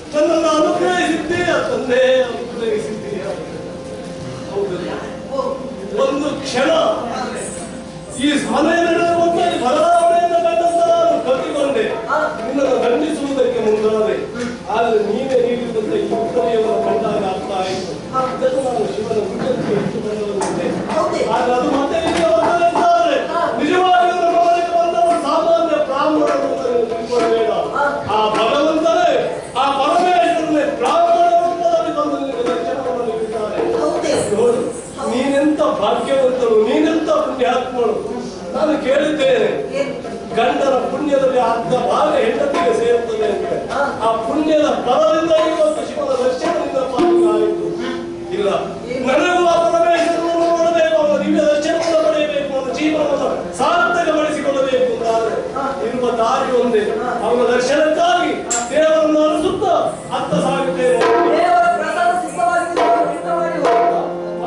ನನ್ನನ್ನು ಅನುಗ್ರಹಿಸಿದ್ದೀಯ ತಂದೆ ಅನುಗ್ರಹಿಸಿದ್ದೀಯ ಹೌದಲ್ಲ ಒಂದು ಕ್ಷಣ ಈ ಮನೆಯಲ್ಲಿ ನಡೆಯುವಂತ ಈ ಬದಲಾವಣೆಯನ್ನು ಕಂಡಂತ ನಾನು ಕಟ್ಟಿಕೊಂಡೆ ನಿನ್ನನ್ನು ದಂಡಿಸುವುದಕ್ಕೆ ಮುಂದಾದೆ ಆದರೆ ನೀವೇ ನೀಡಿದಂತ ಈ ಉತ್ತರೆಯನ್ನು ಕಂಡಾಗ ಅರ್ಥ ಆಯಿತು ಇದನ್ನು ನಾನು ಶಿವನ ಮುಖಕ್ಕೆ ಇಟ್ಟುಕೊಂಡವನಿದ್ದೆ ಆದ್ರೆ ಅದು ಮತ್ತೆ ಇಲ್ಲಿಗೆ ಬರ್ತದೆ ಅಂತಾದ್ರೆ ನಿಜವಾಗಿಯೂ ನಮ್ಮ ಮನೆಗೆ ಬಂದವರು ಸಾಮಾನ್ಯ ಬ್ರಾಹ್ಮಣರು ಅಂತ ನೀವು ತಿಳ್ಕೊಳ್ಬೇಡ ಆ ಭಗವಂತನೇ ಆ ಪರಮೇಶ್ವರನೇ ಬ್ರಾಹ್ಮಣ ರೂಪದಲ್ಲಿ ಬಂದು ನಿನಗೆ ದರ್ಶನವನ್ನು ನೀಡಿದ್ದಾರೆ ನೋಡು ನೀನೆಂತ ಭಾಗ್ಯವಂತರು ನೀನೆಂತ ಪುಣ್ಯಾತ್ಮರು ನಾನು ಕೇಳಿದ್ದೇನೆ ಗಂಡನ ಪುಣ್ಯದಲ್ಲಿ ಅರ್ಧ ಭಾಗ ಹೆಂಡತಿಗೆ ಸೇರುತ್ತದೆ ಅಂತ ಆ ಪುಣ್ಯದ ಫಲದಿಂದ ಇವತ್ತು ಶಿವನ ದರ್ಶನದಿಂದ ಪಾಲಿಗೆ ಆಯಿತು ಇಲ್ಲ ನನಗೂ ಆ ಪರಮೇಶ್ವರನನ್ನು ನೋಡಬೇಕು ಅವನ ದಿವ್ಯ ದರ್ಶನವನ್ನು ಪಡೆಯಬೇಕು ಅವನ ಜೀವನವನ್ನು ಸಾರ್ಥಕಗೊಳಿಸಿಕೊಳ್ಳಬೇಕು ಅಂತಾದ್ರೆ ಇರುವ ದಾರಿ ಒಂದೇ ಅವನ ದರ್ಶನಕ್ಕಾಗಿ ದೇವರನ್ನು ಅನಿಸುತ್ತಾ ಅತ್ತ ಸಾಗುತ್ತೇನೆ ದೇವರ ಪ್ರಸಾದ ಸಿದ್ಧವಾಗಿದೆ ಎಂದು ಚಿಂತೆ ಮಾಡಿ ಹೋಗುತ್ತಾ.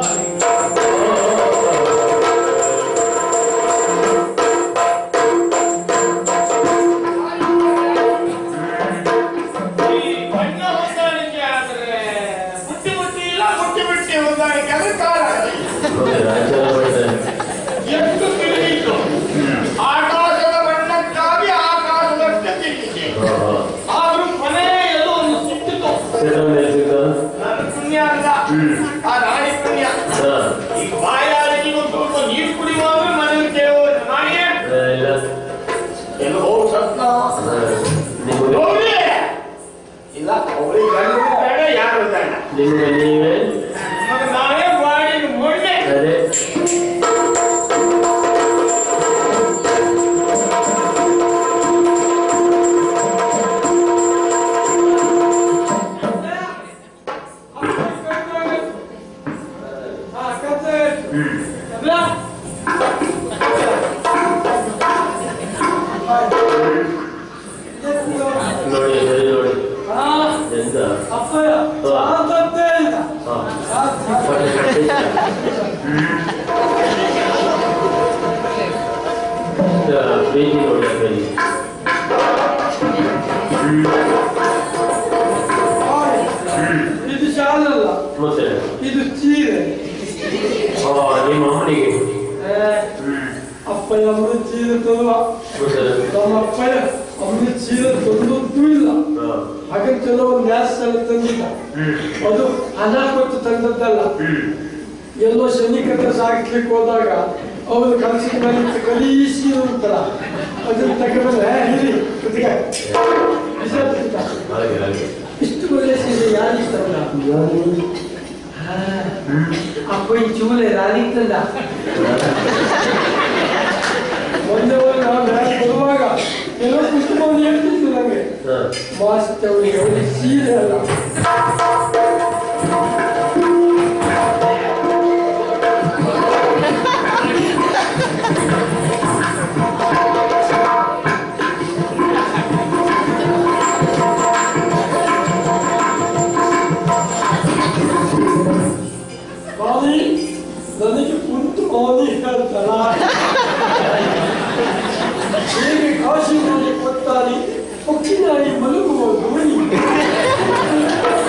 ಈ ಬಣ್ಣ ಹೊಂದಾಣಿಕೆ ಆದ್ರೆ ಬುಟ್ಟಿ ಬುಟ್ಟಿ ಇಲ್ಲ ಬುಟ್ಟಿ ಬಿಟ್ಟಿ ಹೊಂದಾಣಿಕೆ ಆದ್ರೆ ಕಾಲ ಮತ್ತೆ ರಾಜ್ಯ ಮಾಡಿದ್ದಾರೆ ಎಷ್ಟು ತಿಳಿಯಿತು ಆಕಾಶದ ಬಣ್ಣಕ್ಕಾಗಿ ಆಕಾಶದಷ್ಟೇ ತಿಳಿಯಿದೆ ಹಾ ಹಾ ಆದ್ರೂ ಕೊನೆಯಲ್ಲೂ ಒಂದು ಸಿಕ್ಕಿತು ಸೇತುವೆ ಸಿಕ್ಕ ನನ್ನ ಪುಣ್ಯ ಅಲ್ಲ ಆ ರಾಣಿ ಪುಣ್ಯ ಹಾ ಈಗ ಬಾಯಾರಿಗೆ ಒಂದು ಸ್ವಲ್ಪ ನೀರು ಕುಡಿಯುವಾಗ ಮನೇಲಿ ಕೇಳುವುದು ನಾನೇ ಏ, ಇಲ್ಲ ಎಲ್ಲೋ ಹೋಗಿ ಸತ್ನ ಹಾ, ನಿಮಗೆ ಹೋಗ್ಲಿ ಇಲ್ಲ ಅವ್ರಿಗೆ ಗಂಡು ಬೇಡ ಯಾರು ಬೇಡ ನಿಮಗೆ ನೀವೇ ಮಗ ನಾವೇ ಬಾಡಿಗೆ ಮೊನ್ನೆ ಅದೇ ನೋಡಿ ಸರಿ ನೋಡಿ ಎಂತ ಹಾ ಹೊಟ್ಟೆ ಕಟ್ಟಿದ್ದ. ಈಗ ಪ್ರೀತಿ ನೋಡಿ ಆ ಪ್ರೀತಿ ಇದು ಶಾಲಲ್ಲ ಮತ್ತೆ ಇದು ಚೀರೆ ಆ, ನಿಮ್ಮ ಅಮ್ಮನಿಗೆ ಅಪ್ಪ ಅಮ್ಮ ಚೀರೆ ತರುವ ಮತ್ತೆ ನಮ್ಮ ಅಪ್ಪಯ್ಯ ಅಮ್ಮ ಚೀರೆ ತಂದದ್ದು ಇಲ್ಲ ಹಾ ಹಾಗೆ ಕೆಲವು ನ್ಯಾಸ್ ಎಲ್ಲ ತಂದಿಲ್ಲ ಅದು ಹಣ ಕೊಟ್ಟು ತಂದದ್ದಲ್ಲ ಎಲ್ಲೋ ಶನಿಕತೆ ಸಾಗಿಸ್ಲಿಕ್ಕೆ ಹೋದಾಗ ಅವರು ಕಲಸಿದ ಮೇಲೆ ಕಲೀಸಿ ಉಂಟಲ್ಲ ಅದನ್ನ ತಗೊಂಡ್ರೆ ಹಿರಿ ಕುತ್ತಿಗೆ ಬಿಸಾಡ್ತಿದ್ದ. ಹಾಗೆ ಹಾಗೆ ಇಷ್ಟು ಒಳ್ಳೆ ಸೀರೆ ಯಾರಿಸ್ತಲ್ಲ ಅಪ್ಪ ಈ ಚೂಲೆ ರಾಣಿಗೆ ತಂದ ಒಂದೇ ಒಂದು ನಾವು ಮ್ಯಾಚ್ ಬರುವಾಗ ಎಲ್ಲೋ ಕುತ್ಕೊಂಡು ಹೇಳ್ತಿತ್ತು ನನಗೆ ಹಾ ಮಾಸ್ತ್ ಅವಳಿಗೆ ಅವಳಿಗೆ ಸೀರೆ ಅಲ್ಲ ಬಾಲಿ ನನಗೆ ಕುಂತು ಬಾಲಿ ಹೇಳ್ತಾರ ಹೇಗೆ ಕಾಶಿ ಕೊಟ್ಟಾರಿ ಪಕ್ಷಿನಾಡಿ ಮಲಗುವ ಧ್ವನಿ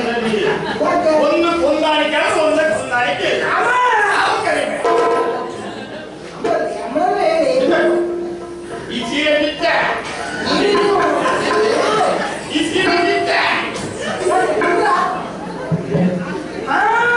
ಸರಿ ಇಲ್ಲ ಯಾಕೆ? ಒಂದು ಹೊಂದಾಣಿಕೆ ಆದ್ರೆ ಒಂದಕ್ಕೆ ಹೊಂದಾಣಿಕೆ ಇಲ್ಲ. ಯಾವ ಕಡಿಮೆ? ಅಮ್ಮನವ್ರು ಹೇಳಿ ಈ ಸೀರೆ ಬಿಟ್ಟೆ ನೀವು ಈ ಸೀರೆ ಬಿಟ್ಟೆ ಆ!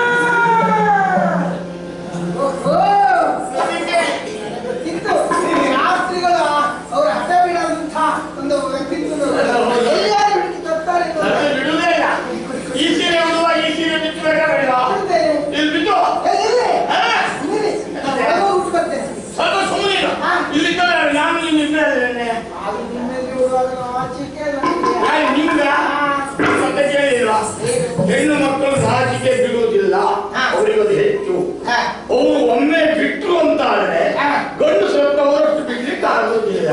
ಓಹೋ! ಅದಕ್ಕೆ ಇತ್ತು ರಾತ್ರಿಗಳ ಅವರ ಹಠ ಬಿಡದಂಥ ಒಂದು ವ್ಯಕ್ತಿತ್ವದವರು ಎಲ್ಲಿಯಾದ್ರೂ ಹುಡುಕಿ ತರ್ತಾರೆ ಅಂತ ಅದು ಬಿಡುವುದೇ ಇಲ್ಲ ಈ ಸೀರೆ ಉಡುವ ಈ ಸೀರೆ ಬಿಚ್ಚಬೇಕಾ ಬೇಡ ಹೇಳ್ತೇನೆ. ಇಲ್ಲಿ ಬಿಟ್ಟು ಏ, ಇರ್ಲಿ. ಹಾ? ಇರ್ಲಿ. ನಾನು ಒಳಗೆ ಉಟ್ಕೊಳ್ತೇನೆ. ಸ್ವಲ್ಪ ಸುಮ್ಮನೆ ಇಲ್ಲಿ ನಾನು ನೀನು ಇಬ್ಬರೇ ಅದು ನಿಮ್ಮಲ್ಲಿ ಉಡುವಾಗ ನಾಚಿಕೆ ನನಗೆ. ನಾನು ನಿಂಗ ಮತ್ತೆ ಕೇಳಿಲ್ವಾ ಹೆಣ್ಣು ಮಕ್ಕಳು ನಾಚಿಕೆ ಬಿಡುವುದಿಲ್ಲ ಅವರಿಗೆ ಅದು ಹೆಚ್ಚು ಹಾ. ಅವರು ಒಮ್ಮೆ ಬಿಟ್ರು ಅಂತ ಆದ್ರೆ ಹಾ. ಗಂಡು ಸ್ವಲ್ಪ ಅವರಷ್ಟು ಬಿಡ್ಲಿಕ್ಕೆ ಆಗುದಿಲ್ಲ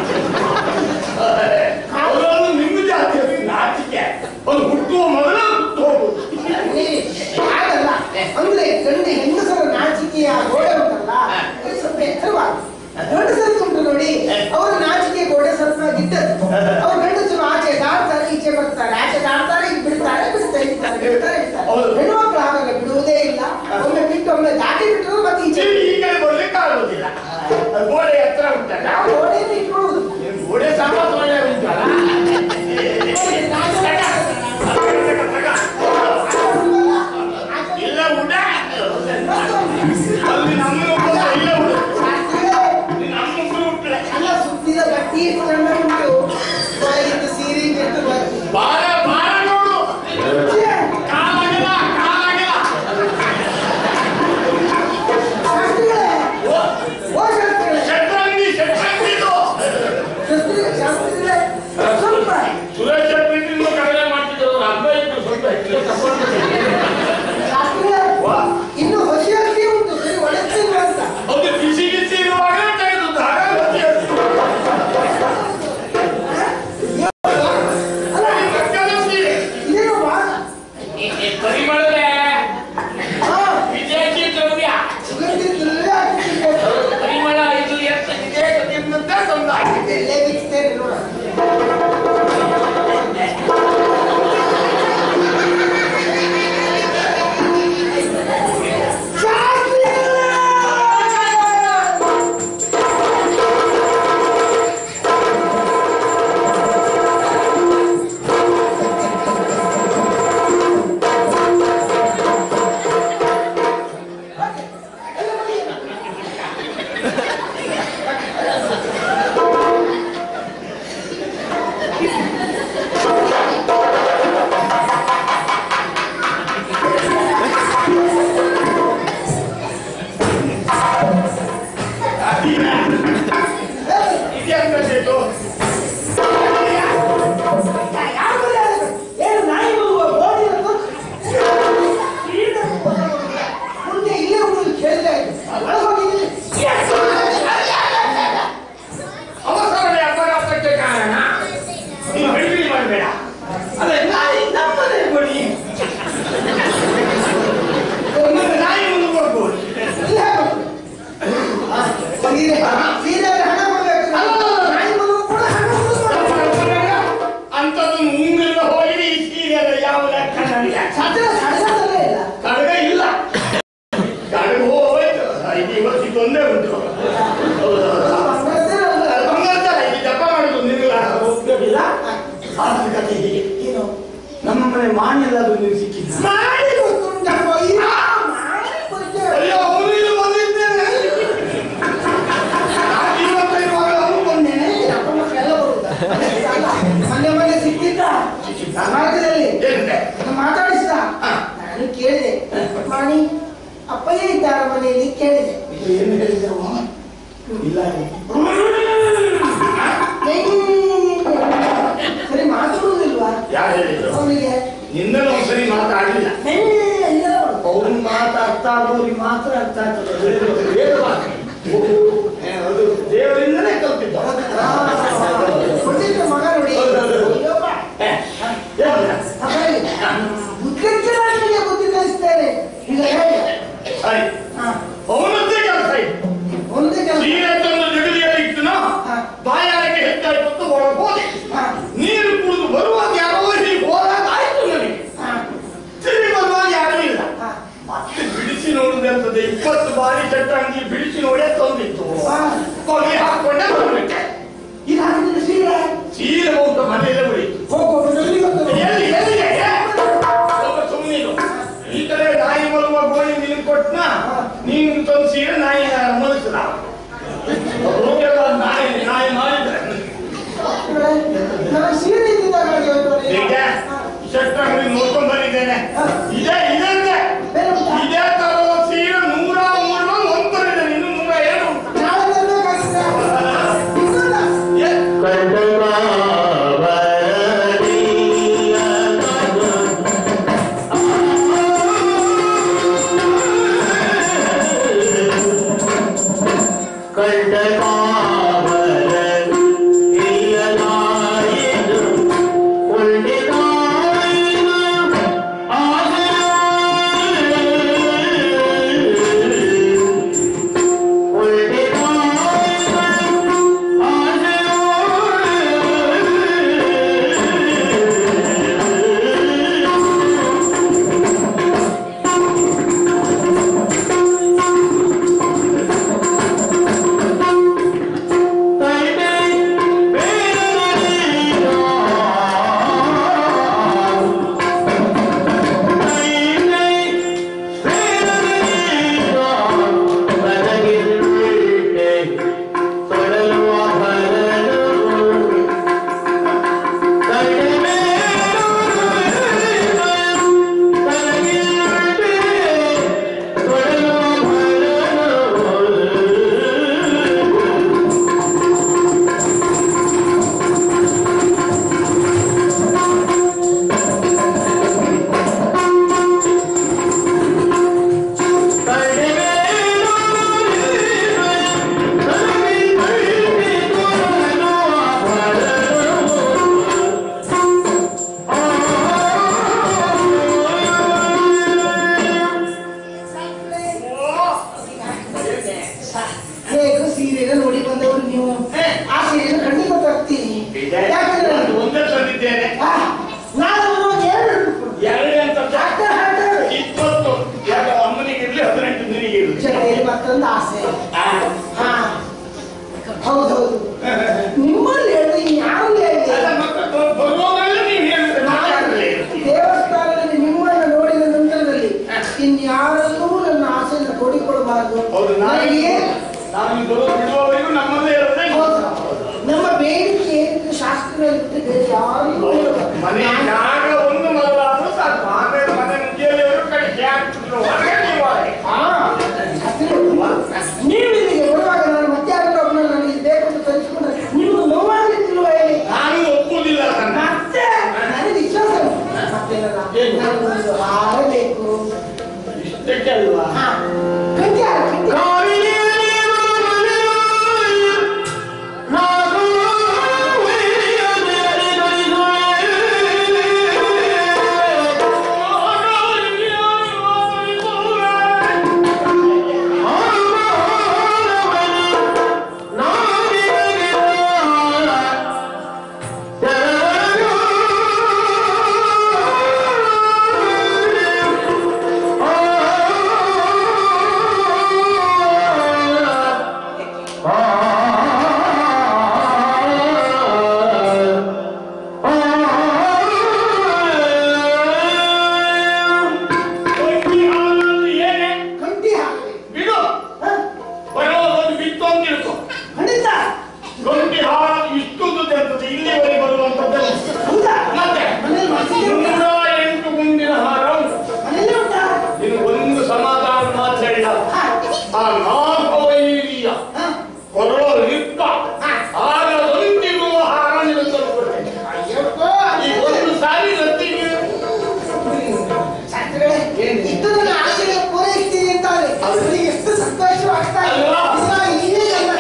ಅವರನ್ನು ನಿಮ್ಮ ಜಾತಿಯಲ್ಲಿ ನಾಚಿಕೆ ಅದು ಹುಟ್ಟುವ ಮೊದಲು ಹುಟ್ಟು ಹೋಗುದು ಏ, ಹಾಗಲ್ಲ ಅಂದ್ರೆ ಗಂಡು ಹೆಂಗಸರ ನಾಚಿಕೆಯ ಗೋಡೆ ಉಂಟಲ್ಲ ಅದು ಸ್ವಲ್ಪ ಎತ್ತರವಾದ ಗಂಡಸರು ಉಂಟು ನೋಡಿ ಅವರ ನಾಚಿಕೆ ಗೋಡೆ ಸ್ವಲ್ಪ ಗಿಟ್ಟದ್ದು ಅವ್ರು ಗಂಡಸರು ಆಚೆ ದಾಡ್ತಾರೆ ಈಚೆ ಬರ್ತಾರೆ ಆಚೆ ದಾಡ್ತಾರೆ ಈಗ ಬಿಡ್ತಾರೆ ಬಿಡ್ತಾರೆ ಇಡ್ತಾರೆ ಬಿಡ್ತಾರೆ ಇಡ್ತಾರೆ ಹೌದು. ಹೆಣ್ಣು ಮಕ್ಕಳು ಹಾಗಲ್ಲ ಬಿಡುವುದೇ ಇಲ್ಲ ಒಮ್ಮೆ ಬಿಟ್ಟು ಒಮ್ಮೆ ದಾಟಿ ಬಿಟ್ಟರು ಮತ್ತೆ ಈಚೆ ಈ ಈ ಕಡೆ ಬರ್ಲಿಕ್ಕೆ ಆಗುದಿಲ್ಲ ಅದು ಗೋಡೆ ಎತ್ತರ ಉಂಟಲ್ಲ ನಾವು ಗೋಡೆಯನ್ನು ಇಟ್ಕೊಳ್ಳುವುದು ಏನ್ ಗೋಡೆ ಸಾಮಾನು ಒಳ್ಳೆ ಉಂಟಲ್ಲ ಇಲ್ಲ ಉಡ ಅಲ್ಲಿ ನಮ್ಮ ಇಲ್ಲ ಉಡ ನಮ್ಮ ಉಟ್ಲೆ ಅಲ್ಲ ಸುತ್ತಿದ ಗಟ್ಟಿ ಚೆಂದ ಉಂಟು ಬಾಯಿದ್ದು ಸೀರೆ ಕೆಟ್ಟು ಬಾರ ಬಾರ ನೋಡು ಕಾಲಾಗಲ್ಲ ಕಾಲಾಗಲ್ಲ ಶಾಸ್ತ್ರಿಗಳೇ ಓ, ಓ ಶಾಸ್ತ್ರಿಗಳೇ ಶೆಟ್ರಂಗಿ ಶೆಟ್ರಂಗಿದು ಶಾಸ್ತ್ರಿ- ಶಾಸ್ತ್ರಿಗಳೇ ಸ್ವಲ್ಪ ಸುರೇಶ್ ಶೆಟ್ರಂಗಿಂದ ಕಡಿಮೆ ಮಾಡ್ತಿದ್ರು ಹಬ್ಬ ಇತ್ತು ಸ್ವಲ್ಪ ಹೆಚ್ಚಿಗೆ ತಗೊಂಡು ಶಾಸ್ತ್ರಿಗಳೇ ವಾ. ಇನ್ನು ಹೊಸಿ ಅಕ್ಕಿ ಉಂಟು ಸರಿ ಒಳಗ್ತಿಲ್ವ ಅಂತ ಹೌದು ಬಿಸಿ ಬಿಸಿ ಇರುವಾಗ ತೆಗೆದು ಹಾಗಾಗಿ ಹೊತ್ತಿ ಎತ್ತು. ಅಲ್ಲ ಈ ಮಕ್ಕಳು ಸೀರೆ. ಇದೇನು ಭಾಗ ಪರಿಮಳದ ಹಾ ವಿದೇಶಿ ದ್ರವ್ಯ ಸುಗಂಧಿದ್ರಲ್ಲೇ ಹಾಕಿಟ್ಟಿದ್ದೆ. ಪರಿಮಳ ಇದು ಎತ್ತಿದೆ ನಿಮ್ಮಂತ ತಂದ ಎಲ್ಲೇ ಬಿಡ್ತೇನೆ ನೋಡ ಇದ್ಯಾಕೆ ಏನು ನಾಯಿ ಮಗುವ ಗೋಡಿ ಇರೋದು? ಮುಂದೆ ಇಲ್ಲೇ ಹುಡುಗಿ ಕೇಳ್ತಾ ಇದ್ದೆ. ಒಳಗೆ ಹೋಗಿದ್ದೀನಿ. ಅವಸರದ ಅಪಘಾತಕ್ಕೆ ಕಾರಣ ನೀನು ಬೆಳಗಿರಿ ಮಾಡಬೇಡ ಅದೇ ನಾಯಿ ನಮ್ಮನೆ ಕೊಡಿ ಒಂದೊಂದು ನಾಯಿ ಮುಂದೆ ಹೋಗ್ಬೋದು ಇಲ್ಲೇ ಹೋಗು. ಆ, ಸೀರೆ ಸೀರೆ ಹಣ ಕೊಡ್ಬೇಕು. ನಾಯಿ ಮಗುವು ಕೂಡ ಹಣ ಕೊಡ್ಬೇಕು. ಅಂಥದ್ದು ಮುಂಗಿನ ಹೋಗಿ ಈ ಸೀರೆಯ ಯಾವ ಲೆಕ್ಕ ನನಗೆ ಸತ್ರ ಸಡಗರದಲ್ಲೇ ಇಲ್ಲ. ಕಡಗ ಇಲ್ಲ ಕಡಗ ಹೋಯ್ತು ಇದು ಇವತ್ತಿಗೊಂದೇ ಉಂಟು ಮಂಗಳಸ್ಥಾನ ಅಲ್ಲ. ಬಂಗಾರ ಇದು ಜಪ ಮಾಡುದು ನಿಲ್ಲ ಹೋಗ್ತಿಲ್ಲ ಆದ್ರೆ ಕಥೆ ಹೀಗೆ ಏನು? ನಮ್ಮ ಮನೆ ಮಾನ್ಯಲ್ಲದು ನೀವು ಸಿಕ್ಕಿಲ್ಲ ಮಾಡಿ ಗೊತ್ತುಂಟಪ್ಪ. ಇಲ್ಲ, ಮಾಡಿ ಗೊತ್ತೇ. ಅಯ್ಯೋ ಅವನು ಇಲ್ಲಿ ಬಂದಿದ್ದೇನೆ ಇವತ್ತೈದು ಮಗಳು ಅವನು ಬಂದೇನೆ ಅಪ್ಪ ಮಕ್ಕಳೆಲ್ಲ ಬರುವುದಾ? ಅಲ್ಲ, ಮೊನ್ನೆ ಮೊನ್ನೆ ಸಿಕ್ಕಿದ್ದ ಮಾರ್ಗದಲ್ಲಿ ಏನಂತೆ ನಾನು ಮಾತಾಡಿಸಿದ ಹಾ. ನಾನು ಕೇಳಿದೆ ಮಾಣಿ ಅಪ್ಪಯ್ಯ ಇದ್ದಾರ ಮನೆಯಲ್ಲಿ ಕೇಳಿದೆ ಇದು ಏನು ಹೇಳಿದೆವು ಇಲ್ಲ ಸರಿ ಮಾತಾಡುವುದಿಲ್ವಾ ಯಾರು ಹೇಳಿದ್ರು ಅವನಿಗೆ ನಿನ್ನನ್ನು ಒಂದ್ಸರಿ ಮಾತಾಡಲಿಲ್ಲ ಇಲ್ಲ ಅವ್ರು ಮಾತಾಡ್ತಾ ಅವ್ರಿಗೆ ಮಾತ್ರ ಅರ್ಥ ಆಗ್ತದೆ ಬೇರೆ- ಬೇರೆ ಮಾತು. ಏ, ಅದು ದೇವರಿಂದಲೇ ಕಲ್ಪಿದ್ದ ಕೊಟ್ಟಿದ್ದ ಮಗ ನೋಡಿ ಅಯ್ಯಪ್ಪ. ಏ, ಏನು? ಅಪ್ಪಯ್ಯ, ಬುದ್ಧಿವಂತನಿಗೆ ಬುದ್ಧಿ ಕಲಿಸ್ತೇನೆ ಈಗ ಹೇಳಿ ಆಯ್ತು. ಹಾ. ಅವನದ್ದೇ ಕೆಲಸ ಇತ್ತು ಒಂದೇ ಕೆಲಸ ಸೀರೆ ತಂದು ಜಗಲಿಯಲ್ಲಿ ಇಟ್ಟನ ಹಾ. ಬಾಯಾರಕ್ಕೆ ಹೆಚ್ಚಾಯ್ತು ಅಂತ ಒಳಗೆ ಹೋದೆ ಹಾ. ನೀರು ಕುಡಿದು ಬರುವಾಗ ಯಾರೋ ಹೀಗೆ ಹೋದಾಗ ಆಯ್ತು ನನಗೆ ಹಾ. ಸೀರೆ ನಾಯಿ ಮಲಗಿಸಿದ ರೂಪೆಲ್ಲ ನಾಯಿ ನಾಯಿ ಮಾಡಿದ್ರೆ ನನಗೆ ಸೀರೆ ಇದ್ದಿದ್ದಾಗ ಹಾಗೆ ಉಂಟು ನೋಡಿ. ಈಗ ಶೆಟ್ಟ ಅಂಗಡಿ ನೋಡ್ಕೊಂಡ್ ಬಂದಿದ್ದೇನೆ ಇದೇ ಇದೆ ಇದೆ ಬೇರೆ ಉಂಟಾ? ಇದೇ ತರದ ಸೀರೆ ನೂರ ಮೂರು ಒಂದು ಇದೆ ಇನ್ನು ನೂರ ಎರಡು ಉಂಟು. ನಾಳೆ ತರ್ಬೇಕಾಗಿದ್ರೆ ಇನ್ನೊಂದ. ಏ, ಹೇಗೂ ಸೀರೆನ ನೋಡಿ ಬಂದವರು ನೀವು ಆ ಸೀರೆನ ಖಂಡಿತ ತರ್ತೀನಿ ಇದೆ. ಯಾಕಂದ್ರೆ ಒಂದು ಒಂದೇ ತಂದಿದ್ದೇನೆ ಆ, ನಾನು ಒಂದು ಎರಡು ಎರಡು ಅಂತ ಡಾಕ್ಟರ್ ಹೇಳ್ತಾರೆ ಇಪ್ಪತ್ತು ಯಾಕೆ ಅಮ್ಮನಿಗೆ ಇರ್ಲಿ ಹದಿನೆಂಟು ನಿನಗೆ ಇರ್ಲಿ ಜೊತೆಯಲ್ಲಿ ಮತ್ತೊಂದು ಆಸೆ ಹಾ ಹೌದೌದು ನಿಮ್ಮಲ್ಲಿ ಹೇಳಿ ಯಾರಲ್ಲಿ ಅಲ್ಲ, ಹೇಳಿ ಮತ್ತೆ ಬರುವಾಗಲೇ ನೀವು ಹೇಳಿದ್ರೆ ನಾನು ಯಾರಲ್ಲಿ ಇರ್ತೀನಿ? ದೇವಸ್ಥಾನದಲ್ಲಿ ನಿಮ್ಮನ್ನ ನೋಡಿದ ನಂತರದಲ್ಲಿ ಇನ್ಯಾರಲ್ಲೂ ನನ್ನ ಆಸೆಯನ್ನು ತೋಡಿಕೊಳ್ಳಬಾರದು ಹೌದು ನಾನು ನನಗೆ ನಾನು ಇದು ಬಿಡುವವರೆಗೂ ನಮ್ಮಲ್ಲೇ ಇರುತ್ತೆ ಹೌದು. ನಮ್ಮ ಬೇಡಿಕೆ ಏನಿದೆ ಶಾಸ್ತ್ರದಲ್ಲಿ ಬಿಟ್ಟು ಬೇರೆ ಯಾರಿಗೂ ಹೇಳಬಾರದು. ಮನೆ ಜಾಗ ಒಂದು ಮರಳಾದ್ರೂ ಸಾಕು ಆಮೇಲೆ ಮನೆ ಮುಗಿಯಲ್ಲಿ ಕಡಿಕೆ ಹಾಕ್ತಿದ್ರು ಹೊರಗೆ ನೀವು ಹಾಗೆ. ಹಾ, ನೀವು ಇಲ್ಲಿಗೆ ಬರುವಾಗ ನಾನು ಮತ್ತೆ ಯಾರಾದ್ರೂ ಒಬ್ಬನನ್ನು ನನಗೆ ಇದು ಬೇಕು ಅಂತ ತರಿಸಿಕೊಂಡ್ರೆ ನಿಮ್ಗೆ ನೋವಾಗ್ಲಿಕ್ಕಿಲ್ವಾ ಹೇಳಿ ನಾನು ಒಪ್ಪುವುದಿಲ್ಲ ನನ್ನ ಮತ್ತೆ ನನಗೆ ವಿಶ್ವಾಸ ಉಂಟು. ಮತ್ತೇನಲ್ಲ, ನನಗೊಂದು ಹಾರ ಬೇಕು ಇಷ್ಟಕ್ಕೆ ಅಲ್ವಾ ಹಾ, ಗಟ್ಟಿ ಹಾರ, ಗಟ್ಟಿ ಹಾರ. ಏನೇ ಗಟ್ಟಿ ಹಾಕ್ಬೇಕು. ಬಿಡು ಹಾ, ಬರೋ ಒಂದು ಬಿತ್ತು ಅಂತ ತಿಳ್ಕೊ ಖಂಡಿತ ಗಂಟಿ ಹಾರ ಇಷ್ಟೊಂದು ತೆರ್ತದೆ ಇಲ್ಲಿವರೆಗೆ ಬರುವಂತದ್ದು ಹೌದಾ ಮತ್ತೆ ಮನೇಲಿ ಮಾಡ್ಸಿದ್ಯಾ? ನೂರ ಎಂಟು ಗುಂಡಿನ ಹಾರ ಉಂಟು ಮನೇಲಿ ಉಂಟಾ? ನೀನು ಒಂದು ಸಮಾಧಾನ ಮಾತು ಹೇಳಿದ ಹಾ, ಆ ನಾಲ್ಕು ವೈರಿಯ ಹಾ. ಕೊರಳು ಲಿಪ್ಪ ಆಗ ಒಂದಿರುವ ಹಾರ ನಿನ್ನ ತಂದುಕೊಡ್ತೇನೆ ಅಯ್ಯಪ್ಪ, ಈ ಒಂದು ಸಾರಿ ರತ್ತಿಗೆ ಶಾಸ್ತ್ರಿಗಳೇ, ಇದ್ದು ನನ್ನ ಆಸೆಗೆ ಪೂರೈಸ್ತೀನಿ ಅಂತಾರೆ ಅವರಿಗೆ ಎಷ್ಟು ಸಂತೋಷವಾಗ್ತಾ ಇದೆ ಅಲ್ವಾ? ಇದನ್ನ ನೀವೇ ನನ್ನ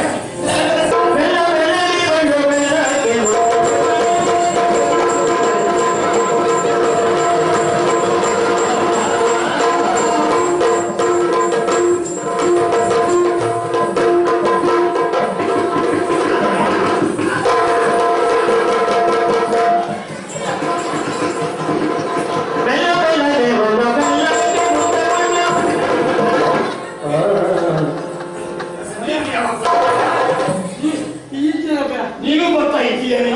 ಈಚಿನಪ್ಪ ನೀನು ಬರ್ತಾ ಇದ್ದೀಯೇನೆ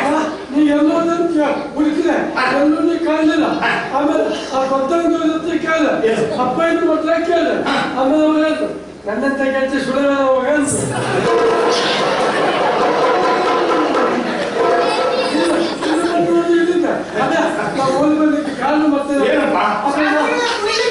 ನೀ ಎಲ್ಲೋದಂತ ಹುಡುಕಿದೆ ಎಲ್ಲೂ ನೀ ಕಾಣಲಿಲ್ಲ ಆಮೇಲೆ ಆ ಭಕ್ತನ ಜೊತೆ ಕೇಳ ಅಪ್ಪ ಇದು ಮೊದಲ ಕೇಳ ಆಮೇಲೆ ಅವ್ರು ಹೇಳ್ತು ನನ್ನಂತ ಕೆಲಸ ಸುಳ್ಳ ಹೋಗ ಅಂತ ಅದೇ ನಾವು ಓದಿ ಬಂದಿದ್ದು ಕಾಲು ಮತ್ತೆ ಏನಪ್ಪ? ಅಪ್ಪ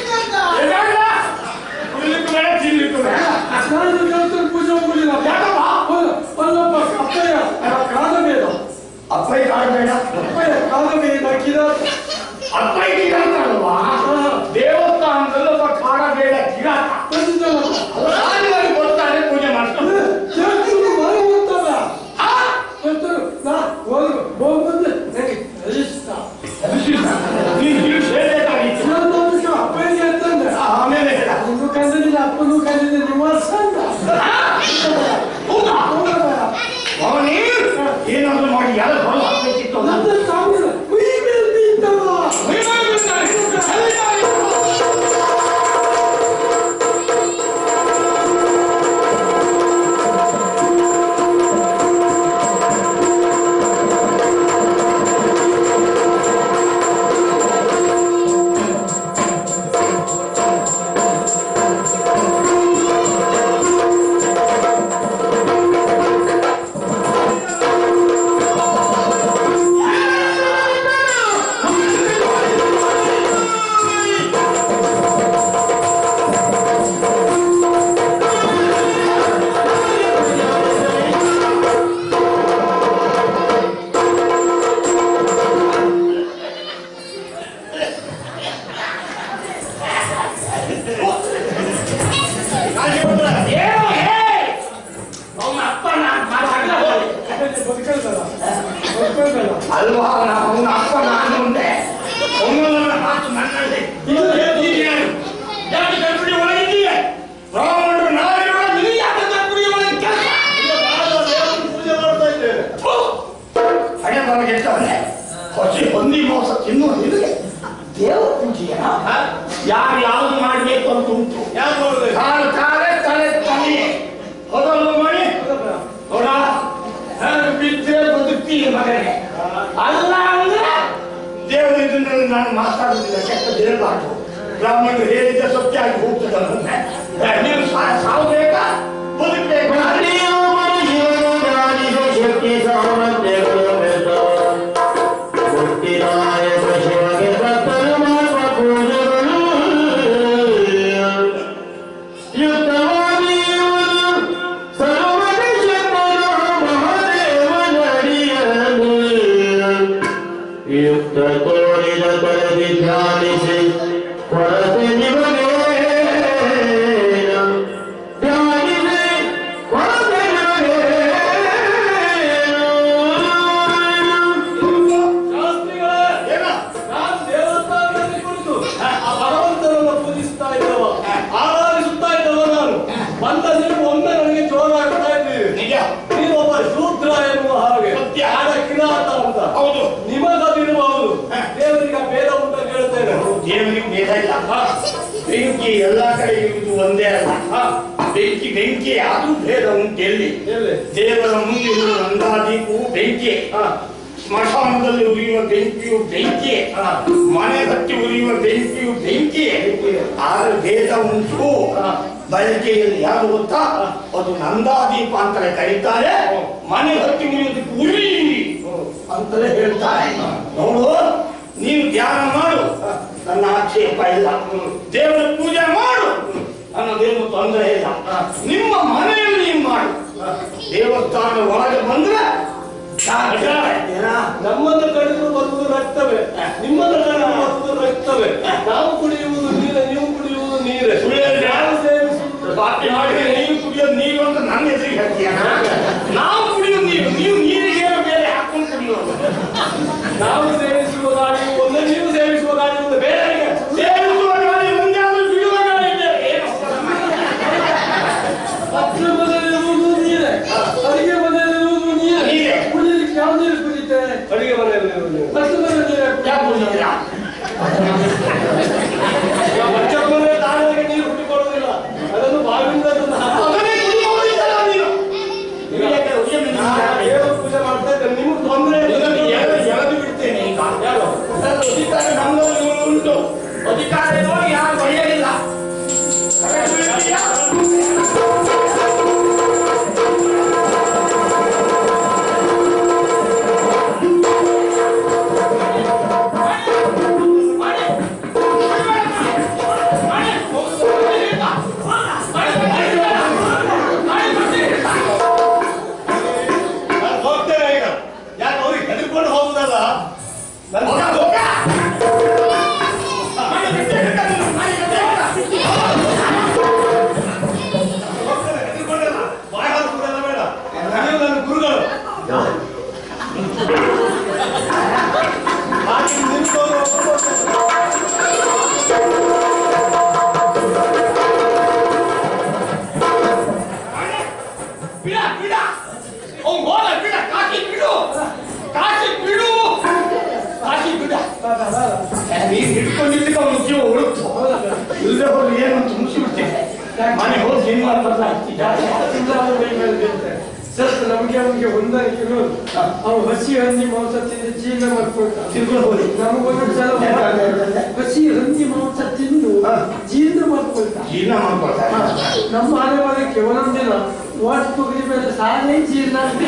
ಕುಡಿಲಿಕ್ಕೆ ಬೇಡ ತಿನ್ಲಿಕ್ಕೆ ಬೇಡ ಸ್ನಾನದ ದೇವಸ್ಥಾನ ಪೂಜೆ ಹೋಗುದಿಲ್ಲ ಅಲ್ಲಪ್ಪ ಅಪ್ಪಯ್ಯ ಕಾಲ ಬೇಡ ಅಪ್ಪಯ್ಯ ಕಾಡಬೇಡ ಅಪ್ಪಯ್ಯ ಕಾಲ ಬೇಡ ಕಿರಾತ ಅಪ್ಪಯ್ಯ ಕಿರಾತಲ್ವಾ ದೇವಸ್ಥಾನದಲ್ಲಿ ಒಬ್ಬ ಕಾಡ ಬೇಡ ಕಿರಾತ ಬಂದಿದ್ದಲ್ಲಪ್ಪ ರಾಜರಿಗೆ ಬರ್ತಾರೆ ಪೂಜೆ ಮಾಡ್ತಾರೆ ದೇವಸ್ಥಾನ ಮನೆ ಹೋಗ್ತಲ್ಲ ಮತ್ತು ನಾ ಹೋಗಿ ಹೋಗ್ಬಂದು ನನಗೆ ಇಷ್ಟ ನೀನು ಇಲ್ಲಿ ಸೇರ್ಬೇಕಾಗಿತ್ತು ಇನ್ನೊಂದು ಅಂಶ ಅಪ್ಪಯ್ಯಗೆ ಅಂತಂದೆ ಆಮೇಲೆ ಹೇಳ ನಿನ್ನೂ ಕಂದಿಲ್ಲ ಅಪ್ಪನೂ ಕಂದಿಲ್ಲ ನಿವಾಸ ಅಂತ ಹೌದಾ ಹೌದಲ್ಲ? ಅವನೇ ಏನಾದ್ರು ಮಾಡಿ ಯಾರು ಹೊರ ಹಾಕ್ಬೇಕಿತ್ತು ಅಂತ. ನನ್ನ ಸಾವಿರ ಮೈ ಮೇಲೆ ಬಿದ್ದವ. ಮೈಮೇಲೆ ಬಿಡ್ತಾರೆ. ಅಲ್ಲಿದ್ದಾರೆ. ಏನು ಹೇ? ಅವ್ನ ಅಪ್ಪ ನಾನ್ ಮಾತಾಡ್ದ ಹೋಗಿ. ಬದುಕಲ್ವಲ್ಲ? ಬದುಕಲ್ವಲ್ಲ? ಅಲ್ವಾ ಅವನ ಅಪ್ಪ ನಾನು ಮುಂದೆ ಅವನವನ ಮಾತು ನನ್ನಲ್ಲಿ ಇದು ಏನು? ಯಾಕೆ ಗರ್ಭಿಣಿ ಒಳಗಿದ್ದೀಯ ರಾವಣರು ನಾವಿರುವ ನೀ ಯಾಕೆ ಗರ್ಭಿಣಿ ಒಳಗೆ ಕೆಲಸ ಇಲ್ಲ, ನಾನು ದೇವರನ್ನು ಪೂಜೆ ಮಾಡ್ತಾ ಇದ್ದೇನೆ ಹಣೆ ಬರಗೆಟ್ಟವನೆ ಹೊಸಿ ಹೊಂದಿ ಮೋಸ ತಿನ್ನುವ ನಿನಗೆ ದೇವರ ಪೂಜೆಯ ಯಾರು ಯಾವುದು ಮಾಡಬೇಕು ಅಂತ ಉಂಟು ಯಾಕೆ ಮಾಡ್ಬೇಕು? ಕಾಲು ಕಾಲೆ ತಲೆ ತಲೆ ಹೊದಲು ಮಣಿ ನೋಡ ನಾನು ಬಿದ್ದರೆ ಬದುಕ್ತೀನಿ ಮಗನೇ ಅಲ್ಲ ಅಂದ್ರೆ ದೇವರು ಇದನ್ನೆಲ್ಲ ನಾನು ಮಾತಾಡುದಿಲ್ಲ ಕೆಟ್ಟ ದೇವರಾಟು ಬ್ರಾಹ್ಮಣರು ಹೇಳಿದ್ದ ಸತ್ಯ ಆಗಿ ಹೋಗ್ತದೆ ಅದನ್ನೇ. ಏ, ನೀವು ಸಾ- ಸಾವು ಬೇಕಾ ಬದುಕಬೇಕಾ ಶಕ್ತಿ ಸಾಮರ್ಥ್ಯಗಳು ಮುಕ್ತಿದಾಯಕ ಶಿವಗೆ ಭಕ್ತರು ಮಾಡುವ ಪೂಜೆಗಳು ಯುಕ್ತವಾಗಿ ಸರ್ವದ ಶಕ್ತರು ಮಹಾದೇವನಡಿಯಲ್ಲಿ ಯುಕ್ತ ತೋರಿದ ಕರದಿ ಧ್ಯಾನಿಸಿ ಕೊರತೆ ನಿಮಗೆ ಧ್ಯಾನಿಸಿ ಕೊರತೆ ನಿಮಗೆ ಶಾಸ್ತ್ರಿಗಳೇ ಏನ? ನಾನು ದೇವಸ್ಥಾನದಲ್ಲಿ ಕುಳಿತು ಆ ಭಗವಂತನನ್ನು ಪೂಜಿಸ್ತಾ ಇದ್ದವ ಆರಾಧಿಸುತ್ತಾ ಇದ್ದವ ನಾನು ಬಂದ ನೀವು ಒಮ್ಮೆ ನನಗೆ ಜೋರಾಗ್ತಾ ಇದ್ದೀವಿ ನಿಜ ನೀವು ಒಬ್ಬ ಶೂದ್ರ ಎನ್ನುವ ಹಾಗೆ ಸತ್ಯ. ಆಗ ಕಿರಾತ ಅಂತ ಹೌದು ನಿಮಗದಿರಬಹುದು ಹ. ದೇವರಿಗೆ ಆ ಭೇದ ಉಂಟ ಕೇಳ್ತೇನೆ ದೇವರಿಗೆ ಭೇದ ಇಲ್ಲ ಬೆಂಕಿ ಎಲ್ಲಾ ಕಡೆ ಇರುವುದು ಒಂದೇ ಅಲ್ಲ ಬೆಂಕಿ ಬೆಂಕಿ ಆದ್ರೂ ಭೇದ ಉಂಟು ಎಲ್ಲಿ ಎಲ್ಲಿ? ದೇವರ ಮುಂದೆ ಇರುವ ನಂದಾದೀಪವು ಬೆಂಕಿ ಸ್ಮಶಾನದಲ್ಲಿ ಉರಿಯುವ ಬೆಂಕಿಯು ಬೆಂಕಿ ಮನೆ ಹತ್ತಿ ಉರಿಯುವ ಬೆಂಕಿಯು ಬೆಂಕಿ ಆದ್ರೆ ಭೇದ ಉಂಟು ಬಳಕೆಯಲ್ಲಿ ಯಾರು ಗೊತ್ತಾ ಅದು ನಂದಾದೀಪ ಅಂತಲೇ ಕರೀತಾರೆ ಮನೆ ಹತ್ತಿ ಉರಿಯುವುದಕ್ಕೆ ಉರಿ ಅಂತಲೇ ಹೇಳ್ತಾರೆ ನೋಡು ನೀನು ಧ್ಯಾನ ಮಾಡು ನನ್ನ ಆಕ್ಷೇಪ ಇಲ್ಲ ದೇವರ ಪೂಜೆ ಮಾಡು ಅನ್ನೋದೇನು ತೊಂದರೆ ಇಲ್ಲ ನಿಮ್ಮ ಮನೆಯಲ್ಲಿ ನೀವು ಮಾಡು ದೇವಸ್ಥಾನದ ಒಳಗೆ ಬಂದ್ರೆ ಏನ? ನಮ್ಮನ್ನು ಕಡಿದು ಬರುವುದು ರಕ್ತವೇ ನಿಮ್ಮನ್ನು ಕಡಿದು ಬರುವುದು ರಕ್ತವೇ ನಾವು ಕುಡಿಯುವುದು ನೀರೇ ನೀವು ಕುಡಿಯುವುದು ನೀರೇ ಸುಳ್ಳು ನಾವು ಸೇವಿಸುವುದು ಬಾಕಿ ಮಾಡಿ ನೀರು ಕುಡಿಯೋದು ನೀರು ಅಂತ ನನ್ನ ಹೆಸರಿಗೆ ಹೇಳ್ತೀಯ ನಾವು ಕುಡಿಯೋದು ನೀರು ನೀವು ನೀರಿಗೆ ಬೇರೆ ಹಾಕೊಂಡು ಕುಡಿಯೋದು ನಾವು ಸೇವಿಸುವ ಗಾಳಿ ಒಂದೇ ನೀವು ಸೇವಿಸುವ ಗಾಳಿ ಒಂದು ಬೇರೆ ಸೇವಿಸುವ ಗಾಳಿ ಮುಂದೆ ಆದ್ರೂ ಬಿಡುವ ಗಾಳಿ ಬೇರೆ ಏನು ಅಪ್ಪನ ಮನೆಯಲ್ಲಿರುವುದು ನೀರೇ ಅಡಿಗೆ ಮನೆಯಲ್ಲಿರುವುದು ನೀರೇ ನೀರೇ. ಕುಡಿಲಿಕ್ಕೆ ಯಾವ ನೀರು ಕುಡಿತೇನೆ ಅಡಿಗೆ ಮನೆಯಲ್ಲಿ ನೀವು ಮತ್ತೆ ಮನೆ ನೀರೇ ಯಾಕೆ ಕುಡಿತೀರಾ? ಬಚ್ಚಪ್ಪನೇ ತಾನಾಗಿ ನೀರು ಹುಟ್ಟಿಕೊಳ್ಳುವುದಿಲ್ಲ ಅದನ್ನು ಬಾವಿಯಿಂದ ತಂದು ಹಾಕುವ. ಅದನ್ನೇ ಕುಡಿಯೋದಿಲ್ಲ ನೀನು ನೀವು ಯಾಕೆ ಉಸಿರು ನಾನು ನಿಲ್ಲಿಸಿದ್ದೀರಾ? ದೇವರ ಪೂಜೆ ಮಾಡ್ತಾ ಇದ್ದೇನೆ ನಿಮ್ಗೆ ತೊಂದರೆ ಇದನ್ನು ಎಳೆದು ಎಳೆದು ಬಿಡ್ತೇನೆ ಈಗ ಯಾರು ಅಧಿಕಾರ ನಮ್ಮಲ್ಲಿ ಉಂಟು ಅಧಿಕಾರ ನೋಡಿ ಯಾರು ಮನೆ ಹೋಗಿ ಸಿನಿಮಾ ಬದಲಾಯಿಸಿ ಸ್ವಲ್ಪ ನಮಗೆ ಅವನಿಗೆ ಹೊಂದಾಣಿಕೆ ಇರೋದು ಅವ ಹಸಿ ಹಂದಿ ಮಾಂಸ ತಿಂದು ಜೀರ್ಣ ಮಾಡ್ಕೊಳ್ತಾನೆ ತಿರ್ಕೊಂಡು ಹೋಗಿ ನಮಗೊಂದು ಸಲ ಹಸಿ ಹಂದಿ ಮಾಂಸ ತಿಂದು ಜೀರ್ಣ ಮಾಡ್ಕೊಳ್ತಾನೆ ಜೀರ್ಣ ಮಾಡ್ಕೊಳ್ತಾರೆ ನಮ್ಮ ಆನೆವಾದಕ್ಕೆ ಒಂದೊಂದು ದಿನ ವಾಟ್ ತೊಗರಿ ಮೇಲೆ ಸಾಲೇ ಜೀರ್ಣ ಅಂತ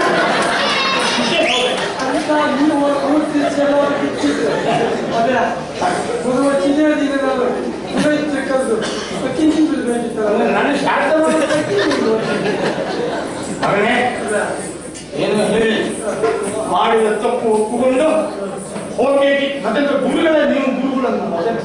ನೀವು ಮೂರ್ತಿ ಸಲವಾಗಿ ಬಿಚ್ಚಿದ್ರೆ ಅದೇ ಬರುವ ಚಿನ್ನ ದಿನ ನಾನು ಪುರೋಹಿತ್ರ ಕರೆದು ಅಕ್ಕಿ ಬಿಡ್ಬೇಕಿತ್ತಲ್ಲ ನನ್ನ ಶಾಸ್ತ್ರ ಮಗನೇ ಏನು ಹೇಳಿ ಮಾಡಿದ ತಪ್ಪು ಒಪ್ಪುಕೊಂಡು ಹೋಗಿ ಮತ್ತೆ ಗುರುಗಳೇ ನೀವು ಗುರುಗಳನ್ನು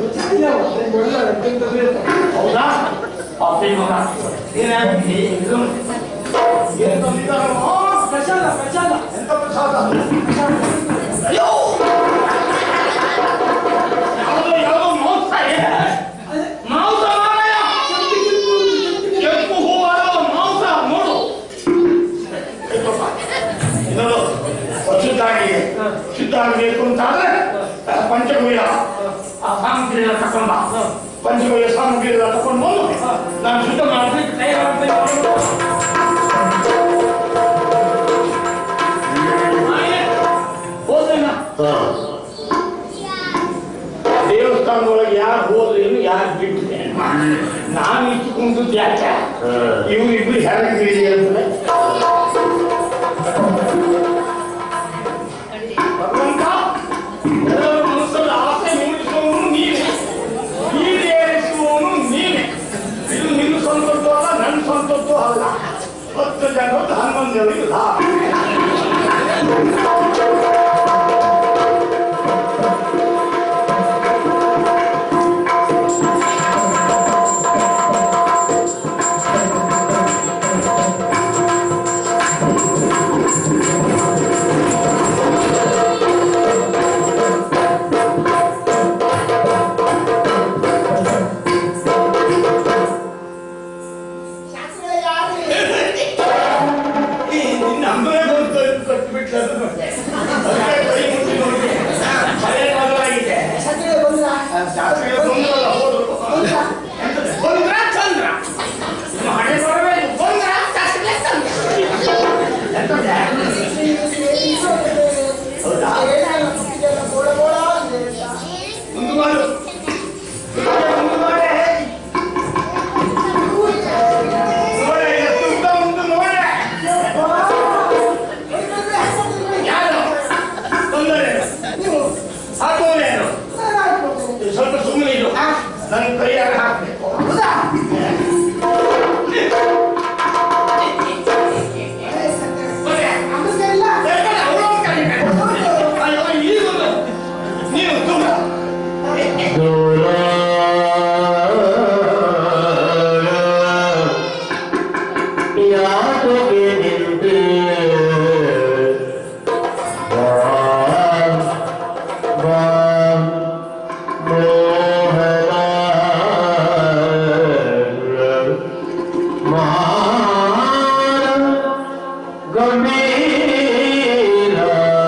ಹೌದಾ ಪಾಪಿ ಮಗ ಏನಾಗ್ತದೆ ಇದು ಏನು ತಂದಿದ್ದಾನೋ? ಪ್ರಸಾದ ಪ್ರಸಾದ ಎಂತ ಪ್ರಸಾದ ಅಯ್ಯೋ ಯಾವುದೋ ಯಾವುದೋ ಮಾಂಸ ಇದೆ. ಮಾಂಸ ಮಾರಾಯ ಕೆಂಪು ಹೂವಾದ ಮಾಂಸ ನೋಡು ನೋಡು ಶುದ್ಧಾಗಿ ಶುದ್ಧ ಆಗಬೇಕು ಅಂತಾದ್ರೆ ಪಂಚಗುಯ್ಯ ಆ ಸಾಮಗ್ರಿ ಎಲ್ಲ ತಕೊಂಡ ಪಂಚಗುಯ್ಯ ಸಾಮಗ್ರಿ ಎಲ್ಲ ತಕೊಂಡು ಬಂದು ನಾನು ಶುದ್ಧ ಮಾಡ್ಲಿಕ್ಕೆ ತಯಾರಾಗ್ಬೇಕು ಹೋದ್ರೇನ ದೇವಸ್ಥಾನದೊಳಗೆ ಯಾರು ಹೋದ್ರೇನು ಯಾರು ಬಿಟ್ಟಿದೆ ನಾನು ಇಟ್ಟುಕೊಂಡು ಯಾಕೆ ಇವ್ರು ಇಬ್ರು ಹೆರಗಿರಿ ಅಂತಲೇ ಭಗವಂತ ಎಲ್ಲರ ಮನಸ್ಸಲ್ಲಿ ಆಸೆ ಮೂಡಿಸುವವನು ನೀನೆ ಈಡೇರಿಸುವವನು ನೀನೆ ಇದು ನಿನ್ನ ಸ್ವಂತದ್ದು ಅಲ್ಲ ನನ್ನ ಸ್ವಂತದ್ದು ಅಲ್ಲ ಹತ್ತು ಜನರದ್ದು ಹನ್ನೊಂದು ಜನರಿಗೆ ಲಾಭ ಶಾಸ್ತ್ರಗಳು ಯಾರು ಈ ನಿನ್ನ ಅಂಬೆಗೊಂದು ಕಟ್ಬಿಟ್ರೆ ಅದು ಮತ್ತೆ. ಅದಕ್ಕೆ ಕೈ ಮುಟ್ಟಿ ನೋಡಿ. ಭಯ ಬದಲಾಗಿದೆ. ಶಾಸ್ತ್ರಗಳು ಬಂದ್ರ ಶಾಸ್ತ್ರೀಯ ಬಂದ್ರಲ್ಲ ಹೋದ್ರು. ಎಂತದು? ಬಂದ್ರ ಚಂದ್ರ. ನಿಮ್ಮ ಹಣೆ ಬರಬೇಕು. ಬಂದ್ರ ಶಾಸ್ತ್ರೀಯ ಚಂದ್ರ. ಎಂತದೆ? ಹೌದಾ? ಬೋಳ ಬೋಳ ಇದೆ ಅಂತ. ಮುಂದು ಮಾಡು. ಮುಂದು ಮಾಡೆ. ನೋಡೆ, ಎಷ್ಟು ಉದ್ದ ಉಂಟು ನೋಡೆ. ಯಾರು? ತೊಂದರೆ ನೀವು ಹಾಕೋನೇನು ಏನಾಗ್ಬೋದು? ಸ್ವಲ್ಪ ಸುಮ್ಮನೆ ಇರು ನನ್ನ ಕೈಯಾಗ ಹಾಕ್ಬೇಕು ಹೌದಾ? ನಮಸ್ಕಾರ ಇಲ್ಲ ಅಯ್ಯೋ ಈಗ ನೀವು ತುಂಬ ಯಾತಕ್ಕೆ ನಿಂತೆ ಬಾ ಬಾ ಮೋಹನ ಮಾನ ಗಂಭೀರ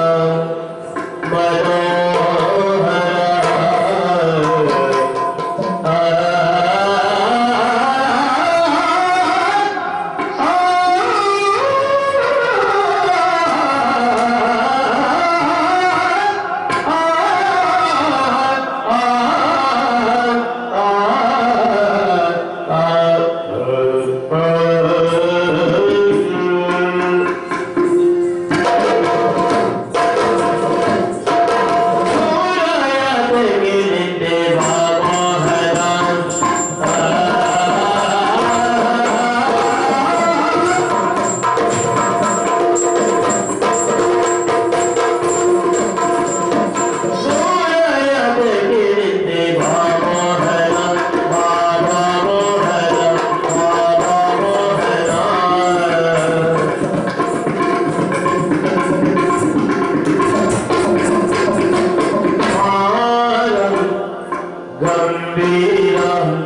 ಗಂಭೀರ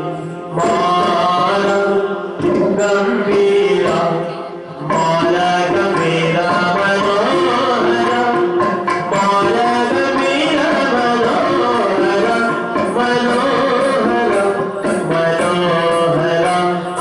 ಮಾಲ ಗಂಭೀರ ಮಾಲ ಗಂಭೀರ ಮನೋಹರ ಮಾಲ ಗಂಭೀರ ಮನೋಹರ ಮನೋಹರ ಮನೋಹರ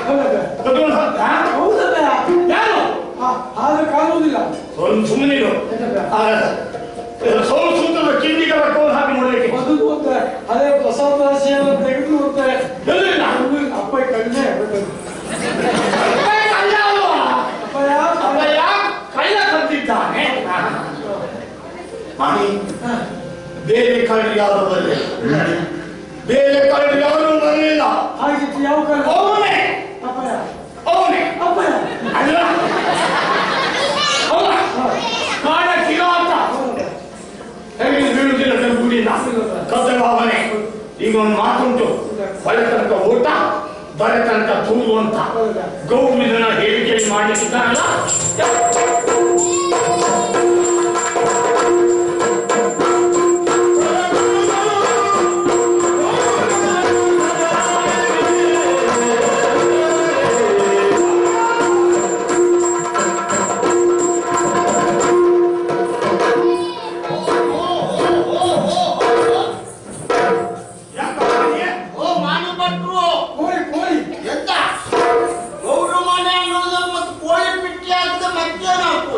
ಹೌದಲ್ಲ? ಕದ್ಕೊಂಡು ಹೋಗ್ತಾ? ಹೌದಲ್ಲ? ಯಾರು ಆ, ಹಾಲು ಕಾಣುವುದಿಲ್ಲ ಒಂದು ಸುಮ್ಮನಿರು ಸೌಸೂತ್ರದ ಕಿಂಡಿಗಳ ಕೋಲ್ ಹಾಕಿ ನೋಡ್ಲಿಕ್ಕೆ ಅದು ಅಂತ ಅದೇ ಪ್ರಸಾದ ರಾಶಿಯನ್ನು ತೆಗೆದು ಅಂತ ಎಲ್ಲಿಲ್ಲ? ಅಪ್ಪ ಕಣ್ಣೆ ಅಪ್ಪ ಕಳ್ಳ ಅಲ್ವಾ? ಅಪ್ಪ ಯಾ ಅಪ್ಪಯ್ಯ ಕಳ್ಳ ಕದ್ದಿದ್ದಾನೆ ಮಾಣಿ ಬೇರೆ ಕಳ್ಳ ಯಾರು ಬರಲಿಲ್ಲ ಬೇರೆ ಕಳ್ಳ ಯಾರು ಬರಲಿಲ್ಲ ಹಾಗಿತ್ತು ಯಾವ ಕಣ್ಣು ಅವನೇ ಅಪ್ಪಯ್ಯ ಅವನೇ ಅಪ್ಪಯ್ಯ ಅಲ್ಲ ಅಲ್ಲ ಕಾಡ ಕಿರಾತ ಹೇಗೆ ಬೀಳುವುದಿಲ್ಲ ಗರ್ಭುಡಿಯಿಂದ ಕದ್ದವ ಅವನೇ ಈಗ ಒಂದು ಮಾತುಂಟು ಒಳ್ಳೆ ತನಕ ಊಟ ಬರೆ ತನಕ ತೂರು ಅಂತ ಗೌರವನ ಹೇಳಿಕೆ ಮಾಡಲಿಕ್ಕಿದ್ದಾನಲ್ಲ ಓ ಮಾನಿ ಭಟ್ರು ಕೋಳಿ ಕೋಳಿ ಎಂತ ಗೌಡ್ರು ಮನೆ ಅನ್ನೋದು ಮತ್ತೆ ಕೋಳಿ ಪಿಟ್ಟಿ ಹಾಕಿದ ಮತ್ತೇನಾಯ್ತು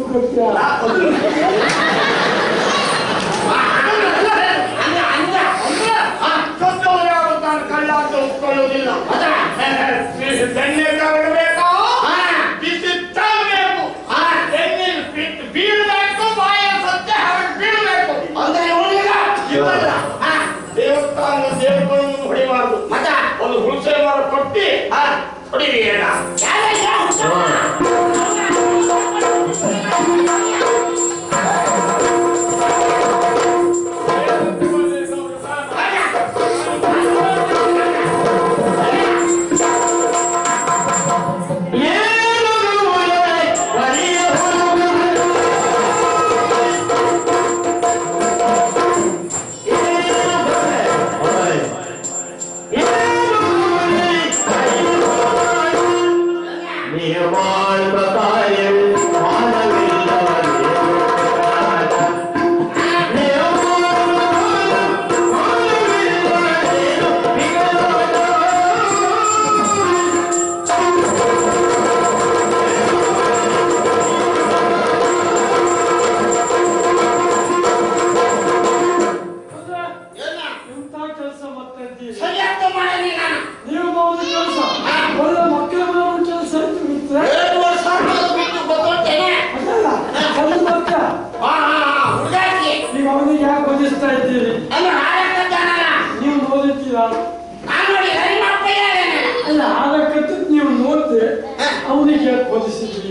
ಗೊತ್ತಾ ಕಳ್ಳ ಅಂತ ಒಪ್ಕೊಳ್ಳೋದಿಲ್ಲ ಬೆಣ್ಣೆ ತಗೊಳ್ಬೇಕು ಬಿಸಿ ತಗಬೇಕು ಬೆಣ್ಣೆ ಬಿಟ್ಟು ಬೀಳ್ಬೇಕು ಬಾಯ ಸತ್ಯ ಹಾಗೆ ಬೀಳ್ಬೇಕು ಅಂದ್ರೆ ಇವನಿಗ ಇವಲ್ಲ ಆ, ದೇವಸ್ಥಾನ ದೇವಗಳನ್ನು ಹೊಡಿಬಾರ್ದು ಮತ ಒಂದು ಹುಣಸೆ ಮರ ಕೊಟ್ಟಿ ಆ, ಹೊಡಿರಿ ಅಣ್ಣ ಎಂತ ಕೆಲಸ ಮಾಡ್ತಾ ಇದ್ದೀರಿ ಸರಿಯಾದ ಮಾಡಿ ನಾನು ನೀವು ಮಾಡುವ ಕೆಲಸ ಒಳ್ಳೆ ಮಕ್ಕಳ ಮಾಡುವ ಕೆಲಸ ಆಯ್ತು ಮಿತ್ರ ಏಳು ವರ್ಷ ಆದ್ಮೇಲೆ ಬಿಟ್ಟು ಗೊತ್ತೋಗ್ತೇನೆ ಅದಲ್ಲ ಅದು ಮಾತ್ರ ಹಾ ಹಾ ಹುಡುಗಾಕಿ ನೀವು ಅವನಿಗೆ ಯಾಕೆ ಬದಿಸ್ತಾ ಇದ್ದೀರಿ ಅಲ್ಲ ಹಾಳಾಗ್ತಾನಲ್ಲ ನೀವು ನೋಡಿದ್ದೀರಾ ನಾನು ನೋಡಿ ಸರಿ ಮಾಡ್ತಾ ಇದ್ದೇನೆ ಅಲ್ಲ ಆಗಕ್ಕಂತ ನೀವು ನೋಡಿದ್ರೆ ಅವನಿಗೆ ಯಾಕೆ ಬದಿಸಿದ್ರಿ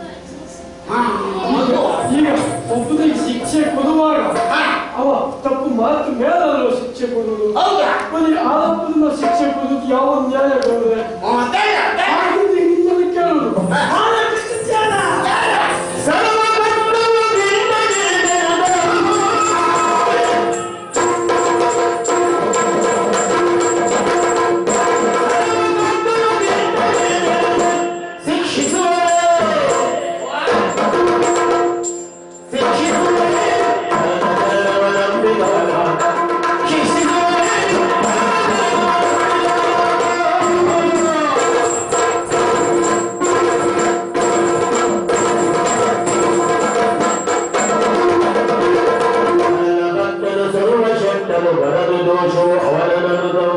ಈಗ ಒಬ್ಬನಿಗೆ ಶಿಕ್ಷೆ ಕೊಡುವಾಗ ಅವ ತಪ್ಪು ಮಾತು ಮೇಲಲ್ಲ ಶಿಕ್ಷೆ ಕೊಡುವುದು ಹೌದಾ ಅವನಿಗೆ ಆರೋಪದಿಂದ ಶಿಕ್ಷೆ ಕೊಡುವುದು ಯಾವ ನ್ಯಾಯ ಕೊಡುತ್ತೆ ಅದೇ ಅದೇ ಹಾಗಿದ್ರೆ ನಿಮ್ಮನ್ನು ಕೇಳುವುದು ಸರ್ವಶಕ್ತನು ಬರದು ದೋಷವು ಅವನದು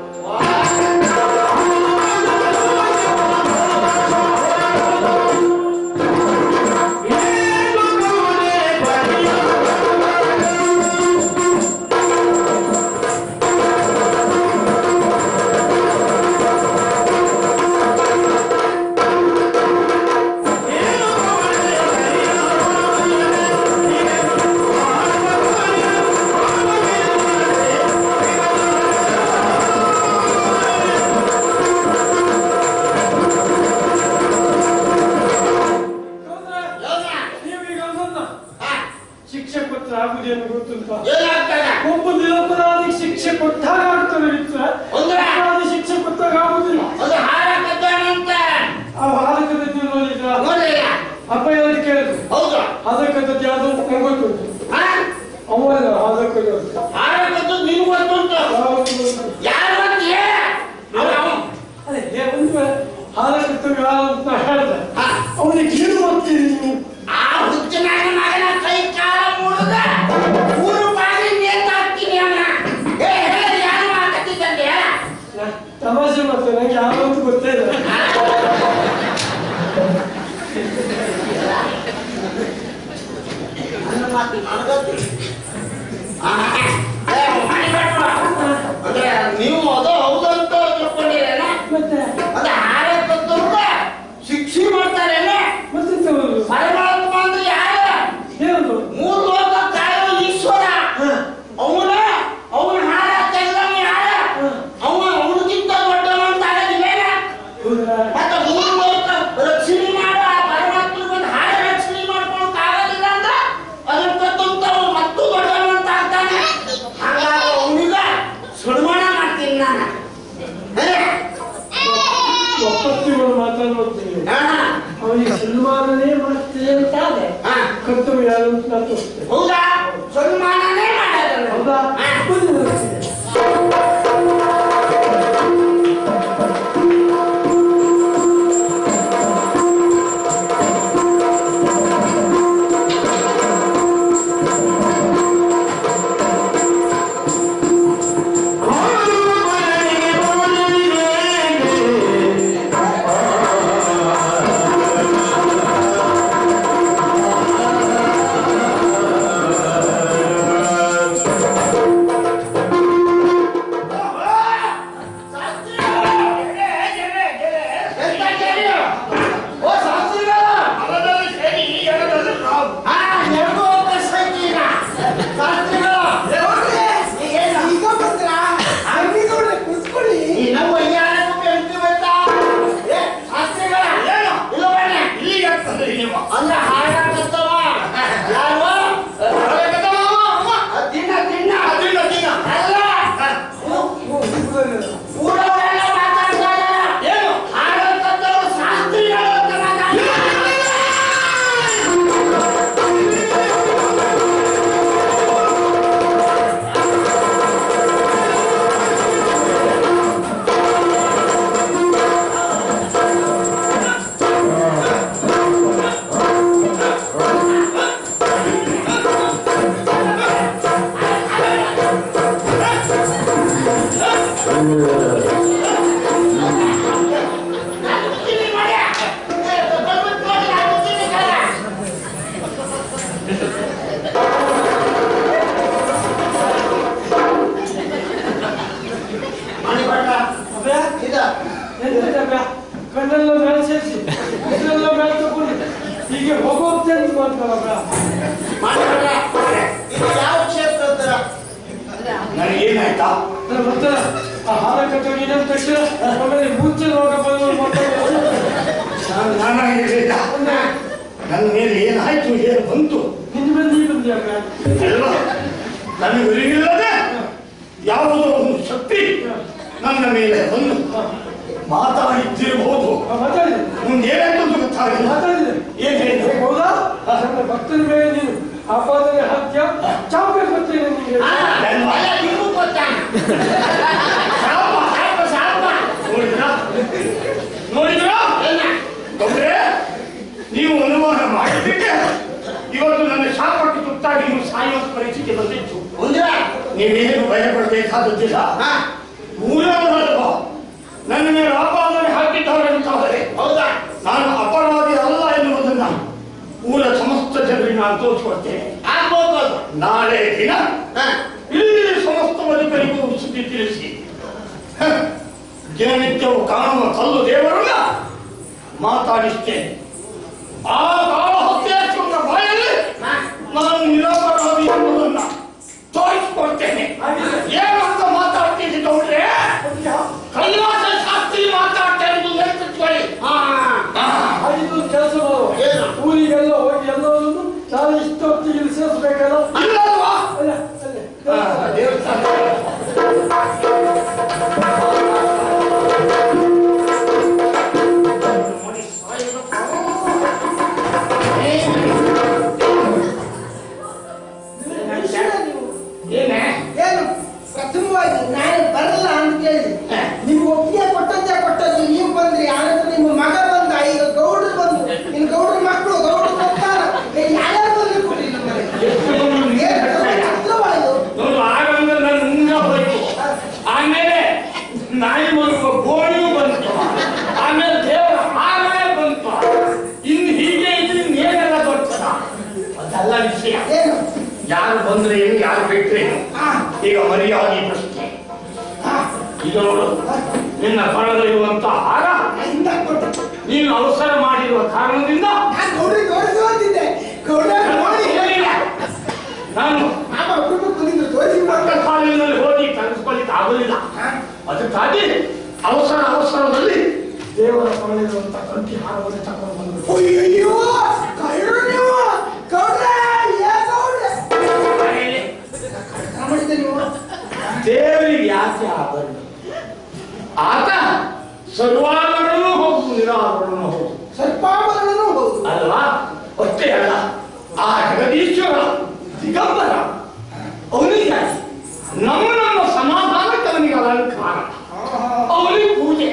ನೀವೀಗ ನನ್ನ ಶಿಕ್ಷೆ ಕೊಟ್ಟರೆ ಆಗುದೇನು ಗೊತ್ತುಂಟ ಏನಾಗ್ತಾನೆ ಒಬ್ಬ ನಿರಪರಾಧಿ ಶಿಕ್ಷೆ ಕೊಟ್ಟಾಗ ಆಗ್ತದೆ ಮಿತ್ರ ಅಂದ್ರೆ? ಅಪರಾಧಿ ಶಿಕ್ಷೆ ಕೊಟ್ಟಾಗ ಆಗುದಿಲ್ಲ ಅದು ಹಾಳಾಗ್ತಾನಂತ ಆ ಹಾಲಕದದ್ದು ನೋಡಿದ್ರ ನೋಡ್ಲಿಲ್ಲ ಅಪ್ಪ ಹೇಳಿ ಕೇಳಿದ್ರು ಹೌದು ಅದಕ್ಕಂಥದ್ದು ಯಾವ್ದು ಗೊತ್ತುಂಟು ಹಾ ಅವನ ಅದಕ್ಕದ್ದು ಹಾಳಾಗದ್ದು ನಿನ್ಗೆ ಗೊತ್ತುಂಟು ಯಾರು ಅಂತ ಹೇಳ ಅವ್ನು ಅವ್ನು. ಅದೇ ಹೇ- ಒಂದು ವೇಳೆ ಹಾಲಕತ್ತು ಯಾರು ಅಂತ ಹೇಳ್ದೆ ಹಾ. ಅವನಿಗೆ ಏನು ಮಾಡ್ತೀರಿ ನೀವು ಆ ಹುಚ್ಚಿನ ಮಗನ ಕೈ ಕಾಲ ಮುರಿದ ಊರು ಬಾಗಿ ನೇತಾಕ್ತೀನಿ ಅವನ ಏ ಹೇಳ ಯಾರು ಮಾತಾಡ್ತಿದ್ದಂತೆ ನಾ ತಮಾಷೆ ಮಾಡ್ತೇನೆ ನಂಗೆ ಯಾರು ಅಂತ ಗೊತ್ತೇ ಇಲ್ಲ ನನ್ನ ಮಾತು ನನಗೊತ್ತು. ಆ, ಏ, ಮಾಡಿಬಿಟ್ರು. ಅಂದ್ರೆ ನೀವು ಅದು ಹೌದಂತ ತಿಳ್ಕೊಂಡಿರೇನ ಮತ್ತೆ ಅದು ಹಾಳಾಗದ್ದು ಶಿಕ್ಷೆ ಮಾಡ್ತಾರೇನ ಮತ್ತೆ ತಗೊಳ್ಳು. ಪರಮಾತ್ಮ ಅಂದ್ರೆ ಯಾರು ಏನು ಮೂರು ಲೋಕ ಕಾಯೋ ಈಶ್ವರ ಹಾ. ಅವನ ಅವನ ಹಾರ ತೆಗೆದವ ಯಾರ ಅವ ಅವನಿಗಿಂತ ದೊಡ್ಡವ ಅಂತ ಆಗೋದಿಲ್ಲೇನ ಹೌದಾ? ಮತ್ತೆ ಮೂರು ಲೋಕ ರಕ್ಷಣೆ ಮಾಡೋ ಆ ಪರಮಾತ್ಮನ ಒಂದು ಹಾರ ರಕ್ಷಣೆ ಮಾಡ್ಕೊಳಕ್ ಆಗೋದಿಲ್ಲ ಅಂದ್ರೆ ಅದ್ರ ಕತ್ತಂತವ ಮತ್ತು ದೊಡ್ಡವ ಅಂತ ಆಗ್ತಾನೆ ಹಾಗಾಗಿ ಅವನಿಗ ಸುಡ್ಮಣ ಮಾಡ್ತೀನಿ ನಾನು ಹೇ? ಒಪ್ಪತ್ತಿಗಳು ಮಾತಾಡ್ಬೋದು ಹಾ, ಅವನಿಗೆ ಸನ್ಮಾನನೇ ಮಾಡ್ತೀವಿ ಅಂತ ಆದ್ರೆ ಹಾ. ಕರ್ತವ್ಯ ಯಾರು ಅಂತ ನಾ ತೋರಿಸ್ತೇನೆ ಹೌದಾ ಸನ್ಮಾನನೇ ಮಾಡೋದು ಹೌದಾ ಹಾ. ಬನ್ನಿ ನೋಡ್ತೀನಿ. ಬಂತಲ್ಲ ಮಾತಾಡ್ರೆ ಇದು ಯಾವ ಕ್ಷೇತ್ರ ನನಗೇನಾಯ್ತಾ ಮತ್ತೆ ಆ ಹಾರ ಕಟ್ಟೋಗಿದೆ ಅಂತ ತಕ್ಷಣ ಆಮೇಲೆ ಮುಂಚೆ ರೋಗ ಬಂದು ಮಾತಾಡೋದು. ನಾನು ನಾನಾಗಿರ್ಲಿಲ್ಲ ನನ್ನ ಮೇಲೆ ಏನಾಯ್ತು ಏನು ಬಂತು ನಿನ್ನ ಮೇಲೆ ನೀ ಬಂದ್ಯಾಕ ಅಲ್ವಾ ನನಗೆ ಅರಿವಿಲ್ಲದೆ ಯಾವುದೋ ಒಂದು ಶಕ್ತಿ ನನ್ನ ಮೇಲೆ ಬಂದು ಮಾತಾಡಿದ್ದಿರಬಹುದು ಮಾತಾಡಿದೆ ಮುಂದೆ ಏನಾಯ್ತು ಗೊತ್ತಾಗಲಿಲ್ಲ ಮಾತಾಡಿದೆ ಏನ್ ಹೇಳಿದ್ರು ಹೌದಾ ನನ್ನ ಭಕ್ತರ ಮೇಲೆ ನೀನು ಆಪಾದನೆ ಹಾಕ್ಯ ಚಾಪೆ ಗೊತ್ತೇನೆ ನಿಮಗೆ ನನ್ನ ಅಲ್ಲ ನಿಮಗೂ ಗೊತ್ತಾ ಶಾಪ, ಸಾಕು ಸಾಕು ನೋಡಿದ್ರಾ ನೋಡಿದ್ರಾ ಗೌಡ್ರೆ ನೀವು ಅನುಮಾನ ಮಾಡಿದ್ದಕ್ಕೆ ಇವತ್ತು ನನ್ನ ಶಾಪಕ್ಕೆ ತುತ್ತಾಗಿ ನೀವು ಸಾಯುವ ಪರಿಸ್ಥಿತಿ ಬಂದಿತ್ತು ಅಂದ್ರೆ ನೀವೇನು ಭಯ ಪಡಬೇಕಾದದ್ದಿಲ್ಲ ಮೂರವರಲ್ವ ನನ್ನ ಮೇಲೆ ಆಪಾದನೆ ಹಾಕಿದ್ದಾರೆ ಅಂತಾದರೆ ಹೌದಾ ನಾನು ಅಪರಾಧಿ ಅಲ್ಲ ಎನ್ನುವುದನ್ನ ಊರ ಸಮಸ್ತ ಜನರಿಗೆ ನಾನು ತೋರಿಸ್ಕೊಡ್ತೇನೆ ಆಗ್ಬೋದು ಅದು. ನಾಳೆ ದಿನ ಹ. ಇಲ್ಲಿ ಸಮಸ್ತ ಬದುಕರಿಗೂ ಸುದ್ದಿ ತಿಳಿಸಿ ಹ. ದಿನನಿತ್ಯವೂ ಕಾಣುವ ಕಲ್ಲು ದೇವರನ್ನ ಮಾತಾಡಿಸ್ತೇನೆ ಆ ಕಾಳಹತ್ಯೆಯ ಬಾಯಲ್ಲಿ ನಾನು ನಿರಪರಾಧಿ ಎಂಬುದನ್ನ ತೋರಿಸ್ಕೊಡ್ತೇನೆ ಏನಂತ ಮಾತಾಡ್ತೀನಿ ಗೌಡ್ರೆ ಕೈಲಾಸ ಶಾಸ್ತ್ರಿ ಮಾತಾಡ್ತಾ ಇರೋದು ನೆನಪಿಟ್ಕೊಳ್ಳಿ ಹಾ ಹಾಗಿದ್ದು ಕೆಲಸ ಮಾಡುವ ಏನು? ಊರಿಗೆಲ್ಲ ಹೋಗಿ ಎಲ್ಲರನ್ನು ನಾನು ಇಷ್ಟೊತ್ತಿಗೆ ಇಲ್ಲಿ ಸೇರಿಸ್ಬೇಕಲ್ಲ ಇಲ್ಲಲ್ವಾ ಅಲ್ಲ ಅಲ್ಲೇ ಆ, ದೇವಸ್ಥಾನ ನೋಡಿ, ಸಾಯೋದಪ್ಪ. ಮನುಷ್ಯರ ನೀವು ಏನೇ ಏನು ಪ್ರಥಮವಾಗಿ ನಾನು ಬರಲ್ಲ ಅಂತ ಕೇಳಿದೆ ನಿಮ್ಗೆ ಒಪ್ಪಿಗೆ ಕೊಟ್ಟಂತೆ ಕೊಟ್ಟದ್ದು ನೀವು ಬಂದ್ರಿ ಆನಂತರ ನಿಮ್ಮ ಮಗ ಬಂದ ಈಗ ಗೌಡ್ರು ಬಂದು ಇನ್ನು ಗೌಡ್ರ ಮಕ್ಕಳು ಗೌಡ್ರು ಬರ್ತಾರ ಯಾರ್ಯಾರು ಬಂದ್ರು ಕೊಡ್ರಿ ನಮ್ಮ ಮನೆಗೆ. ಎಷ್ಟು ಮಂದಿ ಏನು ಚಿತ್ರವಾ ಇದು? ನೋಡು ಆಗಂದ್ರೆ ನನ್ನ ಮುಂಗ ಹೋಯ್ತು ಆಮೇಲೆ ನಾಯಿ ಮಗುವ ಗೋಣಿಯೂ ಬಂತು ಆಮೇಲೆ ದೇವರ ಹಾರೇ ಬಂತು ಇನ್ನು ಹೀಗೆ ಇದ್ರೆ ಇನ್ನೇನೆಲ್ಲ ಬರ್ತದ ಅದಲ್ಲ ವಿಷಯ ಏನು ಯಾರು ಬಂದ್ರೆ ಏನು ಯಾರು ಬಿಟ್ರೆ ಏನು ಆ, ಈಗ ಮರ್ಯಾದೆ ಪ್ರಶ್ನೆ ಆ, ಈಗ ನೋಡು ನಿನ್ನ ಕೊಳಲಿರುವಂತ ಹಾರ ಇಂದ ಕೊಟ್ಟು ನೀನು ಅವಸರ ಮಾಡಿರುವ ಕಾರಣದಿಂದ ನಾನು ಗೌಡ್ರಿಗೆ ತೋರಿಸು ಅಂತಿದ್ದೆ ಗೌಡ್ರ ನೋಡಿ ಹೇಳಿಲ್ಲ. ನಾನು ಮಾಮ ಒಬ್ಬರು ಬಂದಿದ್ರು ತೋರಿಸಿ ಪಕ್ಕ ಕಾಲಿನಲ್ಲಿ ಹೋಗಿ ಕಲಿಸ್ಕೊಳ್ಳಿಕ್ಕೆ ಆಗಲಿಲ್ಲ ಅದಕ್ಕಾಗಿ ಅವಸರ ಅವಸರದಲ್ಲಿ ದೇವರ ಕೊಳಲಿರುವಂತ ಕಂಠಿ ಹಾರವನ್ನು ತಕೊಂಡು ಬಂದು ಅಯ್ಯಯ್ಯೋ ಕಳ್ಳರು ನೀವು ಗೌಡ್ರ ಏ ಗೌಡ್ರ ಕಳ್ತನ ಮಾಡಿದ್ದೆ ನೀವು ದೇವರಿಗೆ ಯಾಕೆ ಆಭರಣ ಆತ ಸರ್ವಾಭರಣನೂ ಹೌದು ನಿರಾಭರಣನೂ ಹೌದು ಸರ್ಪಾಭರಣನೂ ಹೌದು ಅಲ್ವಾ ಅಷ್ಟೇ ಅಲ್ಲ ಆ ಜಗದೀಶ್ವರ ದಿಗಂಬರ ಅವನಿಗಾಗಿ ನಮ್ಮ ನಮ್ಮ ಸಮಾಧಾನಕ್ಕೆ ಅವನಿಗೆ ಅಲಂಕಾರ ಅವನಿಗೆ ಪೂಜೆ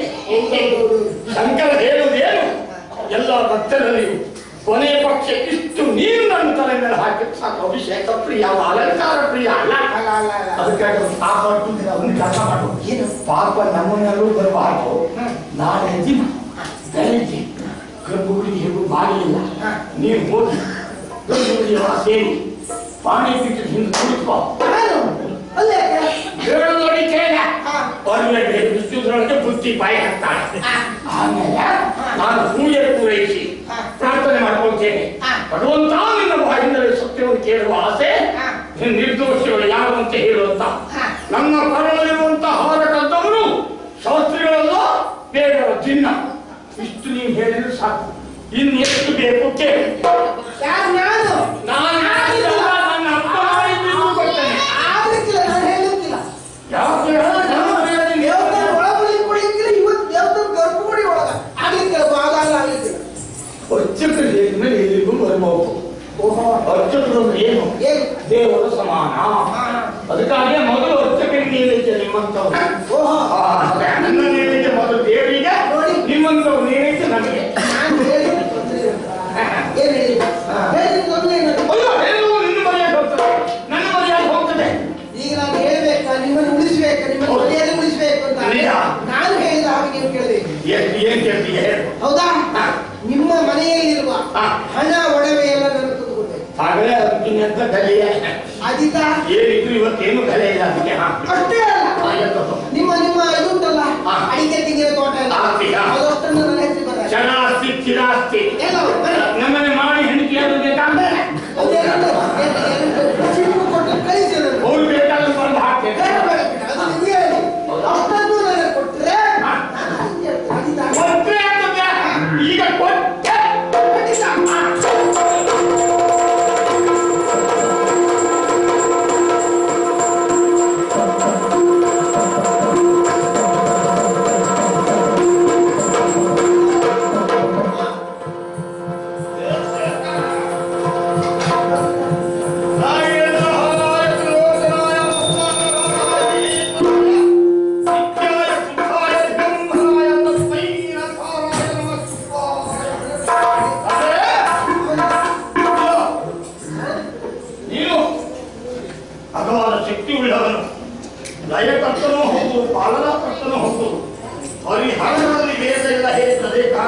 ಶಂಕರ ಹೇಳುವುದೇನು ಎಲ್ಲ ಭಕ್ತರಲ್ಲಿಯೂ ಕೊನೆ ಪಕ್ಷ ಇಷ್ಟು ನೀರು ನನ್ನ ತಲೆ ಮೇಲೆ ಹಾಕಿದ್ರೆ ಸಾಕು ಅಭಿಷೇಕ ಪ್ರಿಯ ಅವ ಅಲಂಕಾರ ಪ್ರಿಯ ಅಲ್ಲ ಅಲ್ಲ ಅಲ್ಲ ಅಲ್ಲ ಅದಕ್ಕಾಗಿ ಅವ್ನು ಪಾಪ ಮಾಡ್ಕೊಂಡಿದ್ದ ಅವನಿಗೆ ಕೆಲಸ ಮಾಡು ಏನು ಪಾಪ ನಮ್ಮನೆಲ್ಲೂ ಬರಬಾರ್ದು ನಾಳೆ ದಿನ ಬೆಳಿಗ್ಗೆ ಗರ್ಭಗುಡಿಗೆ ಹೇಗೂ ಬಾಗಿಲಿಲ್ಲ ನೀನು ಹೋಗಿ ಗರ್ಭಗುಡಿ ಸೇರಿ ಪಾಣಿ ಬಿಟ್ಟು ಹಿಂದೆ ಕುಳಿತುಕೋ ನಾನು ಅಲ್ಲೇ ಹೇಳು ನೋಡಿ ಕೇಳ ಹಾ. ಒಳ್ಳೆ ವಿದ್ಯುದ್ರೊಳಗೆ ಬುದ್ಧಿ ಬಾಯಿ ಹಾಕ್ತಾಳೆ ಆಮೇಲೆ ನಾನು ಪೂಜೆ ಪೂರೈಸಿ ಹಾ. ಪ್ರಾರ್ಥನೆ ಮಾಡ್ಕೊಳ್ತೇನೆ ಹಾ. ಭಗವಂತ ನಿನ್ನ ಬಾಯಿಂದಲೇ ಸತ್ಯವನ್ನು ಕೇಳುವ ಆಸೆ ಹಾ. ನಿರ್ದೋಷಿಗಳು ಯಾರು ಅಂತ ಹೇಳುವಂತ ಹಾ. ನನ್ನ ಕರಳಲ್ಲಿರುವಂತ ಹಾರ ಕದ್ದವರು ಶಾಸ್ತ್ರಿಗಳೆಲ್ಲ ಬೇಡರ ಚಿನ್ನ ಇಷ್ಟು ನೀವು ಹೇಳಿದ್ರೆ ಸಾಕು ಇನ್ನೆಷ್ಟು ಬೇಕು ಕೇಳಿ ಯಾರು ನಾನು ನಾನು ಯಾರಿಗಲ್ಲ, ನನ್ನ ಅಪ್ಪ ಮಾಡಿದ್ದು ಗೊತ್ತೇನೆ ಆಗ್ಲಿಕ್ಕಿಲ್ಲ ನಾನು ಹೇಳಲಿಕ್ಕಿಲ್ಲ ಯಾಕೆ ದೇವಸ್ಥಾನ ಒಳಗಡೆ ಕುಡಿಯಕ್ಕಿಲ್ಲ ಇವತ್ತು ದೇವಸ್ಥಾನ ಗರ್ಭಗುಡಿ ಒಳಗ ಆಗ್ಲಿಕ್ಕಿಲ್ಲ ಆಗಲ್ಲ ಆಗ್ಲಿಕ್ಕಿಲ್ಲ ಅರ್ಚಕರು ಹೇಳಿದ್ಮೇಲೆ ಎಲ್ಲಿಗೂ ಬರಬಹುದು ಅರ್ಚಕರು ಅಂದ್ರೆ ಏನು ಏನು ದೇವರ ಸಮಾನ ಹಾ. ಅದಕ್ಕಾಗಿ ಮೊದಲು ಅರ್ಚಕರಿಗೆ ಹೇಳಿದ್ದೆ ನಿಮ್ಮಂತವ್ರು ಓಹೋ ಆ, ಅದೇ ನನ್ನ ಹೇಳಿದ್ದೆ ಮೊದಲು ದೇವರಿಗೆ ನೋಡಿ. ನಿಮ್ಮಂತವ್ರು ಹೇಳಿದ್ದೆ ನನಗೆ ನಾನು ಹೇಳಿದ್ದು ತೊಂದ್ರೆ ಇಲ್ಲ. ಏನ್ ಹೇಳಿ ಹೇಳಿದ್ದು ತೊಂದ್ರೆ ಇಲ್ಲ. ಅಯ್ಯೋ ಹೇಳುವ ನಿನ್ನ ಮರ್ಯಾದೆ ಹೋಗ್ತದೆ ನನ್ನ ಮರ್ಯಾದೆ ಹೋಗ್ತದೆ ಈಗ ನಾನು ಹೇಳ್ಬೇಕಾ ನಿಮ್ಮನ್ನು ಉಳಿಸ್ಬೇಕಾ ನಿಮ್ಮ ಹೌದು. ಮನೆಯಲ್ಲಿ ಉಳಿಸ್ಬೇಕು ಅಂತ ನಿಜ. ನಾನು ಹೇಳಿದ ಹಾಗೆ ನೀವು ಕೇಳಬೇಕು ಏನ್ ಏನ್ ಕೇಳ್ತೀಯ ಹೇಳು. ಹೌದಾ ಹಾ. ನಿಮ್ಮ ಮನೆಯಲ್ಲಿರುವ ಹಾ. ಹಣ ಒಡವೆ ಎಲ್ಲ ನಾನು ತೆಗೆದುಕೊಳ್ಬೇಕು ಹಾಗಲೇ ಅದಕ್ಕಿಂತ ಗಲಿಯ ಅದಿತ ಏನಿದ್ರು ಇವತ್ತೇನು ಗಲೆ ಇಲ್ಲ ಅದಕ್ಕೆ ಹಾ ಅಷ್ಟೇ ಅಲ್ಲ ಆಯ್ತು. ನಿಮ್ಮ ನಿಮ್ಮ ಇದು ಉಂಟಲ್ಲ ಹಾ. ಅಡಿಕೆ ತೆಂಗಿನ ತೋಟ ಎಲ್ಲ ಆಸ್ತಿ, ಹಾ. ಅದಷ್ಟನ್ನು ನನ್ನ ಹೆಸರು ಬರ ಚರಾಸ್ತಿ ಚಿರಾಸ್ತಿ ಎಲ್ಲ ಬನ್ನಿ. ನಮ್ಮನೆ ಮಾಡಿ ಹೆಂಡತಿ ಅದು ಬೇಕಾ ಬೇಡ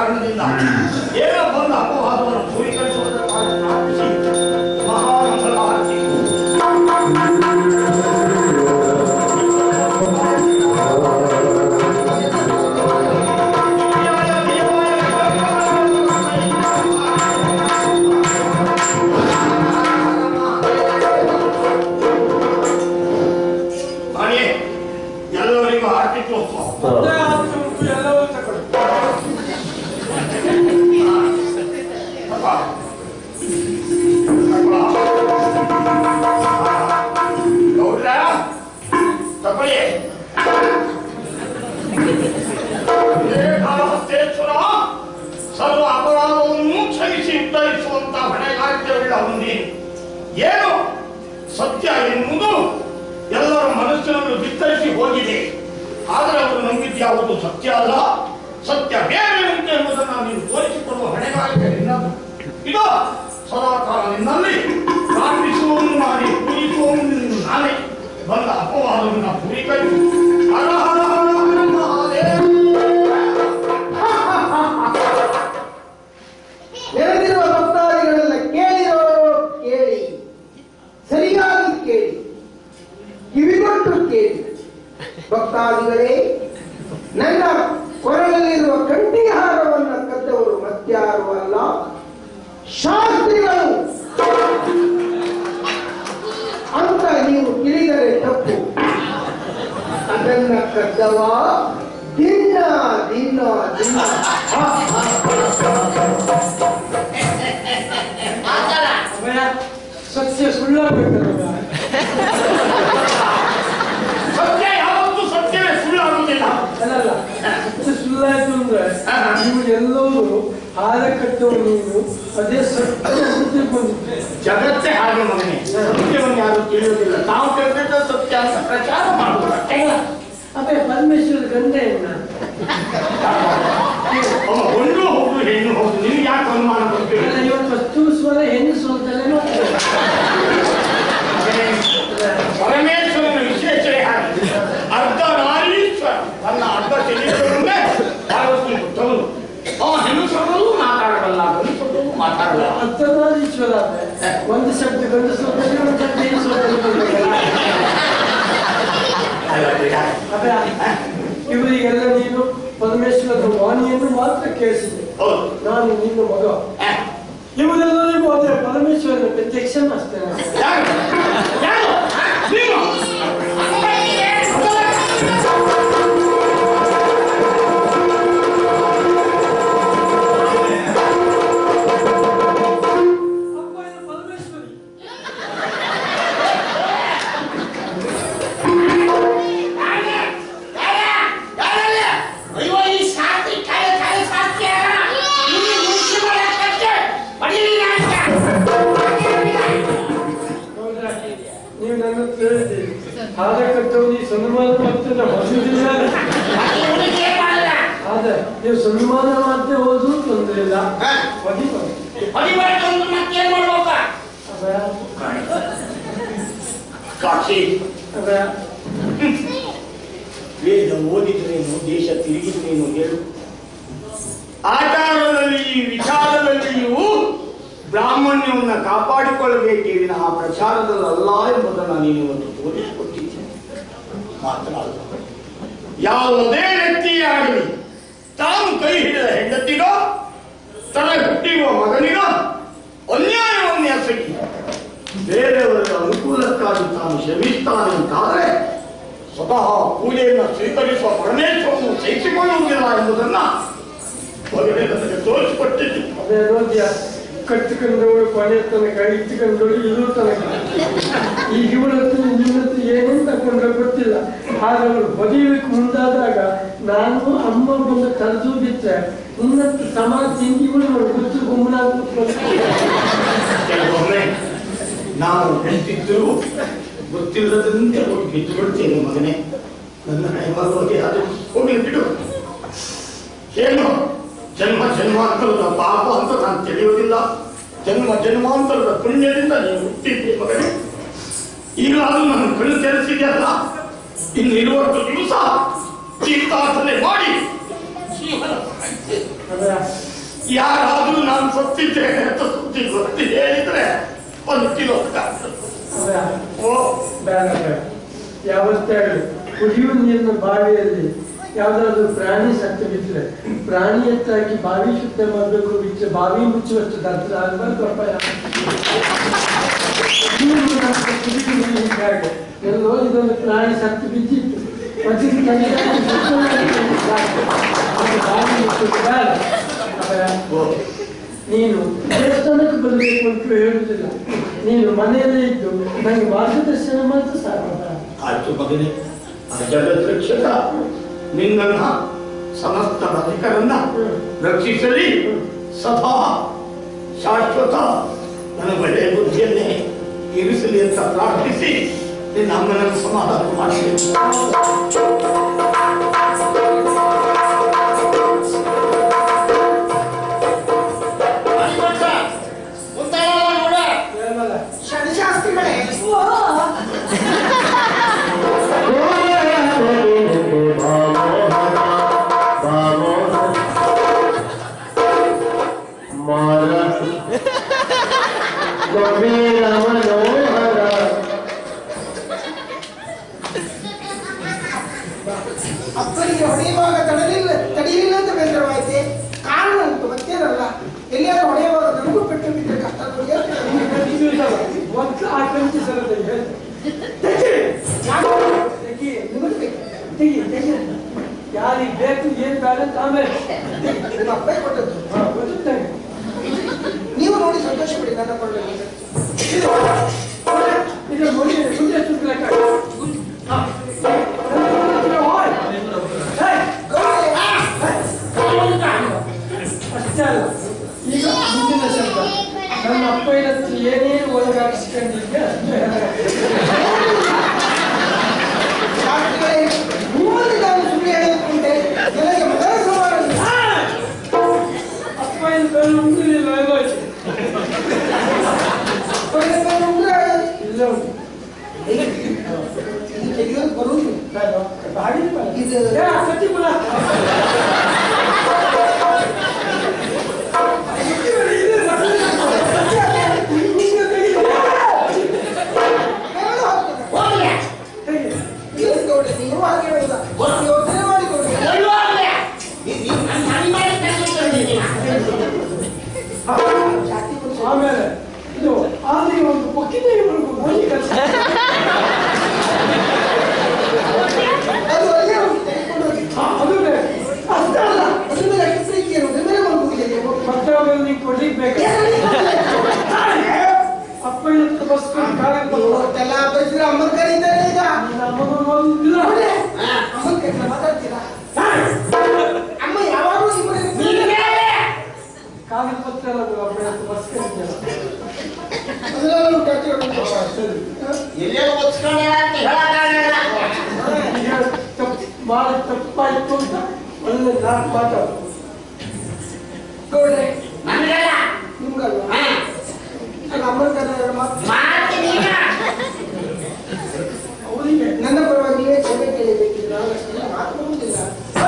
ಕಾರಣದಿಂದ ಏನೋ ಬಂದ ಅಪವಾದವನ್ನು ದೂರೀಕರಿಸುವುದಕ್ಕಾಗಿ ಪ್ರಾರ್ಥಿಸಿ ಮಹಾಮಂಗಲ ಆರತಿ ಮನೆ ಎಲ್ಲರಿಗೂ ಆರತಿ ತೋರಿಸುವ ಮತ್ತೆ ಆಚೆ ಉಂಟು ಎಲ್ಲವೂ ತಗೊಳ್ಳಿ ಅಪ್ಪ. ಅಪ್ಪ. ಗೌಡ್ರ, ತಗೊಳ್ಳಿ. ಏಕಾಹಸ್ತೇಶ್ವರ ಸರ್ವ ಅಪರಾಧವನ್ನು ಕ್ಷಮಿಸಿ ಉತ್ತರಿಸುವಂತ ಹೊಣೆಗಾರಿಕೆಯುಳ್ಳ ನೀನು ಏನು ಸತ್ಯ ಎನ್ನುವುದು ಎಲ್ಲರ ಮನಸ್ಸಿನಲ್ಲಿ ವಿಸ್ತರಿಸಿ ಹೋಗಿದೆ ಆದರೆ ಅವರು ನಂಬಿದ್ಯಾವುದು ಸತ್ಯ ಅಲ್ಲ ಸತ್ಯ ಬೇರೆ ಉಂಟು ಎಂಬುದನ್ನು ನೀನು ತೋರಿಸಿಕೊಡುವ ಹೊಣೆಗಾರಿಕೆ ನಿನ್ನದು ಇದು ಸದಾಕಾಲ ನಿನ್ನಲ್ಲಿ ಪ್ರಾರ್ಥಿಸುವವನು ಮಾಡಿ ಪೂಜಿಸುವವನು ನಿನ್ನ ನಾನೇ ಬಂದ ಅಪವಾದವನ್ನು ಪೂರೀಕರಿಸು ಹರ ಹರ ಹರ ಹರ ಮಹಾದೇವ ನೆರೆದಿರುವ ಭಕ್ತಾದಿಗಳೆಲ್ಲ ಕೇಳಿರೋ ಕೇಳಿ ಸರಿಯಾಗಿ ಕೇಳಿ ಕಿವಿಗೊಟ್ಟು ಕೇಳಿ ಭಕ್ತಾದಿಗಳೇ ನನ್ನ ಕೊರಳಲ್ಲಿರುವ ಕಂಠಿಗೆ ಹಾರವನ್ನ ಕದ್ದವರು ಮತ್ಯಾರು ಅಲ್ಲ ಶಾಸ್ತ್ರಿಗಳು ಅಂತ ನೀವು ತಿಳಿದರೆ ತಪ್ಪು ಅದನ್ನ ಕದ್ದವ ದಿನ ದಿನ ದಿನ ಅಭಯ, ಸತ್ಯ ಸುಳ್ಳಾಗಬೇಕಲ್ಲ ಸತ್ಯ ಯಾವತ್ತೂ ಸತ್ಯವೇ ಸುಳ್ಳಾಗುವುದಿಲ್ಲ ಅಲ್ಲಲ್ಲ ಸತ್ಯ ಸುಳ್ಳಾಯ್ತು ಅಂದ್ರೆ ನೀವು ಎಲ್ಲರೂ ಹಾರ ಕಟ್ಟುವ ನೀವು ಅದೇ ಸತ್ಯ ಅಂತ ತಿಳ್ಕೊಂಡಿದ್ದೆ ಜಗತ್ತೇ ಹಾಗೆ ಮಗನೇ ಸತ್ಯವನ್ನು ಯಾರು ತಿಳಿಯುವುದಿಲ್ಲ ತಾವು ತಿಳಿದ ಸತ್ಯ ಅಂತ ಪ್ರಚಾರ ಮಾಡುವುದಷ್ಟೇ ಅದೇ ಪರಮೇಶ್ವರ ಗಂಡ ಏನ ಅವ ಒಂದು ಹೌದು ಹೆಣ್ಣು ಹೌದು ನಿಮ್ಗೆ ಯಾಕೆ ಅನುಮಾನ ಬರ್ತೀವಿ ಇವತ್ತು ವಸ್ತು ಸ್ವರ ಹೆಂಗಸು ಅಂತಾನೆ ನೋಡ್ತೇವೆ ಪರಮೇಶ್ವರನ ವಿಶೇಷವೇ ಹಾಗೆ ಅರ್ಧ ನಾರೀಶ್ವರ ತನ್ನ ಅರ್ಧ ತಿಳಿಯುವುದೇ ಪಾರ್ವತಿ ಪುತ್ರನು ಅವ ಹೆಣ್ಣುಸರಲ್ಲೂ ಮಾತಾಡಬಲ್ಲ ಗಂಡಸರಲ್ಲೂ ಮಾತಾಡಲ್ಲ ಅರ್ಥನಾದೀಶ್ವರ ಅಂದ್ರೆ ಒಂದು ಶಬ್ದ ಗಂಡಸು ಅಂತಾನೆ ಒಂದು ಶಬ್ದ ಹೆಂಗಸು ಅಂತಾನೆ ಅದೇ ಇವರಿಗೆಲ್ಲ ನೀನು ಪರಮೇಶ್ವರದ ವಾಣಿಯನ್ನು ಮಾತ್ರ ಕೇಳಿಸಿದೆ ಹೌದು ನಾನು ನಿನ್ನ ಮಗ ಹ. ಇವರೆಲ್ಲರಿಗೂ ಅದೇ ಪರಮೇಶ್ವರನ ಪ್ರತ್ಯಕ್ಷ ಅಷ್ಟೇ ಯಾರು ಯಾರು ಹ? ನೀನು ಅಪ್ಪ ಇದು ಪರಮೇಶ್ವರಿ ಅಯ್ಯೋ ಈ ಶಾಸ್ತ್ರಿ ಕಳೆ ಕಳೆ ಶಾಸ್ತ್ರಿ ಇಲ್ಲಿ ಮುಚ್ಚಿ ಮಾಡಕ್ಕೆ ಹೊಡಿಲಿಲ್ಲ ಅಂತ ಹೌದಾ? ನೀವು ನನ್ನ ಹತ್ರ ಹೇಳಿದ್ದೀರಿ ಹಾರ ಕಟ್ಟವು ಈ ಸನ್ಮಾನ ಮಾಡ್ತಿದ್ರೆ ಹೊಸದಿಲ್ಲ ಇವನಿಗೆ ಮಾಡಲ್ಲ ಆದ್ರೆ ನೀವು ಸನ್ಮಾನ ಮಾಡದೆ ಹೋದ್ರು ತೊಂದರೆ ಇಲ್ಲ ಹ? ಹೊಡಿಬಾರ್ದು ಹೊಡಿಬಾರ್ದು ಅಂತ ಮತ್ತೇನ್ ಮಾಡ್ಬೇಕ ಅಭಯ ಸಾಕ್ಷಿ ಅಭಯ ವೇದ ಓದಿದ್ರೇನು ದೇಶ ತಿರುಗಿದ್ರೇನು ಹೇಳು ಆಚಾರದಲ್ಲಿ ವಿಚಾರದಲ್ಲಿಯೂ ಬ್ರಾಹ್ಮಣ್ಯವನ್ನು ಕಾಪಾಡಿಕೊಳ್ಳಬೇಕೇ ವಿನಃ ಪ್ರಚಾರದಲ್ಲಲ್ಲ ಎಂಬುದನ್ನು ನೀನು ಇವತ್ತು ತೋರಿಸಿಕೊಟ್ಟಿದ್ದೆ ಮಾತ್ರ ಅಲ್ಲ ಯಾವುದೇ ವ್ಯಕ್ತಿಯೇ ಆಗಲಿ ತಾನು ಕೈ ಹಿಡಿದ ಹೆಂಡತಿಗೋ ತಲೆ ಹುಟ್ಟಿರುವ ಮಗನಿಗೋ ಅನ್ಯಾಯವನ್ನು ಎಸಗಿ ಬೇರೆಯವರ ಅನುಕೂಲಕ್ಕಾಗಿ ತಾನು ಶ್ರಮಿಸ್ತಾನೆ ಅಂತಾದರೆ ಸ್ವತಃ ಪೂಜೆಯನ್ನು ಸ್ವೀಕರಿಸುವ ಪರಮೇಶ್ವರನು ಸಹಿಸಿಕೊಳ್ಳುವುದಿಲ್ಲ ಎಂಬುದನ್ನ ಮೊದಲೇ ನನಗೆ ತೋರಿಸಿಕೊಟ್ಟಿದ್ದು ಅದೇ ನೋಡ್ಯ ಕಟ್ಟಿಕೊಂಡವಳು ಕೊನೆ ತನಕ ಇಟ್ಟುಕೊಂಡವಳು ಇಲ್ಲೂ ತನಕ ಈಗ ಇವಳ ಹತ್ರ ನಿನ್ನ ಹತ್ರ ಏನೇನು ತಕೊಂಡ್ರೆ ಗೊತ್ತಿಲ್ಲ ಆದ್ರೆ ಅವಳು ಹೊಡೆಯಬೇಕು ಮುಂದಾದಾಗ ನಾನು ಅಮ್ಮ ಬಂದು ತರದು ಬಿಟ್ರೆ ನಿನ್ನ ಹತ್ರ ಸಮಾನ ತಿಂಡಿ ಇವಳು ನೋಡಿ ಗೊತ್ತು ಗುಮ್ಮನಾಗ ಕೆಲವೊಮ್ಮೆ ನಾನು ಹೇಳ್ತಿದ್ದರೂ ಗೊತ್ತಿಲ್ಲದಂತೆ ಹೋಗಿ ಬಿದ್ದು ಬಿಡ್ತೇನೆ ಮಗನೇ ನನ್ನ ಹಣೆ ಅದು ಹೋಗಿ ಬಿಡು ಏನು ಜನ್ಮ ಜನ್ಮಾಂತರದ ಪಾಪ ಅಂತ ನಾನು ತಿಳಿಯುವುದಿಲ್ಲ ಜನ್ಮ ಜನ್ಮಾಂತರದ ಪುಣ್ಯದಿಂದ ನೀನು ಹುಟ್ಟಿದ್ದೆ ಮಗನೇ ಈಗಲಾದ್ರೂ ನನ್ನ ಕಣ್ಣು ತೆರೆಸಿದೆಯಲ್ಲ ಇನ್ನು ಇರುವಷ್ಟು ದಿವಸ ತೀರ್ಥಾಟನೆ ಮಾಡಿ ಜೀವನ ಸಾಗಿಸು. ಅದೇ ಯಾರಾದ್ರೂ ನಾನು ಸತ್ತಿದ್ದೇನೆ ಅಂತ ಸುದ್ದಿ ಗೊತ್ತಿ ಹೇಳಿದ್ರೆ ಒಂದು ಕಿಲೋ ಕಾಗ್ತದೆ. ಅದೇ ಓ ಬೇಡ ಬೇಡ ಯಾವತ್ತೇ ಆಗಲಿ ಕುಡಿಯುವ ನೀರಿನ ಬಾವಿಯಲ್ಲಿ ಯಾವ್ದಾದ್ರು ಪ್ರಾಣಿ ಸತ್ತು ಬಿದ್ದರೆ ಪ್ರಾಣಿ ಎತ್ತಾಗಿ ಬಾವಿ ಶುದ್ಧ ಮಾಡಬೇಕು ಬಿಚ್ಚ ಬಾವಿ ಮುಚ್ಚುವಷ್ಟು ದರ್ಶನ ಆಗಬಾರ್ದು ಅಪಾಯ ಕುಡಿಯುವ ನಮ್ಗೆ ಕುಡಿಯುವ ನೀರು ಹೀಗಾಗಿ ಎಲ್ಲೋ ಇದೊಂದು ಪ್ರಾಣಿ ಸತ್ತು ಬಿದ್ದಿತ್ತು ಅದಕ್ಕೆ ಕೈಯಲ್ಲಿ ಶುದ್ಧ ಮಾಡಿ ಸಾಕು. ಅದು ಬಾವಿ ಮುಚ್ಚೋದು ಬೇಡ ಅಪಾಯ ಓ ನೀನು ದೇವಸ್ಥಾನಕ್ಕೆ ಬರಬೇಕು ಅಂತ ಹೇಳುದಿಲ್ಲ ನೀನು ಮನೆಯಲ್ಲೇ ಇದ್ದು ನನಗೆ ಮಾರ್ಗದರ್ಶನ ಮಾತ್ರ ಸಾಕು ಆಯ್ತು ಮಗನೇ ಆ ಜಗದ್ರಕ್ಷಕ ನಿನ್ನನ್ನ ಸಮಸ್ತ ಬದುಕರನ್ನ ರಕ್ಷಿಸಲಿ ಸದಾ ಶಾಶ್ವತ ನನ್ನ ಒಳ್ಳೆಯ ಬುದ್ಧಿಯನ್ನೇ ಇರಿಸಲಿ ಅಂತ ಪ್ರಾರ್ಥಿಸಿ ನಿನ್ನ ಅಮ್ಮನನ್ನು ಸಮಾಧಾನ ಮಾಡಲಿ ಷಡ್ಶಾಸ್ತ್ರಿಗಳೇ ಅಪ್ಪನಿಗೆ ಹೊಡೆಯುವಾಗ ತಡಲಿಲ್ಲ ತಡೆಯಲಿಲ್ಲ ಅಂತ ಬೇಸರವಾಯ್ತೆ ಕಾರಣ ಉಂಟು ಮತ್ತೇನಲ್ಲ ಎಲ್ಲಿಯಾದ್ರೂ ಹೊಡೆಯುವಾಗ ನನಗೂ ಪೆಟ್ಟು ಬಿದ್ದರೆ ಕಷ್ಟ ನೋಡಿ ಒಂದು ಆ ಕಂಚಿ ಸಲ ತೆಗಿ ತೆಗಿ ನಿಮಗೆ ಬೇಕು ತೆಗಿ ತೆಗಿ ಯಾರಿಗೆ ಬೇಕು ಏನ್ ಬೇಡ ಅಂತ ಆಮೇಲೆ ನಿಮ್ಮ ಅಪ್ಪ ಕೊಟ್ಟದ್ದು ಹಾ, ಗೊತ್ತುತ್ತಾನೆ. ನೀವು ನೋಡಿ ಸಂತೋಷ ಪಡಿ ನನ್ನ ಕೊಳ್ಳಲ್ಲಿ ಇದು ಮುಂದೆ ಮುಂದೆ ಸುತ್ತಲಕ್ಕ ಹಾ. ಓಯ್. ಏಯ್. ಅಷ್ಟೇ ಅಲ್ಲ ಈಗ ಮುಂದಿನ ಶಬ್ದ ನನ್ನ ಅಪ್ಪನ ಹತ್ರ ಏನೇನು ಒಳಗಾಡಿಸ್ಕೊಂಡಿದ್ದೆ ಶಾಸ್ತ್ರಿಗಳೇ ನಿಮ್ಮಲ್ಲಿ ನಾನು ಸುಳ್ಳು ಹೇಳುವುದುಂಟೆ ನನಗೆ ಮೊದಲ ಸವಾಲು ಅಪ್ಪನ ಬೆನ್ನು ಉಂಗುಲಿಲ್ಲ ಎಲ್ಲೋಯ್ತು ಅಪ್ಪನಿಗೆ ನಾನು ಉಂಗುರ ಇಲ್ಲ ಉಂಟು ಇದು ತೆಗೆಯೋದು ಬರುವುದು ಬೇಡ, ಬಾಗಿಲು ಬೇಡ. ಇದು- ಏ, ಕತ್ತಿ ಬಿಡ. ಬೆರಳು ಹಾಕ್ತದೆ. ಏನು ಗೌಡ್ರೆ, ನೀವು ಹಾಗೆ ಹೇಳುವುದ? ಯೋಚನೆ ಮಾಡಿ ಗೌಡ್ರೆ. ಜಾತಿ ಪುರುಷ. ಆಮೇಲೆ ಇದು ಆದ್ರೆ ಒಂದು ಪಕ್ಕಿದೆ ಇವನಿಗೆ ಗೋಲಿ ಕೆಲಸ ಅದು ಅಲ್ಲೇ ಉಂಟು, ತೆಗೆದುಕೊಂಡು ಹೋಗಿ. ಅದು ಬೇರೆ ಅಷ್ಟೇ ಅಲ್ಲ ಅದ್ರ ಮೇಲೆ ಅಷ್ಟು ಪ್ರೀತಿ ಇರುವುದು, ಮೇಲೆ ಒಂದು ಪೂಜೆ ಇದೆ. ಮತ್ತೆ ಆಮೇಲೆ ನೀವು ಕೊಡ್ಲಿಕ್ಕೆ ಬೇಕು ಅಪ್ಪನ ಹತ್ರ ಬಸ್ಕೊಂಡು ಕಾಲಿಗೆ ನೀವು ಅಷ್ಟೆಲ್ಲ ಬಯಸಿದ್ರೆ ಅಮ್ಮನ ಕರೀತಾರೆ ಈಗ ನಮ್ಮನ್ನು ಒಂದಿಲ್ಲ ನೋಡ್ರೆ, ಅಮ್ಮನ ಕೈಲಿ ಮಾತಾಡ್ತೀರಾ ಅಮ್ಮ ಯಾವಾಗಲೂ ನಿಮ್ಮನೆ ಕಾಗದ ಪತ್ರ ಎಲ್ಲ ಅಪ್ಪನ ಹತ್ರ ಬಸ್ಕೊಂಡಿದ್ದೆಲ್ಲ ಅದೆಲ್ಲ ಉಂಟು, ಅದು ಉಂಟು. ಈಗ ತಪ್ಪು ಮಾಡಿ ತಪ್ಪಾಯ್ತು ಅಂತ ಒಳ್ಳೆ ನಾಲ್ಕು ಮಾತಾಡು ಗೌಡ್ರೆ ನಿಮ್ಗಲ್ವಾ ಅದು ಅಮ್ಮನ ಕರೀತಾರೆ ಮಾತು ಅವರಿಗೆ ನನ್ನ ಪರವಾಗಿ ನೀವೇ ಕ್ಷಮೆ ಕೇಳಬೇಕಿಲ್ಲ ನಾನು ಅಷ್ಟೆಲ್ಲ ಮಾತನಾಡುವುದಿಲ್ಲ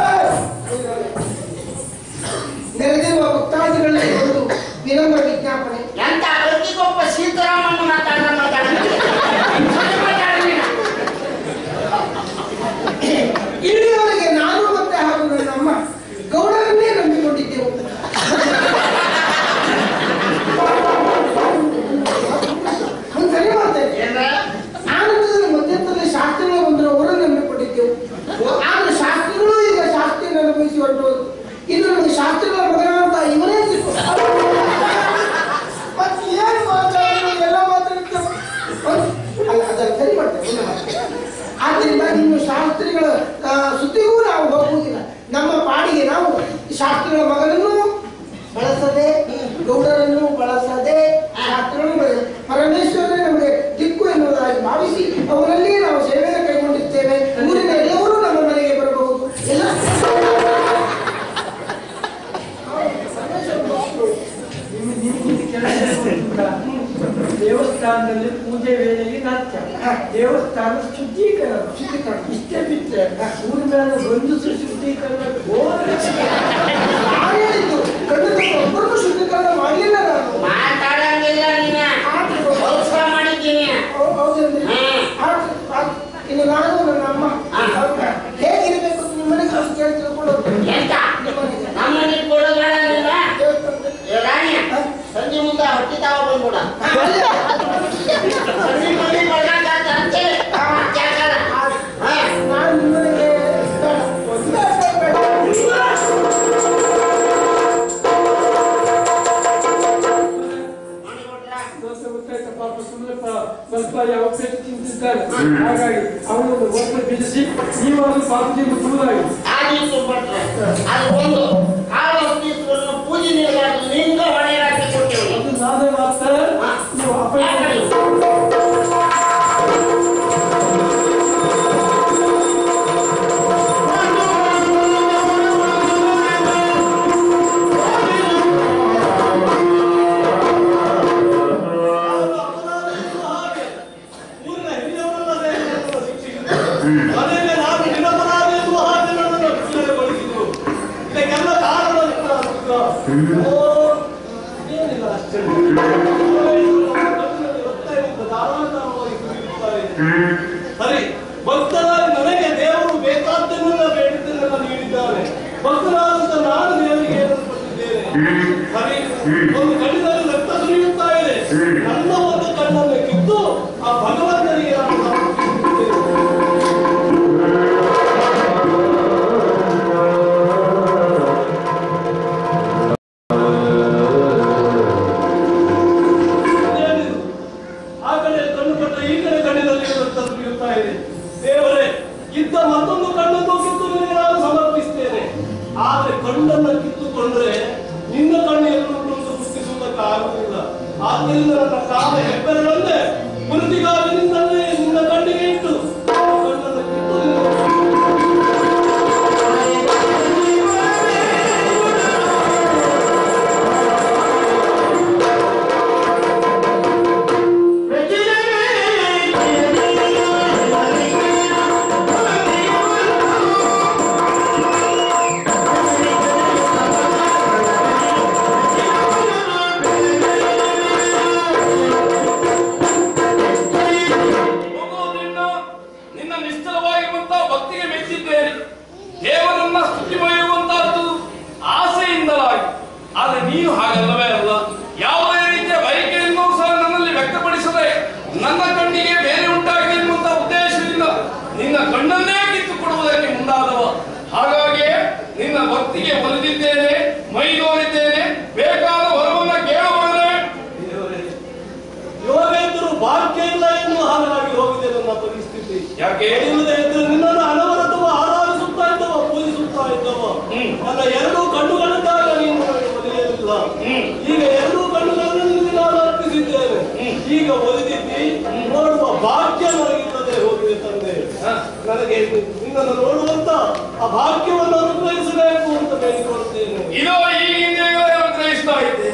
ನೆರೆದಿರುವ ಭಕ್ತಾದಿಗಳಲ್ಲಿ ಒಂದು ವಿನಮ್ರ ವಿಜ್ಞಾಪನೆ ಎಂತ ಪ್ರತಿಗೊಬ್ಬ ಸೀತಾರಾಮಣ್ಣ ಮಾತಾಡ ಇಲ್ಲಿಯವರೆಗೆ ನಾನು ಮತ್ತೆ ಹಾಗೂ ನನ್ನ ಅಮ್ಮ ಗೌಡರನ್ನೇ ನಂಬಿಕೊಂಡಿದ್ದೆವು ಒಂದು ಸರಿ ಮಾಡ್ತೇನೆ ಆನಂದದಲ್ಲಿ ಮಧ್ಯಂತರದಲ್ಲಿ ಶಾಸ್ತ್ರಿಗಳು ಬಂದರು ಅವರನ್ನು ನಂಬಿಕೊಂಡಿದ್ದೆವು ಆದ್ರೆ ಶಾಸ್ತ್ರಿಗಳು ಈಗ ಶಾಸ್ತ್ರಿಯನ್ನು ಅನುಭವಿಸಿ ಹೊರಟೋದು ಇನ್ನು ನಮಗೆ ಶಾಸ್ತ್ರಿಗಳ ಮಗನ ಅಂತ ಇವನೇ ಸಿಕ್ಕು ಮತ್ತೆ ಏನು ಮಾತಾಡೋದು ಎಲ್ಲ ಮಾತಾಡ್ತೇವೆ ಅಲ್ಲ ಅದನ್ನು ಸರಿ ಮಾಡ್ತೇವೆ ಮುಂದೆ ಮಾಡ್ತೇವೆ. ಆದ್ದರಿಂದ ನಿಮ್ಮ ಶಾಸ್ತ್ರಿಗಳ ಆ, ಸುದ್ದಿಗೂ ನಾವು ಹೋಗುವುದಿಲ್ಲ ನಮ್ಮ ಪಾಡಿಗೆ ನಾವು ಶಾಸ್ತ್ರಿಗಳ ಮಗನನ್ನು ಬಳಸದೆ ಗೌಡರನ್ನು ಬಳಸದೆ ಶಾಸ್ತ್ರಗಳನ್ನು ಬಳಸದೆ ಪರಮೇಶ್ವರನೇ ನಮಗೆ ದಿಕ್ಕು ಎನ್ನುವುದಾಗಿ ಭಾವಿಸಿ ಅವರಲ್ಲಿ ನಾವು ಸೇವೆಯನ್ನು ಕೈಗೊಂಡಿರ್ತೇವೆ ಊರಿನ ಎಲ್ಲರೂ ನಮ್ಮ ಮನೆಗೆ ಬರಬಹುದು ಎಲ್ಲ ನಿಮ್ಮ ನಿಮ್ಮ ಕೆಲಸ ಏನು ಗೊತ್ತುಂಟಾ? ದೇವಸ್ಥಾನದಲ್ಲಿ ಪೂಜೆ ವೇಳೆಗೆ ನಾಟ್ಯ ದೇವಸ್ಥಾನ ಶುದ್ಧೀಕರಣ ಶುದ್ಧೀಕರಣ ಇಷ್ಟೇ ಬಿಟ್ಟು ಬಿಟ್ರೆ ಊರ ಮೇಲೆ ಗಂಡಸರು ಶುದ್ಧೀಕರಣ ಘೋರ ನಾನು ಹೇಳಿದ್ದು ಗಂಡಸರು ಒಬ್ಬರಿಗೂ ಶುದ್ಧೀಕರಣ ಮಾಡಲಿಲ್ಲ ನಾನು ಮಾತಾಡಂಗಿಲ್ಲ ನೀನ ಕೆಲಸ ಮಾಡಿದ್ದೀನಿ ಹೌ- ಹೌದೇನ್ರಿ? ಹ್ಮ್. ಆಯ್ತು, ಆಯ್ತು. ಇನ್ನು ನಾನು ನನ್ನ ಅಮ್ಮ ಹೌದಾ? ಹೇಗಿರ್ಬೇಕು ಅಂತ ನಿಮ್ಮನೆಗೆ ಅಷ್ಟು ಕೇಳಿ ತಿಳ್ಕೊಂಡು ಹೋಗ್ತೀನಿ. ಎಂತ ನಿಮ್ಮನೆಗೆ. ನಮ್ಮನೆ ಕೊಡೋಬೇಡ ನೀನ ದೇವಸ್ಥಾನದಲ್ಲಿ. ಏ ರಾಣಿ ಸಂಜೆ ಮುಂದೆ ಹೊಟ್ಟಿ ತಾವ ಬಂದ್ಬಿಡ ಸಂಜೆ ಮುಂದೆ ಕೊಡಗಾಕ ಅಂತೆ ಜಾಗಲ್ಲ ಹಾ ನಾನು ನಿಮ್ಮನೆಗೆ ಬೇಡ. ಒಂದೇ ಸಲ ಬೇಡ. ದೋಸೆ ಗೊತ್ತಾಯ್ತು ಪಾಪ ಸುಮ್ಮನೆ ಸ್ವಲ್ಪ ಯಾವ ಪೇಟೆ ತಿಂತಿದ್ದಾನೆ ಹಾಗಾಗಿ ಅವನನ್ನು ಒಟ್ಟು ಬಿಡಿಸಿ ನೀವು ಅದು ಪಾಪದಿಂದ ದೂರಾಗಿ ಆದೀತು ಭಟ್ರೆ ಅದು ಒಂದು ಕಾಳು ಹತ್ತಿಸ್ಕೊಂಡು ಪೂಜೆ ನೀಡಬಾರ್ದು ನಿಂಗ ಹೊಣೆ ಹಾಕಿ ಕೊಟ್ಟಿವಿ ಅದು ನಾನೇ ಮಾಡ್ತಾರೆ ನೀವು ಅಪಾಯ ಹಾಗೆ ಊರಿನ ಹಿರಿಯವರೆಲ್ಲ ಸೇರಿ ನನ್ನನ್ನು ಶಿಕ್ಷಿಸಿದರು. ಮನೆಯಲ್ಲಿ ನಾನು ನಿರಪರಾಧಿ ಎನ್ನುವ ಹಾಗೆ ನನ್ನನ್ನು ಬಿಡುಗಡೆಗೊಳಿಸಿದ್ರು. ಇದಕ್ಕೆಲ್ಲ ಕಾರಣ ಗೊತ್ತಾ? ಓ, ಏನಿಲ್ಲ ಅಷ್ಟೇ. ಗೊತ್ತಾಯಿತು, ಧಾರಾಳವಾಗಿ ಸುರಿಯುತ್ತಾ ಇದೆ. ಸರಿ ಭಕ್ತರಾಗಿ ನನಗೆ ದೇವರು ಬೇಕಾದ್ದನ್ನೆಲ್ಲ ಬೇಡಿದ್ದನ್ನೆಲ್ಲ ನೀಡಿದ್ದಾನೆ ಭಕ್ತನಾದಂತ ನಾನು ದೇವರಿಗೆ ಏನನ್ನು ಕೊಟ್ಟಿದ್ದೇನೆ ಸರಿ ಒಂದು ಕಣ್ಣಿನಲ್ಲಿ ರಕ್ತ ಸುರಿಯುತ್ತಾ ಇದೆ ನನ್ನ ಒಂದು ಕಣ್ಣನ್ನು ಕಿತ್ತು ಆ ಭಗವಂತನಿಗೆ ನಾನು ಸಮರ್ಪಿಸುತ್ತೇನೆ. ಏನಿದು? ಆ ಕಡೆ ಕಣ್ಣು ಕೊಟ್ಟ ಈ ಕಡೆ ಕಣ್ಣಿನಲ್ಲಿ ರಕ್ತ ಸುರಿಯುತ್ತಾ ಇದೆ ದೇವರೇ ಇದ್ದ ಮತ್ತೊಂದು ಕಣ್ಣನ್ನು ಕಿತ್ತು ನಿನಗೆ ನಾನು ಸಮರ್ಪಿಸ್ತೇನೆ ಆದ್ರೆ ಕಣ್ಣನ್ನ ಕಿತ್ತುಕೊಂಡ್ರೆ ನಿನ್ನ ಕಣ್ಣು ಎನ್ನುವುದು ಗುರುತಿಸುವುದಕ್ಕೆ ಆಗುವುದಿಲ್ಲ ಆದ್ದರಿಂದ ನನ್ನ ಕಾಲ ಹೆಬ್ಬೆರಳನ್ನೇ ಗುರುತಿಗಾಗಿ ನಿನ್ನನ್ನೇ ನಿನ್ನ ಕಣ್ಣಿಗೆ ಇಟ್ಟು ಆ ಕಣ್ಣನ್ನು ಕಿತ್ತು ನಿನ್ನ ಹೋಗೋ ನಿನ್ನ ನಿನ್ನ ನಿಶ್ಚಲವಾಗಿರುವಂತಹ ಭಕ್ತಿಗೆ ಮೆಚ್ಚಿದ್ದೇನೆ ದೇವರನ್ನ ಸ್ತುತಿ ಬರೆಯುವಂತಹದ್ದು ಆಸೆಯಿಂದಲಾಗಿ ಆದ್ರೆ ನೀನು ಹಾಗಲ್ಲವೇ ಅಲ್ಲ ಯಾವುದೇ ರೀತಿಯ ಬಯಕೆಯನ್ನು ಸಹ ನನ್ನಲ್ಲಿ ವ್ಯಕ್ತಪಡಿಸದೆ ನನ್ನ ಕಣ್ಣಿಗೆ ಬೇರೆ ಉಂಟಾಗಿದೆ ಎನ್ನುವಂತ ಉದ್ದೇಶದಿಂದ ನಿನ್ನ ಕಣ್ಣನ್ನೇ ಕಿತ್ತುಕೊಡುವುದಕ್ಕೆ ಮುಂದಾದವ ಹಾಗಾಗಿ ನಿನ್ನ ಭಕ್ತಿಗೆ ಒಲಿದಿದ್ದೇನೆ ಮೈದೋರಿದ್ದೇನೆ ಬೇಕಾದ ವರವನ್ನ ಕೇಳಬಾರದೆ ದೇವರೇ ಯೋಗೇಂದ್ರ ಭಾಗ್ಯ ಇಲ್ಲ ಎನ್ನುವ ಹಾಗಾಗಿ ಹೋಗಿದೆ ನನ್ನ ಪರಿಸ್ಥಿತಿ ಯಾಕೆ ಇಲ್ಲದೆ ಇದ್ರೆ ನಿನ್ನನ್ನು ಅನವರತವ ಆರಾಧಿಸುತ್ತಾ ಇದ್ದವ ಪೂಜಿಸುತ್ತಾ ಇದ್ದವ ಹ್ಮ್. ನನ್ನ ಎರಡೂ ಕಣ್ಣುಗಳಿದ್ದಾಗ ನೀನು ನನಗೆ ಒಲಿಯಲಿಲ್ಲ ಹ್ಮ್. ಈಗ ಎರಡೂ ಕಣ್ಣುಗಳನ್ನು ನಿನಗೆ ನಾನು ಅರ್ಪಿಸಿದ್ದೇನೆ ಈಗ ಒಲಿದಿದ್ದಿ ನೋಡುವ ಭಾಗ್ಯ ನನಗಿಲ್ಲದೆ ಹೋಗಿದೆ ತಂದೆ ಹ. ನನಗೆ ನಿನ್ನನ್ನು ನೋಡುವಂತ ಆ ಭಾಗ್ಯವನ್ನು ಅನುಗ್ರಹಿಸಬೇಕು ಅಂತ ಬೇಡಿಕೊಳ್ತೇನೆ ಇದೋ ಈ ಹಿಂದೆ ಗ್ರಹಿಸ್ತಾ ಇದ್ದೆ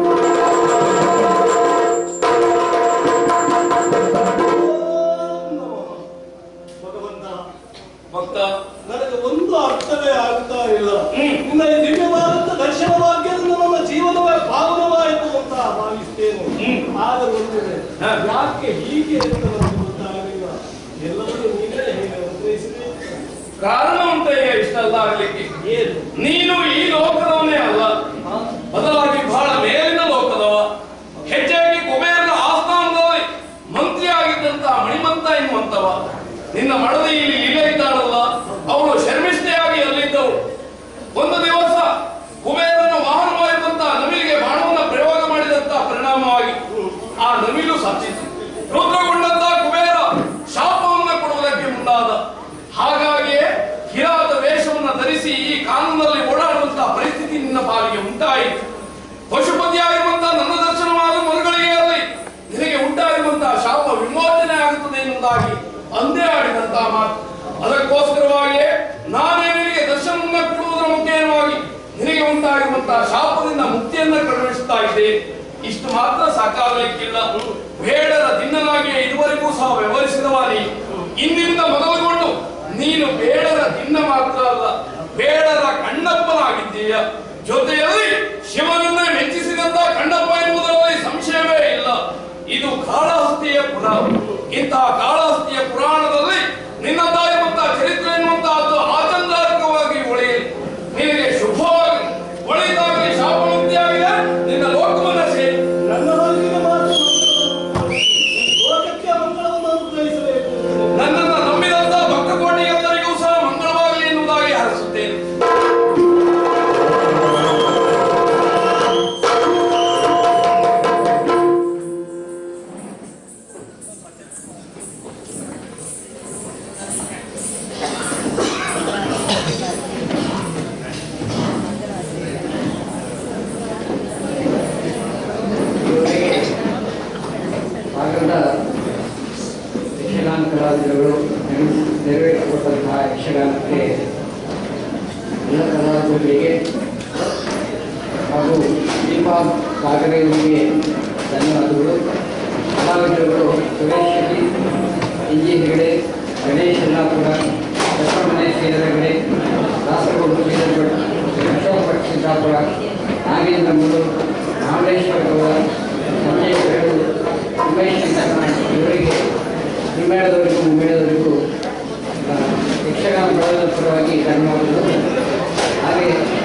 ಓಂ ನಮಃ. ಭಗವಂತ ಭಕ್ತ ನನಗೆ ಒಂದು ಅರ್ಥವೇ ಆಗ್ತಾ ಇಲ್ಲ ಹ್ಮ್. ನಿನ್ನ ಈ ದಿವ್ಯವಾದಂತ ದರ್ಶನ ಭಾಗ್ಯದಿಂದ ನನ್ನ ಜೀವನವೇ ಪಾವನವಾಯಿತು ಅಂತ ಭಾವಿಸ್ತೇನೆ ಹ್ಮ್. ಆದರೆ ಒಂದಿದೆ ಹ. ಯಾಕೆ ಹೀಗೆ ಅಂತ ನನಗೆ ಗೊತ್ತಾಗಲಿಲ್ಲ ಎಲ್ಲವನ್ನೂ ನೀನೇ ಹೇಗೆ ಅನುಗ್ರಹಿಸಿದೆ ಕಾರಣ ಅಂತ ಇಷ್ಟಲ್ಲ ಆಗ್ಲಿಕ್ಕೆ ಏನು ನೀನು ಈ ಲೋಕದವನೇ ಅಲ್ಲ ಬದಲಾಗಿ ಬಹಳ ಮೇಲಿನ ಲೋಕದವ ಹೆಚ್ಚಾಗಿ ಕುಬೇರನ ಆಸ್ಥಾನದಲ್ಲಿ ಮಂತ್ರಿ ಆಗಿದ್ದಂತ ಮಣಿಮಂತ ಎನ್ನುವಂತವ ನಿನ್ನ ಮಡದಿ ಇಲ್ಲಿ ಇಲ್ಲೇ ಇದ್ದಾಳಲ್ಲ ಅವಳು ಶರ್ಮಿಷ್ಠೆಯಾಗಿ ಅಲ್ಲಿದ್ದವು ಒಂದು ದಿವಸ ಕುಬೇರನ ವಾಹನವಾಗಿದ್ದಂತ ನವಿಲಿಗೆ ಬಾಣವನ್ನ ಪ್ರಯೋಗ ಮಾಡಿದಂತ ಪರಿಣಾಮವಾಗಿ ಆ ನವಿಲು ಸತ್ತಿತು ರುದ್ರಗೊಂಡಂತ ಕುಬೇರ ಶಾಪವನ್ನ ಕೊಡುವುದಕ್ಕೆ ಮುಂದಾದ ಹಾಗಾಗಿಯೇ ಕಿರಾತ ವೇಷವನ್ನ ಧರಿಸಿ ಈ ಕಾನೂನಲ್ಲಿ ಓಡಾಡುವಂತಹ ಪರಿಸ್ಥಿತಿ ನಿನ್ನ ಪಾಲಿಗೆ ಉಂಟಾಯಿತು ಪಶುಪತಿಯಾಗಿರುವಂತಹ ನನ್ನ ದರ್ಶನವಾದ ಮರುಗಳಿಗೆಯಲ್ಲಿ ನಿನಗೆ ಉಂಟಾಗಿರುವಂತಹ ಶಾಪ ವಿಮೋಚನೆ ಆಗುತ್ತದೆ ಎನ್ನುವುದಾಗಿ ಅಂದೇ ಆಡಿದಂತಹ ಮಾತು ಅದಕ್ಕೋಸ್ಕರವಾಗಿಯೇ ನಾನೇ ನಿನಗೆ ದರ್ಶನವನ್ನ ಕೊಡುವುದರ ಮುಖೇನವಾಗಿ ನಿನಗೆ ಉಂಟಾಗಿರುವಂತಹ ಶಾಪದಿಂದ ಮುಕ್ತಿಯನ್ನ ಕಳುಹಿಸ್ತಾ ಇದ್ದೇನೆ ಇಷ್ಟು ಮಾತ್ರ ಸಾಕಾಗಲಿಕ್ಕಿಲ್ಲ ಬೇಡರ ದಿನ್ನನಾಗಿ ಇದುವರೆಗೂ ಸಹ ವ್ಯವಹರಿಸಿದವ ನೀ ಇಂದಿನಿಂದ ಮೊದಲುಗೊಂಡು ನೀನು ಬೇಡರ ತಿನ್ನ ಮಾತ್ರ ಅಲ್ಲ ಬೇಡರ ಕಣ್ಣಪ್ಪನಾಗಿದ್ದೀಯ ಜೊತೆಯಲ್ಲಿ ಶಿವನನ್ನ ಮೆಚ್ಚಿಸಿದಂತ ಕಣ್ಣಪ್ಪ ಎನ್ನುವುದರಲ್ಲಿ ಸಂಶಯವೇ ಇಲ್ಲ ಇದು ಕಾಳಹಸ್ತಿಯ ಪುರಾಣ ಇಂತಹ ಕಾಳಹಸ್ತಿಯ ಪುರಾಣದಲ್ಲಿ ನಿನ್ನ ತಾಯಿ ಮತ್ತು ಚರಿತ್ರೆ ಎನ್ನುವಂತಹದ್ದು ಆಚಂದಾರ್ಕವಾಗಿ ಉಳಿಯಲಿ ನಿನಗೆ ಶುಭವಾಗಿ ಒಳಿತಾಗಲಿ ಶಾಪಮುಕ್ತಿಯಾಗಿದೆ ನಿನ್ನ ಲೋಕವನ್ನ ಸೇರಿ ನನ್ನ ಮಾತಿನ ಮಾತು ಲೋಕಕ್ಕೆ ಮಂಗಳವನ್ನು ಅನುಗ್ರಹಿಸಬೇಕು ನನ್ನನ್ನು ನಂಬಿದಂತ ಭಕ್ತ ಕೋಟಿಗೆಲ್ಲರಿಗೂ ಸಹ ಮಂಗಳವಾಗಲಿ ಎನ್ನುವುದಾಗಿ ಹರಸುತ್ತೇನೆ ಸಾಗರದ ಯಕ್ಷಗಾನ ಕಲಾವಿದರುಗಳು ನೆರವೇರಿಸಿಕೊಟ್ಟಂತಹ ಯಕ್ಷಗಾನಕ್ಕೆ ಎಲ್ಲ ಕಲಾವಿದರಿಗೆ ಹಾಗೂ ದೀಪಾ ಸಾಗರೆಯವರಿಗೆ ಧನ್ಯವಾದಗಳು ಕಲಾವಿದರುಗಳು ಸುರೇಶ್ ಶೆಟ್ಟಿ ಇಂಜಿ ಹೆಗಡೆ ಗಣೇಶ್ ಯಲ್ಲಾಪುರ ದತ್ತಮನೆ ಶ್ರೀಧರ ಹೆಗಡೆ ದಾಸರಗೌಡ ಶ್ರೀಧರ್ ಭಟ್ ಅಶೋಕ್ ಭಟ್ ಸಿದ್ದಾಪುರ ನಾಗೇಂದ್ರ ಮುಳು ಮಹಾಬಲೇಶ್ವರ ಗೌಡ ಸಂಜಯ್ ಬೇಡು ಉಮೇಶ್ ಶಂಕರನಾಥ್ ಇವರಿಗೆ ಹಿಮ್ಮೇಳದವರಿಗೂ ಮುಮ್ಮೇಳದವರಿಗೂ ಆ, ಯಕ್ಷಗಾನ ಬಳಗದ ಪರವಾಗಿ ಧನ್ಯವಾದಗಳು ಹಾಗೆ